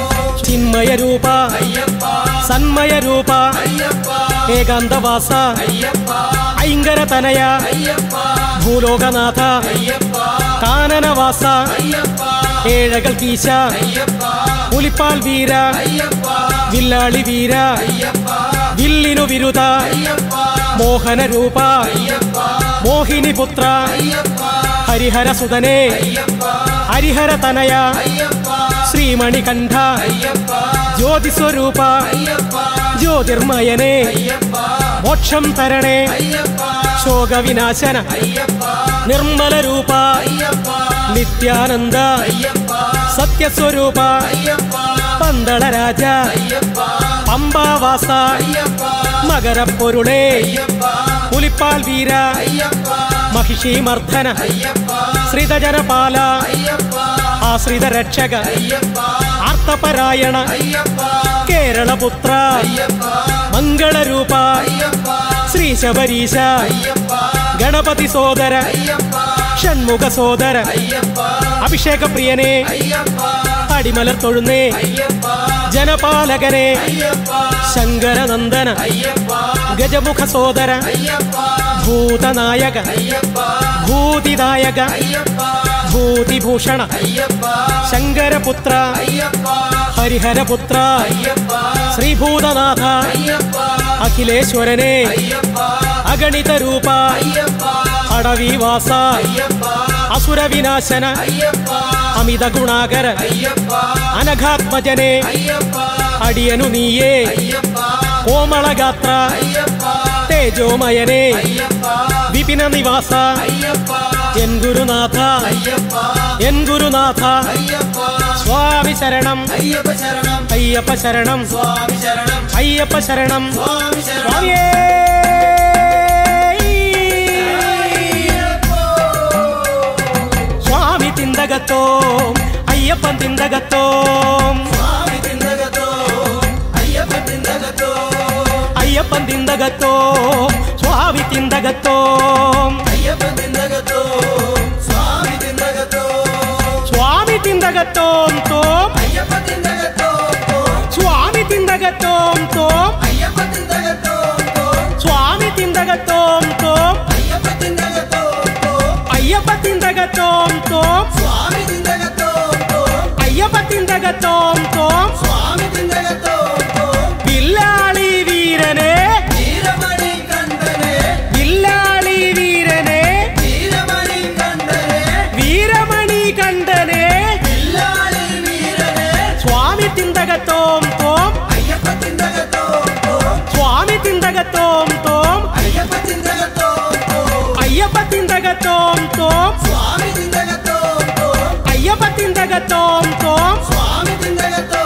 Speaker 1: ചിന്മയ രൂപ
Speaker 2: അയ്യപ്പ
Speaker 1: സന്മയ രൂപ
Speaker 2: അയ്യപ്പ
Speaker 1: ഏകാന്തവാസ
Speaker 2: അയ്യപ്പ
Speaker 1: ഐങ്കര തനയ
Speaker 2: അയ്യപ്പ
Speaker 1: ഭൂലോകനാഥ
Speaker 2: അയ്യപ്പ
Speaker 1: കാനനവാസ
Speaker 2: അയ്യപ്പ
Speaker 1: ഏഴകൾ കീശ
Speaker 2: അയ്യപ്പ
Speaker 1: പുലിപ്പാൽ വീര
Speaker 2: അയ്യപ്പ
Speaker 1: വില്ലാളി വീര
Speaker 2: അയ്യപ്പ
Speaker 1: വില്ലിനു വിരുദ
Speaker 2: അയ്യപ്പ
Speaker 1: മോഹന രൂപ
Speaker 2: അയ്യപ്പ
Speaker 1: മോഹിനി പുത്ര
Speaker 2: അയ്യപ്പ
Speaker 1: ഹരിഹര സുതനെ
Speaker 2: അയ്യപ്പ
Speaker 1: ഹരിഹര തനയ
Speaker 2: അയ്യപ്പ
Speaker 1: ശ്രീമണികണ്ഠ
Speaker 2: അയ്യപ്പ
Speaker 1: ജ്യോതിസ്വരൂപ
Speaker 2: അയ്യപ്പ
Speaker 1: ജ്യോതിർമയനെ
Speaker 2: അയ്യപ്പ
Speaker 1: മോക്ഷം തരണേ
Speaker 2: അയ്യപ്പ
Speaker 1: ശോകവിനാശന
Speaker 2: അയ്യപ്പ
Speaker 1: നിർമ്മല രൂപ
Speaker 2: അയ്യപ്പ
Speaker 1: നിത്യാനന്ദ
Speaker 2: അയ്യപ്പ
Speaker 1: സത്യസ്വരൂപ
Speaker 2: അയ്യപ്പ
Speaker 1: പന്തള രാജ
Speaker 2: അയ്യപ്പ
Speaker 1: പമ്പാവാസ
Speaker 2: അയ്യപ്പ
Speaker 1: മകരപ്പൊരുളേ
Speaker 2: അയ്യപ്പ
Speaker 1: പുലിപ്പാൽ വീര
Speaker 2: അയ്യപ്പ
Speaker 1: മഹിഷി മർദ്ദന
Speaker 2: അയ്യപ്പ
Speaker 1: ശ്രിതജനപാല
Speaker 2: അയ്യപ്പ
Speaker 1: ആശ്രിത രക്ഷക
Speaker 2: അയ്യപ്പ
Speaker 1: ആർത്തപരായണ
Speaker 2: അയ്യപ്പ
Speaker 1: കേരളപുത്ര
Speaker 2: അയ്യപ്പ
Speaker 1: മംഗളരൂപ
Speaker 2: അയ്യപ്പ
Speaker 1: ശ്രീ ശബരീശ
Speaker 2: അയ്യപ്പ
Speaker 1: ഗണപതി സോദര
Speaker 2: അയ്യപ്പ
Speaker 1: ഷൺമുഖ സോദര
Speaker 2: അയ്യപ്പ
Speaker 1: അഭിഷേക പ്രിയനെ
Speaker 2: അയ്യപ്പ
Speaker 1: അടിമലർ തൊഴുന്നേ
Speaker 2: അയ്യപ്പ
Speaker 1: ജനപാലകനെ
Speaker 2: അയ്യപ്പ
Speaker 1: ശങ്കരനന്ദന
Speaker 2: അയ്യപ്പ
Speaker 1: ഗജമുഖ സോദര
Speaker 2: അയ്യപ്പ
Speaker 1: ഭൂതനായക
Speaker 2: അയ്യപ്പ
Speaker 1: ഭൂതിദായക
Speaker 2: അയ്യപ്പ
Speaker 1: ഭൂതിഭൂഷണ
Speaker 2: അയ്യപ്പ
Speaker 1: ശങ്കരപുത്ര
Speaker 2: അയ്യപ്പ
Speaker 1: ഹരിഹരപുത്ര
Speaker 2: അയ്യപ്പ
Speaker 1: ശ്രീഭൂതനാഥ
Speaker 2: അയ്യപ്പ
Speaker 1: അഖിലേശ്വരനെ
Speaker 2: അയ്യപ്പ
Speaker 1: അഗണിത രൂപ
Speaker 2: അയ്യപ്പ
Speaker 1: അടവിവാസ
Speaker 2: അയ്യപ്പ
Speaker 1: അസുരവിനാശന
Speaker 2: അയ്യപ്പ
Speaker 1: അമിത ഗുണാകര
Speaker 2: അയ്യപ്പ
Speaker 1: അനഘാത്മജനെ
Speaker 2: അയ്യപ്പ
Speaker 1: അടിയനു നീയേ
Speaker 2: അയ്യപ്പ
Speaker 1: കോമളഗാത്ര
Speaker 2: അയ്യപ്പ
Speaker 1: തേജോമയനെ
Speaker 2: അയ്യപ്പ
Speaker 1: വിപിന നിവാസ
Speaker 2: അയ്യപ്പ
Speaker 1: എൻ ഗുരുനാഥ
Speaker 2: അയ്യപ്പ
Speaker 1: എൻ ഗുരുനാഥ
Speaker 2: അയ്യപ്പ
Speaker 1: സ്വാമി ശരണം
Speaker 2: അയ്യപ്പ ശരണം
Speaker 1: അയ്യപ്പ ശരണം
Speaker 2: സ്വാമി ശരണം
Speaker 1: അയ്യപ്പ ശരണം
Speaker 2: സ്വാമി ശരണം
Speaker 1: സ്വാമിയേ സ്വാമി തിന്തകത്തോം അയ്യപ്പൻ തിന്തകത്തോം
Speaker 2: സ്വാമി തിന്തകത്തോ അയ്യപ്പ തിന്തകത്തോ
Speaker 1: അയ്യപ്പൻ തിന്തകത്തോം സ്വാമി തിന്തകത്തോം
Speaker 2: അയ്യപ്പ തിന്തകത്തോ സ്വാമി തിന്തകത്തോ
Speaker 1: സ്വാമി തിന്തകത്തോം തോം
Speaker 2: അയ്യപ്പ തിന്തകത്തോ
Speaker 1: സ്വാമി തിന്തകത്തോം തോം
Speaker 2: അയ്യപ്പ തിന്തകത്തോ
Speaker 1: സ്വാമി തിന്തകത്തോം തോം
Speaker 2: അയ്യപ്പ തിന്തകത്തോ
Speaker 1: അയ്യപ്പ തിന്തകത്തോം തോം
Speaker 2: സ്വാമി തിന്തകത്തോ
Speaker 1: അയ്യപ്പ തിന്തകത്തോം തോം
Speaker 2: സ്വാമി തിന്തകത്തോ
Speaker 1: വില്ലാളി വീരനെ
Speaker 2: വീരമണി കണ്ഠനെ
Speaker 1: വില്ലാളി വീരനെ
Speaker 2: വീരമണി കണ്ഠനെ
Speaker 1: വീരമണി കണ്ഠനെ
Speaker 2: വില്ലാളി വീരനെ
Speaker 1: സ്വാമി തിന്തകത്തോം തോം
Speaker 2: അയ്യപ്പ തിന്തകത്തോ
Speaker 1: സ്വാമി തിന്തകത്തോം തോം
Speaker 2: അയ്യപ്പ തിന്തകത്തോ
Speaker 1: അയ്യപ്പ തിന്തകത്തോം തോം
Speaker 2: സ്വാമി തിന്തകത്തോ
Speaker 1: അയ്യപ്പ തിന്തകത്തോം തോം
Speaker 2: സ്വാമി തിന്തകത്തോ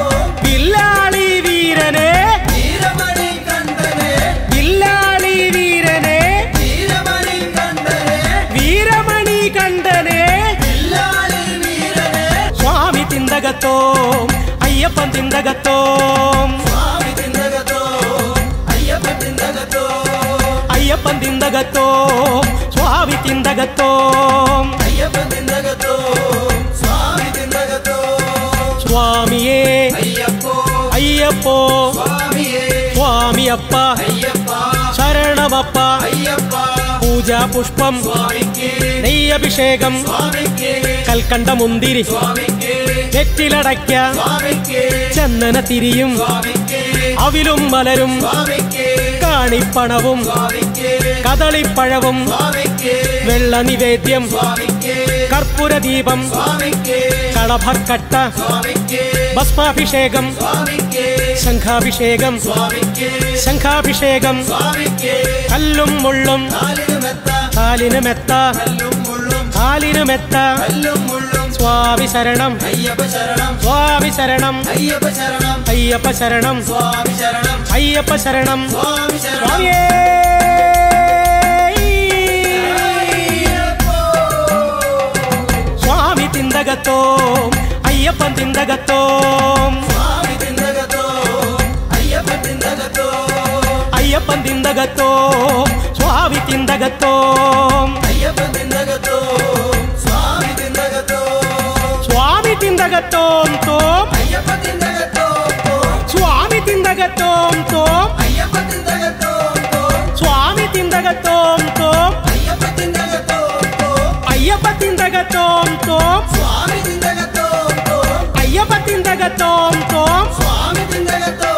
Speaker 1: വില്ലാളി വീരനെ
Speaker 2: വീരമണി കണ്ഠനെ
Speaker 1: വില്ലാളി വീരനെ
Speaker 2: വീരമണി കണ്ഠനെ
Speaker 1: വീരമണി കണ്ഠനെ
Speaker 2: വില്ലാളി വീരനെ
Speaker 1: സ്വാമി തിന്തകത്തോം അയ്യപ്പൻ തിന്തകത്തോം
Speaker 2: സ്വാമി തിന്തകത്തോ അയ്യപ്പ തിന്തകത്തോ
Speaker 1: അയ്യപ്പൻ തിന്തകത്തോം സ്വാമി തിന്തകത്തോം
Speaker 2: അയ്യപ്പ തിന്തകത്തോ സ്വാമി തിന്തകത്തോ
Speaker 1: സ്വാമിയേ
Speaker 2: അയ്യപ്പോ
Speaker 1: അയ്യപ്പോ
Speaker 2: സ്വാമിയേ
Speaker 1: സ്വാമിയപ്പ
Speaker 2: അയ്യപ്പ
Speaker 1: ശരണമപ്പ
Speaker 2: അയ്യപ്പ
Speaker 1: പൂജാ പുഷ്പം
Speaker 2: സ്വാമിക്ക്
Speaker 1: നെയ്യഭിഷേകം
Speaker 2: സ്വാമിക്ക്
Speaker 1: കൽക്കണ്ട മുന്തിരി
Speaker 2: സ്വാമിക്ക്
Speaker 1: വെറ്റിലടയ്ക്ക
Speaker 2: സ്വാമിക്ക്
Speaker 1: ചന്ദന തിരിയും
Speaker 2: സ്വാമിക്ക്
Speaker 1: അവിലും മലരും
Speaker 2: സ്വാമിക്ക്
Speaker 1: കാണിപ്പണവും
Speaker 2: സ്വാമിക്ക്
Speaker 1: കദളിപ്പഴവും
Speaker 2: സ്വാമിക്ക്
Speaker 1: വെള്ള നിവേദ്യം
Speaker 2: സ്വാമിക്ക്
Speaker 1: കർപ്പൂരദീപം
Speaker 2: സ്വാമിക്ക്
Speaker 1: കളഭക്കട്ട
Speaker 2: സ്വാമിക്ക്
Speaker 1: ഭസ്മാഭിഷേകം
Speaker 2: സ്വാമിക്ക്
Speaker 1: ശംഖാഭിഷേകം
Speaker 2: സ്വാമിക്ക്
Speaker 1: ശംഖാഭിഷേകം
Speaker 2: സ്വാമിക്ക്
Speaker 1: കല്ലും മുള്ളും
Speaker 2: കാലിന് മെത്ത
Speaker 1: കാലിന് മെത്ത
Speaker 2: കല്ലും മുള്ളും
Speaker 1: കാലിന് മെത്ത
Speaker 2: കല്ലും മുള്ളും
Speaker 1: സ്വാമി ശരണം
Speaker 2: അയ്യപ്പ ശരണം
Speaker 1: സ്വാമി ശരണം
Speaker 2: അയ്യപ്പ ശരണം
Speaker 1: അയ്യപ്പ ശരണം
Speaker 2: സ്വാമി ശരണം
Speaker 1: അയ്യപ്പ ശരണം
Speaker 2: സ്വാമി ശരണം
Speaker 1: സ്വാമിയേ സ്വാമി തിന്തകത്തോം അയ്യപ്പൻ തിന്തകത്തോം അയ്യപ്പൻ തിന്തകത്തോം സ്വാമി തിന്തകത്തോം
Speaker 2: അയ്യപ്പൻ തിന്തകത്തോ സ്വാമി തിന്തകത്തോ
Speaker 1: സ്വാമി തിന്തകത്തോം തോം
Speaker 2: അയ്യപ്പൻ തിന്തകത്തോ
Speaker 1: സ്വാമി തിന്തകത്തോം തോം
Speaker 2: അയ്യപ്പൻ തിന്തകത്തോ
Speaker 1: സ്വാമി തിന്തകത്തോം തോം
Speaker 2: അയ്യപ്പൻ തിന്തകത്തോ
Speaker 1: അയ്യപ്പ തിന്തകത്തോം തോം
Speaker 2: സ്വാമി തിന്തകത്തോ
Speaker 1: അയ്യപ്പ തിന്തകത്തോം തോം
Speaker 2: സ്വാമി തിന്തകത്തോ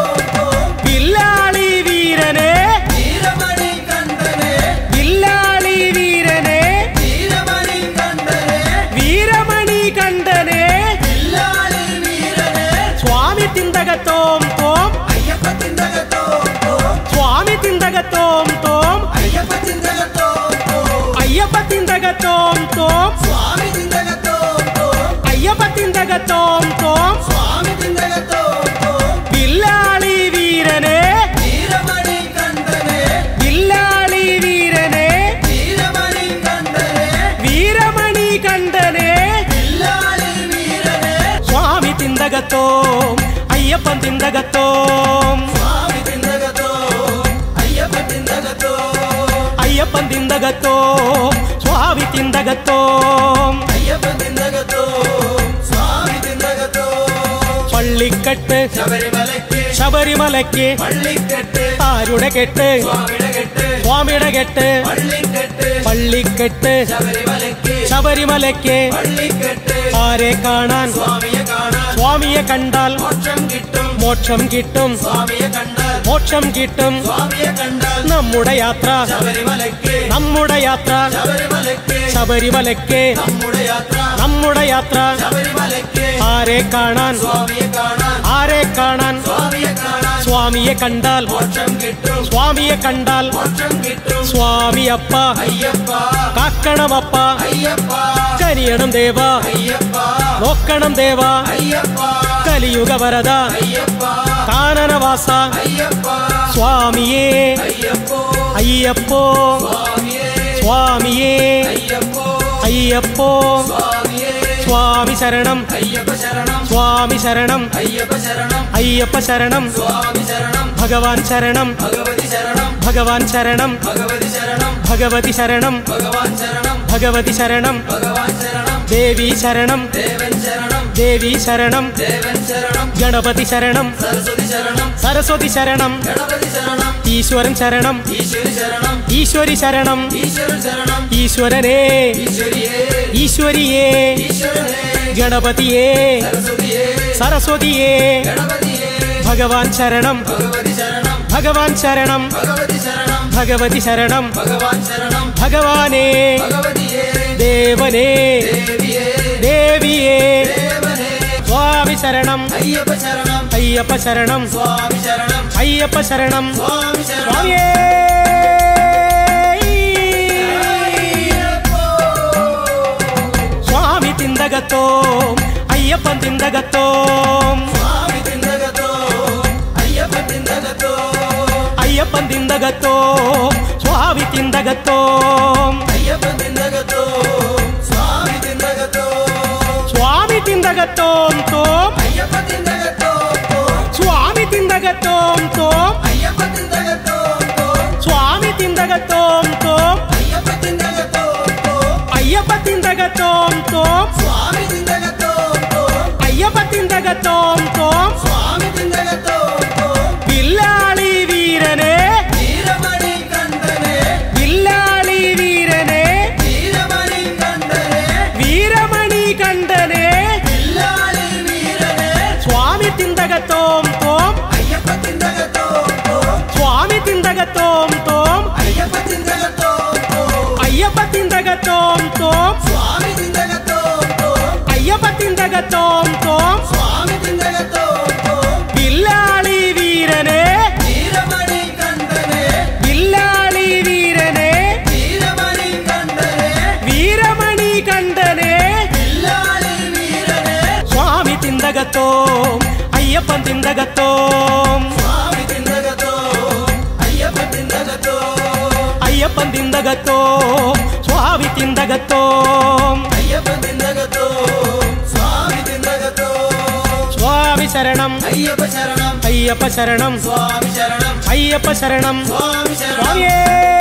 Speaker 1: വില്ലാളി വീരനെ
Speaker 2: വീരമണി കണ്ഠനെ
Speaker 1: വില്ലാളി വീരനെ
Speaker 2: വീരമണി കണ്ഠനെ
Speaker 1: വീരമണി കണ്ഠനെ
Speaker 2: വില്ലാളി വീരനെ
Speaker 1: സ്വാമി തിന്തകത്തോം തോം
Speaker 2: അയ്യപ്പ തിന്തകത്തോ
Speaker 1: സ്വാമി തിന്തകത്തോം തോം
Speaker 2: അയ്യപ്പ തിന്തകത്തോ
Speaker 1: അയ്യപ്പ തിന്തകത്തോം തോം
Speaker 2: സ്വാമി തിന്തകത്തോ
Speaker 1: അയ്യപ്പ തിന്തകത്തോം തോം
Speaker 2: സ്വാമി തിന്തകത്തോ
Speaker 1: വില്ലാളി വീരനെ
Speaker 2: വീരമണി കണ്ഠനെ
Speaker 1: വില്ലാളി വീരനെ
Speaker 2: വീരമണി കണ്ഠനെ
Speaker 1: വീരമണി കണ്ഠനെ
Speaker 2: വില്ലാളി വീരനെ
Speaker 1: സ്വാമി തിന്തകത്തോം അയ്യപ്പൻ തിന്തകത്തോം
Speaker 2: സ്വാമി തിന്തകത്തോ അയ്യപ്പ തിന്തകത്തോ
Speaker 1: അയ്യപ്പൻ തിന്തകത്തോം സ്വാമി തിന്തകത്തോം
Speaker 2: അയ്യപ്പ തിന്തകത്തോ സ്വാമി തിന്തകത്തോ
Speaker 1: പള്ളിക്കെട്ട്
Speaker 2: ശബരിമലയ്ക്ക്
Speaker 1: ശബരിമലയ്ക്ക്
Speaker 2: പള്ളിക്കെട്ട്
Speaker 1: ആരുടെ കെട്ട്
Speaker 2: സ്വാമിയുടെ കെട്ട്
Speaker 1: സ്വാമിയുടെ കെട്ട്
Speaker 2: പള്ളിക്കെട്ട്
Speaker 1: പള്ളിക്കെട്ട്
Speaker 2: ശബരിമലയ്ക്ക്
Speaker 1: ശബരിമലയ്ക്ക്
Speaker 2: പള്ളിക്കെട്ട്
Speaker 1: ആരെ കാണാൻ
Speaker 2: സ്വാമിയെ കാണാൻ
Speaker 1: സ്വാമിയെ കണ്ടാൽ
Speaker 2: മോക്ഷം കിട്ടും
Speaker 1: മോക്ഷം കിട്ടും
Speaker 2: സ്വാമിയെ കണ്ടാൽ
Speaker 1: മോക്ഷം കിട്ടും
Speaker 2: സ്വാമിയെ കണ്ടാൽ
Speaker 1: നമ്മുടെ യാത്ര
Speaker 2: ശബരിമലയ്ക്ക്
Speaker 1: നമ്മുടെ യാത്ര
Speaker 2: ശബരിമലയ്ക്ക്
Speaker 1: ശബരിമലയ്ക്ക്
Speaker 2: നമ്മുടെ യാത്ര
Speaker 1: നമ്മുടെ യാത്ര
Speaker 2: ശബരിമലയ്ക്ക്
Speaker 1: ആരെ കാണാൻ
Speaker 2: സ്വാമിയെ കാണാൻ
Speaker 1: ആരെ കാണാൻ
Speaker 2: സ്വാമിയെ കാണാൻ
Speaker 1: സ്വാമിയെ കണ്ടാൽ
Speaker 2: മോക്ഷം കിട്ടും
Speaker 1: സ്വാമിയെ കണ്ടാൽ
Speaker 2: മോക്ഷം കിട്ടും
Speaker 1: സ്വാമിയപ്പ
Speaker 2: അയ്യപ്പ
Speaker 1: കാക്കണമപ്പ
Speaker 2: അയ്യപ്പ
Speaker 1: കനിയണം ദേവ
Speaker 2: അയ്യപ്പ
Speaker 1: നോക്കണം ദേവ
Speaker 2: അയ്യപ്പ
Speaker 1: കലിയുഗ വരദ
Speaker 2: അയ്യപ്പ
Speaker 1: കാനനവാസ
Speaker 2: അയ്യപ്പ
Speaker 1: സ്വാമിയേ
Speaker 2: അയ്യപ്പോ
Speaker 1: അയ്യപ്പോ
Speaker 2: സ്വാമിയേ
Speaker 1: സ്വാമിയേ
Speaker 2: അയ്യപ്പോ
Speaker 1: അയ്യപ്പോ
Speaker 2: സ്വാമിയേ
Speaker 1: സ്വാമി ശരണം
Speaker 2: അയ്യപ്പ ശരണം
Speaker 1: സ്വാമി ശരണം
Speaker 2: അയ്യപ്പ ശരണം
Speaker 1: അയ്യപ്പ ശരണം
Speaker 2: സ്വാമി ശരണം
Speaker 1: ഭഗവാൻ ശരണം
Speaker 2: ഭഗവതി ശരണം
Speaker 1: ഭഗവാൻ ശരണം
Speaker 2: ഭഗവതി ശരണം
Speaker 1: ഭഗവതി ശരണം
Speaker 2: ഭഗവാൻ ശരണം
Speaker 1: ഭഗവതി ശരണം
Speaker 2: ഭഗവാൻ ശരണം
Speaker 1: ദേവി ശരണം
Speaker 2: ദേവൻ ശരണം
Speaker 1: ദേവി ശരണം
Speaker 2: ദേവൻ ശരണം
Speaker 1: ഗണപതി ശരണം
Speaker 2: സരസ്വതി ശരണം
Speaker 1: സരസ്വതി ശരണം
Speaker 2: ഗണപതി ശരണം
Speaker 1: ഈശ്വരൻ ശരണം
Speaker 2: ഈശ്വരി ശരണം
Speaker 1: ഈശ്വരി ശരണം
Speaker 2: ഈശ്വരൻ ശരണം
Speaker 1: ഈശ്വരനേ
Speaker 2: ഈശ്വരിയേ
Speaker 1: ഈശ്വരിയേ
Speaker 2: ഈശ്വരനേ
Speaker 1: ഗണപതിയേ
Speaker 2: സരസ്വതിയേ
Speaker 1: സരസ്വതിയേ
Speaker 2: ഗണപതിയേ
Speaker 1: ഭഗവാൻ ശരണം
Speaker 2: ഭഗവതി ശരണം
Speaker 1: ഭഗവാൻ ശരണം
Speaker 2: ഭഗവതി ശരണം
Speaker 1: ഭഗവതി ശരണം
Speaker 2: ഭഗവാൻ ശരണം
Speaker 1: ഭഗവാനേ
Speaker 2: ഭഗവതിയേ
Speaker 1: ദേവനേ
Speaker 2: ദേവിയേ
Speaker 1: ദേവിയേ
Speaker 2: ദേവനേ
Speaker 1: സ്വാമി ശരണം
Speaker 2: അയ്യപ്പ ശരണം
Speaker 1: അയ്യപ്പ ശരണം
Speaker 2: സ്വാമി ശരണം
Speaker 1: അയ്യപ്പ ശരണം
Speaker 2: സ്വാമി ശരണം
Speaker 1: സ്വാമിയേ സ്വാമി തിന്തകത്തോം അയ്യപ്പൻ തിന്തകത്തോം
Speaker 2: സ്വാമി തിന്തകത്തോ അയ്യപ്പ തിന്തകത്തോ
Speaker 1: അയ്യപ്പൻ തിന്തകത്തോം സ്വാമി തിന്തകത്തോം
Speaker 2: അയ്യപ്പ തിന്തകത്തോ സ്വാമി തിന്തകത്തോ
Speaker 1: സ്വാമി തിന്തകത്തോം തോം
Speaker 2: അയ്യപ്പ തിന്തകത്തോ
Speaker 1: സ്വാമി തിന്തകത്തോം തോം
Speaker 2: അയ്യപ്പ തിന്തകത്തോ
Speaker 1: സ്വാമി തിന്തകത്തോം തോം
Speaker 2: അയ്യപ്പ തിന്തകത്തോ
Speaker 1: അയ്യപ്പ തിന്തകത്തോം തോം
Speaker 2: സ്വാമി തിന്തകത്തോ
Speaker 1: അയ്യപ്പ തിന്തകത്തോം തോം
Speaker 2: സ്വാമി തിന്തകത്തോ
Speaker 1: വില്ലാളി വീരനെ
Speaker 2: വീരമണി കണ്ഠനെ
Speaker 1: വില്ലാളി വീരനെ
Speaker 2: വീരമണി കണ്ഠനെ
Speaker 1: വീരമണി കണ്ഠനെ
Speaker 2: വില്ലാളി വീരനെ
Speaker 1: സ്വാമി തിന്തകത്തോം തോം
Speaker 2: അയ്യപ്പ തിന്തകത്തോ
Speaker 1: സ്വാമി തിന്തകത്തോം തോം
Speaker 2: അയ്യപ്പ തിന്തകത്തോ
Speaker 1: അയ്യപ്പ തിന്തകത്തോം തോം
Speaker 2: സ്വാമി തിന്തകത്തോ
Speaker 1: അയ്യപ്പ തിന്തകത്തോം തോം
Speaker 2: സ്വാമി തിന്തകത്തോ
Speaker 1: വില്ലാളി വീരനെ
Speaker 2: വീരമണി കണ്ഠനെ
Speaker 1: വില്ലാളി വീരനെ
Speaker 2: വീരമണി കണ്ഠനെ
Speaker 1: വീരമണി കണ്ഠനെ
Speaker 2: വില്ലാളി വീരനെ
Speaker 1: സ്വാമി തിന്തകത്തോം അയ്യപ്പൻ തിന്തകത്തോം
Speaker 2: സ്വാമി തിന്തകത്തോ അയ്യപ്പ തിന്തകത്തോ
Speaker 1: അയ്യപ്പൻ തിന്തകത്തോം സ്വാമി തിന്തകത്തോം
Speaker 2: അയ്യപ്പ തിന്തകത്തോ സ്വാമി തിന്തകത്തോ
Speaker 1: സ്വാമി ശരണം
Speaker 2: അയ്യപ്പ ശരണം
Speaker 1: അയ്യപ്പ ശരണം
Speaker 2: സ്വാമി ശരണം
Speaker 1: അയ്യപ്പ ശരണം
Speaker 2: സ്വാമി ശരണം
Speaker 1: സ്വാമിയേ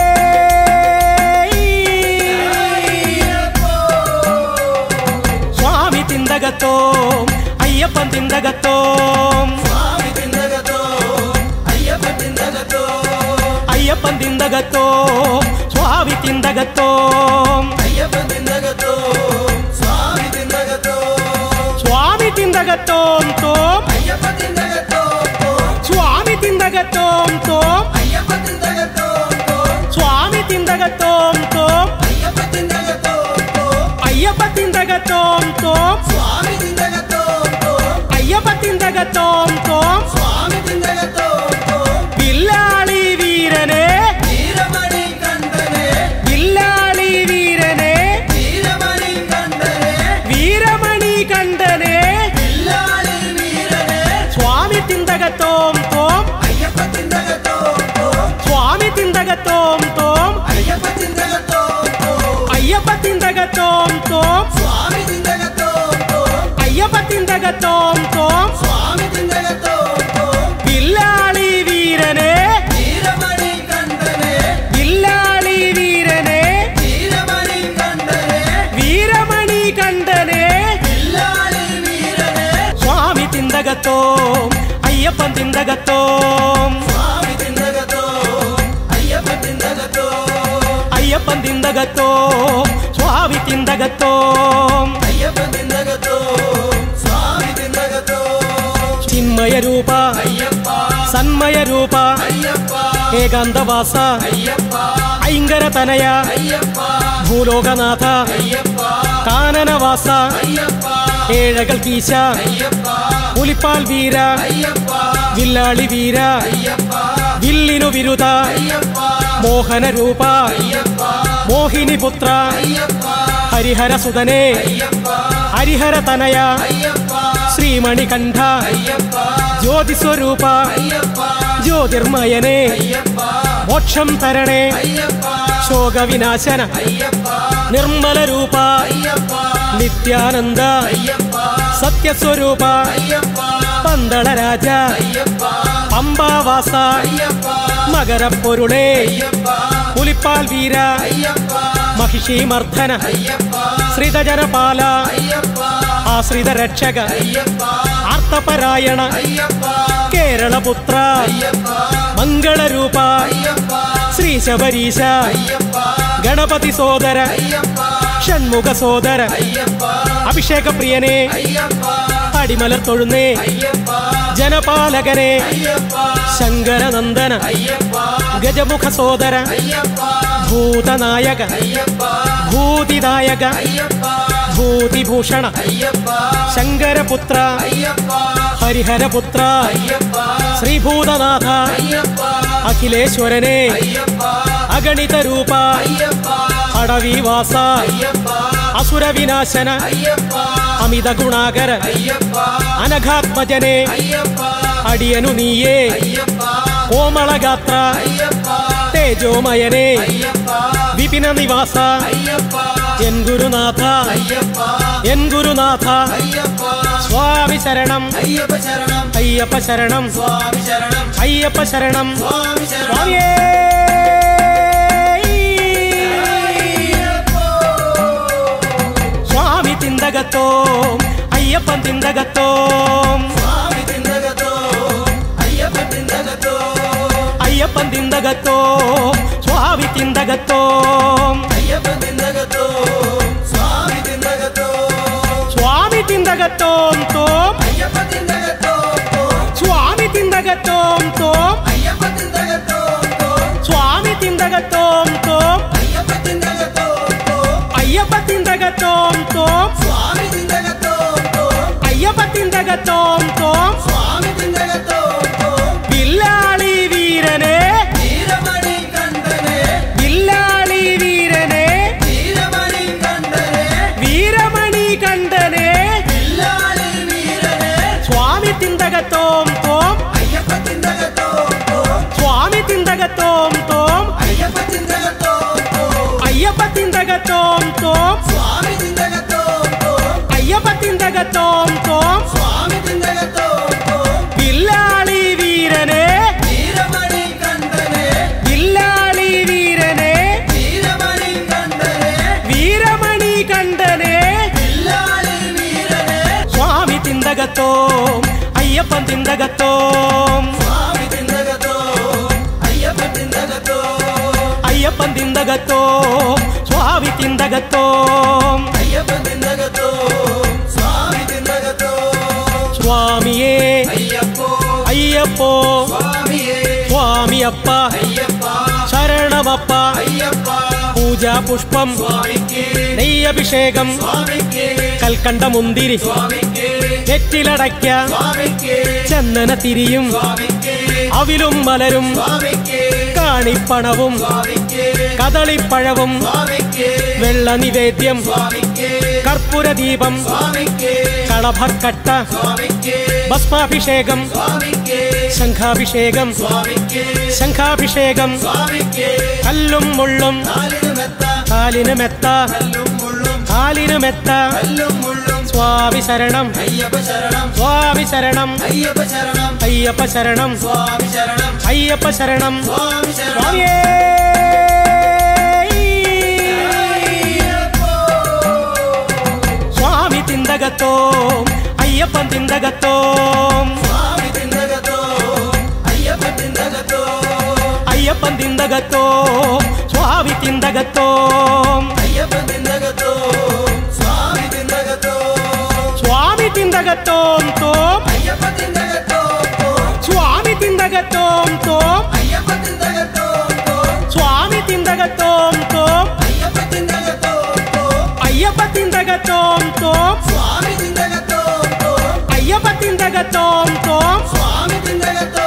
Speaker 1: സ്വാമി തിന്തകത്തോം അയ്യപ്പൻ തിന്തകത്തോം
Speaker 2: സ്വാമി തിന്തകത്തോ അയ്യപ്പ തിന്തകത്തോ
Speaker 1: അയ്യപ്പൻ തിന്തകത്തോം സ്വാമി തിന്തകത്തോം
Speaker 2: അയ്യപ്പ തിന്തകത്തോ സ്വാമി തിന്തകത്തോ
Speaker 1: സ്വാമി തിന്തകത്തോം തോം
Speaker 2: അയ്യപ്പ തിന്തകത്തോ
Speaker 1: സ്വാമി തിന്തകത്തോം തോം
Speaker 2: അയ്യപ്പ തിന്തകത്തോ
Speaker 1: സ്വാമി തിന്തകത്തോം തോം
Speaker 2: അയ്യപ്പ തിന്തകത്തോ
Speaker 1: അയ്യപ്പ തിന്തകത്തോം തോം
Speaker 2: സ്വാമി തിന്തകത്തോ
Speaker 1: അയ്യപ്പ തിന്തകത്തോം തോം
Speaker 2: സ്വാമി തിന്തകത്തോ
Speaker 1: വില്ലാളി വീരനെ
Speaker 2: വീരമണി കണ്ഠനെ
Speaker 1: വില്ലാളി വീരനെ
Speaker 2: വീരമണി കണ്ഠനെ
Speaker 1: വീരമണി കണ്ഠനെ
Speaker 2: വില്ലാളി വീരനെ
Speaker 1: സ്വാമി തിന്തകത്തോം തോം
Speaker 2: അയ്യപ്പ തിന്തകത്തോ
Speaker 1: സ്വാമി തിന്തകത്തോം തോം
Speaker 2: അയ്യപ്പ തിന്തകത്തോ
Speaker 1: അയ്യപ്പ തിന്തകത്തോം തോം
Speaker 2: സ്വാമി തിന്തകത്തോ
Speaker 1: അയ്യപ്പ തിന്തകത്തോം തോം
Speaker 2: സ്വാമി തിന്തകത്തോ
Speaker 1: വില്ലാളി വീരനെ
Speaker 2: വീരമണി കണ്ഠനെ
Speaker 1: വില്ലാളി വീരനെ
Speaker 2: വീരമണി കണ്ഠനെ
Speaker 1: വീരമണി കണ്ഠനെ
Speaker 2: വില്ലാളി വീരനെ
Speaker 1: സ്വാമി തിന്തകത്തോം അയ്യപ്പൻ തിന്തകത്തോം
Speaker 2: സ്വാമി തിന്തകത്തോ അയ്യപ്പ തിന്തകത്തോ
Speaker 1: അയ്യപ്പൻ തിന്തകത്തോം സ്വാമി തിന്തകത്തോം
Speaker 2: അയ്യപ്പ തിന്തകത്തോ സ്വാമി തിന്തകത്തോ
Speaker 1: ചിന്മയ രൂപ
Speaker 2: അയ്യപ്പ
Speaker 1: സന്മയ രൂപ
Speaker 2: അയ്യപ്പ
Speaker 1: ഏകാന്തവാസ
Speaker 2: അയ്യപ്പ
Speaker 1: ഐങ്കര തനയ
Speaker 2: അയ്യപ്പ
Speaker 1: ഭൂലോകനാഥ
Speaker 2: അയ്യപ്പ
Speaker 1: കാനനവാസ
Speaker 2: അയ്യപ്പ
Speaker 1: ഏഴകൾ കീശ
Speaker 2: അയ്യപ്പ
Speaker 1: പുലിപ്പാൽ വീര
Speaker 2: അയ്യപ്പ
Speaker 1: വില്ലാളി വീര
Speaker 2: അയ്യപ്പ
Speaker 1: വില്ലിനു വിരുത
Speaker 2: അയ്യപ്പ
Speaker 1: മോഹന രൂപ
Speaker 2: അയ്യപ്പ
Speaker 1: മോഹിനി പുത്ര
Speaker 2: അയ്യപ്പ
Speaker 1: ഹരിഹര സുതനെ
Speaker 2: അയ്യപ്പ
Speaker 1: ഹരിഹര തനയ
Speaker 2: അയ്യപ്പ
Speaker 1: ശ്രീമണികണ്ഠ
Speaker 2: അയ്യപ്പ
Speaker 1: ജ്യോതിസ്വരൂപ
Speaker 2: അയ്യപ്പ
Speaker 1: ജ്യോതിർമയനെ
Speaker 2: അയ്യപ്പ
Speaker 1: മോക്ഷം തരണേ
Speaker 2: അയ്യപ്പ
Speaker 1: ശോകവിനാശന
Speaker 2: അയ്യപ്പ
Speaker 1: നിർമ്മല രൂപ
Speaker 2: അയ്യപ്പ
Speaker 1: നിത്യാനന്ദ
Speaker 2: അയ്യപ്പ
Speaker 1: സത്യസ്വരൂപ
Speaker 2: അയ്യപ്പ
Speaker 1: പന്തള രാജ
Speaker 2: അയ്യപ്പ
Speaker 1: പമ്പാവാസ
Speaker 2: അയ്യപ്പ
Speaker 1: മകരപ്പൊരുളേ
Speaker 2: അയ്യപ്പ
Speaker 1: പുലിപ്പാൽ വീര
Speaker 2: അയ്യപ്പ
Speaker 1: മഹിഷി മർദ്ദന
Speaker 2: അയ്യപ്പ
Speaker 1: ശ്രിതജനപാല
Speaker 2: അയ്യപ്പ
Speaker 1: ആശ്രിത രക്ഷക
Speaker 2: അയ്യപ്പ
Speaker 1: ആർത്തപരായണ
Speaker 2: അയ്യപ്പ
Speaker 1: കേരളപുത്ര
Speaker 2: അയ്യപ്പ
Speaker 1: മംഗളരൂപ
Speaker 2: അയ്യപ്പ
Speaker 1: ശ്രീ ശബരീശ
Speaker 2: അയ്യപ്പ
Speaker 1: ഗണപതി സോദര
Speaker 2: അയ്യപ്പ
Speaker 1: ഷൺമുഖ സോദര
Speaker 2: അയ്യപ്പ
Speaker 1: അഭിഷേക പ്രിയനെ
Speaker 2: അയ്യപ്പ
Speaker 1: അടിമലർ തൊഴുന്നേ
Speaker 2: അയ്യപ്പ
Speaker 1: ജനപാലകനെ
Speaker 2: അയ്യപ്പ
Speaker 1: ശങ്കരനന്ദന
Speaker 2: അയ്യപ്പ
Speaker 1: ഗജമുഖ സോദര
Speaker 2: അയ്യപ്പ
Speaker 1: ഭൂതനായക
Speaker 2: അയ്യപ്പ
Speaker 1: ഭൂതിദായക
Speaker 2: അയ്യപ്പ
Speaker 1: ഭൂതിഭൂഷണ
Speaker 2: അയ്യപ്പ
Speaker 1: ശങ്കരപുത്ര
Speaker 2: അയ്യപ്പ
Speaker 1: ഹരിഹരപുത്ര
Speaker 2: അയ്യപ്പ
Speaker 1: ശ്രീഭൂതനാഥ
Speaker 2: അയ്യപ്പ
Speaker 1: അഖിലേശ്വരനെ
Speaker 2: അയ്യപ്പ
Speaker 1: അഗണിത രൂപ
Speaker 2: അയ്യപ്പ
Speaker 1: അടവിവാസ
Speaker 2: അയ്യപ്പ
Speaker 1: അസുരവിനാശന
Speaker 2: അയ്യപ്പ
Speaker 1: അമിത ഗുണാകര
Speaker 2: അയ്യപ്പ
Speaker 1: അനഘാത്മജനെ
Speaker 2: അയ്യപ്പ
Speaker 1: അടിയനു നീയേ
Speaker 2: അയ്യപ്പ
Speaker 1: കോമളഗാത്ര
Speaker 2: അയ്യപ്പ
Speaker 1: തേജോമയനെ
Speaker 2: അയ്യപ്പ
Speaker 1: വിപിന നിവാസ
Speaker 2: അയ്യപ്പ
Speaker 1: എൻ ഗുരുനാഥ
Speaker 2: അയ്യപ്പ
Speaker 1: എൻ ഗുരുനാഥ
Speaker 2: അയ്യപ്പ
Speaker 1: സ്വാമി ശരണം
Speaker 2: അയ്യപ്പ ശരണം
Speaker 1: അയ്യപ്പ ശരണം
Speaker 2: സ്വാമി ശരണം
Speaker 1: അയ്യപ്പ ശരണം
Speaker 2: സ്വാമി ശരണം
Speaker 1: സ്വാമിയേ സ്വാമി തിന്തകത്തോം അയ്യപ്പൻ തിന്തകത്തോം
Speaker 2: സ്വാമി തിന്തകത്തോ അയ്യപ്പ തിന്തകത്തോ
Speaker 1: അയ്യപ്പൻ തിന്തകത്തോം സ്വാമി തിന്തകത്തോം
Speaker 2: അയ്യപ്പ തിന്തകത്തോ സ്വാമി തിന്തകത്തോ
Speaker 1: സ്വാമി തിന്തകത്തോം തോം
Speaker 2: അയ്യപ്പ തിന്തകത്തോ
Speaker 1: സ്വാമി തിന്തകത്തോം തോം
Speaker 2: അയ്യപ്പ തിന്തകത്തോ
Speaker 1: സ്വാമി തിന്തകത്തോം തോം
Speaker 2: അയ്യപ്പ തിന്തകത്തോ
Speaker 1: അയ്യപ്പ തിന്തകത്തോം തോം
Speaker 2: സ്വാമി തിന്തകത്തോ
Speaker 1: അയ്യപ്പ തിന്തകത്തോം തോം
Speaker 2: സ്വാമി തിന്തകത്തോ
Speaker 1: വില്ലാളി വീരനെ
Speaker 2: വീരമണി കണ്ഠനെ
Speaker 1: വില്ലാളി വീരനെ
Speaker 2: വീരമണി കണ്ഠനെ
Speaker 1: വീരമണി കണ്ഠനെ
Speaker 2: വില്ലാളി വീരനെ
Speaker 1: സ്വാമി തിന്തകത്തോം തോം
Speaker 2: അയ്യപ്പ തിന്തകത്തോ
Speaker 1: സ്വാമി തിന്തകത്തോം തോം
Speaker 2: അയ്യപ്പ തിന്തകത്തോ
Speaker 1: അയ്യപ്പ തിന്തകത്തോം തോം
Speaker 2: സ്വാമി തിന്തകത്തോ
Speaker 1: അയ്യപ്പ തിന്തകത്തോം തോം
Speaker 2: സ്വാമി തിന്തകത്തോ
Speaker 1: തിന്തകത്തോം അയ്യപ്പൻ തിന്തകത്തോം
Speaker 2: സ്വാമി തിന്തകത്തോ അയ്യപ്പ തിന്തകത്തോ
Speaker 1: അയ്യപ്പൻ തിന്തകത്തോം സ്വാമി തിന്തകത്തോം
Speaker 2: അയ്യപ്പ തിന്തകത്തോ സ്വാമി തിന്തകത്തോ
Speaker 1: സ്വാമിയേ
Speaker 2: അയ്യപ്പോ
Speaker 1: അയ്യപ്പോ
Speaker 2: സ്വാമിയേ
Speaker 1: സ്വാമിയപ്പ
Speaker 2: അയ്യപ്പ
Speaker 1: ശരണമപ്പ
Speaker 2: അയ്യപ്പ
Speaker 1: പൂജാ പുഷ്പം
Speaker 2: സ്വാമിക്ക്
Speaker 1: നെയ്യഭിഷേകം
Speaker 2: സ്വാമിക്ക്
Speaker 1: കൽക്കണ്ട മുന്തിരി
Speaker 2: സ്വാമിക്ക്
Speaker 1: നെറ്റിലടയ്ക്ക
Speaker 2: സ്വാമിക്ക്
Speaker 1: ചന്ദന തിരിയും
Speaker 2: സ്വാമിക്ക്
Speaker 1: അവിലും മലരും
Speaker 2: സ്വാമിക്ക്
Speaker 1: കാണിപ്പണവും
Speaker 2: സ്വാമിക്ക്
Speaker 1: കദളിപ്പഴവും
Speaker 2: സ്വാമിക്ക്
Speaker 1: വെള്ള നിവേദ്യം
Speaker 2: സ്വാമിക്ക്
Speaker 1: കർപ്പൂരദീപം
Speaker 2: സ്വാമിക്ക്
Speaker 1: കളഭക്കട്ട
Speaker 2: സ്വാമിക്ക്
Speaker 1: ഭസ്മാഭിഷേകം
Speaker 2: സ്വാമിക്ക്
Speaker 1: ശംഖാഭിഷേകം
Speaker 2: സ്വാമിക്ക്
Speaker 1: ശംഖാഭിഷേകം
Speaker 2: സ്വാമിക്ക്
Speaker 1: കല്ലും മുള്ളും
Speaker 2: കാലിന് മെത്ത
Speaker 1: കാലിന് മെത്ത
Speaker 2: കല്ലും മുള്ളും
Speaker 1: കാലിന് മെത്ത
Speaker 2: കല്ലും മുള്ളും
Speaker 1: സ്വാമി ശരണം
Speaker 2: അയ്യപ്പ ശരണം
Speaker 1: സ്വാമി ശരണം
Speaker 2: അയ്യപ്പ ശരണം
Speaker 1: അയ്യപ്പ ശരണം
Speaker 2: സ്വാമി ശരണം
Speaker 1: അയ്യപ്പ ശരണം
Speaker 2: സ്വാമി ശരണം
Speaker 1: സ്വാമിയേ സ്വാമി തിന്തകത്തോം അയ്യപ്പൻ തിന്തകത്തോം
Speaker 2: സ്വാമി തിന്തകത്തോ അയ്യപ്പ തിന്തകത്തോ
Speaker 1: അയ്യപ്പൻ തിന്തകത്തോം സ്വാമി തിന്തകത്തോം
Speaker 2: അയ്യപ്പ തിന്തകത്തോ സ്വാമി തിന്തകത്തോ
Speaker 1: സ്വാമി തിന്തകത്തോം തോം
Speaker 2: അയ്യപ്പ തിന്തകത്തോ
Speaker 1: സ്വാമി തിന്തകത്തോം തോം
Speaker 2: അയ്യപ്പ തിന്തകത്തോ
Speaker 1: സ്വാമി തിന്തകത്തോം തോം
Speaker 2: അയ്യപ്പ തിന്തകത്തോ
Speaker 1: അയ്യപ്പ തിന്തകത്തോം തോം
Speaker 2: സ്വാമി തിന്തകത്തോ
Speaker 1: അയ്യപ്പ തിന്തകത്തോം തോം
Speaker 2: സ്വാമി തിന്തകത്തോ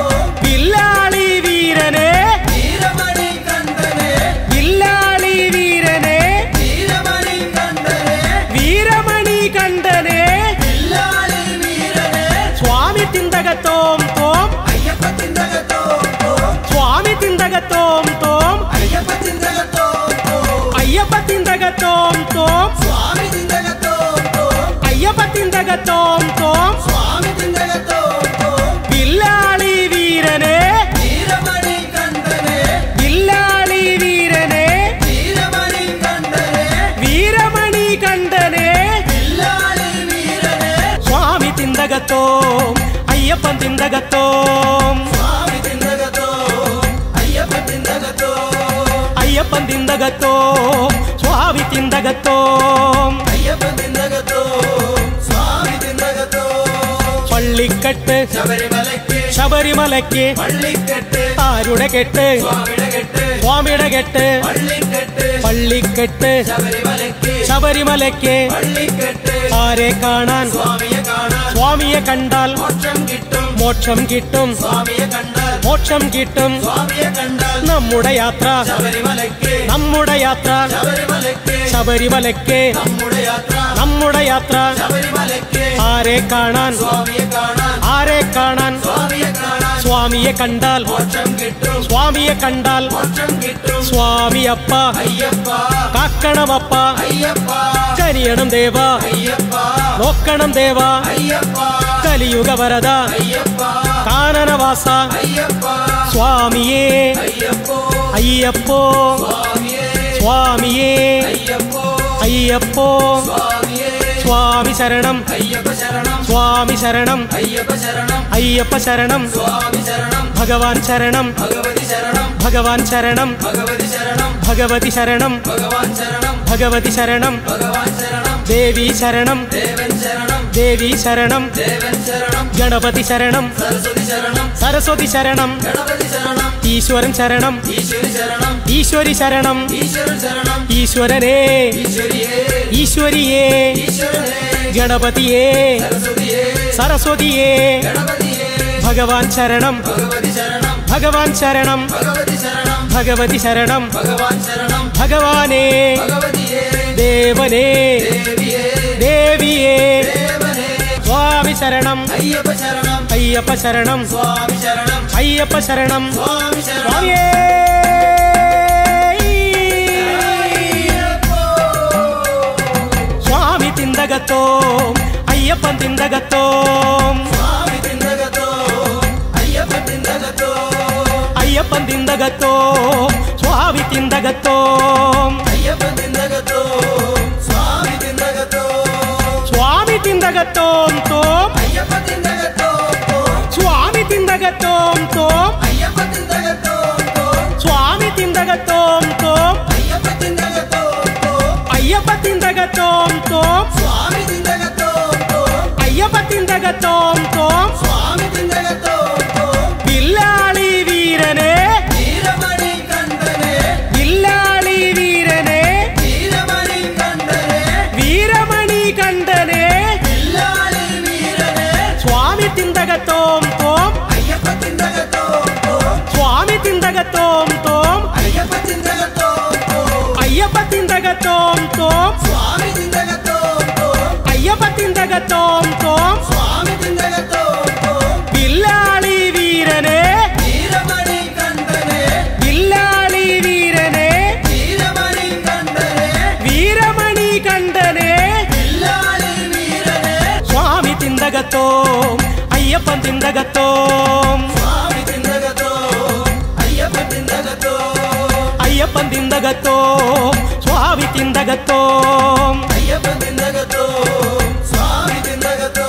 Speaker 1: വില്ലാളി വീരനെ
Speaker 2: വീരമണി കണ്ഠനെ
Speaker 1: വില്ലാളി വീരനെ
Speaker 2: വീരമണി കണ്ഠനെ
Speaker 1: വീരമണി കണ്ഠനെ
Speaker 2: വില്ലാളി വീരനെ
Speaker 1: സ്വാമി തിന്തകത്തോം തോം
Speaker 2: അയ്യപ്പ തിന്തകത്തോ
Speaker 1: സ്വാമി തിന്തകത്തോം തോം
Speaker 2: അയ്യപ്പ തിന്തകത്തോ
Speaker 1: അയ്യപ്പ തിന്തകത്തോം തോം
Speaker 2: സ്വാമി തിന്തകത്തോ
Speaker 1: അയ്യപ്പ തിന്തകത്തോം തോം
Speaker 2: സ്വാമി തിന്തകത്തോ
Speaker 1: വില്ലാളി വീരനെ
Speaker 2: വീരമണി കണ്ഠനെ
Speaker 1: വില്ലാളി വീരനെ
Speaker 2: വീരമണി കണ്ഠനെ
Speaker 1: വീരമണി കണ്ഠനെ
Speaker 2: വില്ലാളി വീരനെ
Speaker 1: സ്വാമി തിന്തകത്തോം അയ്യപ്പൻ തിന്തകത്തോം
Speaker 2: സ്വാമി തിന്തകത്തോ അയ്യപ്പ തിന്തകത്തോ
Speaker 1: അയ്യപ്പൻ തിന്തകത്തോം സ്വാമി തിന്തകത്തോം
Speaker 2: അയ്യപ്പ തിന്തകത്തോ സ്വാമി തിന്തകത്തോ
Speaker 1: പള്ളിക്കെട്ട്
Speaker 2: ശബരിമലയ്ക്ക്
Speaker 1: ശബരിമലയ്ക്ക്
Speaker 2: പള്ളിക്കെട്ട്
Speaker 1: ആരുടെ കെട്ട്
Speaker 2: സ്വാമിയുടെ കെട്ട്
Speaker 1: സ്വാമിയുടെ കെട്ട്
Speaker 2: പള്ളിക്കെട്ട്
Speaker 1: പള്ളിക്കെട്ട്
Speaker 2: ശബരിമലയ്ക്ക്
Speaker 1: ശബരിമലയ്ക്ക്
Speaker 2: പള്ളിക്കെട്ട്
Speaker 1: ആരെ കാണാൻ
Speaker 2: സ്വാമിയെ കാണാൻ
Speaker 1: സ്വാമിയെ കണ്ടാൽ
Speaker 2: മോക്ഷം കിട്ടും
Speaker 1: മോക്ഷം കിട്ടും
Speaker 2: സ്വാമിയെ കണ്ടാൽ
Speaker 1: മോക്ഷം കിട്ടും
Speaker 2: സ്വാമിയെ കണ്ടാൽ
Speaker 1: നമ്മുടെ യാത്ര
Speaker 2: ശബരിമലയ്ക്ക്
Speaker 1: നമ്മുടെ യാത്ര
Speaker 2: ശബരിമലയ്ക്ക്
Speaker 1: ശബരിമലയ്ക്ക്
Speaker 2: നമ്മുടെ യാത്ര
Speaker 1: നമ്മുടെ യാത്ര
Speaker 2: ശബരിമലയ്ക്ക്
Speaker 1: ആരെ കാണാൻ
Speaker 2: സ്വാമിയെ കാണാൻ
Speaker 1: ആരെ കാണാൻ
Speaker 2: സ്വാമിയെ കാണാൻ
Speaker 1: സ്വാമിയെ കണ്ടാൽ
Speaker 2: മോക്ഷം കിട്ടും
Speaker 1: സ്വാമിയെ കണ്ടാൽ
Speaker 2: മോക്ഷം കിട്ടും
Speaker 1: സ്വാമിയപ്പ
Speaker 2: അയ്യപ്പ
Speaker 1: കാക്കണമപ്പ
Speaker 2: അയ്യപ്പ
Speaker 1: കനിയണം ദേവ
Speaker 2: അയ്യപ്പ
Speaker 1: നോക്കണം ദേവ
Speaker 2: അയ്യപ്പ
Speaker 1: കലിയുഗ വരദ
Speaker 2: അയ്യപ്പ
Speaker 1: കാനനവാസ
Speaker 2: അയ്യപ്പ
Speaker 1: സ്വാമിയേ
Speaker 2: അയ്യപ്പോ
Speaker 1: അയ്യപ്പോ
Speaker 2: സ്വാമിയേ
Speaker 1: സ്വാമിയേ
Speaker 2: അയ്യപ്പോ
Speaker 1: അയ്യപ്പോ
Speaker 2: സ്വാമിയേ
Speaker 1: സ്വാമി ശരണം
Speaker 2: അയ്യപ്പ ശരണം
Speaker 1: സ്വാമി ശരണം
Speaker 2: അയ്യപ്പ ശരണം
Speaker 1: അയ്യപ്പ ശരണം
Speaker 2: സ്വാമി ശരണം
Speaker 1: ഭഗവാൻ ശരണം
Speaker 2: ഭഗവതി ശരണം
Speaker 1: ഭഗവാൻ ശരണം
Speaker 2: ഭഗവതി ശരണം
Speaker 1: ഭഗവതി ശരണം
Speaker 2: ഭഗവാൻ ശരണം
Speaker 1: ഭഗവതി ശരണം
Speaker 2: ഭഗവാൻ ശരണം
Speaker 1: ദേവി ശരണം
Speaker 2: ദേവൻ ശരണം
Speaker 1: ദേവി ശരണം
Speaker 2: ദേവൻ ശരണം
Speaker 1: ഗണപതി ശരണം
Speaker 2: സരസ്വതി ശരണം
Speaker 1: സരസ്വതി ശരണം
Speaker 2: ഗണപതി ശരണം
Speaker 1: ഈശ്വരൻ ശരണം
Speaker 2: ഈശ്വരി ശരണം
Speaker 1: ഈശ്വരി ശരണം
Speaker 2: ഈശ്വരൻ ശരണം
Speaker 1: ഈശ്വരനെ
Speaker 2: ഈശ്വരിയേ
Speaker 1: ഈശ്വരിയേ
Speaker 2: ഈശ്വരനെ
Speaker 1: ഗണപതിയേ
Speaker 2: സരസ്വതിയേ
Speaker 1: സരസ്വതിയേ
Speaker 2: ഗണപതിയേ
Speaker 1: ഭഗവാൻ ശരണം
Speaker 2: ഭഗവതി ശരണം
Speaker 1: ഭഗവാൻ ശരണം
Speaker 2: ഭഗവതി ശരണം
Speaker 1: ഭഗവതി ശരണം
Speaker 2: ഭഗവാൻ ശരണം
Speaker 1: ഭഗവാനേ
Speaker 2: ഭഗവതിയേ
Speaker 1: ദേവനേ
Speaker 2: ദേവിയേ
Speaker 1: ദേവിയേ
Speaker 2: ദേവനേ
Speaker 1: സ്വാമി ശരണം
Speaker 2: അയ്യപ്പ ശരണം
Speaker 1: അയ്യപ്പ ശരണം
Speaker 2: സ്വാമി ശരണം
Speaker 1: അയ്യപ്പ ശരണം
Speaker 2: സ്വാമി ശരണം
Speaker 1: സ്വാമിയേ സ്വാമി തിന്തകത്തോം അയ്യപ്പൻ തിന്തകത്തോം
Speaker 2: സ്വാമി തിന്തകത്തോ അയ്യപ്പ തിന്തകത്തോ
Speaker 1: അയ്യപ്പൻ തിന്തകത്തോം സ്വാമി തിന്തകത്തോം
Speaker 2: അയ്യപ്പ തിന്തകത്തോ സ്വാമി തിന്തകത്തോ
Speaker 1: സ്വാമി തിന്തക തിന്തകത്തോം തോം
Speaker 2: അയ്യപ്പ തിന്തകത്തോ
Speaker 1: സ്വാമി തിന്തകത്തോം തോം
Speaker 2: അയ്യപ്പ തിന്തകത്തോ
Speaker 1: സ്വാമി തിന്തകത്തോം തോം
Speaker 2: അയ്യപ്പ തിന്തകത്തോ
Speaker 1: അയ്യപ്പ തിന്തകത്തോം തോം
Speaker 2: സ്വാമി തിന്തകത്തോ
Speaker 1: അയ്യപ്പ തിന്തകത്തോം തോം
Speaker 2: സ്വാമി തിന്തകത്തോ
Speaker 1: വില്ലാളി വീരനെ
Speaker 2: വീരമണി കണ്ഠനെ
Speaker 1: വില്ലാളി വീരനെ
Speaker 2: വീരമണി കണ്ഠനെ
Speaker 1: വീരമണി കണ്ഠനെ
Speaker 2: വില്ലാളി വീരനെ
Speaker 1: സ്വാമി തിന്തകത്തോം തോം
Speaker 2: അയ്യപ്പ തിന്തകത്തോ
Speaker 1: സ്വാമി തിന്തകത്തോം തോം
Speaker 2: അയ്യപ്പ തിന്തകത്തോ
Speaker 1: അയ്യപ്പ തിന്തകത്തോം തോം
Speaker 2: സ്വാമി തിന്തകത്തോ
Speaker 1: അയ്യപ്പ തിന്തകത്തോം തോം
Speaker 2: സ്വാമി തിന്തകത്തോ
Speaker 1: വില്ലാളി വീരനെ
Speaker 2: വീരമണി കണ്ഠനെ
Speaker 1: വില്ലാളി വീരനെ
Speaker 2: വീരമണി കണ്ഠനെ
Speaker 1: വീരമണി കണ്ഠനെ
Speaker 2: വില്ലാളി വീരനെ
Speaker 1: സ്വാമി തിന്തകത്തോം അയ്യപ്പൻ തിന്തകത്തോം
Speaker 2: സ്വാമി തിന്തകത്തോ അയ്യപ്പ തിന്തകത്തോ
Speaker 1: അയ്യപ്പൻ തിന്തകത്തോം സ്വാമി തിന്തകത്തോം
Speaker 2: അയ്യപ്പ തിന്തകത്തോ സ്വാമി തിന്തകത്തോ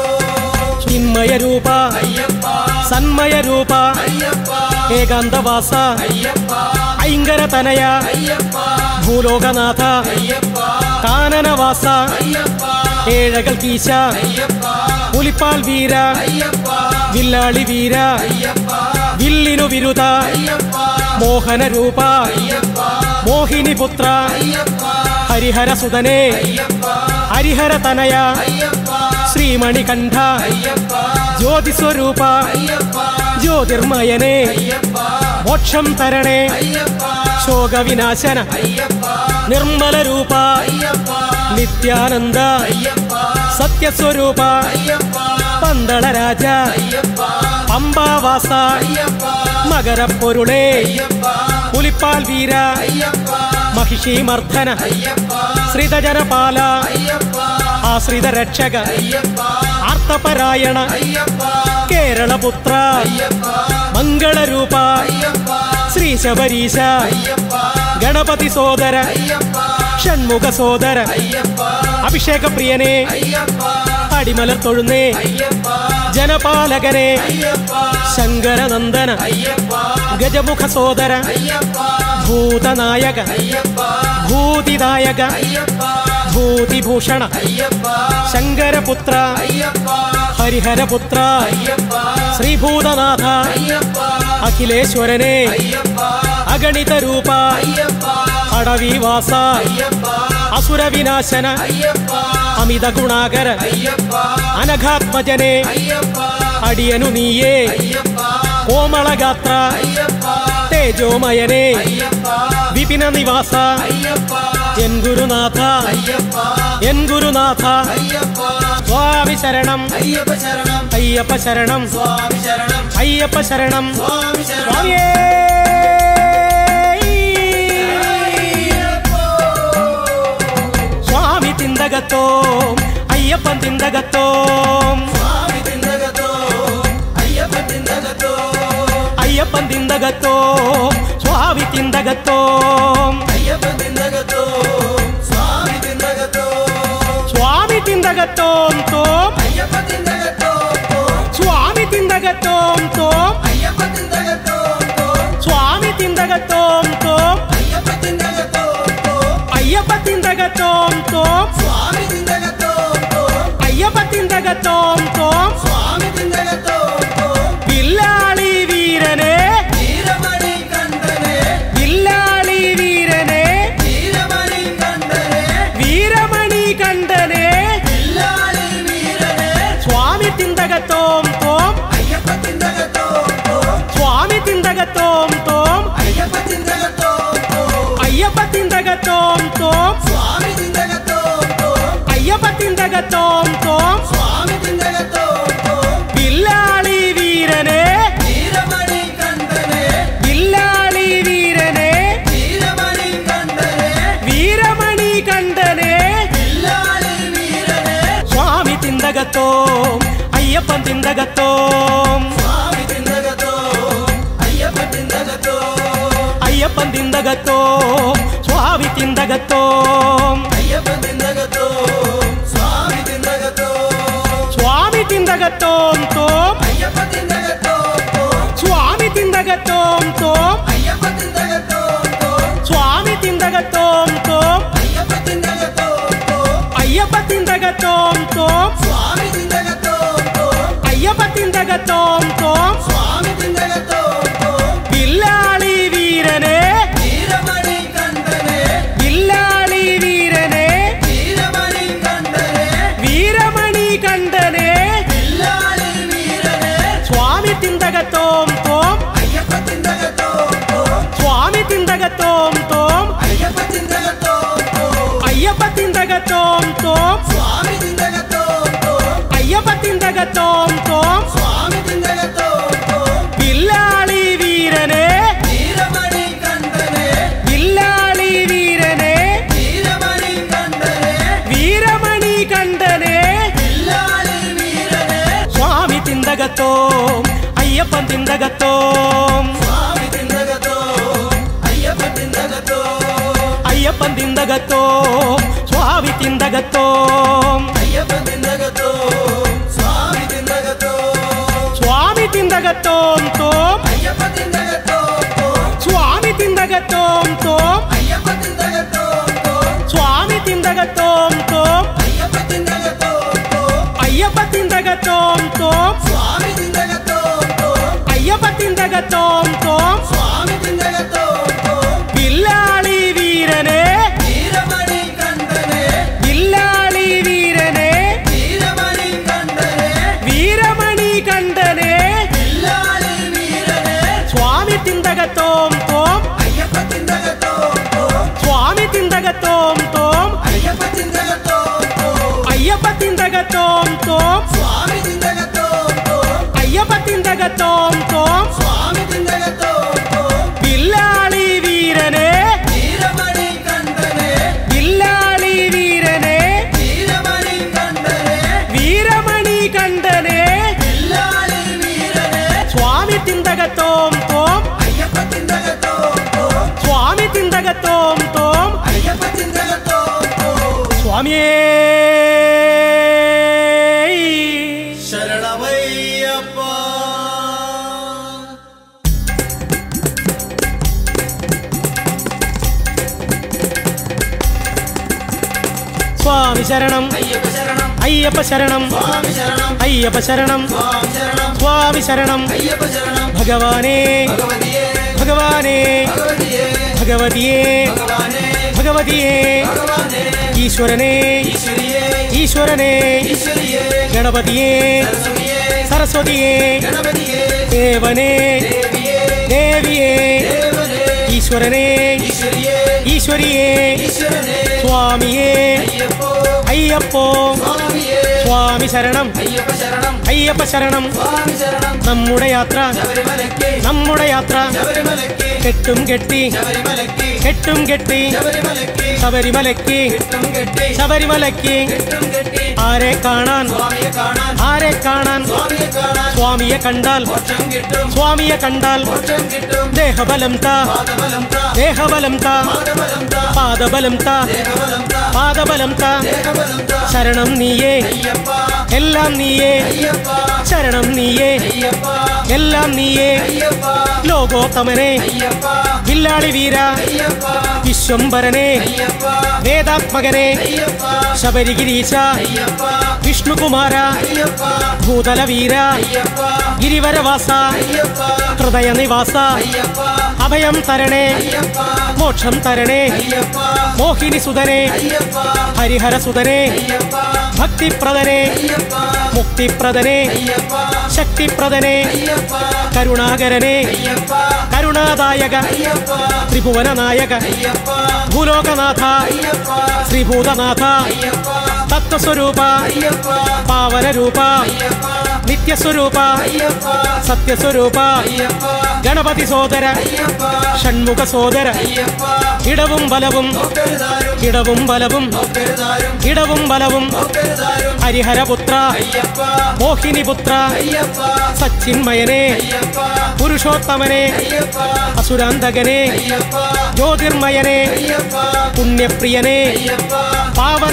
Speaker 1: ചിന്മയ രൂപ
Speaker 2: അയ്യപ്പ
Speaker 1: സന്മയ രൂപ
Speaker 2: അയ്യപ്പ
Speaker 1: ഏകാന്തവാസ
Speaker 2: അയ്യപ്പ
Speaker 1: ഐങ്കര തനയ
Speaker 2: അയ്യപ്പ
Speaker 1: ഭൂലോകനാഥ
Speaker 2: അയ്യപ്പ
Speaker 1: കാനനവാസ
Speaker 2: അയ്യപ്പ
Speaker 1: ഏഴകൾ കീശ
Speaker 2: അയ്യപ്പ
Speaker 1: പുലിപ്പാൽ വീര
Speaker 2: അയ്യപ്പ
Speaker 1: വില്ലാളി വീര
Speaker 2: അയ്യപ്പ
Speaker 1: വില്ലിനു വിരുദ
Speaker 2: അയ്യപ്പ
Speaker 1: മോഹന രൂപ
Speaker 2: അയ്യപ്പ
Speaker 1: മോഹിനി പുത്ര
Speaker 2: അയ്യപ്പ
Speaker 1: ഹരിഹര സുതനെ
Speaker 2: അയ്യപ്പ
Speaker 1: ഹരിഹര തനയ
Speaker 2: അയ്യപ്പ
Speaker 1: ശ്രീമണികണ്ഠ
Speaker 2: അയ്യപ്പ
Speaker 1: ജ്യോതിസ്വരൂപ
Speaker 2: അയ്യപ്പ
Speaker 1: ജ്യോതിർമയനെ
Speaker 2: അയ്യപ്പ
Speaker 1: മോക്ഷം തരണേ
Speaker 2: അയ്യപ്പ
Speaker 1: ശോകവിനാശന
Speaker 2: അയ്യപ്പ
Speaker 1: നിർമ്മല രൂപ
Speaker 2: അയ്യപ്പ
Speaker 1: നിത്യാനന്ദ
Speaker 2: അയ്യപ്പ
Speaker 1: സത്യസ്വരൂപ
Speaker 2: അയ്യപ്പ
Speaker 1: പന്തള രാജ
Speaker 2: അയ്യപ്പ
Speaker 1: പമ്പാവാസ
Speaker 2: അയ്യപ്പ
Speaker 1: മകരപ്പൊരുളേ
Speaker 2: അയ്യപ്പ
Speaker 1: പുലിപ്പാൽ വീര
Speaker 2: അയ്യപ്പ
Speaker 1: മഹിഷി മർദ്ദന
Speaker 2: അയ്യപ്പ
Speaker 1: ശ്രിതജനപാല
Speaker 2: അയ്യപ്പ
Speaker 1: ആശ്രിത രക്ഷക
Speaker 2: അയ്യപ്പ
Speaker 1: ആർത്തപരായണ
Speaker 2: അയ്യപ്പ
Speaker 1: കേരളപുത്ര
Speaker 2: അയ്യപ്പ
Speaker 1: മംഗളരൂപ
Speaker 2: അയ്യപ്പ
Speaker 1: ശ്രീ ശബരീശ
Speaker 2: അയ്യപ്പ
Speaker 1: ഗണപതി സോദര
Speaker 2: അയ്യപ്പ
Speaker 1: ഷൺമുഖ സോദര
Speaker 2: അയ്യപ്പ
Speaker 1: അഭിഷേക പ്രിയനെ
Speaker 2: അയ്യപ്പ
Speaker 1: അടിമലർ തൊഴുന്നേ
Speaker 2: അയ്യപ്പ
Speaker 1: ജനപാലകനെ
Speaker 2: അയ്യപ്പ
Speaker 1: ശങ്കരനന്ദന
Speaker 2: അയ്യപ്പ
Speaker 1: ഗജമുഖ സോദര
Speaker 2: അയ്യപ്പ
Speaker 1: ഭൂതനായക
Speaker 2: അയ്യപ്പ
Speaker 1: ഭൂതിദായക
Speaker 2: അയ്യപ്പ
Speaker 1: ഭൂതിഭൂഷണ
Speaker 2: അയ്യപ്പ
Speaker 1: ശങ്കരപുത്ര
Speaker 2: അയ്യപ്പ
Speaker 1: ഹരിഹരപുത്ര
Speaker 2: അയ്യപ്പ
Speaker 1: ശ്രീഭൂതനാഥ
Speaker 2: അയ്യപ്പ
Speaker 1: അഖിലേശ്വരനെ
Speaker 2: അയ്യപ്പ
Speaker 1: അഗണിത രൂപ
Speaker 2: അയ്യപ്പ
Speaker 1: അടവിവാസ
Speaker 2: അയ്യപ്പ
Speaker 1: അസുരവിനാശന
Speaker 2: അയ്യപ്പ
Speaker 1: അമിത ഗുണാകര
Speaker 2: അയ്യപ്പ
Speaker 1: അനഘാത്മജനെ
Speaker 2: അയ്യപ്പ
Speaker 1: അടിയനു നീയേ
Speaker 2: അയ്യപ്പ
Speaker 1: കോമളഗാത്ര
Speaker 2: അയ്യപ്പ
Speaker 1: തേജോമയനെ
Speaker 2: അയ്യപ്പ
Speaker 1: വിപിന നിവാസ
Speaker 2: അയ്യപ്പ
Speaker 1: എൻ ഗുരുനാഥ
Speaker 2: അയ്യപ്പ
Speaker 1: എൻ ഗുരുനാഥ
Speaker 2: അയ്യപ്പ
Speaker 1: സ്വാമി ശരണം
Speaker 2: അയ്യപ്പ ശരണം
Speaker 1: അയ്യപ്പ ശരണം
Speaker 2: സ്വാമി ശരണം
Speaker 1: അയ്യപ്പ ശരണം
Speaker 2: സ്വാമി ശരണം
Speaker 1: സ്വാമിയേ സ്വാമി തിന്തകത്തോം അയ്യപ്പൻ തിന്തകത്തോം
Speaker 2: സ്വാമി തിന്തകത്തോ അയ്യപ്പ തിന്തകത്തോ
Speaker 1: അയ്യപ്പൻ തിന്തകത്തോം സ്വാമി തിന്തകത്തോം
Speaker 2: അയ്യപ്പ തിന്തകത്തോ സ്വാമി തിന്തകത്തോ
Speaker 1: സ്വാമി തിന്തകത്തോം തോം
Speaker 2: അയ്യപ്പ തിന്തകത്തോ
Speaker 1: സ്വാമി തിന്തകത്തോം തോം
Speaker 2: അയ്യപ്പ തിന്തകത്തോ
Speaker 1: സ്വാമി തിന്തകത്തോം തോം
Speaker 2: അയ്യപ്പ തിന്തകത്തോ
Speaker 1: അയ്യപ്പ തിന്തകത്തോം തോം
Speaker 2: സ്വാമി തിന്തകത്തോ
Speaker 1: അയ്യപ്പ തിന്തകത്തോം തോം
Speaker 2: സ്വാമി തിന്തകത്തോ
Speaker 1: വില്ലാളി വീരനെ
Speaker 2: വീരമണി കണ്ഠനെ
Speaker 1: വില്ലാളി വീരനെ
Speaker 2: വീരമണി കണ്ഠനെ
Speaker 1: വീരമണി കണ്ഠനെ
Speaker 2: വില്ലാളി വീരനെ
Speaker 1: സ്വാമി തിന്തകത്തോം തോം
Speaker 2: അയ്യപ്പ തിന്തകത്തോ
Speaker 1: സ്വാമി തിന്തകത്തോം തോം
Speaker 2: അയ്യപ്പ തിന്തകത്തോ
Speaker 1: അയ്യപ്പ തിന്തകത്തോം തോം
Speaker 2: സ്വാമി തിന്തകത്തോ
Speaker 1: അയ്യപ്പ തിന്തകത്തോം തോം
Speaker 2: സ്വാമി തിന്തകത്തോ
Speaker 1: വില്ലാളി വീരനെ
Speaker 2: വീരമണി കണ്ഠനെ
Speaker 1: വില്ലാളി വീരനെ
Speaker 2: വീരമണി കണ്ഠനെ
Speaker 1: വീരമണി കണ്ഠനെ
Speaker 2: വില്ലാളി വീരനെ
Speaker 1: സ്വാമി തിന്തകത്തോം അയ്യപ്പൻ തിന്തകത്തോം
Speaker 2: സ്വാമി തിന്തകത്തോ അയ്യപ്പ തിന്തകത്തോ
Speaker 1: അയ്യപ്പൻ തിന്തകത്തോം സ്വാമി തിന്തകത്തോം
Speaker 2: അയ്യപ്പ തിന്തകത്തോ സ്വാമി തിന്തകത്തോ
Speaker 1: തിന്തകത്തോം തോം
Speaker 2: സ്വാമി തിന്തകത്തോം തോം
Speaker 1: അയ്യപ്പ തിന്തകത്തോം തോം
Speaker 2: സ്വാമി തിന്തകത്തോം തോം
Speaker 1: വില്ലാളി വീരനെ
Speaker 2: വീരമണി കണ്ഠനെ
Speaker 1: വില്ലാളി വീരനെ
Speaker 2: വീരമണി കണ്ഠനെ
Speaker 1: വീരമണി കണ്ഠനെ
Speaker 2: വില്ലാളി വീരനെ
Speaker 1: സ്വാമി തിന്തകത്തോം തോം
Speaker 2: അയ്യപ്പ തിന്തകത്തോം തോം
Speaker 1: സ്വാമി തിന്തകത്തോം തോം
Speaker 2: അയ്യപ്പ തിന്തകത്തോം തോം
Speaker 1: അയ്യപ്പ തിന്തകത്തോം തോം
Speaker 2: സ്വാമി തിന്തകത്തോം തോം
Speaker 1: അയ്യപ്പ തിന്തകത്തോം തോം
Speaker 2: സ്വാമി തിന്തകത്തോം തോം
Speaker 1: വില്ലാളി വീരനെ
Speaker 2: വീരമണി കണ്ഠനെ
Speaker 1: വില്ലാളി വീരനെ
Speaker 2: വീരമണി കണ്ഠനെ
Speaker 1: വീരമണി കണ്ഠനെ
Speaker 2: വില്ലാളി വീരനെ
Speaker 1: സ്വാമി തിന്തകത്തോം അയ്യപ്പൻ തിന്തകത്തോം
Speaker 2: സ്വാമി തിന്തകത്തോം അയ്യപ്പ തിന്തകത്തോം
Speaker 1: അയ്യപ്പൻ തിന്തകത്തോം സ്വാമി തിന്തകത്തോം
Speaker 2: അയ്യപ്പ തിന്തകത്തോം സ്വാമി തിന്തകത്തോം
Speaker 1: സ്വാമി തിന്തകത്തോം തോം
Speaker 2: അയ്യപ്പ തിന്തകത്തോം തോം
Speaker 1: സ്വാമി തിന്തകത്തോം തോം
Speaker 2: അയ്യപ്പ തിന്തകത്തോം തോം
Speaker 1: സ്വാമി തിന്തകത്തോം തോം
Speaker 2: അയ്യപ്പ തിന്തകത്തോം തോം
Speaker 1: അയ്യപ്പ തിന്തകത്തോം തോം
Speaker 2: സ്വാമി തിന്തകത്തോം തോം
Speaker 1: അയ്യപ്പ തിന്തകത്തോം തോം
Speaker 2: സ്വാമി തിന്തകത്തോം തോം
Speaker 1: വില്ലാളി വീരനെ
Speaker 2: വീരമണി കണ്ഠനെ
Speaker 1: വില്ലാളി വീരനെ
Speaker 2: വീരമണി കണ്ഠനെ
Speaker 1: വീരമണി കണ്ഠനെ
Speaker 2: വില്ലാളി വീരനെ
Speaker 1: സ്വാമി തിന്തകത്തോം തോം
Speaker 2: അയ്യപ്പ തിന്തകത്തോം തോം
Speaker 1: സ്വാമി തിന്തകത്തോം തോം
Speaker 2: അയ്യപ്പ തിന്തകത്തോം തോം
Speaker 1: അയ്യപ്പ തിന്തകത്തോം തോം
Speaker 2: സ്വാമി തിന്തകത്തോം തോം
Speaker 1: അയ്യപ്പ തിന്തകത്തോം തോം
Speaker 2: സ്വാമി തിന്തകത്തോം തോം
Speaker 1: വില്ലാളി വീരനെ
Speaker 2: വീരമണി കണ്ഠനെ
Speaker 1: വില്ലാളി വീരനെ
Speaker 2: വീരമണി കണ്ഠനെ
Speaker 1: വീരമണി കണ്ഠനെ
Speaker 2: വില്ലാളി വീരനെ
Speaker 1: സ്വാമി തിന്തകത്തോം തോം
Speaker 2: അയ്യപ്പ തിന്തകത്തോം തോം
Speaker 1: സ്വാമി തിന്തകത്തോം തോം
Speaker 2: അയ്യപ്പ തിന്തകത്തോം തോം
Speaker 1: സ്വാമിയേ
Speaker 2: ശരണമയ്യപ്പ
Speaker 1: സ്വാമി ശരണം
Speaker 2: അയ്യപ്പ ശരണം
Speaker 1: അയ്യപ്പ ശരണം
Speaker 2: സ്വാമി ശരണം
Speaker 1: അയ്യപ്പ ശരണം
Speaker 2: സ്വാമി ശരണം
Speaker 1: സ്വാമി ശരണം
Speaker 2: അയ്യപ്പ ശരണം
Speaker 1: ഭഗവാനേ
Speaker 2: ഭഗവതിയെ
Speaker 1: ഭഗവാനേ
Speaker 2: ഭഗവതിയെ
Speaker 1: ഭഗവതിയേ
Speaker 2: ഭഗവാനെ
Speaker 1: ഭഗവതിയേ
Speaker 2: ഭഗവാനെ
Speaker 1: ഈശ്വരനേ
Speaker 2: ഈശ്വരിയെ
Speaker 1: ഈശ്വരനേ
Speaker 2: ഈശ്വരിയെ
Speaker 1: ഗണപതിയേ
Speaker 2: സരസ്വതിയെ
Speaker 1: സരസ്വതിയേ
Speaker 2: ഗണപതിയെ
Speaker 1: ദേവനേ
Speaker 2: ദേവിയെ
Speaker 1: ദേവിയേ
Speaker 2: ദേവനെ
Speaker 1: ഈശ്വരനേ
Speaker 2: ഈശ്വരിയെ
Speaker 1: ഈശ്വരിയേ
Speaker 2: ഈശ്വരനെ
Speaker 1: സ്വാമിയേ
Speaker 2: അയ്യപ്പോ
Speaker 1: അയ്യപ്പോ
Speaker 2: സ്വാമിയെ
Speaker 1: സ്വാമി ശരണം
Speaker 2: അയ്യപ്പ ശരണം
Speaker 1: അയ്യപ്പ ശരണം
Speaker 2: സ്വാമി ശരണം
Speaker 1: നമ്മുടെ യാത്ര
Speaker 2: ശബരിമലയ്ക്ക്
Speaker 1: നമ്മുടെ യാത്ര
Speaker 2: ശബരിമലയ്ക്ക്
Speaker 1: കെട്ടും കെട്ടി
Speaker 2: ശബരിമലയ്ക്ക്
Speaker 1: കെട്ടും കെട്ടി
Speaker 2: ശബരിമലയ്ക്ക്
Speaker 1: ശബരിമലയ്ക്ക്
Speaker 2: കെട്ടും കെട്ടി
Speaker 1: ശബരിമലയ്ക്ക്
Speaker 2: കെട്ടും കെട്ടി
Speaker 1: ആരെ കാണാൻ
Speaker 2: സ്വാമിയെ കാണാൻ
Speaker 1: ആരെ കാണാൻ
Speaker 2: സ്വാമിയെ കാണാൻ
Speaker 1: സ്വാമിയെ കണ്ടാൽ
Speaker 2: മോക്ഷം കിട്ടും
Speaker 1: സ്വാമിയെ കണ്ടാൽ
Speaker 2: മോക്ഷം കിട്ടും
Speaker 1: ദേഹബലം താ
Speaker 2: പാദബലം താ
Speaker 1: ദേഹബലം താ
Speaker 2: പാദബലം താ
Speaker 1: പാദബലം താ
Speaker 2: ദേഹബലം താ
Speaker 1: പാദബലം താ
Speaker 2: ദേഹബലം താ
Speaker 1: ശരണം നീയേ
Speaker 2: അയ്യപ്പ
Speaker 1: എല്ലാം നീയേ
Speaker 2: അയ്യപ്പ
Speaker 1: ശരണം നീയേ
Speaker 2: അയ്യപ്പ
Speaker 1: എല്ലാം നീയേ
Speaker 2: അയ്യപ്പ
Speaker 1: ലോകോത്തമനെ
Speaker 2: അയ്യപ്പ
Speaker 1: വില്ലാളി വീര
Speaker 2: അയ്യപ്പ
Speaker 1: വിശ്വംഭരനെ
Speaker 2: അയ്യപ്പ
Speaker 1: വേദാത്മകനെ
Speaker 2: അയ്യപ്പ
Speaker 1: ശബരിഗിരീശ
Speaker 2: അയ്യപ്പ
Speaker 1: വിഷ്ണുകുമാര
Speaker 2: അയ്യപ്പ
Speaker 1: ഭൂതലവീര
Speaker 2: അയ്യപ്പ
Speaker 1: ഗിരിവരവാസ
Speaker 2: അയ്യപ്പ
Speaker 1: ഹൃദയനിവാസ
Speaker 2: അയ്യപ്പ
Speaker 1: അഭയം തരണേ
Speaker 2: അയ്യപ്പ
Speaker 1: മോക്ഷം തരണേ
Speaker 2: അയ്യപ്പ
Speaker 1: മോഹിനി സുതനെ
Speaker 2: അയ്യപ്പ
Speaker 1: ഹരിഹര സുതനെ
Speaker 2: അയ്യപ്പ
Speaker 1: ഭക്തിപ്രദനെ
Speaker 2: അയ്യപ്പ
Speaker 1: മുക്തിപ്രദനെ
Speaker 2: അയ്യപ്പ
Speaker 1: ശക്തിപ്രദനെ
Speaker 2: അയ്യപ്പ
Speaker 1: കരുണാകരനെ
Speaker 2: അയ്യപ്പ
Speaker 1: കരുണാദായക
Speaker 2: അയ്യപ്പ
Speaker 1: ത്രിഭുവന നായക
Speaker 2: അയ്യപ്പ
Speaker 1: ഭൂലോകനാഥ
Speaker 2: അയ്യപ്പ
Speaker 1: ശ്രീഭൂതനാഥ
Speaker 2: അയ്യപ്പ
Speaker 1: തത്വസ്വരൂപ
Speaker 2: അയ്യപ്പ
Speaker 1: പാവനരൂപ
Speaker 2: അയ്യപ്പ
Speaker 1: നിത്യസ്വരൂപ
Speaker 2: അയ്യപ്പ
Speaker 1: സത്യസ്വരൂപ
Speaker 2: അയ്യപ്പ
Speaker 1: ഗണപതി സോദര
Speaker 2: അയ്യപ്പ
Speaker 1: ഷൺമുഖ സോദര
Speaker 2: അയ്യപ്പ
Speaker 1: ഇടവും ബലവും
Speaker 2: നോക്കരുതാരും
Speaker 1: ഇടവും ബലവും
Speaker 2: നോക്കരുതാരും
Speaker 1: ഇടവും ബലവും
Speaker 2: നോക്കരുതാരും
Speaker 1: ഹരിഹരപുത്ര
Speaker 2: അയ്യപ്പ
Speaker 1: മോഹിനിപുത്ര
Speaker 2: അയ്യപ്പ
Speaker 1: സച്ചിന്മയനെ
Speaker 2: അയ്യപ്പ
Speaker 1: പുരുഷോത്തമനെ
Speaker 2: അയ്യപ്പ
Speaker 1: അസുരാന്തകനെ
Speaker 2: അയ്യപ്പ
Speaker 1: ജ്യോതിർമയനെ
Speaker 2: അയ്യപ്പ
Speaker 1: പുണ്യപ്രിയനെ
Speaker 2: അയ്യപ്പ
Speaker 1: പാവന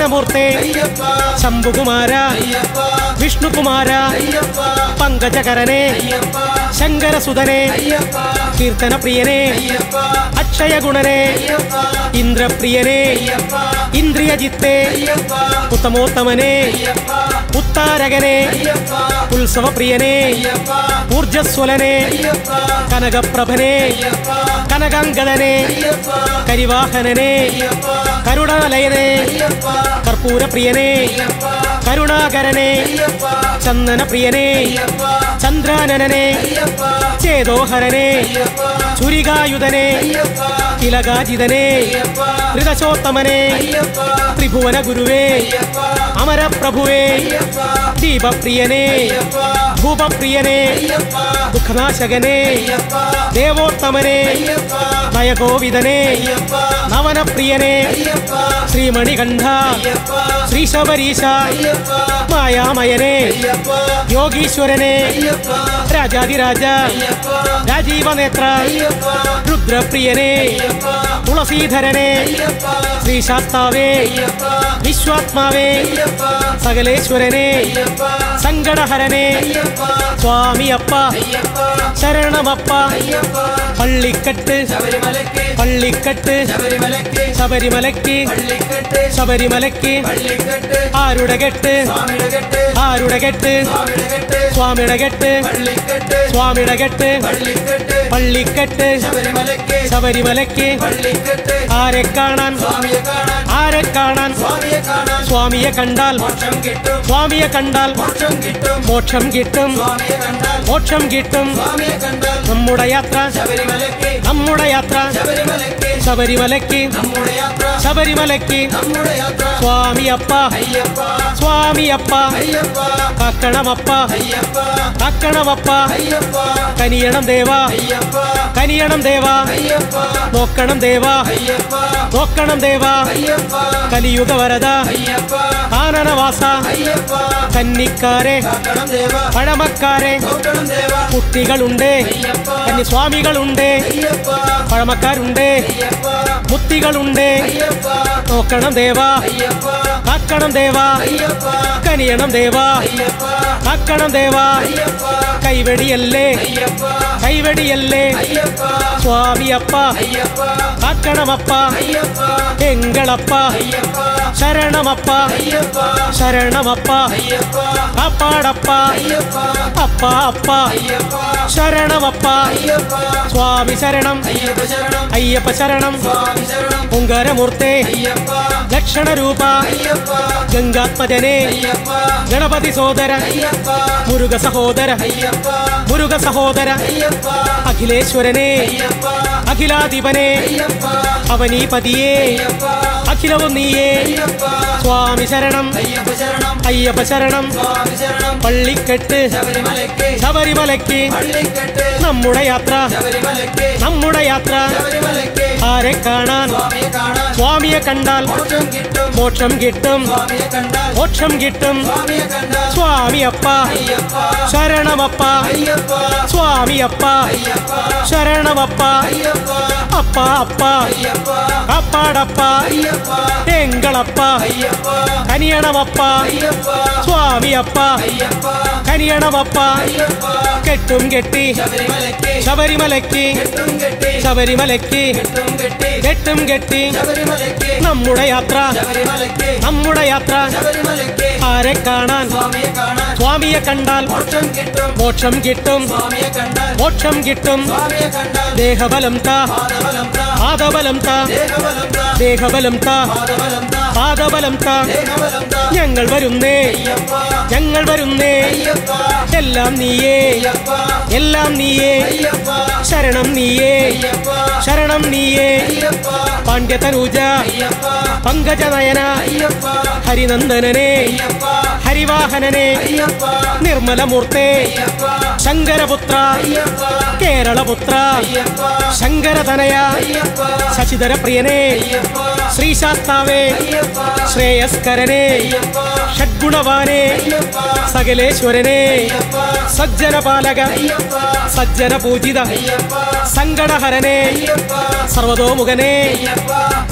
Speaker 1: വാമനമൂർത്തെ
Speaker 2: അയ്യപ്പ
Speaker 1: ശംഭുകുമാര
Speaker 2: അയ്യപ്പ
Speaker 1: വിഷ്ണുകുമാര
Speaker 2: അയ്യപ്പ
Speaker 1: പങ്കജകരനെ
Speaker 2: അയ്യപ്പ
Speaker 1: ശങ്കരസുതനെ
Speaker 2: അയ്യപ്പ
Speaker 1: കീർത്തനപ്രിയനെ
Speaker 2: അയ്യപ്പ
Speaker 1: അക്ഷയഗുണനെ
Speaker 2: അയ്യപ്പ
Speaker 1: ഇന്ദ്രപ്രിയനെ
Speaker 2: അയ്യപ്പ
Speaker 1: ഇന്ദ്രിയജിത്തെ
Speaker 2: അയ്യപ്പ
Speaker 1: ഉത്തമോത്തമനെ
Speaker 2: അയ്യപ്പ
Speaker 1: ഉത്താരകനെ
Speaker 2: അയ്യപ്പ
Speaker 1: ഉത്സവപ്രിയനെ
Speaker 2: അയ്യപ്പ
Speaker 1: ഊർജസ്വലനെ
Speaker 2: അയ്യപ്പ
Speaker 1: കനകപ്രഭനെ
Speaker 2: അയ്യപ്പ
Speaker 1: കനകാംഗദനെ
Speaker 2: അയ്യപ്പ
Speaker 1: കരിവാഹനനെ
Speaker 2: അയ്യപ്പ
Speaker 1: കരുണാലയനെ
Speaker 2: അയ്യപ്പ
Speaker 1: കർപ്പൂരപ്രിയനെ
Speaker 2: അയ്യപ്പ
Speaker 1: കരുണാകരനെ
Speaker 2: അയ്യപ്പ
Speaker 1: ചന്ദനപ്രിയനെ
Speaker 2: അയ്യപ്പ
Speaker 1: ചന്ദ്രാനനെ
Speaker 2: അയ്യപ്പ
Speaker 1: ചേതോഹരനെ
Speaker 2: അയ്യപ്പ
Speaker 1: ചുരികായുധനെ
Speaker 2: അയ്യപ്പ
Speaker 1: തിലകാജിതനെ
Speaker 2: അയ്യപ്പ
Speaker 1: ഋതശോത്തമനെ
Speaker 2: അയ്യപ്പ
Speaker 1: ത്രിഭുവന ഗുരുവേ
Speaker 2: അയ്യപ്പ
Speaker 1: അമരപ്രഭുവേ
Speaker 2: അയ്യപ്പ
Speaker 1: ദീപപ്രിയനെ
Speaker 2: അയ്യപ്പ
Speaker 1: ഭൂപപ്രിയനെ
Speaker 2: അയ്യപ്പ
Speaker 1: ദുഃഖനാശകനെ
Speaker 2: അയ്യപ്പ
Speaker 1: ദേവോത്തമനെ
Speaker 2: അയ്യപ്പ
Speaker 1: നയഗോവിതനെ
Speaker 2: അയ്യപ്പ
Speaker 1: നവനപ്രിയനെ
Speaker 2: അയ്യപ്പ
Speaker 1: ശ്രീമണികണ്ഠ
Speaker 2: അയ്യപ്പ
Speaker 1: ശ്രീശബരീശ
Speaker 2: അയ്യപ്പ
Speaker 1: മായാമയനെ
Speaker 2: അയ്യപ്പ
Speaker 1: യോഗീശ്വരനെ
Speaker 2: അയ്യപ്പ
Speaker 1: രാജാതിരാജ
Speaker 2: അയ്യപ്പ
Speaker 1: രാജീവനേത്ര
Speaker 2: അയ്യപ്പ
Speaker 1: രുദ്രപ്രിയനെ
Speaker 2: അയ്യപ്പ
Speaker 1: തുളസീധരനെ
Speaker 2: അയ്യപ്പ
Speaker 1: ശ്രീശാസ്താവേ
Speaker 2: അയ്യപ്പ
Speaker 1: വിശ്വാത്മാവേ
Speaker 2: അയ്യപ്പ
Speaker 1: സകലേശ്വരനെ
Speaker 2: അയ്യപ്പ
Speaker 1: സങ്കടഹരനെ
Speaker 2: അയ്യപ്പ
Speaker 1: സ്വാമിയപ്പ
Speaker 2: അയ്യപ്പ
Speaker 1: ശരണമപ്പ
Speaker 2: അയ്യപ്പ
Speaker 1: പള്ളിക്കെട്ട്
Speaker 2: ശബരിമലയ്ക്ക്
Speaker 1: പള്ളിക്കെട്ട്
Speaker 2: ശബരിമലയ്ക്ക്
Speaker 1: ശബരിമലയ്ക്ക്
Speaker 2: പള്ളിക്കെട്ട്
Speaker 1: ശബരിമലയ്ക്ക്
Speaker 2: പള്ളിക്കെട്ട്
Speaker 1: ആരുടെ കെട്ട്
Speaker 2: സ്വാമിയുടെ കെട്ട്
Speaker 1: ആരുടെ കെട്ട്
Speaker 2: സ്വാമിയുടെ കെട്ട്
Speaker 1: സ്വാമിയുടെ കെട്ട്
Speaker 2: പള്ളിക്കെട്ട്
Speaker 1: സ്വാമിയുടെ കെട്ട്
Speaker 2: പള്ളിക്കെട്ട്
Speaker 1: പള്ളിക്കെട്ട്
Speaker 2: ശബരിമലയ്ക്ക്
Speaker 1: ശബരിമലയ്ക്ക്
Speaker 2: പള്ളിക്കെട്ട്
Speaker 1: ആരെ കാണാൻ
Speaker 2: സ്വാമിയെ കാണാൻ
Speaker 1: ആരെ കാണാൻ
Speaker 2: സ്വാമിയെ കാണാൻ
Speaker 1: സ്വാമിയെ കണ്ടാൽ
Speaker 2: മോക്ഷം കിട്ടും
Speaker 1: സ്വാമിയെ കണ്ടാൽ
Speaker 2: മോക്ഷം കിട്ടും
Speaker 1: മോക്ഷം കിട്ടും
Speaker 2: സ്വാമിയെ കണ്ടാൽ
Speaker 1: മോക്ഷം കിട്ടും
Speaker 2: സ്വാമിയെ കണ്ടാൽ
Speaker 1: നമ്മുടെ യാത്ര
Speaker 2: ശബരിമലയ്ക്ക്
Speaker 1: നമ്മുടെ യാത്ര
Speaker 2: ശബരിമലയ്ക്ക്
Speaker 1: ശബരിമലയ്ക്ക്
Speaker 2: നമ്മുടെ യാത്ര
Speaker 1: ശബരിമലയ്ക്ക്
Speaker 2: നമ്മുടെ യാത്ര
Speaker 1: സ്വാമിയപ്പ
Speaker 2: അയ്യപ്പ
Speaker 1: സ്വാമിയപ്പ
Speaker 2: അയ്യപ്പ
Speaker 1: കാക്കണമപ്പ
Speaker 2: അയ്യപ്പ
Speaker 1: കാക്കണമപ്പ
Speaker 2: അയ്യപ്പ
Speaker 1: കനിയണം ദേവ
Speaker 2: അയ്യപ്പ
Speaker 1: കനിയണം ദേവ
Speaker 2: അയ്യപ്പ
Speaker 1: നോക്കണം ദേവ
Speaker 2: അയ്യപ്പ
Speaker 1: നോക്കണം ദേവ
Speaker 2: അയ്യപ്പ
Speaker 1: കലിയുഗ വരദ
Speaker 2: അയ്യപ്പ
Speaker 1: ആനനവാസ
Speaker 2: അയ്യപ്പ
Speaker 1: കന്നിക്കാരെ
Speaker 2: കാക്കണം ദേവ
Speaker 1: പഴമക്കാരെ
Speaker 2: നോക്കണം ദേവ
Speaker 1: കുട്ടികളുണ്ട്
Speaker 2: അയ്യപ്പ
Speaker 1: കന്യസ്വാമികളുണ്ട്
Speaker 2: അയ്യപ്പ
Speaker 1: പഴമക്കാരുണ്ട്
Speaker 2: അയ്യപ്പ
Speaker 1: മുത്തികളുണ്ട്
Speaker 2: അയ്യപ്പ
Speaker 1: നോക്കണം ദേവ
Speaker 2: അയ്യപ്പ
Speaker 1: കാക്കണം ദേവ
Speaker 2: അയ്യപ്പ
Speaker 1: കനിയണം ദേവ
Speaker 2: അയ്യപ്പ
Speaker 1: കാക്കണം ദേവ
Speaker 2: അയ്യപ്പ
Speaker 1: കൈവെടിയല്ലേ
Speaker 2: അയ്യപ്പ
Speaker 1: കൈവെടിയല്ലേ
Speaker 2: അയ്യപ്പ
Speaker 1: സ്വാമിയപ്പ
Speaker 2: അയ്യപ്പ
Speaker 1: കാക്കണമപ്പ
Speaker 2: അയ്യപ്പ
Speaker 1: എങ്കളപ്പ
Speaker 2: അയ്യപ്പ
Speaker 1: ശരണമപ്പ
Speaker 2: അയ്യപ്പ
Speaker 1: ശരണമപ്പ
Speaker 2: അയ്യപ്പ
Speaker 1: കാപ്പാടപ്പ
Speaker 2: അയ്യപ്പ
Speaker 1: അപ്പ അപ്പ
Speaker 2: അയ്യപ്പ
Speaker 1: ശരണമപ്പ
Speaker 2: അയ്യപ്പ
Speaker 1: സ്വാമി ശരണം
Speaker 2: അയ്യപ്പ ശരണം
Speaker 1: അയ്യപ്പ ശരണം
Speaker 2: സ്വാമി ശരണം
Speaker 1: പൊങ്കരമൂർത്തെ
Speaker 2: അയ്യപ്പ
Speaker 1: ലക്ഷണരൂപ
Speaker 2: അയ്യപ്പ
Speaker 1: ഗംഗാത്മജനെ
Speaker 2: അയ്യപ്പ
Speaker 1: ഗണപതി സോദര
Speaker 2: അയ്യപ്പ
Speaker 1: മുരുക സഹോദര
Speaker 2: അയ്യപ്പ
Speaker 1: മുരുക സഹോദര
Speaker 2: അയ്യപ്പ
Speaker 1: അഖിലേശ്വരനെ
Speaker 2: അയ്യപ്പ
Speaker 1: അഖിലാധിപനെ
Speaker 2: അയ്യപ്പ
Speaker 1: അവനീപതിയെ
Speaker 2: അയ്യപ്പ
Speaker 1: അഖിലവും നീയേ
Speaker 2: അയ്യപ്പ
Speaker 1: സ്വാമി ശരണം
Speaker 2: അയ്യപ്പ ശരണം
Speaker 1: അയ്യപ്പ ശരണം
Speaker 2: സ്വാമി ശരണം
Speaker 1: പള്ളിക്കെട്ട്
Speaker 2: ശബരിമലയ്ക്ക്
Speaker 1: ശബരിമലയ്ക്ക്
Speaker 2: പള്ളിക്കെട്ട്
Speaker 1: നമ്മുടെ യാത്ര
Speaker 2: ശബരിമലയ്ക്ക്
Speaker 1: നമ്മുടെ യാത്ര
Speaker 2: ശബരിമലയ്ക്ക്
Speaker 1: ആരെ കാണാൻ
Speaker 2: സ്വാമിയെ കാണാൻ
Speaker 1: സ്വാമിയെ കണ്ടാൽ
Speaker 2: മോക്ഷം കിട്ടും
Speaker 1: മോക്ഷം കിട്ടും
Speaker 2: സ്വാമിയെ കണ്ടാൽ
Speaker 1: മോക്ഷം കിട്ടും
Speaker 2: സ്വാമിയെ കണ്ടാൽ
Speaker 1: സ്വാമിയപ്പ
Speaker 2: അയ്യപ്പ
Speaker 1: ശരണമപ്പ
Speaker 2: അയ്യപ്പ
Speaker 1: സ്വാമിയപ്പ
Speaker 2: അയ്യപ്പ
Speaker 1: ശരണമപ്പ
Speaker 2: അയ്യപ്പ
Speaker 1: അപ്പ അപ്പ
Speaker 2: അയ്യപ്പ
Speaker 1: അപ്പാടപ്പ
Speaker 2: അയ്യപ്പ
Speaker 1: എങ്കളപ്പ
Speaker 2: അയ്യപ്പ
Speaker 1: കനിയണമപ്പ
Speaker 2: അയ്യപ്പ
Speaker 1: സ്വാമിയപ്പ
Speaker 2: അയ്യപ്പ
Speaker 1: കനിയണമപ്പ
Speaker 2: അയ്യപ്പ
Speaker 1: കെട്ടും കെട്ടി
Speaker 2: ശബരിമലയ്ക്ക്
Speaker 1: ശബരിമലയ്ക്ക്
Speaker 2: കെട്ടും കെട്ടി
Speaker 1: ശബരിമലയ്ക്ക്
Speaker 2: കെട്ടും കെട്ടി
Speaker 1: കെട്ടും കെട്ടി
Speaker 2: ശബരിമലയ്ക്ക്
Speaker 1: നമ്മുടെ യാത്ര
Speaker 2: ശബരിമലയ്ക്ക്
Speaker 1: നമ്മുടെ യാത്ര
Speaker 2: ശബരിമലയ്ക്ക്
Speaker 1: ആരെ കാണാൻ
Speaker 2: സ്വാമിയെ കാണാൻ
Speaker 1: സ്വാമിയെ കണ്ടാൽ
Speaker 2: മോക്ഷം കിട്ടും
Speaker 1: മോക്ഷം കിട്ടും
Speaker 2: സ്വാമിയെ കണ്ടാൽ
Speaker 1: മോക്ഷം കിട്ടും
Speaker 2: സ്വാമിയെ കണ്ടാൽ
Speaker 1: ദേഹബലം താ
Speaker 2: പാദബലം താ
Speaker 1: പാദബലം താ
Speaker 2: ദേഹബലം താ
Speaker 1: ദേഹബലം താ
Speaker 2: പാദബലം താ
Speaker 1: പാദബലം താ
Speaker 2: ദേഹബലം താ
Speaker 1: ഞങ്ങൾ വരുന്നേ
Speaker 2: അയ്യപ്പ
Speaker 1: ഞങ്ങൾ വരുന്നേ
Speaker 2: അയ്യപ്പ
Speaker 1: എല്ലാം നീയേ
Speaker 2: അയ്യപ്പ
Speaker 1: എല്ലാം നീയേ
Speaker 2: അയ്യപ്പ
Speaker 1: ശരണം നീയേ
Speaker 2: അയ്യപ്പ
Speaker 1: ശരണം നീയേ
Speaker 2: അയ്യപ്പ
Speaker 1: പാണ്ഡ്യതനൂജ
Speaker 2: അയ്യപ്പ
Speaker 1: പങ്കജനയന
Speaker 2: അയ്യപ്പ
Speaker 1: ഹരിനന്ദനനെ
Speaker 2: അയ്യപ്പ
Speaker 1: ഹരിവാഹനനെ
Speaker 2: അയ്യപ്പ
Speaker 1: നിർമ്മലമൂർത്തെ
Speaker 2: അയ്യപ്പ
Speaker 1: ശങ്കരപുത്ര
Speaker 2: അയ്യപ്പ
Speaker 1: കേരളപുത്ര
Speaker 2: അയ്യപ്പ
Speaker 1: ശങ്കരതനയ
Speaker 2: അയ്യപ്പ
Speaker 1: ശശിധര പ്രിയനെ
Speaker 2: അയ്യപ്പ
Speaker 1: ശ്രീശാസ്താവേ
Speaker 2: അയ്യപ്പ
Speaker 1: ശ്രേയസ്കരനെ
Speaker 2: അയ്യപ്പ
Speaker 1: ഷഡ്ഗുണവാനെ
Speaker 2: അയ്യപ്പ
Speaker 1: സകലേശ്വരനെ
Speaker 2: അയ്യപ്പ
Speaker 1: സജ്ജനപാലക
Speaker 2: അയ്യപ്പ
Speaker 1: സജ്ജന പൂജിത
Speaker 2: അയ്യപ്പ
Speaker 1: സങ്കടഹരനെ
Speaker 2: അയ്യപ്പ
Speaker 1: സർവതോമുഖനെ
Speaker 2: അയ്യപ്പ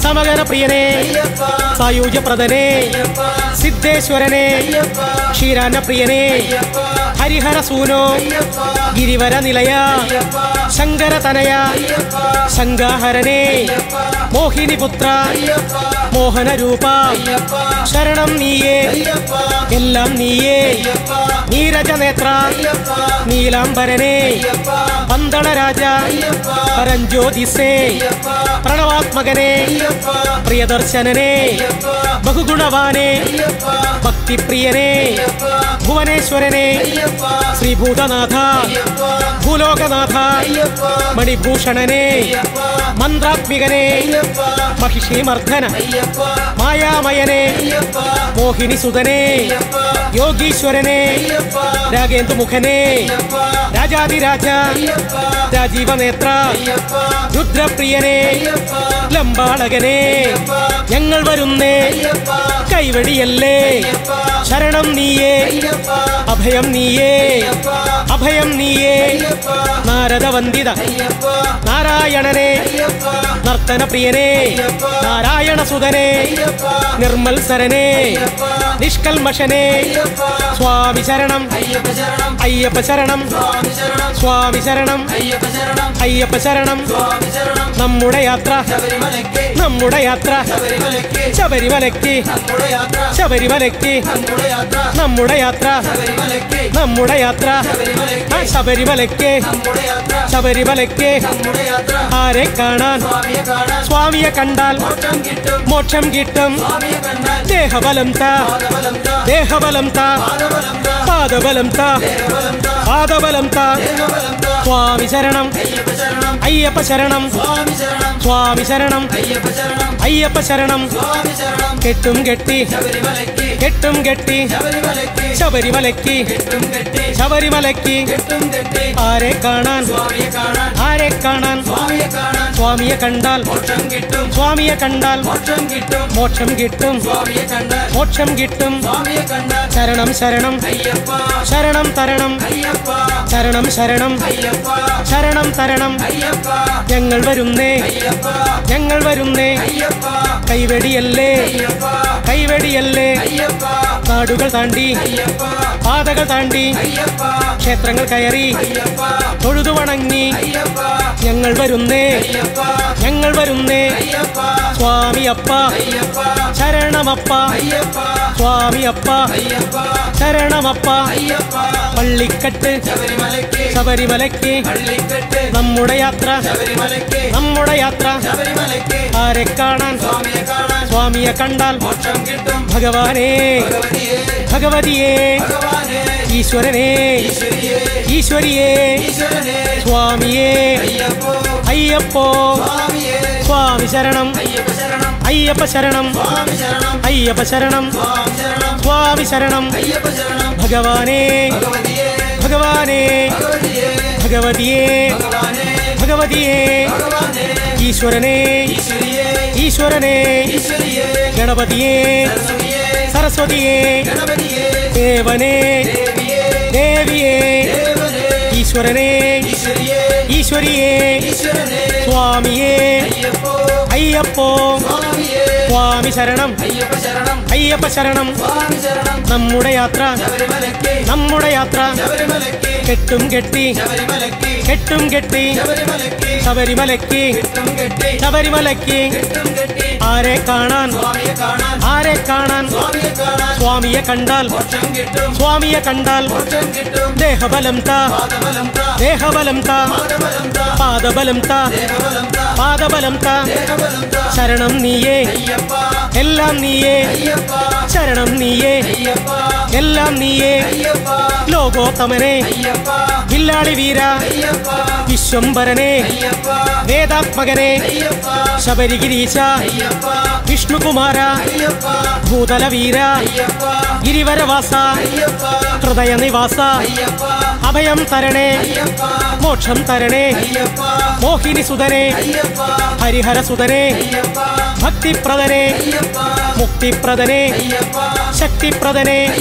Speaker 1: സമഗന പ്രിയനെ
Speaker 2: അയ്യപ്പ
Speaker 1: സായുജ്യപ്രദനെ
Speaker 2: അയ്യപ്പ
Speaker 1: സിദ്ധേശ്വരനെ
Speaker 2: അയ്യപ്പ
Speaker 1: ക്ഷീരാന പ്രിയനെ
Speaker 2: അയ്യപ്പ
Speaker 1: ഹരിഹര സൂനോ
Speaker 2: അയ്യപ്പ
Speaker 1: ഗിരിവര നിലയ
Speaker 2: അയ്യപ്പ
Speaker 1: ശങ്കര തനയ
Speaker 2: അയ്യപ്പ
Speaker 1: ശങ്കാഹരനെ
Speaker 2: അയ്യപ്പ
Speaker 1: മോഹിനി പുത്ര
Speaker 2: അയ്യപ്പ
Speaker 1: മോഹന രൂപ
Speaker 2: അയ്യപ്പ
Speaker 1: ശരണം നീയേ
Speaker 2: അയ്യപ്പ
Speaker 1: എല്ലാം നീയേ
Speaker 2: അയ്യപ്പ
Speaker 1: നീരജ നേത്ര
Speaker 2: അയ്യപ്പ
Speaker 1: നീലാംബരനെ
Speaker 2: അയ്യപ്പ
Speaker 1: പന്തള രാജ
Speaker 2: അയ്യപ്പ
Speaker 1: പരഞ്ജ്യോതിസേ
Speaker 2: അയ്യപ്പ
Speaker 1: പ്രണവാത്മകനെ
Speaker 2: അയ്യപ്പ
Speaker 1: പ്രിയദർശനനെ
Speaker 2: അയ്യപ്പ
Speaker 1: ബഹുഗുണവാനെ
Speaker 2: അയ്യപ്പ
Speaker 1: ഭക്തിപ്രിയനെ
Speaker 2: അയ്യപ്പ
Speaker 1: ഭുവനേശ്വരനെ
Speaker 2: അയ്യപ്പ
Speaker 1: ശ്രീഭൂതനാഥ
Speaker 2: അയ്യപ്പ
Speaker 1: ഭൂലോകനാഥ
Speaker 2: അയ്യപ്പ
Speaker 1: മണിഭൂഷണനെ
Speaker 2: അയ്യപ്പ
Speaker 1: മന്ത്രാത്മികനെ
Speaker 2: അയ്യപ്പ
Speaker 1: മഹിഷീമർദ്ദന
Speaker 2: അയ്യപ്പ
Speaker 1: മായാമയനെ
Speaker 2: അയ്യപ്പ
Speaker 1: മോഹിനി സുതനെ
Speaker 2: അയ്യപ്പ
Speaker 1: യോഗീശ്വരനെ
Speaker 2: അയ്യപ്പ
Speaker 1: രാഗേന്ദുമുഖനെ
Speaker 2: അയ്യപ്പ
Speaker 1: രാജാതിരാജ
Speaker 2: അയ്യപ്പ
Speaker 1: രാജീവനേത്ര
Speaker 2: അയ്യപ്പ
Speaker 1: രുദ്രപ്രിയനെ
Speaker 2: അയ്യപ്പ
Speaker 1: ലംബാളകനെ
Speaker 2: അയ്യപ്പ
Speaker 1: ഞങ്ങൾ വരുന്നേ
Speaker 2: അയ്യപ്പ
Speaker 1: കൈവടിയല്ലേ
Speaker 2: അയ്യപ്പ
Speaker 1: ശരണം നീയേ
Speaker 2: അയ്യപ്പ
Speaker 1: അഭയം നീയേ
Speaker 2: അയ്യപ്പ
Speaker 1: അഭയം നീയേ
Speaker 2: അയ്യപ്പ
Speaker 1: നാരദവന്ദിത
Speaker 2: അയ്യപ്പ
Speaker 1: നാരായണനെ
Speaker 2: അയ്യപ്പ
Speaker 1: നർത്തന പ്രിയനെ നാരായണ സുതനെ
Speaker 2: അയ്യപ്പ
Speaker 1: നിർമ്മൽസരനെ
Speaker 2: അയ്യപ്പ
Speaker 1: നിഷ്കൽമഷനെ
Speaker 2: അയ്യപ്പ
Speaker 1: സ്വാമി ശരണം
Speaker 2: അയ്യപ്പ ശരണം
Speaker 1: അയ്യപ്പ ശരണം
Speaker 2: സ്വാമി ശരണം
Speaker 1: സ്വാമി ശരണം
Speaker 2: അയ്യപ്പ ശരണം
Speaker 1: അയ്യപ്പ ശരണം
Speaker 2: സ്വാമി ശരണം
Speaker 1: നമ്മുടെ യാത്ര
Speaker 2: ശബരിമലയ്ക്ക്
Speaker 1: നമ്മുടെ യാത്ര
Speaker 2: ശബരിമലയ്ക്ക്
Speaker 1: ശബരിമലയ്ക്ക്
Speaker 2: നമ്മുടെ യാത്ര
Speaker 1: ശബരിമലയ്ക്ക്
Speaker 2: നമ്മുടെ യാത്ര
Speaker 1: നമ്മുടെ യാത്ര
Speaker 2: ശബരിമലയ്ക്ക്
Speaker 1: നമ്മുടെ യാത്ര
Speaker 2: ശബരിമലയ്ക്ക്
Speaker 1: ആ ശബരിമലയ്ക്ക്
Speaker 2: നമ്മുടെ യാത്ര
Speaker 1: ശബരിമലയ്ക്ക്
Speaker 2: നമ്മുടെ യാത്ര
Speaker 1: ആരെ കാണാൻ
Speaker 2: സ്വാമിയെ കാണാൻ
Speaker 1: സ്വാമിയെ കണ്ടാൽ
Speaker 2: മോക്ഷം കിട്ടും
Speaker 1: മോക്ഷം കിട്ടും
Speaker 2: സ്വാമിയെ കണ്ടാൽ
Speaker 1: ദേഹബലം താ
Speaker 2: പാദബലം താ
Speaker 1: ദേഹബലം താ
Speaker 2: പാദബലം താ
Speaker 1: പാദബലം താ
Speaker 2: ദേഹബലം
Speaker 1: പാദബലം
Speaker 2: താ
Speaker 1: താ
Speaker 2: ദേഹബലം താ
Speaker 1: സ്വാമി ശരണം
Speaker 2: അയ്യപ്പ ശരണം
Speaker 1: അയ്യപ്പ ശരണം
Speaker 2: സ്വാമി ശരണം
Speaker 1: സ്വാമി ശരണം
Speaker 2: അയ്യപ്പ ശരണം
Speaker 1: അയ്യപ്പ ശരണം
Speaker 2: സ്വാമി ശരണം
Speaker 1: കെട്ടും കെട്ടി
Speaker 2: ശബരിമലയ്ക്ക്
Speaker 1: കെട്ടും കെട്ടി
Speaker 2: ശബരിമലയ്ക്ക്
Speaker 1: ശബരിമലയ്ക്ക്
Speaker 2: കെട്ടും കെട്ടി
Speaker 1: ശബരിമലയ്ക്ക്
Speaker 2: കെട്ടും കെട്ടി
Speaker 1: ആരെ കാണാൻ
Speaker 2: സ്വാമിയെ കാണാൻ
Speaker 1: ആരെ കാണാൻ
Speaker 2: സ്വാമിയെ കാണാൻ
Speaker 1: സ്വാമിയെ കണ്ടാൽ
Speaker 2: മോക്ഷം കിട്ടും
Speaker 1: സ്വാമിയെ കണ്ടാൽ
Speaker 2: മോക്ഷം കിട്ടും
Speaker 1: മോക്ഷം കിട്ടും
Speaker 2: സ്വാമിയെ കണ്ടാൽ
Speaker 1: മോക്ഷം കിട്ടും
Speaker 2: സ്വാമിയെ കണ്ടാൽ
Speaker 1: ശരണം ശരണം
Speaker 2: അയ്യപ്പ
Speaker 1: ശരണം തരണം
Speaker 2: അയ്യപ്പ
Speaker 1: ശരണം ശരണം
Speaker 2: അയ്യപ്പ
Speaker 1: ശരണം തരണം
Speaker 2: അയ്യപ്പ
Speaker 1: ഞങ്ങൾ വരുന്നേ
Speaker 2: അയ്യപ്പ
Speaker 1: ഞങ്ങൾ വരുന്നേ
Speaker 2: അയ്യപ്പ
Speaker 1: കൈവെടിയല്ലേ
Speaker 2: അയ്യപ്പ
Speaker 1: കൈവെടിയല്ലേ
Speaker 2: അയ്യപ്പ
Speaker 1: നാടുകൾ താണ്ടി
Speaker 2: അയ്യപ്പ
Speaker 1: പാതകൾ താണ്ടി
Speaker 2: അയ്യപ്പ
Speaker 1: ക്ഷേത്രങ്ങൾ കയറി
Speaker 2: അയ്യപ്പ
Speaker 1: തൊഴുതു വണങ്ങി
Speaker 2: അയ്യപ്പ
Speaker 1: ഞങ്ങൾ വരുന്നേ
Speaker 2: അയ്യപ്പ
Speaker 1: ഞങ്ങൾ വരുന്നേ
Speaker 2: അയ്യപ്പ
Speaker 1: സ്വാമി അപ്പ
Speaker 2: അയ്യപ്പ
Speaker 1: ശരണമപ്പ
Speaker 2: അയ്യപ്പ
Speaker 1: സ്വാമി അപ്പ
Speaker 2: അയ്യപ്പ
Speaker 1: ശരണമപ്പ
Speaker 2: അയ്യപ്പ
Speaker 1: പള്ളിക്കെട്ട്
Speaker 2: ശബരിമലയ്ക്ക്
Speaker 1: ശബരിമലയ്ക്ക്
Speaker 2: പള്ളിക്കെട്ട്
Speaker 1: നമ്മുടെ യാത്ര
Speaker 2: ശബരിമലയ്ക്ക്
Speaker 1: നമ്മുടെ യാത്ര
Speaker 2: ശബരിമലയ്ക്ക്
Speaker 1: ആരെ കാണാൻ
Speaker 2: സ്വാമിയെ കാണാൻ
Speaker 1: സ്വാമിയെ കണ്ടാൽ
Speaker 2: മോക്ഷം കിട്ടും
Speaker 1: ഭഗവാനേ
Speaker 2: ഭഗവതിയെ
Speaker 1: ഭഗവതിയേ
Speaker 2: ഭഗവാനെ
Speaker 1: ഈശ്വരനേ
Speaker 2: ഈശ്വരിയെ
Speaker 1: ഈശ്വരിയേ
Speaker 2: ഈശ്വരനെ
Speaker 1: സ്വാമിയേ
Speaker 2: അയ്യപ്പോ
Speaker 1: അയ്യപ്പോ
Speaker 2: സ്വാമിയെ
Speaker 1: സ്വാമി ശരണം
Speaker 2: അയ്യപ്പ ശരണം
Speaker 1: അയ്യപ്പ ശരണം
Speaker 2: സ്വാമി ശരണം
Speaker 1: അയ്യപ്പ ശരണം
Speaker 2: സ്വാമി ശരണം
Speaker 1: സ്വാമി ശരണം
Speaker 2: അയ്യപ്പ ശരണം
Speaker 1: ഭഗവാനേ
Speaker 2: ഭഗവതിയെ
Speaker 1: ഭഗവാനേ
Speaker 2: ഭഗവതിയെ
Speaker 1: ഭഗവതിയേ
Speaker 2: ഭഗവാനെ
Speaker 1: ഭഗവതിയേ
Speaker 2: ഭഗവാനെ
Speaker 1: ഈശ്വരനേ
Speaker 2: ഈശ്വരിയെ
Speaker 1: ഈശ്വരനേ
Speaker 2: ഈശ്വരിയെ
Speaker 1: ഗണപതിയേ
Speaker 2: സരസ്വതിയെ
Speaker 1: സരസ്വതിയേ
Speaker 2: ഗണപതിയെ
Speaker 1: ദേവനേ
Speaker 2: ദേവിയെ
Speaker 1: ദേവിയേ
Speaker 2: ദേവനെ
Speaker 1: ഈശ്വരനേ
Speaker 2: ഈശ്വരിയെ
Speaker 1: ഈശ്വരിയേ
Speaker 2: ഈശ്വരനെ
Speaker 1: സ്വാമിയേ
Speaker 2: അയ്യപ്പോ
Speaker 1: അയ്യപ്പോ
Speaker 2: സ്വാമിയെ
Speaker 1: സ്വാമി ശരണം
Speaker 2: അയ്യപ്പ ശരണം
Speaker 1: അയ്യപ്പ ശരണം
Speaker 2: സ്വാമി ശരണം
Speaker 1: നമ്മുടെ യാത്ര
Speaker 2: ശബരിമലയ്ക്ക്
Speaker 1: നമ്മുടെ യാത്ര
Speaker 2: ശബരിമലയ്ക്ക്
Speaker 1: കെട്ടും കെട്ടി
Speaker 2: ശബരിമലയ്ക്ക്
Speaker 1: കെട്ടും കെട്ടി
Speaker 2: ശബരിമലയ്ക്ക്
Speaker 1: ശബരിമലയ്ക്ക്
Speaker 2: കെട്ടും കെട്ടി
Speaker 1: ശബരിമലയ്ക്ക്
Speaker 2: കെട്ടും കെട്ടി
Speaker 1: ആരെ കാണാൻ
Speaker 2: സ്വാമിയെ കാണാൻ
Speaker 1: ആരെ കാണാൻ
Speaker 2: സ്വാമിയെ കാണാൻ
Speaker 1: സ്വാമിയെ കണ്ടാൽ
Speaker 2: മോക്ഷം കിട്ടും
Speaker 1: സ്വാമിയെ കണ്ടാൽ
Speaker 2: മോക്ഷം കിട്ടും
Speaker 1: ദേഹബലം താ
Speaker 2: പാദബലം താ
Speaker 1: ദേഹബലം താ
Speaker 2: പാദബലം താ
Speaker 1: പാദബലം താ
Speaker 2: ദേഹബലം താ
Speaker 1: പാദബലം താ
Speaker 2: ദേഹബലം താ
Speaker 1: ശരണം നീയേ
Speaker 2: അയ്യപ്പ
Speaker 1: എല്ലാം നീയേ
Speaker 2: അയ്യപ്പ
Speaker 1: ശരണം നീയേ
Speaker 2: അയ്യപ്പ
Speaker 1: എല്ലാം നീയേ
Speaker 2: അയ്യപ്പ
Speaker 1: ലോകോത്തമനെ
Speaker 2: അയ്യപ്പ
Speaker 1: വില്ലാളി വീര
Speaker 2: അയ്യപ്പ
Speaker 1: വിശ്വംഭരനെ
Speaker 2: അയ്യപ്പ
Speaker 1: വേദാത്മകനെ
Speaker 2: അയ്യപ്പ
Speaker 1: ശബരിഗിരീശ
Speaker 2: അയ്യപ്പ
Speaker 1: വിഷ്ണുകുമാര
Speaker 2: അയ്യപ്പ
Speaker 1: ഭൂതല വീര
Speaker 2: അയ്യപ്പ
Speaker 1: ഗിരിവരവാസ
Speaker 2: അയ്യപ്പ
Speaker 1: ഹൃദയ നിവാസ
Speaker 2: അയ്യപ്പ
Speaker 1: അഭയം തരണേ
Speaker 2: അയ്യപ്പ
Speaker 1: മോക്ഷം തരണേ
Speaker 2: അയ്യപ്പ
Speaker 1: മോഹിനി സുതനെ
Speaker 2: അയ്യപ്പ
Speaker 1: ഹരിഹര സുതനെ
Speaker 2: അയ്യപ്പ
Speaker 1: ഭക്തിപ്രദനെ
Speaker 2: അയ്യപ്പ
Speaker 1: മുക്തിപ്രദനെ
Speaker 2: അയ്യപ്പ
Speaker 1: ശക്തിപ്രദനെ
Speaker 2: അയ്യപ്പ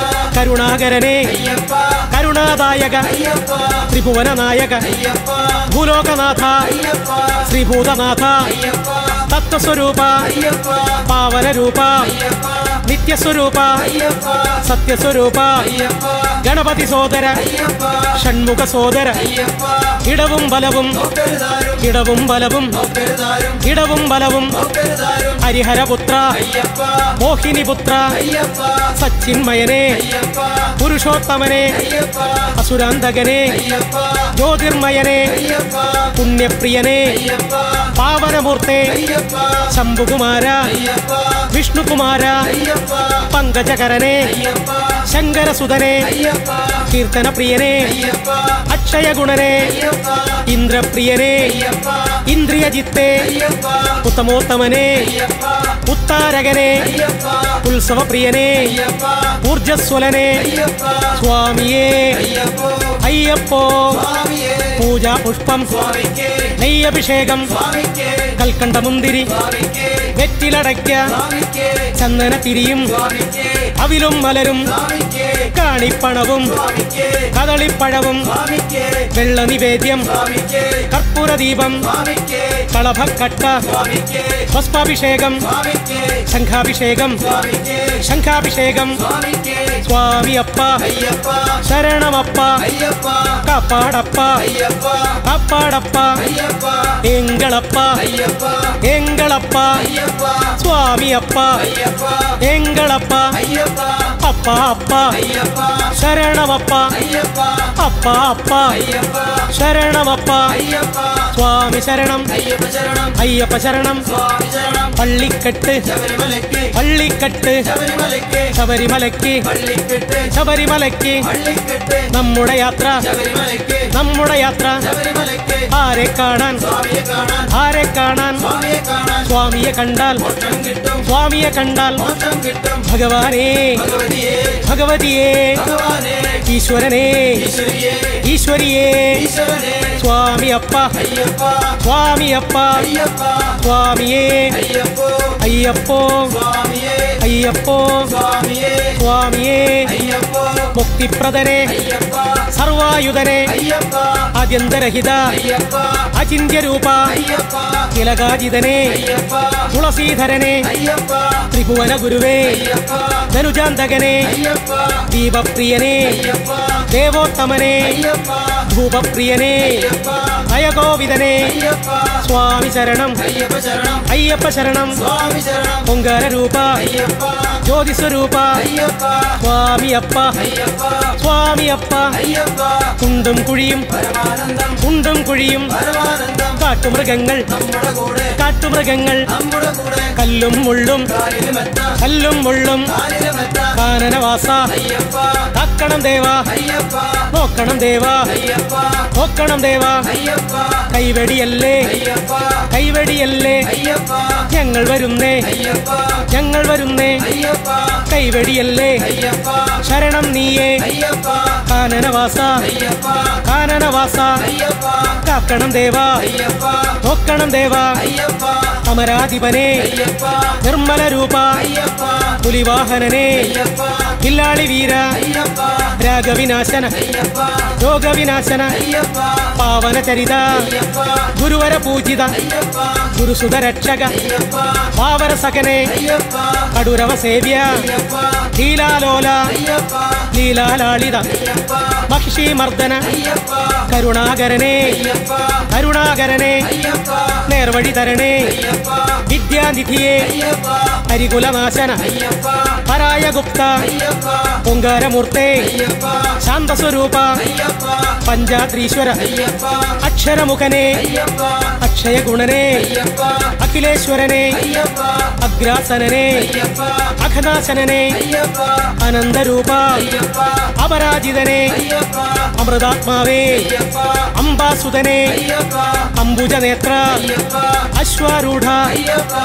Speaker 1: കരുണാകരനെ
Speaker 2: അയ്യപ്പ
Speaker 1: കരുണാദായക
Speaker 2: അയ്യപ്പ
Speaker 1: ത്രിഭുവന നായക
Speaker 2: അയ്യപ്പ
Speaker 1: ഭൂലോകനാഥ
Speaker 2: അയ്യപ്പ
Speaker 1: ശ്രീഭൂതനാഥ
Speaker 2: അയ്യപ്പ
Speaker 1: തത്വസ്വരൂപ
Speaker 2: അയ്യപ്പ
Speaker 1: പാവനരൂപ
Speaker 2: അയ്യപ്പ
Speaker 1: നിത്യസ്വരൂപ
Speaker 2: അയ്യപ്പ
Speaker 1: സത്യസ്വരൂപ
Speaker 2: അയ്യപ്പ
Speaker 1: ഗണപതി സോദര
Speaker 2: അയ്യപ്പ
Speaker 1: ഷൺമുഖ സോദര
Speaker 2: അയ്യപ്പ
Speaker 1: ഇടവും ബലവും
Speaker 2: ഒക്കെഴുതാരും
Speaker 1: ഇടവും ബലവും
Speaker 2: ഒക്കെഴുതാരും
Speaker 1: ഇടവും ബലവും
Speaker 2: ഒക്കെഴുതാരും
Speaker 1: ഹരിഹരപുത്ര
Speaker 2: അയ്യപ്പ
Speaker 1: മോഹിനിപുത്ര
Speaker 2: അയ്യപ്പ
Speaker 1: സച്ചിന്മയനെ
Speaker 2: അയ്യപ്പ
Speaker 1: പുരുഷോത്തമനെ
Speaker 2: അയ്യപ്പ
Speaker 1: അസുരാന്തകനെ
Speaker 2: അയ്യപ്പ
Speaker 1: ജ്യോതിർമയനെ
Speaker 2: അയ്യപ്പ
Speaker 1: പുണ്യപ്രിയനെ
Speaker 2: അയ്യപ്പ
Speaker 1: പാവനമൂർത്തെ
Speaker 2: അയ്യപ്പ
Speaker 1: ശംഭുകുമാര
Speaker 2: അയ്യപ്പ
Speaker 1: വിഷ്ണുകുമാര
Speaker 2: അയ്യപ്പ
Speaker 1: പങ്കജകരനെ
Speaker 2: അയ്യപ്പ
Speaker 1: ശങ്കരസുതനെ
Speaker 2: അയ്യപ്പ
Speaker 1: കീർത്തനപ്രിയനെ
Speaker 2: അയ്യപ്പ
Speaker 1: അക്ഷയഗുണനെ
Speaker 2: അയ്യപ്പ
Speaker 1: ഇന്ദ്രപ്രിയനെ
Speaker 2: അയ്യപ്പ
Speaker 1: ഇന്ദ്രിയജിത്തെ
Speaker 2: അയ്യപ്പ
Speaker 1: ഉത്തമോത്തമനെ
Speaker 2: അയ്യപ്പ
Speaker 1: ഉത്താരകനെ
Speaker 2: അയ്യപ്പ
Speaker 1: ഉത്സവപ്രിയനെ
Speaker 2: അയ്യപ്പ
Speaker 1: ഊർജസ്വലനെ
Speaker 2: അയ്യപ്പ
Speaker 1: സ്വാമിയേ
Speaker 2: അയ്യപ്പോ
Speaker 1: അയ്യപ്പോ
Speaker 2: സ്വാമിയേ
Speaker 1: പൂജാ പുഷ്പം
Speaker 2: സ്വാമിക്കേ
Speaker 1: നെയ്യഭിഷേകം
Speaker 2: സ്വാമിക്കേ
Speaker 1: കൽക്കണ്ടമുന്തിരി
Speaker 2: സ്വാമിക്കേ
Speaker 1: വെറ്റിലടയ്ക്ക
Speaker 2: സ്വാമിക്കേ
Speaker 1: ചന്ദനത്തിരിയും
Speaker 2: സ്വാമിക്കേ
Speaker 1: അവിലും മലരും
Speaker 2: സ്വാമിക്കേ
Speaker 1: കാണിപ്പണവും
Speaker 2: സ്വാമിക്കേ
Speaker 1: കദളിപ്പഴവും
Speaker 2: സ്വാമിക്കേ
Speaker 1: വെള്ള നിവേദ്യം
Speaker 2: സ്വാമിക്കേ
Speaker 1: കർപ്പൂരദീപം
Speaker 2: സ്വാമിക്കേ
Speaker 1: കളഭക്കട്ട
Speaker 2: സ്വാമിക്കേ
Speaker 1: പുഷ്പാഭിഷേകം
Speaker 2: സ്വാമിക്കേ
Speaker 1: ശംഖാഭിഷേകം
Speaker 2: സ്വാമിക്കേ
Speaker 1: ശംഖാഭിഷേകം
Speaker 2: സ്വാമിക്കേ
Speaker 1: സ്വാമിയപ്പ
Speaker 2: അയ്യപ്പ
Speaker 1: ശരണമപ്പ
Speaker 2: അയ്യപ്പ
Speaker 1: കാപ്പാടപ്പ
Speaker 2: അയ്യപ്പ
Speaker 1: കാപ്പാടപ്പ
Speaker 2: അയ്യപ്പ
Speaker 1: എങ്കളപ്പ
Speaker 2: അയ്യപ്പ
Speaker 1: എങ്കളപ്പ
Speaker 2: അയ്യപ്പ
Speaker 1: സ്വാമിയപ്പ
Speaker 2: അയ്യപ്പ
Speaker 1: എങ്കളപ്പ
Speaker 2: അയ്യപ്പ
Speaker 1: അപ്പ അപ്പ
Speaker 2: അയ്യപ്പ
Speaker 1: ശരണമപ്പ
Speaker 2: അയ്യപ്പ
Speaker 1: അപ്പ അപ്പ
Speaker 2: അയ്യപ്പ
Speaker 1: ശരണമപ്പ
Speaker 2: അയ്യപ്പ
Speaker 1: സ്വാമി ശരണം
Speaker 2: അയ്യപ്പ ശരണം
Speaker 1: അയ്യപ്പ ശരണം
Speaker 2: സ്വാമി ശരണം
Speaker 1: പള്ളിക്കെട്ട്
Speaker 2: ശബരിമലയ്ക്ക്
Speaker 1: പള്ളിക്കെട്ട്
Speaker 2: ശബരിമലയ്ക്ക്
Speaker 1: ശബരിമലയ്ക്ക്
Speaker 2: പള്ളിക്കെട്ട്
Speaker 1: ശബരിമലയ്ക്ക്
Speaker 2: പള്ളിക്കെട്ട്
Speaker 1: നമ്മുടെ യാത്ര
Speaker 2: ശബരിമലയ്ക്ക്
Speaker 1: നമ്മുടെ യാത്ര
Speaker 2: ശബരിമലയ്ക്ക്
Speaker 1: ആരെ കാണാൻ
Speaker 2: സ്വാമിയെ കാണാൻ
Speaker 1: ആരെ കാണാൻ
Speaker 2: സ്വാമിയെ കാണാൻ
Speaker 1: സ്വാമിയെ കണ്ടാൽ
Speaker 2: മോക്ഷം കിട്ടും
Speaker 1: സ്വാമിയെ കണ്ടാൽ
Speaker 2: മോക്ഷം കിട്ടും
Speaker 1: ഭഗവാനേ
Speaker 2: ഭഗവതിയെ
Speaker 1: ഭഗവതിയേ
Speaker 2: ഭഗവാനെ
Speaker 1: ഈശ്വരനേ
Speaker 2: ഈശ്വരിയെ
Speaker 1: ഈശ്വരിയേ
Speaker 2: ഈശ്വരനെ
Speaker 1: സ്വാമിയപ്പ
Speaker 2: അയ്യപ്പ
Speaker 1: സ്വാമിയപ്പ
Speaker 2: അയ്യപ്പ
Speaker 1: സ്വാമിയേ
Speaker 2: അയ്യപ്പോ
Speaker 1: അയ്യപ്പോ
Speaker 2: സ്വാമിയെ
Speaker 1: അയ്യപ്പോ
Speaker 2: സ്വാമിയെ
Speaker 1: സ്വാമിയേ
Speaker 2: അയ്യപ്പോ
Speaker 1: മുക്തിപ്രദനെ
Speaker 2: അയ്യപ്പ
Speaker 1: സർവായുധനെ
Speaker 2: അയ്യപ്പ
Speaker 1: ആദ്യന്തരഹിത
Speaker 2: അയ്യപ്പ
Speaker 1: അചിന്യരൂപ
Speaker 2: അയ്യപ്പ
Speaker 1: തിലകാജിതനെ
Speaker 2: അയ്യപ്പ
Speaker 1: തുളസീധരനെ
Speaker 2: അയ്യപ്പ
Speaker 1: ത്രിഭുവന ഗുരുവേ
Speaker 2: അയ്യപ്പ
Speaker 1: ധനുജാന്തകനെ
Speaker 2: അയ്യപ്പ
Speaker 1: ദീപപ്രിയനെ
Speaker 2: അയ്യപ്പ
Speaker 1: ദേവോത്തമനെ
Speaker 2: അയ്യപ്പ
Speaker 1: ധൂപപ്രിയനെ
Speaker 2: അയ്യപ്പ
Speaker 1: നയഗോവിതനെ
Speaker 2: അയ്യപ്പ
Speaker 1: സ്വാമി ശരണം
Speaker 2: അയ്യപ്പ ശരണം
Speaker 1: അയ്യപ്പ ശരണം
Speaker 2: സ്വാമി ശരണം
Speaker 1: പൊങ്കാര രൂപ
Speaker 2: അയ്യപ്പ
Speaker 1: ജ്യോതിസ്വരൂപ
Speaker 2: അയ്യപ്പ
Speaker 1: സ്വാമിയപ്പ
Speaker 2: അയ്യപ്പ
Speaker 1: സ്വാമിയപ്പ
Speaker 2: അയ്യപ്പ
Speaker 1: കുണ്ടും കുഴിയും
Speaker 2: പരമാനന്ദം
Speaker 1: കുണ്ടും കുഴിയും
Speaker 2: പരമാനന്ദം
Speaker 1: കാട്ടുമൃഗങ്ങൾ
Speaker 2: നമ്മുടെ കൂടെ
Speaker 1: കാട്ടുമൃഗങ്ങൾ
Speaker 2: നമ്മുടെ കൂടെ
Speaker 1: കല്ലും മുള്ളും
Speaker 2: കാലിലുമെത്ത
Speaker 1: കല്ലും മുള്ളും
Speaker 2: കാലിലുമെത്ത
Speaker 1: കാനനവാസ
Speaker 2: അയ്യപ്പ
Speaker 1: കാക്കണം ദേവ
Speaker 2: അയ്യപ്പ
Speaker 1: നോക്കണം ദേവ
Speaker 2: അയ്യപ്പ
Speaker 1: നോക്കണം ദേവ
Speaker 2: അയ്യപ്പ
Speaker 1: കൈവെടിയല്ലേ
Speaker 2: അയ്യപ്പ
Speaker 1: കൈവെടിയല്ലേ
Speaker 2: അയ്യപ്പ
Speaker 1: ഞങ്ങൾ വരുന്നേ
Speaker 2: അയ്യപ്പ
Speaker 1: ഞങ്ങൾ വരുന്നേ
Speaker 2: അയ്യപ്പ
Speaker 1: കൈവെടിയല്ലേ
Speaker 2: അയ്യപ്പ
Speaker 1: ശരണം നീയേ
Speaker 2: അയ്യപ്പ
Speaker 1: കാനനവാസ
Speaker 2: അയ്യപ്പ
Speaker 1: കാനനവാസ
Speaker 2: അയ്യപ്പ
Speaker 1: കാക്കണം ദേവ
Speaker 2: അയ്യപ്പ
Speaker 1: നോക്കണം ദേവ
Speaker 2: അയ്യപ്പ
Speaker 1: അമരാധിപനെ
Speaker 2: അയ്യപ്പ
Speaker 1: നിർമ്മല രൂപ
Speaker 2: അയ്യപ്പ
Speaker 1: പുലിവാഹനനെ
Speaker 2: അയ്യപ്പ
Speaker 1: കില്ലാളി വീര
Speaker 2: അയ്യപ്പ
Speaker 1: രാഗവിനാശന
Speaker 2: അയ്യപ്പ
Speaker 1: രോഗവിനാശന
Speaker 2: അയ്യപ്പ
Speaker 1: പാവന ചരിത
Speaker 2: അയ്യപ്പ
Speaker 1: ഗുരുവര പൂജിത
Speaker 2: അയ്യപ്പ
Speaker 1: ഗുരുസുത രക്ഷക
Speaker 2: അയ്യപ്പ
Speaker 1: പാവര സകനെ
Speaker 2: അയ്യപ്പ
Speaker 1: കടുരവ സേവ്യ
Speaker 2: അയ്യപ്പ
Speaker 1: ലീലാലോല
Speaker 2: അയ്യപ്പ
Speaker 1: ലീലാലാളിത
Speaker 2: അയ്യപ്പ
Speaker 1: മഹിഷി മർദ്ദന
Speaker 2: അയ്യപ്പ
Speaker 1: കരുണാകരനെ
Speaker 2: അയ്യപ്പ
Speaker 1: കരുണാകരനെ
Speaker 2: അയ്യപ്പ
Speaker 1: നേർവഴി തരണേ
Speaker 2: അയ്യപ്പ
Speaker 1: വിദ്യാനിധിയെ
Speaker 2: അയ്യപ്പ
Speaker 1: ഹരികുലനാശന
Speaker 2: അയ്യപ്പ
Speaker 1: പരായ ഗുപ്ത
Speaker 2: അയ്യപ്പ
Speaker 1: പൊങ്കാരമൂർത്തെ
Speaker 2: അയ്യപ്പ
Speaker 1: ശാന്തസ്വരൂപ
Speaker 2: അയ്യപ്പ
Speaker 1: പഞ്ചാത്രീശ്വര
Speaker 2: അയ്യപ്പ
Speaker 1: അക്ഷരമുഖനെ
Speaker 2: അയ്യപ്പ
Speaker 1: അക്ഷയഗുണനെ
Speaker 2: അയ്യപ്പ
Speaker 1: അഖിലേശ്വരനെ
Speaker 2: അയ്യപ്പ
Speaker 1: അഗ്രാസനനെ
Speaker 2: അയ്യപ്പ
Speaker 1: അഘനാശനനെ
Speaker 2: അയ്യപ്പ
Speaker 1: അനന്തരൂപ
Speaker 2: അയ്യപ്പ
Speaker 1: അപരാജിതനെ
Speaker 2: അയ്യപ്പ
Speaker 1: അമൃതാത്മാവേ
Speaker 2: അയ്യപ്പ
Speaker 1: അംബാസുതനെ
Speaker 2: അയ്യപ്പ
Speaker 1: അംബുജനേത്ര
Speaker 2: അയ്യപ്പ
Speaker 1: അശ്വാരൂഢ
Speaker 2: അയ്യപ്പ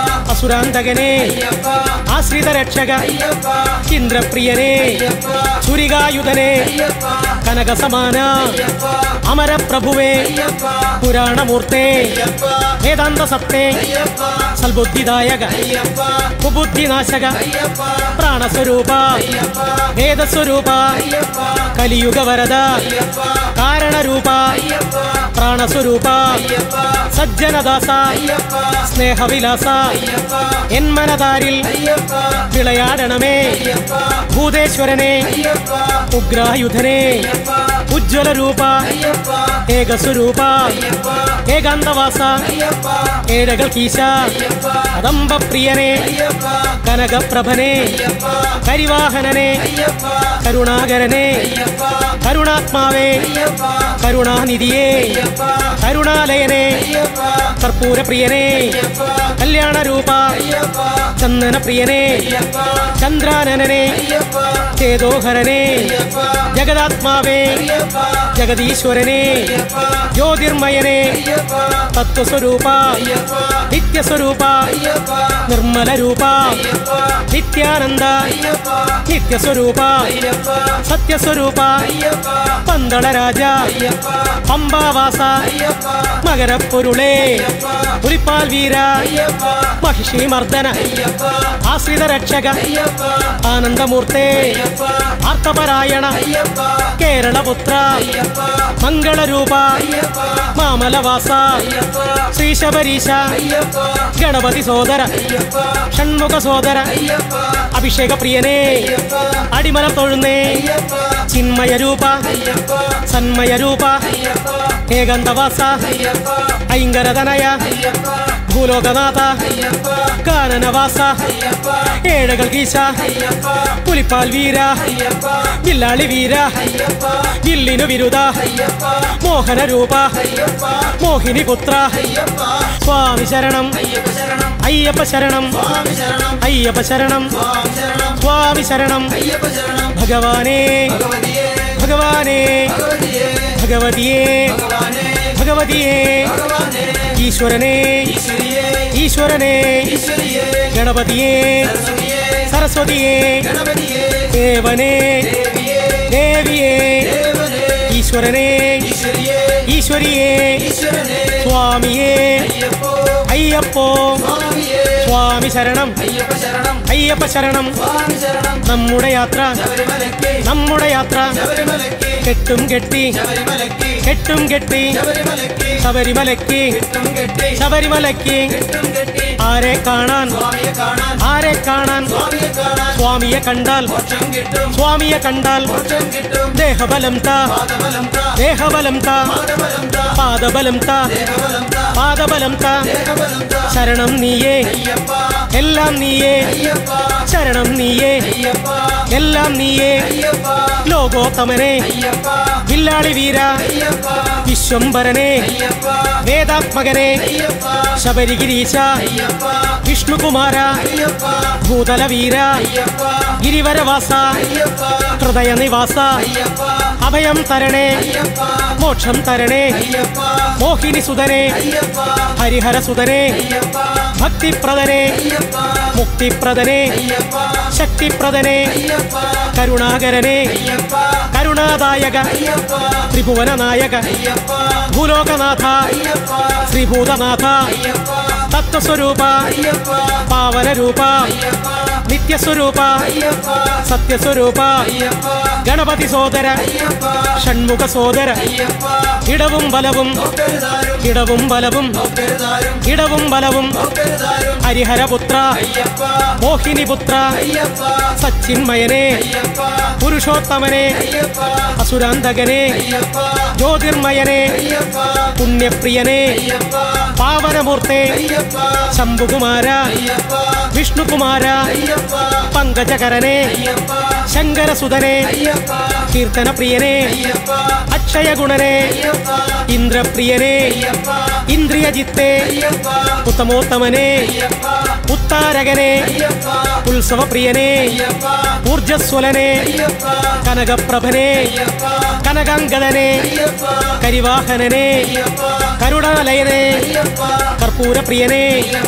Speaker 1: അസുരാന്തകനെ
Speaker 2: അയ്യപ്പ
Speaker 1: ആശ്രിത രക്ഷക
Speaker 2: അയ്യപ്പ
Speaker 1: ഇന്ദ്രപ്രിയനെ
Speaker 2: അയ്യപ്പ
Speaker 1: ചുരികായുധനെ കനകപ്രിയനെ കനകസമാന അമരപ്രഭുവേ പുരാണമൂർത്തേ വേദാന്ത സത്തേ സൽബുദ്ധിദായക കുബുദ്ധിനാശക പ്രാണസ്വരൂപ വേദസ്വരൂപ കലിയുഗ വരദ കാരണരൂപ പ്രാണസ്വരൂപ സജ്ജനദാസ സ്നേഹവിലാസ എന്മനതാരിൽ വിളയാടണമേ ഭൂതേശ്വരനെ ഉഗ്രായുധനെ ഉജ്ജ്വല രൂപ ഏകസ്വരൂപ ഏകാന്തവാസ ഏഴകൾ കീശ കദംബപ്രിയനെ കനകപ്രഭനെ കരിവാഹനനെ കരുണാകരനെ കരുണാത്മാവേ കരുണാനിധിയെ കരുണാലയനെ കർപ്പൂരപ്രിയനെ കല്യാണരൂപ ചന്ദനപ്രിയനെ ചന്ദ്രാനനെ ചേതോഹരനെ ജഗദാത്മാവേ ജഗദീശ്വരനെ ജ്യോതിർമയനെ തത്വസ്വരൂപ നിത്യസ്വരൂപ നിർമ്മല രൂപ നിത്യാനന്ദ നിത്യസ്വരൂപ സത്യസ്വരൂപ പന്തളരാജ പമ്പാവാസ മകരപ്പൊരുളേ പുലിപ്പാൽ വീര മഹിഷി മർദ്ദന ആശ്രിത രക്ഷക ആനന്ദമൂർത്തേ ആർത്തപരായണ കേരളപുത്ര മംഗളരൂപ മാമലവാസ ശ്രീശബരീശ ഗണപതി സോദര ഷൺമുഖ സോദര അഭിഷേക പ്രിയനേ അടിമലം തൊഴുന്നേ ചിന്മയ രൂപ സന്മയ രൂപ ഏകന്തവാസ ഐങ്കരതനയ ഭൂലോകനാഥ കാനനവാസ ഏഴകൾ കീശ പുലിപ്പാൽ വീര വില്ലാളി വീര വില്ലിനു വിരുദ മോഹന രൂപ മോഹിനി പുത്ര സ്വാമി ശരണം അയ്യപ്പ ശരണം അയ്യപ്പ ശരണം സ്വാമി ശരണം ഭഗവാനേ ഭഗവാനേ ഭഗവതിയേ ഭഗവതിയേ ഈശ്വരനേ ഈശ്വരനേ ഗണപതിയേ സരസ്വതിയേ ദേവനേ ദേവിയേ ഈശ്വരനേ ഈശ്വരിയേ സ്വാമിയേ അയ്യപ്പോ സ്വാമി ശരണം അയ്യപ്പ ശരണം നമ്മുടെ യാത്ര നമ്മുടെ യാത്ര കെട്ടും കെട്ടി കെട്ടും കെട്ടി ശബരിമലയ്ക്ക് ശബരിമലയ്ക്ക് ആരെ കാണാൻ ആരെ കാണാൻ സ്വാമിയെ കണ്ടാൽ സ്വാമിയെ കണ്ടാൽ ദേഹബലം താ ദേഹബലം താ പാദബലം താ പാദബലം താ ശരണം നീയേ എല്ലാം നീയേ ശരണം നീയേ എല്ലാം നീയേ ലോകോത്തമനെ വില്ലാളി വീര വിശ്വംഭരനെ വേദാത്മകനെ ശബരിഗിരീശ വിഷ്ണുകുമാര ഭൂതല വീര ഗിരിവരവാസ ഹൃദയനിവാസ അഭയം തരണേ മോക്ഷം തരണേ മോഹിനി സുതനെ ഹരിഹര സുതനെ ഭക്തിപ്രദനെ മുക്തിപ്രദനെ ശക്തിപ്രദനെ കരുണാകരനെ കരുണാദായക ത്രിഭുവനനായക ഭൂലോകനാഥ ശ്രീഭൂതനാഥ തത്വസ്വരൂപ പാവനരൂപ നിത്യസ്വരൂപ സത്യസ്വരൂപ ഗണപതി സോദര ഷൺമുഖ സോദര ഇടവും ബലവും ഇടവും ബലവും ഇടവും ബലവും ഹരിഹരപുത്ര മോഹിനിപുത്ര സച്ചിന്മയനെ പുരുഷോത്തമനെ അസുരാന്തകനെ ജ്യോതിർമയനെ പുണ്യപ്രിയനെ പാവനമൂർത്തെ ശംഭുകുമാര വിഷ്ണുകുമാര പങ്കജകരനെ ശങ്കരസുതനെ കീർത്തനപ്രിയനെ അക്ഷയഗുണനെ ഇന്ദ്രപ്രിയനെ ഇന്ദ്രിയജിത്തെ ഉത്തമോത്തമനെ ഉത്താരകനെ ഉത്സവപ്രിയനെ ഊർജസ്വലനെ കനകപ്രഭനെ കനകാംഗതനെ കരിവാഹനനെ കരുണാലയനെ കർപ്പൂരപ്രിയനെ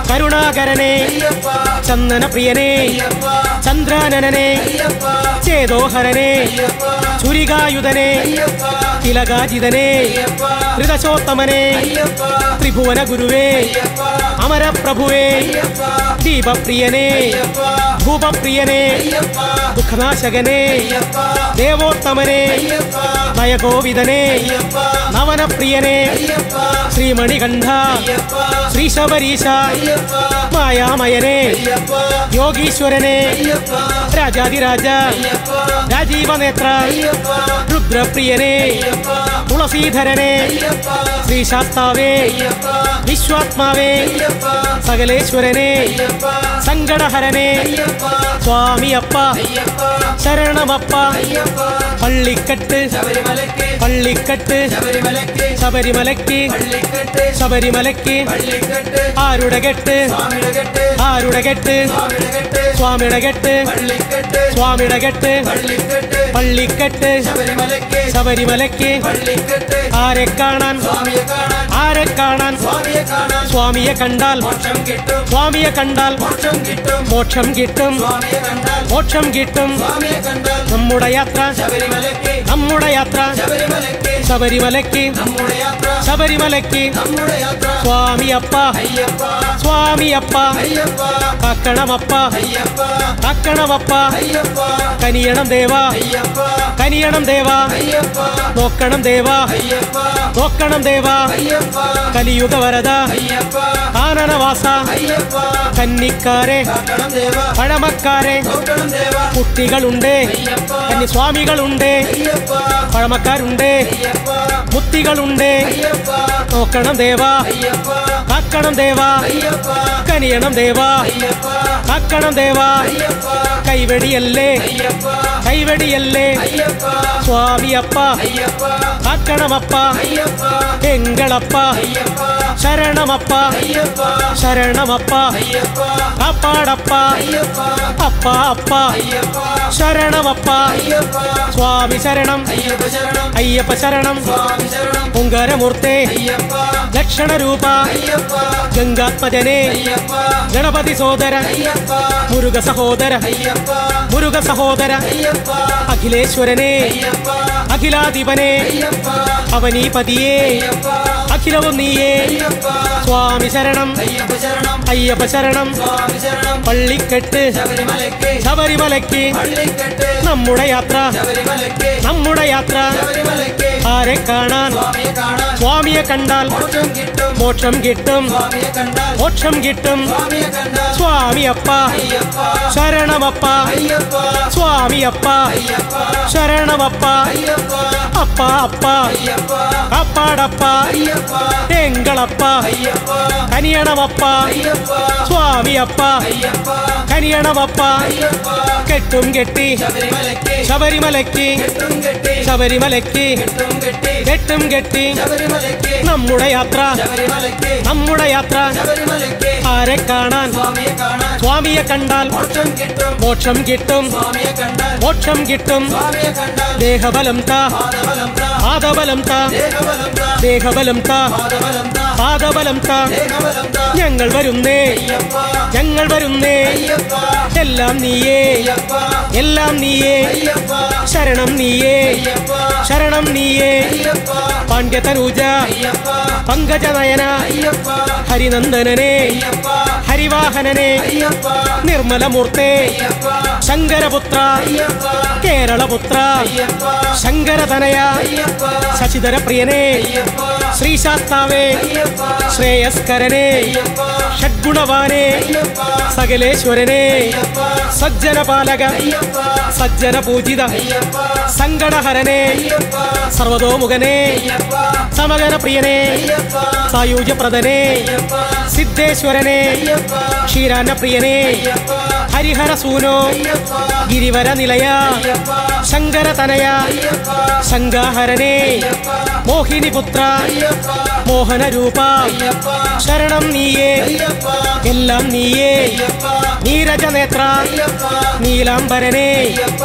Speaker 1: കരുണാകരനെ
Speaker 2: അയ്യപ്പ
Speaker 1: ചന്ദനപ്രിയനെ
Speaker 2: അയ്യപ്പ
Speaker 1: ചന്ദ്രാനനെ
Speaker 2: അയ്യപ്പ
Speaker 1: ചേതോഹരനെ
Speaker 2: അയ്യപ്പ
Speaker 1: ചുരികായുധനെ
Speaker 2: അയ്യപ്പ
Speaker 1: തിലകാജിതനെ
Speaker 2: അയ്യപ്പ
Speaker 1: ഋതശോത്തമനെ
Speaker 2: അയ്യപ്പ
Speaker 1: ത്രിഭുവന ഗുരുവേ
Speaker 2: അയ്യപ്പ
Speaker 1: അമരപ്രഭുവേ
Speaker 2: അയ്യപ്പ
Speaker 1: ദീപപ്രിയനെ
Speaker 2: അയ്യപ്പ
Speaker 1: ഭൂപപ്രിയനെ
Speaker 2: അയ്യപ്പ
Speaker 1: ദുഃഖനാശകനെ
Speaker 2: അയ്യപ്പ
Speaker 1: ദേവോത്തമനെ
Speaker 2: അയ്യപ്പ
Speaker 1: നയഗോവിതനെ
Speaker 2: അയ്യപ്പ
Speaker 1: നവനപ്രിയനെ
Speaker 2: അയ്യപ്പ
Speaker 1: ശ്രീമണികണ്ഠ
Speaker 2: അയ്യപ്പ
Speaker 1: ശ്രീ ശബരീശ
Speaker 2: അയ്യപ്പ
Speaker 1: മായാമയനെ
Speaker 2: അയ്യപ്പ
Speaker 1: യോഗീശ്വരനെ
Speaker 2: അയ്യപ്പ
Speaker 1: രാജാതിരാജ
Speaker 2: അയ്യപ്പ
Speaker 1: രാജീവനേത്ര
Speaker 2: അയ്യപ്പ
Speaker 1: രുദ്രപ്രിയനെ
Speaker 2: അയ്യപ്പ
Speaker 1: തുളസീധരനെ
Speaker 2: അയ്യപ്പ
Speaker 1: ശ്രീശാസ്താവേ
Speaker 2: അയ്യപ്പ
Speaker 1: വിശ്വാത്മാവേ
Speaker 2: അയ്യപ്പ
Speaker 1: സകലേശ്വരനെ
Speaker 2: അയ്യപ്പ
Speaker 1: സങ്കടഹരനെ
Speaker 2: അയ്യപ്പ
Speaker 1: സ്വാമിയപ്പ
Speaker 2: അയ്യപ്പ
Speaker 1: ശരണമപ്പ
Speaker 2: അയ്യപ്പ
Speaker 1: പള്ളിക്കെട്ട്
Speaker 2: ശബരിമലയ്ക്ക്
Speaker 1: പള്ളിക്കെട്ട്
Speaker 2: ശബരിമലയ്ക്ക്
Speaker 1: ശബരിമലയ്ക്ക്
Speaker 2: പള്ളിക്കെട്ട്
Speaker 1: ശബരിമലയ്ക്ക്
Speaker 2: പള്ളിക്കെട്ട്
Speaker 1: ആരുടെ കെട്ട്
Speaker 2: സ്വാമിയുടെ കെട്ട്
Speaker 1: ആരുടെ കെട്ട്
Speaker 2: സ്വാമിയുടെ കെട്ട്
Speaker 1: സ്വാമിയുടെ കെട്ട്
Speaker 2: പള്ളിക്കെട്ട്
Speaker 1: സ്വാമിയുടെ കെട്ട്
Speaker 2: പള്ളിക്കെട്ട്
Speaker 1: പള്ളിക്കെട്ട്
Speaker 2: ശബരിമലയ്ക്ക്
Speaker 1: ശബരിമലയ്ക്ക്
Speaker 2: പള്ളിക്കെട്ട്
Speaker 1: ആരെ കാണാൻ
Speaker 2: സ്വാമിയെ കാണാൻ
Speaker 1: ആരെ കാണാൻ
Speaker 2: സ്വാമിയെ കാണാൻ
Speaker 1: സ്വാമിയെ കണ്ടാൽ
Speaker 2: മോക്ഷം കിട്ടും
Speaker 1: സ്വാമിയെ കണ്ടാൽ
Speaker 2: മോക്ഷം കിട്ടും
Speaker 1: മോക്ഷം കിട്ടും
Speaker 2: സ്വാമിയെ കണ്ടാൽ
Speaker 1: മോക്ഷം കിട്ടും
Speaker 2: സ്വാമിയെ കണ്ടാൽ
Speaker 1: നമ്മുടെ യാത്ര
Speaker 2: ശബരിമലയ്ക്ക്
Speaker 1: നമ്മുടെ യാത്ര
Speaker 2: ശബരിമലയ്ക്ക്
Speaker 1: ശബരിമലയ്ക്ക്
Speaker 2: നമ്മുടെ യാത്ര
Speaker 1: ശബരിമലയ്ക്ക്
Speaker 2: നമ്മുടെ യാത്ര
Speaker 1: സ്വാമിയപ്പ
Speaker 2: അയ്യപ്പ
Speaker 1: സ്വാമിയപ്പ
Speaker 2: അയ്യപ്പ
Speaker 1: കാക്കണമപ്പ
Speaker 2: അയ്യപ്പ
Speaker 1: കാക്കണമപ്പ
Speaker 2: അയ്യപ്പ
Speaker 1: കനിയണം ദേവ
Speaker 2: അയ്യപ്പ
Speaker 1: കനിയണം ദേവ
Speaker 2: അയ്യപ്പ
Speaker 1: നോക്കണം ദേവ
Speaker 2: അയ്യപ്പ
Speaker 1: നോക്കണം ദേവ
Speaker 2: അയ്യപ്പ
Speaker 1: കലിയുഗ വരദ
Speaker 2: അയ്യപ്പ
Speaker 1: ആനനവാസ
Speaker 2: അയ്യപ്പ
Speaker 1: കന്നിക്കാരെ
Speaker 2: കാക്കണം ദേവ
Speaker 1: പഴമക്കാരെ
Speaker 2: നോക്കണം ദേവ
Speaker 1: കുട്ടികളുണ്ട്
Speaker 2: അയ്യപ്പ
Speaker 1: കന്യസ്വാമികളുണ്ട്
Speaker 2: അയ്യപ്പ
Speaker 1: പഴമക്കാരുണ്ട്
Speaker 2: അയ്യപ്പ
Speaker 1: മുത്തികളുണ്ട്
Speaker 2: അയ്യപ്പ
Speaker 1: നോക്കണം ദേവ
Speaker 2: അയ്യപ്പ
Speaker 1: കാക്കണം ദേവ
Speaker 2: അയ്യപ്പ
Speaker 1: കനിയണം ദേവ
Speaker 2: അയ്യപ്പ
Speaker 1: കാക്കണം ദേവ
Speaker 2: അയ്യപ്പ
Speaker 1: കൈവെടിയല്ലേ
Speaker 2: അയ്യപ്പ
Speaker 1: കൈവെടിയല്ലേ
Speaker 2: അയ്യപ്പ
Speaker 1: സ്വാമിയപ്പ
Speaker 2: അയ്യപ്പ
Speaker 1: കാക്കണമപ്പ
Speaker 2: അയ്യപ്പ
Speaker 1: എങ്കളപ്പ
Speaker 2: അയ്യപ്പ
Speaker 1: ശരണമപ്പ
Speaker 2: അയ്യപ്പ
Speaker 1: ശരണമപ്പ
Speaker 2: അയ്യപ്പ
Speaker 1: കാപ്പാടപ്പ
Speaker 2: അയ്യപ്പ
Speaker 1: അപ്പ അപ്പ
Speaker 2: അയ്യപ്പ
Speaker 1: ശരണമപ്പ
Speaker 2: അയ്യപ്പ
Speaker 1: സ്വാമി ശരണം
Speaker 2: അയ്യപ്പ ശരണം
Speaker 1: അയ്യപ്പ ശരണം
Speaker 2: സ്വാമി ശരണം
Speaker 1: ഓങ്കാരമൂർത്തെ
Speaker 2: അയ്യപ്പ
Speaker 1: ലക്ഷണരൂപ
Speaker 2: അയ്യപ്പ
Speaker 1: ഗംഗാത്മജനെ
Speaker 2: അയ്യപ്പ
Speaker 1: ഗണപതി സോദര
Speaker 2: അയ്യപ്പ
Speaker 1: മുരുക സഹോദര
Speaker 2: അയ്യപ്പ
Speaker 1: മുരുക സഹോദര
Speaker 2: അയ്യപ്പ
Speaker 1: അഖിലേശ്വരനെ
Speaker 2: അയ്യപ്പ
Speaker 1: അഖിലാധിപനെ
Speaker 2: അയ്യപ്പ
Speaker 1: അവനീപതിയെ
Speaker 2: അയ്യപ്പ
Speaker 1: അഖിലവും നീയേ
Speaker 2: അയ്യപ്പ
Speaker 1: സ്വാമി ശരണം
Speaker 2: അയ്യപ്പ ശരണം
Speaker 1: അയ്യപ്പ ശരണം
Speaker 2: സ്വാമി ശരണം
Speaker 1: പള്ളിക്കെട്ട്
Speaker 2: ശബരിമലയ്ക്ക്
Speaker 1: ശബരിമലയ്ക്ക്
Speaker 2: പള്ളിക്കെട്ട്
Speaker 1: നമ്മുടെ യാത്ര
Speaker 2: ശബരിമലയ്ക്ക്
Speaker 1: നമ്മുടെ യാത്ര
Speaker 2: ശബരിമലയ്ക്ക്
Speaker 1: ആരെ കാണാൻ
Speaker 2: സ്വാമിയെ കാണാൻ
Speaker 1: സ്വാമിയെ കണ്ടാൽ
Speaker 2: മോക്ഷം കിട്ടും
Speaker 1: മോക്ഷം കിട്ടും
Speaker 2: സ്വാമിയെ കണ്ടാൽ
Speaker 1: മോക്ഷം കിട്ടും
Speaker 2: സ്വാമിയെ കണ്ടാൽ
Speaker 1: സ്വാമിയപ്പ
Speaker 2: അയ്യപ്പ
Speaker 1: ശരണമപ്പ
Speaker 2: അയ്യപ്പ
Speaker 1: സ്വാമിയപ്പ
Speaker 2: അയ്യപ്പ
Speaker 1: ശരണമപ്പ
Speaker 2: അയ്യപ്പ
Speaker 1: അപ്പ അപ്പ
Speaker 2: അയ്യപ്പ
Speaker 1: അപ്പാടപ്പ
Speaker 2: അയ്യപ്പ
Speaker 1: എങ്കളപ്പ
Speaker 2: അയ്യപ്പ
Speaker 1: കനിയണമപ്പ
Speaker 2: അയ്യപ്പ
Speaker 1: സ്വാമിയപ്പ
Speaker 2: അയ്യപ്പ
Speaker 1: കനിയണമപ്പ
Speaker 2: അയ്യപ്പ
Speaker 1: കെട്ടും കെട്ടി
Speaker 2: ശബരിമലയ്ക്ക്
Speaker 1: ശബരിമലയ്ക്ക്
Speaker 2: കെട്ടും കെട്ടി
Speaker 1: ശബരിമലയ്ക്ക്
Speaker 2: കെട്ടും കെട്ടി
Speaker 1: കെട്ടും കെട്ടി
Speaker 2: ശബരിമലയ്ക്ക്
Speaker 1: നമ്മുടെ യാത്ര
Speaker 2: ശബരിമലയ്ക്ക്
Speaker 1: നമ്മുടെ യാത്ര
Speaker 2: ശബരിമലയ്ക്ക്
Speaker 1: ആരെ കാണാൻ
Speaker 2: സ്വാമിയെ കാണാൻ
Speaker 1: സ്വാമിയെ കണ്ടാൽ
Speaker 2: മോക്ഷം കിട്ടും
Speaker 1: മോക്ഷം കിട്ടും
Speaker 2: സ്വാമിയെ കണ്ടാൽ
Speaker 1: മോക്ഷം കിട്ടും
Speaker 2: സ്വാമിയെ കണ്ടാൽ
Speaker 1: ദേഹബലം താ
Speaker 2: പാദബലം പ്രാ
Speaker 1: പാദബലം താ
Speaker 2: ദേഹബലം പ്രാ
Speaker 1: ദേഹബലം താ
Speaker 2: പാദബലം പ്രാ
Speaker 1: പാദബലം താ
Speaker 2: ദേഹബലം പ്രാ
Speaker 1: ഞങ്ങൾ വരുന്നേ
Speaker 2: അയ്യപ്പ
Speaker 1: ഞങ്ങൾ വരുന്നേ
Speaker 2: അയ്യപ്പ
Speaker 1: എല്ലാം നീയേ
Speaker 2: അയ്യപ്പ
Speaker 1: എല്ലാം നീയേ
Speaker 2: അയ്യപ്പ
Speaker 1: ശരണം നീയേ
Speaker 2: അയ്യപ്പ
Speaker 1: ശരണം നീയേ
Speaker 2: അയ്യപ്പ
Speaker 1: പാണ്ഡ്യതനൂജ
Speaker 2: അയ്യപ്പ
Speaker 1: പങ്കജനയന
Speaker 2: അയ്യപ്പ
Speaker 1: ഹരിനന്ദനനെ
Speaker 2: അയ്യപ്പ
Speaker 1: ഹരിവാഹനനെ
Speaker 2: അയ്യപ്പ
Speaker 1: നിർമ്മലമൂർത്തെ
Speaker 2: അയ്യപ്പ
Speaker 1: ശങ്കരപുത്ര
Speaker 2: അയ്യപ്പ
Speaker 1: കേരളപുത്ര
Speaker 2: അയ്യപ്പ
Speaker 1: ശങ്കരതനയ
Speaker 2: അയ്യപ്പ
Speaker 1: ശശിധര പ്രിയനെ
Speaker 2: അയ്യപ്പ
Speaker 1: ശ്രീശാസ്താവേ
Speaker 2: അയ്യപ്പ
Speaker 1: ശ്രേയസ്കരനെ
Speaker 2: അയ്യപ്പ
Speaker 1: ഷഡ്ഗുണവാനെ
Speaker 2: അയ്യപ്പ
Speaker 1: സകലേശ്വരനെ
Speaker 2: അയ്യപ്പ
Speaker 1: സജ്ജനപാലക
Speaker 2: അയ്യപ്പ
Speaker 1: സജ്ജന പൂജിത
Speaker 2: അയ്യപ്പ
Speaker 1: സങ്കടഹരനെ
Speaker 2: അയ്യപ്പ
Speaker 1: സർവതോമുഖനെ
Speaker 2: അയ്യപ്പ
Speaker 1: സമഗന പ്രിയനെ
Speaker 2: അയ്യപ്പ
Speaker 1: സായുജ്യപ്രദനെ
Speaker 2: അയ്യപ്പ
Speaker 1: സിദ്ധേശ്വരനെ
Speaker 2: അയ്യപ്പ
Speaker 1: ക്ഷീരാന പ്രിയനെ
Speaker 2: അയ്യപ്പ
Speaker 1: ഹരിഹര സൂനോ
Speaker 2: അയ്യപ്പ
Speaker 1: ഗിരിവര നിലയ
Speaker 2: അയ്യപ്പ
Speaker 1: ശങ്കരതനയ
Speaker 2: അയ്യപ്പ
Speaker 1: ശങ്കാഹരനെ
Speaker 2: അയ്യപ്പ
Speaker 1: മോഹിനിപുത്ര
Speaker 2: അയ്യപ്പ
Speaker 1: മോഹനരൂപ
Speaker 2: അയ്യപ്പ
Speaker 1: ശരണം നീയേ
Speaker 2: അയ്യപ്പ
Speaker 1: എല്ലാം നീയേ
Speaker 2: അയ്യപ്പ
Speaker 1: നീരജനേത്ര
Speaker 2: അയ്യപ്പ
Speaker 1: നീലാംബരനെ
Speaker 2: അയ്യപ്പ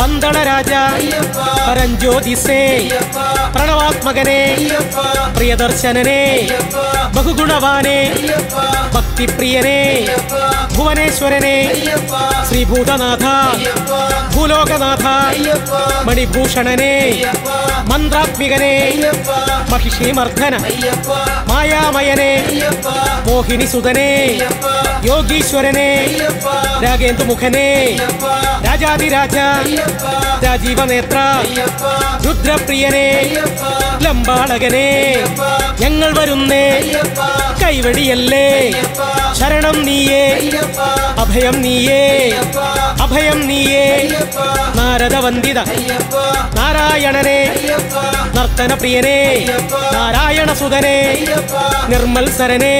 Speaker 1: പന്തളരാജ
Speaker 2: അയ്യപ്പ
Speaker 1: പരഞ്ജ്യോതിസേ
Speaker 2: അയ്യപ്പ
Speaker 1: പ്രണവാത്മകനെ
Speaker 2: അയ്യപ്പ
Speaker 1: പ്രിയദർശനനെ
Speaker 2: അയ്യപ്പ
Speaker 1: ബഹുഗുണവാനെ
Speaker 2: അയ്യപ്പ
Speaker 1: ഭക്തിപ്രിയനെ
Speaker 2: അയ്യപ്പ
Speaker 1: ഭുവനേശ്വരനെ
Speaker 2: അയ്യപ്പ
Speaker 1: ശ്രീഭൂതനാഥ
Speaker 2: അയ്യപ്പ
Speaker 1: ഭൂലോകനാഥ
Speaker 2: അയ്യപ്പ
Speaker 1: മണിഭൂഷണനെ
Speaker 2: അയ്യപ്പ
Speaker 1: മന്ത്രാത്മികനെ
Speaker 2: അയ്യപ്പ
Speaker 1: മഹിഷീമർദ്ദന
Speaker 2: അയ്യപ്പ
Speaker 1: മായാമയനെ
Speaker 2: അയ്യപ്പ
Speaker 1: മോഹിനി സുതനെ
Speaker 2: അയ്യപ്പ
Speaker 1: യോഗീശ്വരനെ
Speaker 2: അയ്യപ്പ
Speaker 1: രാഗേന്ദുമുഖനെ
Speaker 2: അയ്യപ്പ
Speaker 1: രാജാതിരാജ
Speaker 2: അയ്യപ്പ
Speaker 1: രാജീവനേത്ര
Speaker 2: അയ്യപ്പ
Speaker 1: രുദ്രപ്രിയനെ
Speaker 2: അയ്യപ്പ
Speaker 1: ലംബാളകനെ
Speaker 2: അയ്യപ്പ
Speaker 1: ഞങ്ങൾ വരുന്നേ
Speaker 2: അയ്യപ്പ
Speaker 1: കൈവടിയല്ലേ
Speaker 2: അയ്യപ്പ
Speaker 1: ശരണം നീയേ
Speaker 2: അയ്യപ്പ
Speaker 1: അഭയം നീയേ
Speaker 2: അയ്യപ്പ
Speaker 1: അഭയം നീയേ
Speaker 2: അയ്യപ്പ
Speaker 1: നാരദവന്ദിത
Speaker 2: അയ്യപ്പ
Speaker 1: നാരായണനെ
Speaker 2: അയ്യപ്പ
Speaker 1: നർത്തനപ്രിയനെ നാരായണ സുതനെ
Speaker 2: അയ്യപ്പ
Speaker 1: നിർമ്മൽസരനെ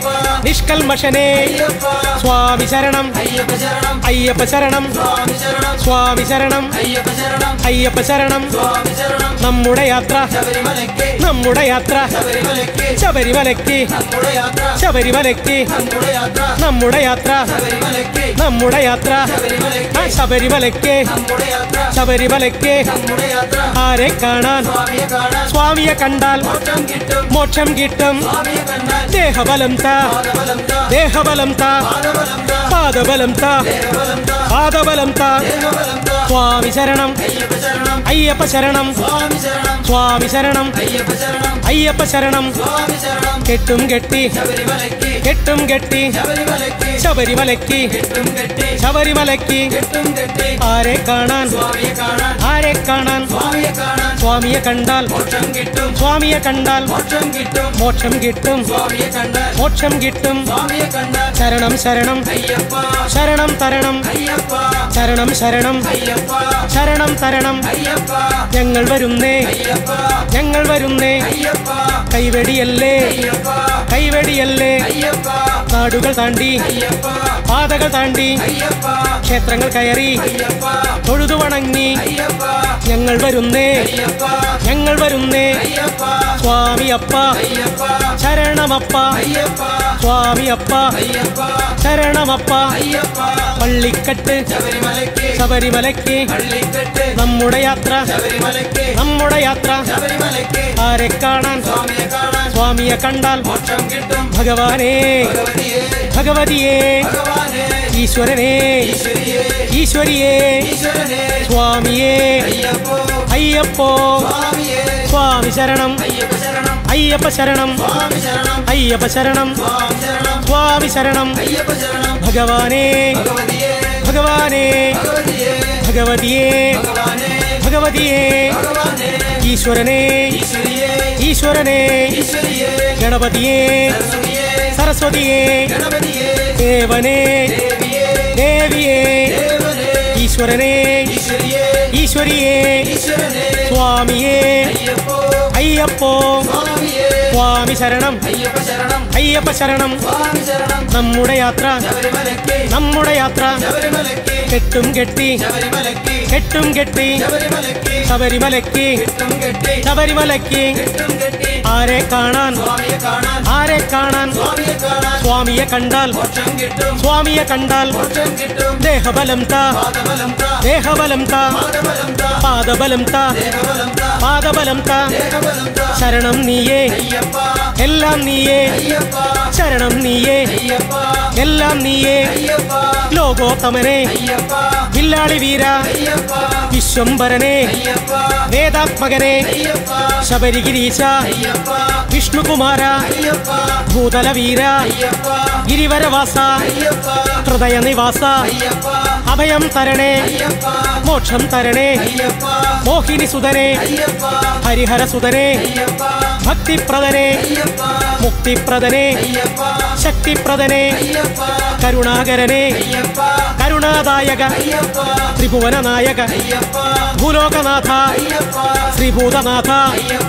Speaker 1: നിഷ്കൽമഷനെ
Speaker 2: അയ്യപ്പ
Speaker 1: സ്വാമി ശരണം
Speaker 2: അയ്യപ്പ ശരണം
Speaker 1: അയ്യപ്പ ശരണം
Speaker 2: സ്വാമി ശരണം
Speaker 1: സ്വാമി ശരണം
Speaker 2: അയ്യപ്പ ശരണം
Speaker 1: അയ്യപ്പ ശരണം
Speaker 2: സ്വാമി ശരണം
Speaker 1: നമ്മുടെ യാത്ര
Speaker 2: ശബരിമലയ്ക്ക്
Speaker 1: നമ്മുടെ യാത്ര
Speaker 2: ശബരിമലയ്ക്ക്
Speaker 1: ശബരിമലയ്ക്ക്
Speaker 2: നമ്മുടെ യാത്ര
Speaker 1: ശബരിമലയ്ക്ക്
Speaker 2: നമ്മുടെ യാത്ര
Speaker 1: നമ്മുടെ യാത്ര
Speaker 2: ശബരിമലയ്ക്ക്
Speaker 1: നമ്മുടെ യാത്ര
Speaker 2: ശബരിമലയ്ക്ക്
Speaker 1: ആ ശബരിമലയ്ക്ക്
Speaker 2: നമ്മുടെ യാത്ര
Speaker 1: ശബരിമലയ്ക്ക്
Speaker 2: നമ്മുടെ യാത്ര
Speaker 1: ആരെ കാണാൻ
Speaker 2: സ്വാമിയെ കാണാൻ
Speaker 1: സ്വാമിയെ കണ്ടാൽ
Speaker 2: മോക്ഷം കിട്ടും
Speaker 1: മോക്ഷം കിട്ടും
Speaker 2: സ്വാമിയെ കണ്ടാൽ
Speaker 1: ദേഹബലം താ
Speaker 2: പാദബലം താ
Speaker 1: ദേഹബലം താ
Speaker 2: പാദബലം താ
Speaker 1: പാദബലം താ
Speaker 2: ദേഹബലം താ
Speaker 1: പാദബലം താ
Speaker 2: ദേഹബലം താ
Speaker 1: സ്വാമി ശരണം
Speaker 2: അയ്യപ്പ ശരണം
Speaker 1: അയ്യപ്പ ശരണം
Speaker 2: സ്വാമി ശരണം
Speaker 1: സ്വാമി ശരണം
Speaker 2: അയ്യപ്പ ശരണം
Speaker 1: അയ്യപ്പ ശരണം
Speaker 2: സ്വാമി ശരണം
Speaker 1: കെട്ടും കെട്ടി
Speaker 2: ശബരിമലയ്ക്ക്
Speaker 1: കെട്ടും കെട്ടി
Speaker 2: ശബരിമലയ്ക്ക്
Speaker 1: ശബരിമലയ്ക്ക്
Speaker 2: കെട്ടും കെട്ടി
Speaker 1: ശബരിമലയ്ക്ക്
Speaker 2: കെട്ടും കെട്ടി
Speaker 1: ആരെ കാണാൻ
Speaker 2: സ്വാമിയെ കാണാൻ
Speaker 1: ആരെ കാണാൻ
Speaker 2: സ്വാമിയെ കാണാൻ
Speaker 1: സ്വാമിയെ കണ്ടാൽ
Speaker 2: മോക്ഷം കിട്ടും
Speaker 1: സ്വാമിയെ കണ്ടാൽ
Speaker 2: മോക്ഷം കിട്ടും
Speaker 1: മോക്ഷം കിട്ടും
Speaker 2: സ്വാമിയെ കണ്ടാൽ
Speaker 1: മോക്ഷം കിട്ടും
Speaker 2: സ്വാമിയെ കണ്ടാൽ
Speaker 1: ശരണം ശരണം
Speaker 2: അയ്യപ്പ
Speaker 1: ശരണം തരണം
Speaker 2: അയ്യപ്പ
Speaker 1: ശരണം ശരണം
Speaker 2: അയ്യപ്പ
Speaker 1: ശരണം തരണം
Speaker 2: അയ്യപ്പ
Speaker 1: ഞങ്ങൾ വരുന്നേ
Speaker 2: അയ്യപ്പ
Speaker 1: ഞങ്ങൾ വരുന്നേ
Speaker 2: അയ്യപ്പ
Speaker 1: കൈവെടിയല്ലേ
Speaker 2: അയ്യപ്പ
Speaker 1: കൈവെടിയല്ലേ
Speaker 2: അയ്യപ്പ
Speaker 1: നാടുകൾ താണ്ടി
Speaker 2: അയ്യപ്പ
Speaker 1: പാതകൾ താണ്ടി
Speaker 2: അയ്യപ്പ
Speaker 1: ക്ഷേത്രങ്ങൾ കയറി
Speaker 2: അയ്യപ്പ
Speaker 1: തൊഴുതു വണങ്ങി
Speaker 2: അയ്യപ്പ
Speaker 1: ഞങ്ങൾ വരുന്നേ
Speaker 2: അയ്യപ്പ
Speaker 1: ഞങ്ങൾ വരുന്നേ
Speaker 2: അയ്യപ്പ
Speaker 1: സ്വാമിയപ്പ
Speaker 2: അയ്യപ്പ
Speaker 1: ശരണമപ്പ
Speaker 2: അയ്യപ്പ
Speaker 1: സ്വാമിയപ്പ
Speaker 2: അയ്യപ്പ
Speaker 1: ശരണമപ്പ
Speaker 2: അയ്യപ്പ
Speaker 1: പള്ളിക്കെട്ട്
Speaker 2: ശബരിമലയ്ക്ക്
Speaker 1: ശബരിമലയ്ക്ക്
Speaker 2: പള്ളിക്കെട്ട്
Speaker 1: നമ്മുടെ യാത്ര
Speaker 2: ശബരിമലയ്ക്ക്
Speaker 1: നമ്മുടെ യാത്ര
Speaker 2: ശബരിമലയ്ക്ക്
Speaker 1: ആരെ കാണാൻ
Speaker 2: സ്വാമിയെ കാണാൻ
Speaker 1: സ്വാമിയെ കണ്ടാൽ
Speaker 2: മോക്ഷം കിട്ടും
Speaker 1: ഭഗവാനേ
Speaker 2: ഭഗവതിയെ
Speaker 1: ഭഗവതിയേ
Speaker 2: ഭഗവാനെ
Speaker 1: ഈശ്വരനേ
Speaker 2: ഈശ്വരിയെ
Speaker 1: ഈശ്വരിയേ
Speaker 2: ഈശ്വരനെ
Speaker 1: സ്വാമിയേ
Speaker 2: അയ്യപ്പോ
Speaker 1: അയ്യപ്പോ
Speaker 2: സ്വാമിയെ
Speaker 1: സ്വാമി ശരണം
Speaker 2: അയ്യപ്പ ശരണം
Speaker 1: അയ്യപ്പ ശരണം
Speaker 2: സ്വാമി ശരണം
Speaker 1: അയ്യപ്പ ശരണം
Speaker 2: സ്വാമി ശരണം
Speaker 1: സ്വാമി ശരണം
Speaker 2: അയ്യപ്പ ശരണം
Speaker 1: ഭഗവാനേ
Speaker 2: ഭഗവതിയെ
Speaker 1: ഭഗവാനേ
Speaker 2: ഭഗവതിയെ
Speaker 1: ഭഗവതിയേ
Speaker 2: ഭഗവാനെ
Speaker 1: ഭഗവതിയേ
Speaker 2: ഭഗവാനെ
Speaker 1: ഈശ്വരനേ
Speaker 2: ഈശ്വരിയെ
Speaker 1: ഈശ്വരനേ
Speaker 2: ഈശ്വരിയെ
Speaker 1: ഗണപതിയേ
Speaker 2: സരസ്വതിയെ
Speaker 1: സരസ്വതിയേ
Speaker 2: ഗണപതിയെ
Speaker 1: ദേവനേ
Speaker 2: ദേവിയെ
Speaker 1: ദേവിയേ
Speaker 2: ദേവനെ
Speaker 1: ഈശ്വരനേ
Speaker 2: ഈശ്വരിയെ
Speaker 1: ഈശ്വരിയേ
Speaker 2: ഈശ്വരനെ
Speaker 1: സ്വാമിയേ
Speaker 2: അയ്യപ്പോ
Speaker 1: അയ്യപ്പോ
Speaker 2: സ്വാമിയെ
Speaker 1: സ്വാമി ശരണം
Speaker 2: അയ്യപ്പ ശരണം
Speaker 1: അയ്യപ്പ ശരണം
Speaker 2: സ്വാമി ശരണം
Speaker 1: നമ്മുടെ യാത്ര
Speaker 2: ശബരിമലയ്ക്ക്
Speaker 1: നമ്മുടെ യാത്ര
Speaker 2: ശബരിമലയ്ക്ക്
Speaker 1: കെട്ടും കെട്ടി
Speaker 2: ശബരിമലയ്ക്ക്
Speaker 1: കെട്ടും കെട്ടി
Speaker 2: ശബരിമലയ്ക്ക്
Speaker 1: ശബരിമലയ്ക്ക്
Speaker 2: കെട്ടും കെട്ടി
Speaker 1: ശബരിമലയ്ക്ക്
Speaker 2: കെട്ടും കെട്ടി
Speaker 1: ആരെ കാണാൻ
Speaker 2: സ്വാമിയെ കാണാൻ
Speaker 1: ആരെ കാണാൻ
Speaker 2: സ്വാമിയെ കാണാൻ
Speaker 1: സ്വാമിയെ കണ്ടാൽ
Speaker 2: മോക്ഷം കിട്ടും
Speaker 1: സ്വാമിയെ കണ്ടാൽ
Speaker 2: മോക്ഷം കിട്ടും
Speaker 1: ദേഹബലം താ
Speaker 2: പാദബലം താ
Speaker 1: ദേഹബലം താ
Speaker 2: പാദബലം താ
Speaker 1: പാദബലം താ
Speaker 2: ദേഹബലം താ
Speaker 1: പാദബലം താ
Speaker 2: ദേഹബലം താ
Speaker 1: ശരണം നീയേ
Speaker 2: അയ്യപ്പ
Speaker 1: എല്ലാം നീയേ
Speaker 2: അയ്യപ്പ
Speaker 1: ശരണം നീയേ
Speaker 2: അയ്യപ്പ
Speaker 1: എല്ലാം നീയേ
Speaker 2: അയ്യപ്പ
Speaker 1: ലോകോത്തമനെ
Speaker 2: അയ്യപ്പ
Speaker 1: വില്ലാളി വീര
Speaker 2: അയ്യപ്പ
Speaker 1: വിശ്വംഭരനെ
Speaker 2: അയ്യപ്പ
Speaker 1: വേദാത്മകനെ
Speaker 2: അയ്യപ്പ
Speaker 1: ശബരിഗിരീശ
Speaker 2: അയ്യപ്പ
Speaker 1: വിഷ്ണുകുമാര
Speaker 2: അയ്യപ്പ
Speaker 1: ഭൂതല വീര
Speaker 2: അയ്യപ്പ
Speaker 1: ഗിരിവരവാസ
Speaker 2: അയ്യപ്പ
Speaker 1: ഹൃദയ നിവാസ
Speaker 2: അയ്യപ്പ
Speaker 1: അഭയം തരണേ
Speaker 2: അയ്യപ്പ
Speaker 1: മോക്ഷം തരണേ
Speaker 2: അയ്യപ്പ
Speaker 1: മോഹിനി സുതനെ
Speaker 2: അയ്യപ്പ
Speaker 1: ഹരിഹര സുതനെ
Speaker 2: അയ്യപ്പ
Speaker 1: ഭക്തിപ്രദനെ
Speaker 2: അയ്യപ്പ
Speaker 1: മുക്തിപ്രദനെ
Speaker 2: അയ്യപ്പ
Speaker 1: ശക്തിപ്രദനെ
Speaker 2: അയ്യപ്പ
Speaker 1: കരുണാകരനെ
Speaker 2: അയ്യപ്പ
Speaker 1: കരുണാദായക
Speaker 2: അയ്യപ്പ
Speaker 1: ത്രിഭുവന നായക
Speaker 2: അയ്യപ്പ
Speaker 1: ഭൂലോകനാഥ
Speaker 2: അയ്യപ്പ
Speaker 1: ശ്രീഭൂതനാഥ
Speaker 2: അയ്യപ്പ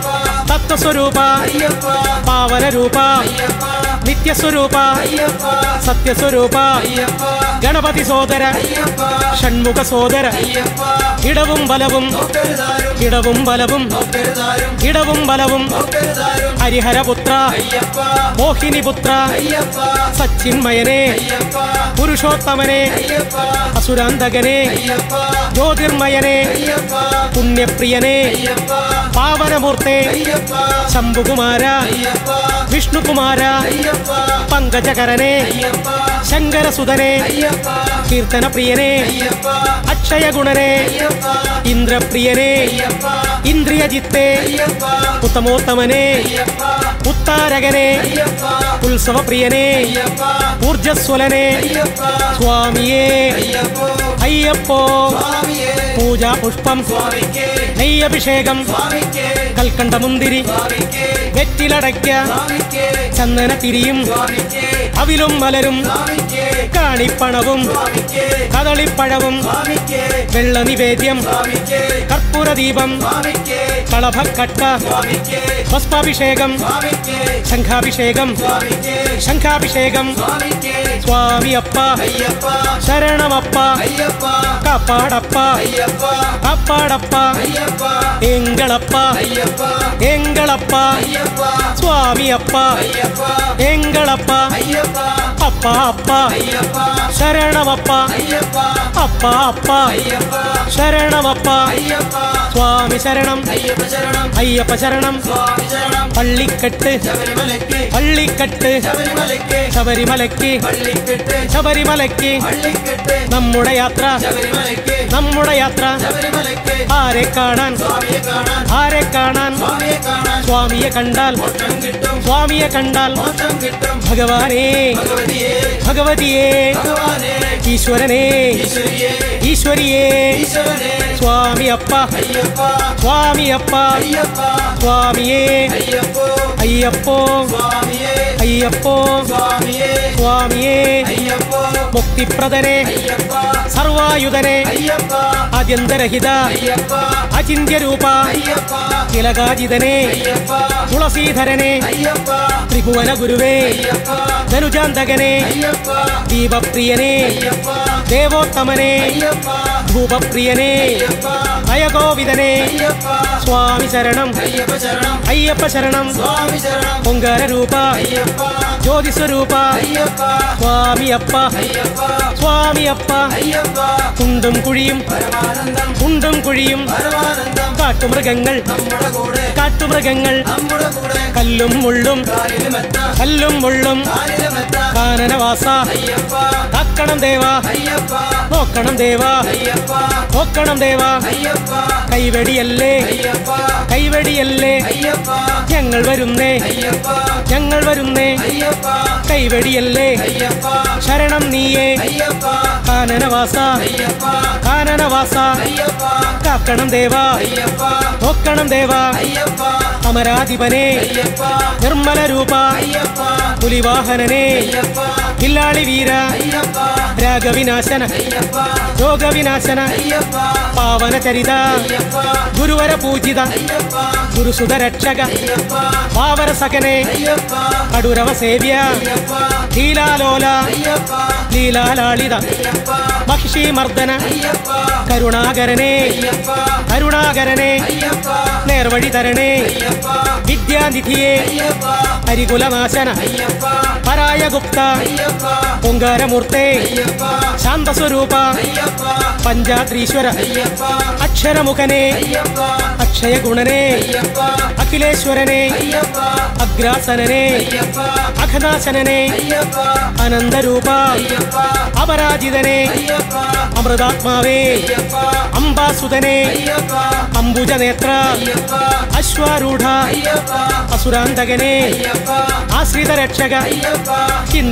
Speaker 1: തത്വസ്വരൂപ
Speaker 2: അയ്യപ്പ
Speaker 1: പാവനരൂപ
Speaker 2: അയ്യപ്പ
Speaker 1: നിത്യസ്വരൂപ
Speaker 2: അയ്യപ്പ
Speaker 1: സത്യസ്വരൂപ
Speaker 2: അയ്യപ്പ
Speaker 1: ഗണപതി സോദര
Speaker 2: അയ്യപ്പ
Speaker 1: ഷൺമുഖ സോദര
Speaker 2: അയ്യപ്പ
Speaker 1: ഇടവും ബലവും
Speaker 2: നോക്കരുതാരും
Speaker 1: ഇടവും ബലവും
Speaker 2: നോക്കരുതാരും
Speaker 1: ഇടവും ബലവും
Speaker 2: നോക്കരുതാരും
Speaker 1: ഹരിഹരപുത്ര
Speaker 2: അയ്യപ്പ
Speaker 1: മോഹിനിപുത്ര
Speaker 2: അയ്യപ്പ
Speaker 1: സച്ചിന്മയനെ
Speaker 2: അയ്യപ്പ
Speaker 1: പുരുഷോത്തമനെ
Speaker 2: അയ്യപ്പ
Speaker 1: അസുരാന്തകനെ
Speaker 2: അയ്യപ്പ
Speaker 1: ജ്യോതിർമയനെ
Speaker 2: അയ്യപ്പ
Speaker 1: പുണ്യപ്രിയനെ
Speaker 2: അയ്യപ്പ
Speaker 1: പാവനമൂർത്തെ
Speaker 2: അയ്യപ്പ
Speaker 1: ശംഭുകുമാര
Speaker 2: അയ്യപ്പ
Speaker 1: വിഷ്ണുകുമാര
Speaker 2: അയ്യപ്പ
Speaker 1: പങ്കജകരനെ
Speaker 2: അയ്യപ്പ
Speaker 1: ശങ്കരസുതനെ
Speaker 2: അയ്യപ്പ
Speaker 1: കീർത്തനപ്രിയനെ
Speaker 2: അയ്യപ്പ
Speaker 1: അക്ഷയഗുണനെ
Speaker 2: അയ്യപ്പ
Speaker 1: ഇന്ദ്രപ്രിയനെ
Speaker 2: അയ്യപ്പ
Speaker 1: ഇന്ദ്രിയജിത്തെ
Speaker 2: അയ്യപ്പ
Speaker 1: ഉത്തമോത്തമനെ
Speaker 2: അയ്യപ്പ
Speaker 1: ഉത്താരകനെ
Speaker 2: അയ്യപ്പ
Speaker 1: ഉത്സവപ്രിയനെ
Speaker 2: അയ്യപ്പ
Speaker 1: ഊർജസ്വലനെ
Speaker 2: അയ്യപ്പ
Speaker 1: സ്വാമിയേ
Speaker 2: അയ്യപ്പോ
Speaker 1: അയ്യപ്പോ
Speaker 2: സ്വാമിയേ
Speaker 1: പൂജാ പുഷ്പം
Speaker 2: സ്വാമിക്കേ
Speaker 1: നെയ്യഭിഷേകം
Speaker 2: സ്വാമിക്കേ
Speaker 1: കൽക്കണ്ടമുന്തിരി
Speaker 2: സ്വാമിക്കേ
Speaker 1: വെറ്റിലടയ്ക്ക
Speaker 2: സ്വാമിക്കേ
Speaker 1: ചന്ദന തിരിയും
Speaker 2: സ്വാമിക്കേ
Speaker 1: അവിലും മലരും
Speaker 2: സ്വാമിക്കേ
Speaker 1: കാണിപ്പണവും
Speaker 2: സ്വാമിക്കേ
Speaker 1: കദളിപ്പഴവും
Speaker 2: സ്വാമിക്കേ
Speaker 1: വെള്ള നിവേദ്യം
Speaker 2: സ്വാമിക്കേ
Speaker 1: കർപ്പൂരദീപം
Speaker 2: സ്വാമിക്കേ
Speaker 1: കളഭക്കട്ട
Speaker 2: സ്വാമിക്കേ
Speaker 1: ഭസ്മാഭിഷേകം
Speaker 2: സ്വാമിക്കേ
Speaker 1: ശംഖാഭിഷേകം
Speaker 2: സ്വാമിക്കേ
Speaker 1: ശംഖാഭിഷേകം
Speaker 2: സ്വാമിക്കേ
Speaker 1: സ്വാമിയപ്പ
Speaker 2: അയ്യപ്പ
Speaker 1: ശരണമപ്പ
Speaker 2: അയ്യപ്പ
Speaker 1: കാപ്പാടപ്പ
Speaker 2: അയ്യപ്പ
Speaker 1: കാപ്പാടപ്പ
Speaker 2: അയ്യപ്പ
Speaker 1: എങ്കളപ്പ
Speaker 2: അയ്യപ്പ
Speaker 1: എങ്കളപ്പ
Speaker 2: അയ്യപ്പ
Speaker 1: സ്വാമിയപ്പ
Speaker 2: അയ്യപ്പ
Speaker 1: എങ്കളപ്പ
Speaker 2: അയ്യപ്പ
Speaker 1: അപ്പ അപ്പ
Speaker 2: അയ്യപ്പ
Speaker 1: ശരണമപ്പ
Speaker 2: അയ്യപ്പ
Speaker 1: അപ്പ അപ്പ
Speaker 2: അയ്യപ്പ
Speaker 1: ശരണമപ്പ
Speaker 2: അയ്യപ്പ
Speaker 1: സ്വാമി ശരണം
Speaker 2: അയ്യപ്പ ശരണം
Speaker 1: അയ്യപ്പ ശരണം
Speaker 2: സ്വാമി ശരണം
Speaker 1: പള്ളിക്കെട്ട്
Speaker 2: ശബരിമലയ്ക്ക്
Speaker 1: പള്ളിക്കെട്ട്
Speaker 2: ശബരിമലയ്ക്ക്
Speaker 1: ശബരിമലയ്ക്ക്
Speaker 2: പള്ളിക്കെട്ട്
Speaker 1: ശബരിമലയ്ക്ക്
Speaker 2: പള്ളിക്കെട്ട്
Speaker 1: നമ്മുടെ യാത്ര
Speaker 2: ശബരിമലയ്ക്ക്
Speaker 1: നമ്മുടെ യാത്ര
Speaker 2: ശബരിമലയ്ക്ക്
Speaker 1: ആരെ കാണാൻ
Speaker 2: സ്വാമിയെ കാണാൻ
Speaker 1: ആരെ കാണാൻ
Speaker 2: സ്വാമിയെ കാണാൻ
Speaker 1: സ്വാമിയെ കണ്ടാൽ
Speaker 2: മോക്ഷം കിട്ടും
Speaker 1: സ്വാമിയെ കണ്ടാൽ
Speaker 2: മോക്ഷം കിട്ടും
Speaker 1: ഭഗവാനേ
Speaker 2: ഭഗവതിയെ
Speaker 1: ഭഗവതിയേ
Speaker 2: ഭഗവാനെ
Speaker 1: ഈശ്വരനേ
Speaker 2: ഈശ്വരിയെ
Speaker 1: ഈശ്വരിയേ
Speaker 2: ഈശ്വരനെ
Speaker 1: സ്വാമി അപ്പ
Speaker 2: അയ്യപ്പ
Speaker 1: സ്വാമി അപ്പ
Speaker 2: അയ്യപ്പ
Speaker 1: സ്വാമിയേ
Speaker 2: അയ്യപ്പോ
Speaker 1: അയ്യപ്പോ
Speaker 2: സ്വാമിയെ
Speaker 1: അയ്യപ്പോ
Speaker 2: സ്വാമിയെ
Speaker 1: സ്വാമിയേ
Speaker 2: അയ്യപ്പോ
Speaker 1: മുക്തിപ്രദനെ
Speaker 2: അയ്യപ്പ
Speaker 1: സർവായുധനെ
Speaker 2: അയ്യപ്പ
Speaker 1: ആദ്യന്തരഹിത
Speaker 2: അയ്യപ്പ
Speaker 1: അചിന്യരൂപ
Speaker 2: അയ്യപ്പ
Speaker 1: തിലകാജിതനെ
Speaker 2: അയ്യപ്പ
Speaker 1: തുളസീധരനെ
Speaker 2: അയ്യപ്പ
Speaker 1: ത്രിഭുവന ഗുരുവേ
Speaker 2: അയ്യപ്പ
Speaker 1: ധനുജാന്തകനെ
Speaker 2: അയ്യപ്പ
Speaker 1: ദീപപ്രിയനെ
Speaker 2: അയ്യപ്പ
Speaker 1: ദേവോത്തമനെ
Speaker 2: അയ്യപ്പ
Speaker 1: ഭൂപപ്രിയനെ
Speaker 2: അയ്യപ്പ
Speaker 1: ഭയഗോവിതനെ
Speaker 2: അയ്യപ്പ
Speaker 1: സ്വാമി ശരണം
Speaker 2: അയ്യപ്പ ശരണം
Speaker 1: അയ്യപ്പ ശരണം
Speaker 2: സ്വാമി ശരണം
Speaker 1: പൊങ്കാര രൂപ
Speaker 2: അയ്യപ്പ
Speaker 1: ജ്യോതിസ്വരൂപ
Speaker 2: അയ്യപ്പ
Speaker 1: സ്വാമിയപ്പ
Speaker 2: അയ്യപ്പ
Speaker 1: സ്വാമിയപ്പ
Speaker 2: അയ്യപ്പ
Speaker 1: കുണ്ടും കുഴിയും
Speaker 2: പരമാനന്ദം
Speaker 1: കുണ്ടും കുഴിയും
Speaker 2: പരമാനന്ദം
Speaker 1: കാട്ടുമൃഗങ്ങൾ
Speaker 2: നമ്മുടെ കൂടെ
Speaker 1: കാട്ടുമൃഗങ്ങൾ
Speaker 2: നമ്മുടെ കൂടെ
Speaker 1: കല്ലും മുള്ളും
Speaker 2: കാലിലുമെത്ത
Speaker 1: കല്ലും മുള്ളും
Speaker 2: കാലിലുമെത്ത
Speaker 1: കാനനവാസ
Speaker 2: അയ്യപ്പ
Speaker 1: കാക്കണം ദേവ
Speaker 2: അയ്യപ്പ
Speaker 1: നോക്കണം ദേവ
Speaker 2: അയ്യപ്പ
Speaker 1: നോക്കണം ദേവ
Speaker 2: അയ്യപ്പ
Speaker 1: കൈവെടിയല്ലേ
Speaker 2: അയ്യപ്പ
Speaker 1: കൈവെടിയല്ലേ
Speaker 2: അയ്യപ്പ
Speaker 1: ഞങ്ങൾ വരുന്നേ
Speaker 2: അയ്യപ്പ
Speaker 1: ഞങ്ങൾ വരുന്നേ
Speaker 2: അയ്യപ്പ
Speaker 1: കൈവെടിയല്ലേ
Speaker 2: അയ്യപ്പ
Speaker 1: ശരണം നീയേ
Speaker 2: അയ്യപ്പ
Speaker 1: കാനനവാസ
Speaker 2: അയ്യപ്പ
Speaker 1: കാനനവാസ
Speaker 2: അയ്യപ്പ
Speaker 1: കാക്കണം ദേവ
Speaker 2: അയ്യപ്പ
Speaker 1: നോക്കണം ദേവ
Speaker 2: അയ്യപ്പ
Speaker 1: അമരാധിപനെ
Speaker 2: അയ്യപ്പ
Speaker 1: നിർമ്മല രൂപ
Speaker 2: അയ്യപ്പ
Speaker 1: പുലിവാഹനനെ
Speaker 2: അയ്യപ്പ
Speaker 1: കില്ലാളി വീര
Speaker 2: അയ്യപ്പ
Speaker 1: രാഗവിനാശന
Speaker 2: അയ്യപ്പ
Speaker 1: രോഗവിനാശന
Speaker 2: അയ്യപ്പ
Speaker 1: പാവന ചരിത
Speaker 2: അയ്യപ്പ
Speaker 1: ഗുരുവര പൂജിത
Speaker 2: അയ്യപ്പ
Speaker 1: ഗുരുസുത രക്ഷക
Speaker 2: അയ്യപ്പ
Speaker 1: പാവര സകനെ
Speaker 2: അയ്യപ്പ
Speaker 1: കടുരവ സേവ്യ
Speaker 2: അയ്യപ്പ
Speaker 1: ലീലാലോല
Speaker 2: അയ്യപ്പ
Speaker 1: ലീലാലാളിത
Speaker 2: അയ്യപ്പ
Speaker 1: മഹിഷി മർദ്ദന
Speaker 2: അയ്യപ്പ
Speaker 1: കരുണാകരനെ
Speaker 2: അയ്യപ്പ
Speaker 1: കരുണാകരനെ
Speaker 2: അയ്യപ്പ
Speaker 1: നേർവഴി തരണേ
Speaker 2: അയ്യപ്പ
Speaker 1: വിദ്യാനിധിയെ
Speaker 2: അയ്യപ്പ
Speaker 1: ഹരികുലനാശന
Speaker 2: അയ്യപ്പ
Speaker 1: പരായ ഗുപ്ത
Speaker 2: അയ്യപ്പ
Speaker 1: ഓങ്കാരമൂർത്തെ
Speaker 2: അയ്യപ്പ
Speaker 1: ശാന്തസ്വരൂപ
Speaker 2: അയ്യപ്പ
Speaker 1: പഞ്ചാത്രീശ്വര
Speaker 2: അയ്യപ്പ
Speaker 1: അക്ഷരമുഖനെ
Speaker 2: അയ്യപ്പ
Speaker 1: അക്ഷയഗുണനെ
Speaker 2: അയ്യപ്പ
Speaker 1: അഖിലേശ്വരനെ
Speaker 2: അയ്യപ്പ
Speaker 1: അഗ്രാസനനെ
Speaker 2: അയ്യപ്പ
Speaker 1: അഘനാശനനെ
Speaker 2: അയ്യപ്പ
Speaker 1: അനന്തരൂപ
Speaker 2: അയ്യപ്പ
Speaker 1: അപരാജിതനെ
Speaker 2: അയ്യപ്പ
Speaker 1: അമൃതാത്മാവേ
Speaker 2: അയ്യപ്പ
Speaker 1: അംബാസുതനെ
Speaker 2: അയ്യപ്പ
Speaker 1: അംബുജനേത്ര
Speaker 2: അയ്യപ്പ
Speaker 1: അശ്വാരൂഢ
Speaker 2: അയ്യപ്പ
Speaker 1: അസുരാന്തകനെ
Speaker 2: അയ്യപ്പ
Speaker 1: ആശ്രിത രക്ഷക
Speaker 2: അയ്യപ്പ
Speaker 1: ഇന്ദ്രപ്രിയനെ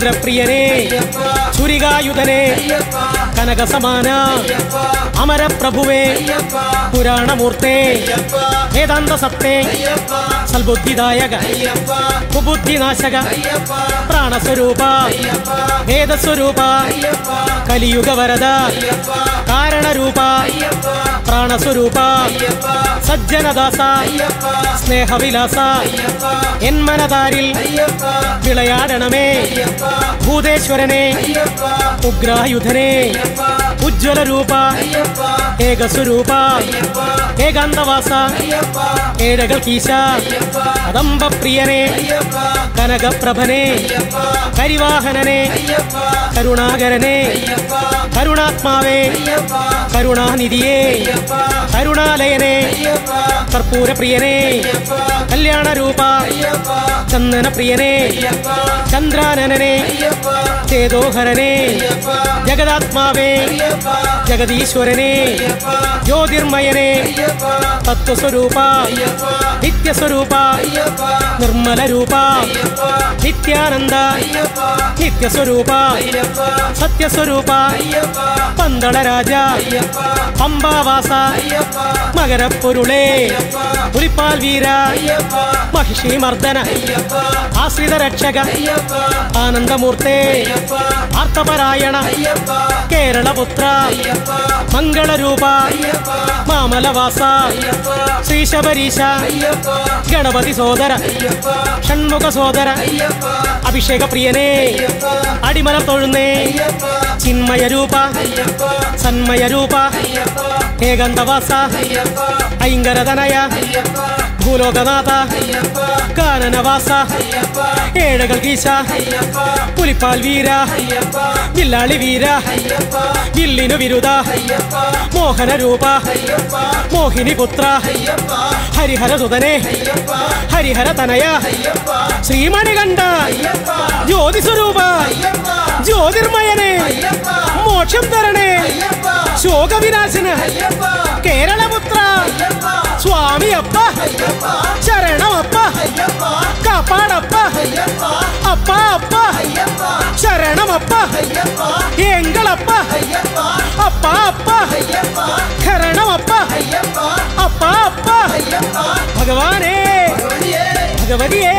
Speaker 1: പ്രിയനേ ചുരികായുധനെ കനകസമാന അമരപ്രഭുവേ പുരാണമൂർത്തേ വേദാന്ത സത്തേ സൽബുദ്ധിദായക കുബുദ്ധിനാശക പ്രാണസ്വരൂപ വേദസ്വരൂപ കലിയുഗവരദ കാരണരൂപ പ്രാണസ്വരൂപ സജ്ജനദാസ സ്നേഹവിലാസ എന്മനതാരിൽ വിളയാടണമേ ഭൂതേശ്വരനെ ഉഗ്രായുധനെ ഉജ്ജ്വല രൂപ ഏകസ്വരൂപ ഏകാന്തവാസ ഏഴകൾ കീശ കദംബപ്രിയനെ കനകപ്രഭനെ കരിവാഹനനെ കരുണാകരനെ കരുണാത്മാവേ കരുണാനിധിയെ കരുണാലയനെ കർപ്പൂരപ്രിയനെ കല്യാണരൂപ ചന്ദനപ്രിയനെ ചന്ദ്രാനനെ ചേതോഹരനെ ജഗദാത്മാവേ ജഗദീശ്വരനെ ജ്യോതിർമയനെ തത്വസ്വരൂപ നിത്യസ്വരൂപ നിർമ്മല രൂപ നിത്യാനന്ദ നിത്യസ്വരൂപ സത്യസ്വരൂപ പന്തളരാജ പമ്പാവാസ മകരപ്പൊരുളേ പുലിപ്പാൽ വീര മഹിഷി മർദ്ദന ആശ്രിത രക്ഷക ആനന്ദമൂർത്തേ ആർത്തപരായണ കേരളപുത്ര മംഗളരൂപ മാമലവാസ ശ്രീശബരീശ ഗണപതി സോദര ഷൺമുഖ സോദര അഭിഷേക പ്രിയനേ അടിമല തൊഴുന്നേ ചിന്മയ രൂപ സന്മയ രൂപ ഏകന്തവാസ ഐങ്കരതനയ ഭൂലോകനാഥ കാനനവാസ ഏഴകൾ കീശ പുലിപ്പാൽ വീര വില്ലാളി വീര വില്ലിനു വിരുദ മോഹന രൂപ മോഹിനി പുത്ര ഹരിഹര സുതനെ ഹരിഹര തനയ ശ്രീമണികണ്ഠ ജ്യോതിസ്വരൂപ ജ്യോതിർമയനെ മോക്ഷം തരണേ ശോകവിനാശന കേരളപുത്ര സ്വാമിയപ്പ ശരണമപ്പ കാപ്പാടപ്പ അപ്പ അപ്പ ശരണമപ്പ എങ്കളപ്പ അപ്പ അപ്പ കരണമപ്പ അപ്പ അപ്പ ഭഗവാനേ ഭഗവതിയേ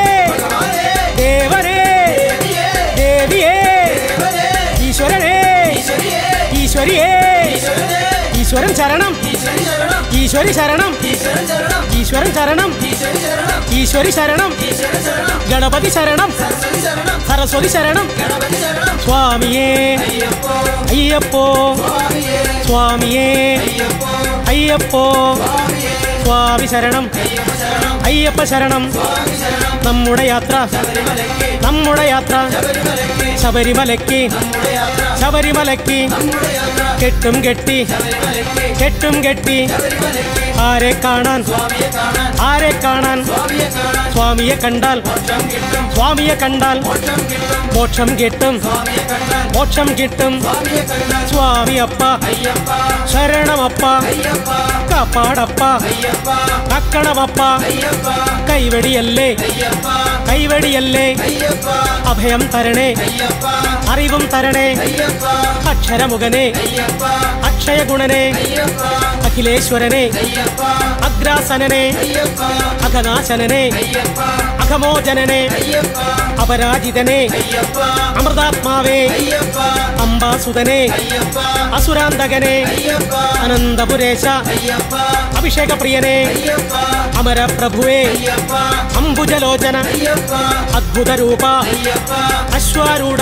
Speaker 1: ദേവനേ ദേവിയേ ഈശ്വരനേ ഈശ്വരിയേ ഈശ്വരൻ ശരണം ഈശ്വരി ശരണം ഈശ്വരൻ ശരണം ഈശ്വരി ശരണം ഗണപതി ശരണം സരസ്വതി ശരണം സ്വാമിയേ അയ്യപ്പോ സ്വാമിയേ അയ്യപ്പോ സ്വാമി ശരണം അയ്യപ്പ ശരണം നമ്മുടെ യാത്ര നമ്മുടെ യാത്ര ശബരിമലയ്ക്ക് ശബരിമലയ്ക്ക് കെട്ടും കെട്ടി കെട്ടും കെട്ടി ആരെ കാണാൻ ആരെ കാണാൻ സ്വാമിയെ കണ്ടാൽ സ്വാമിയെ കണ്ടാൽ മോക്ഷം കിട്ടും മോക്ഷം കിട്ടും സ്വാമി അപ്പ ശരണമപ്പ കാപ്പാടപ്പ കക്കണമപ്പ കൈവെടിയല്ലേ കൈവെടിയല്ലേ അഭയം തരണേ അറിവും തരണേ അക്ഷരമുഖനെ അക്ഷയഗുണനെ അഖിലേശ്വരനെ അഗ്രാസനനെ അഘനാശനനെ അഘമോചനനെ അപരാജിതനെ അമൃതാത്മാവേ അംബാസുതനെ അസുരാന്തകനെ അനന്തപുരേശ അഭിഷേകപ്രിയനെ അമരപ്രഭുവേ അംബുജലോചന അദ്ഭുതരൂപ അശ്വാരൂഢ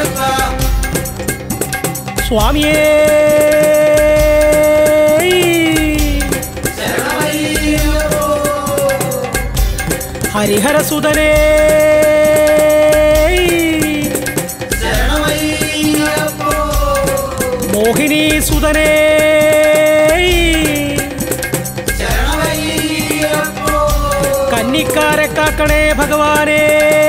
Speaker 1: സ്വാമിയേ ഹരിഹരസുതനേ മോഹിനി സുതനേ കന്നിക്കാരെ കാക്കണേ ഭഗവാനേ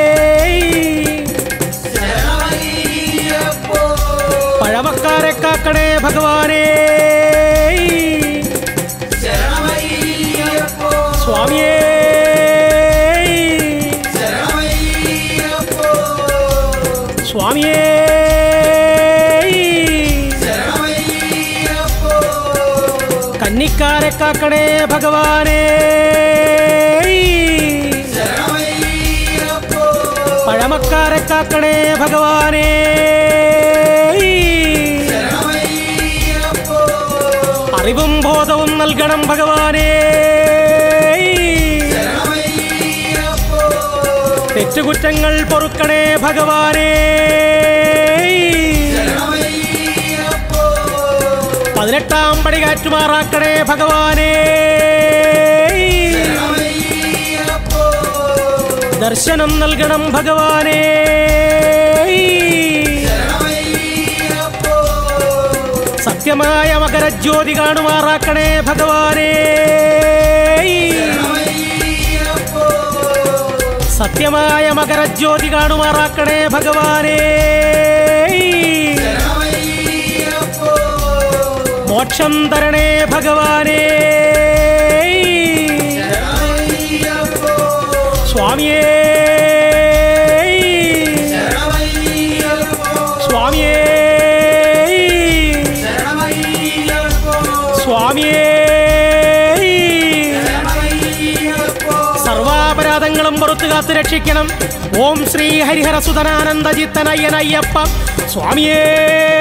Speaker 1: പഴമക്കാരെ കാക്കണേ ഭഗവാനേ സ്വാമിയേ സ്വാമിയേ പഴമക്കാരെ കാക്കണേ ഭഗവാനേ
Speaker 2: ശരണമയ്യപ്പോ
Speaker 1: പഴമക്കാരെ കാക്കണേ ഭഗവാനേ
Speaker 2: ശരണമയ്യപ്പോ
Speaker 1: അറിവും ബോധവും നൽകണം ഭഗവാനേ
Speaker 2: ശരണമയ്യപ്പോ
Speaker 1: തെറ്റുകുറ്റങ്ങൾ പൊറുക്കണേ ഭഗവാനേ
Speaker 2: ശരണമയ്യപ്പോ
Speaker 1: പതിനെട്ടാം പടി കാറ്റുമാറാക്കണേ ഭഗവാനേ
Speaker 2: ശരണമയ്യപ്പോ
Speaker 1: ദർശനം നൽകണം ഭഗവാനേ
Speaker 2: ശരണമയ്യപ്പോ
Speaker 1: സത്യമായ മകരജ്യോതി കാണുമാറാക്കണേ ഭഗവാനേ
Speaker 2: ശരണമയ്യപ്പോ
Speaker 1: സത്യമായ മകരജ്യോതി കാണുമാറാക്കണേ ഭഗവാനേ
Speaker 2: ശരണമയ്യപ്പോ
Speaker 1: മോക്ഷം തരണേ ഭഗവാനേ
Speaker 2: ശരണമയ്യപ്പോ
Speaker 1: സ്വാമിയേ
Speaker 2: ശരണമയ്യപ്പോ
Speaker 1: സ്വാമിയേ
Speaker 2: ശരണമയ്യപ്പോ
Speaker 1: സ്വാമിയേ
Speaker 2: ശരണമയ്യപ്പോ
Speaker 1: സർവാപരാധങ്ങളും പുറത്തു കാത്തു രക്ഷിക്കണം ഓം ശ്രീ ഹരിഹര സുതനാനന്ദ ചിത്തനയ്യനയ്യപ്പ സ്വാമിയേ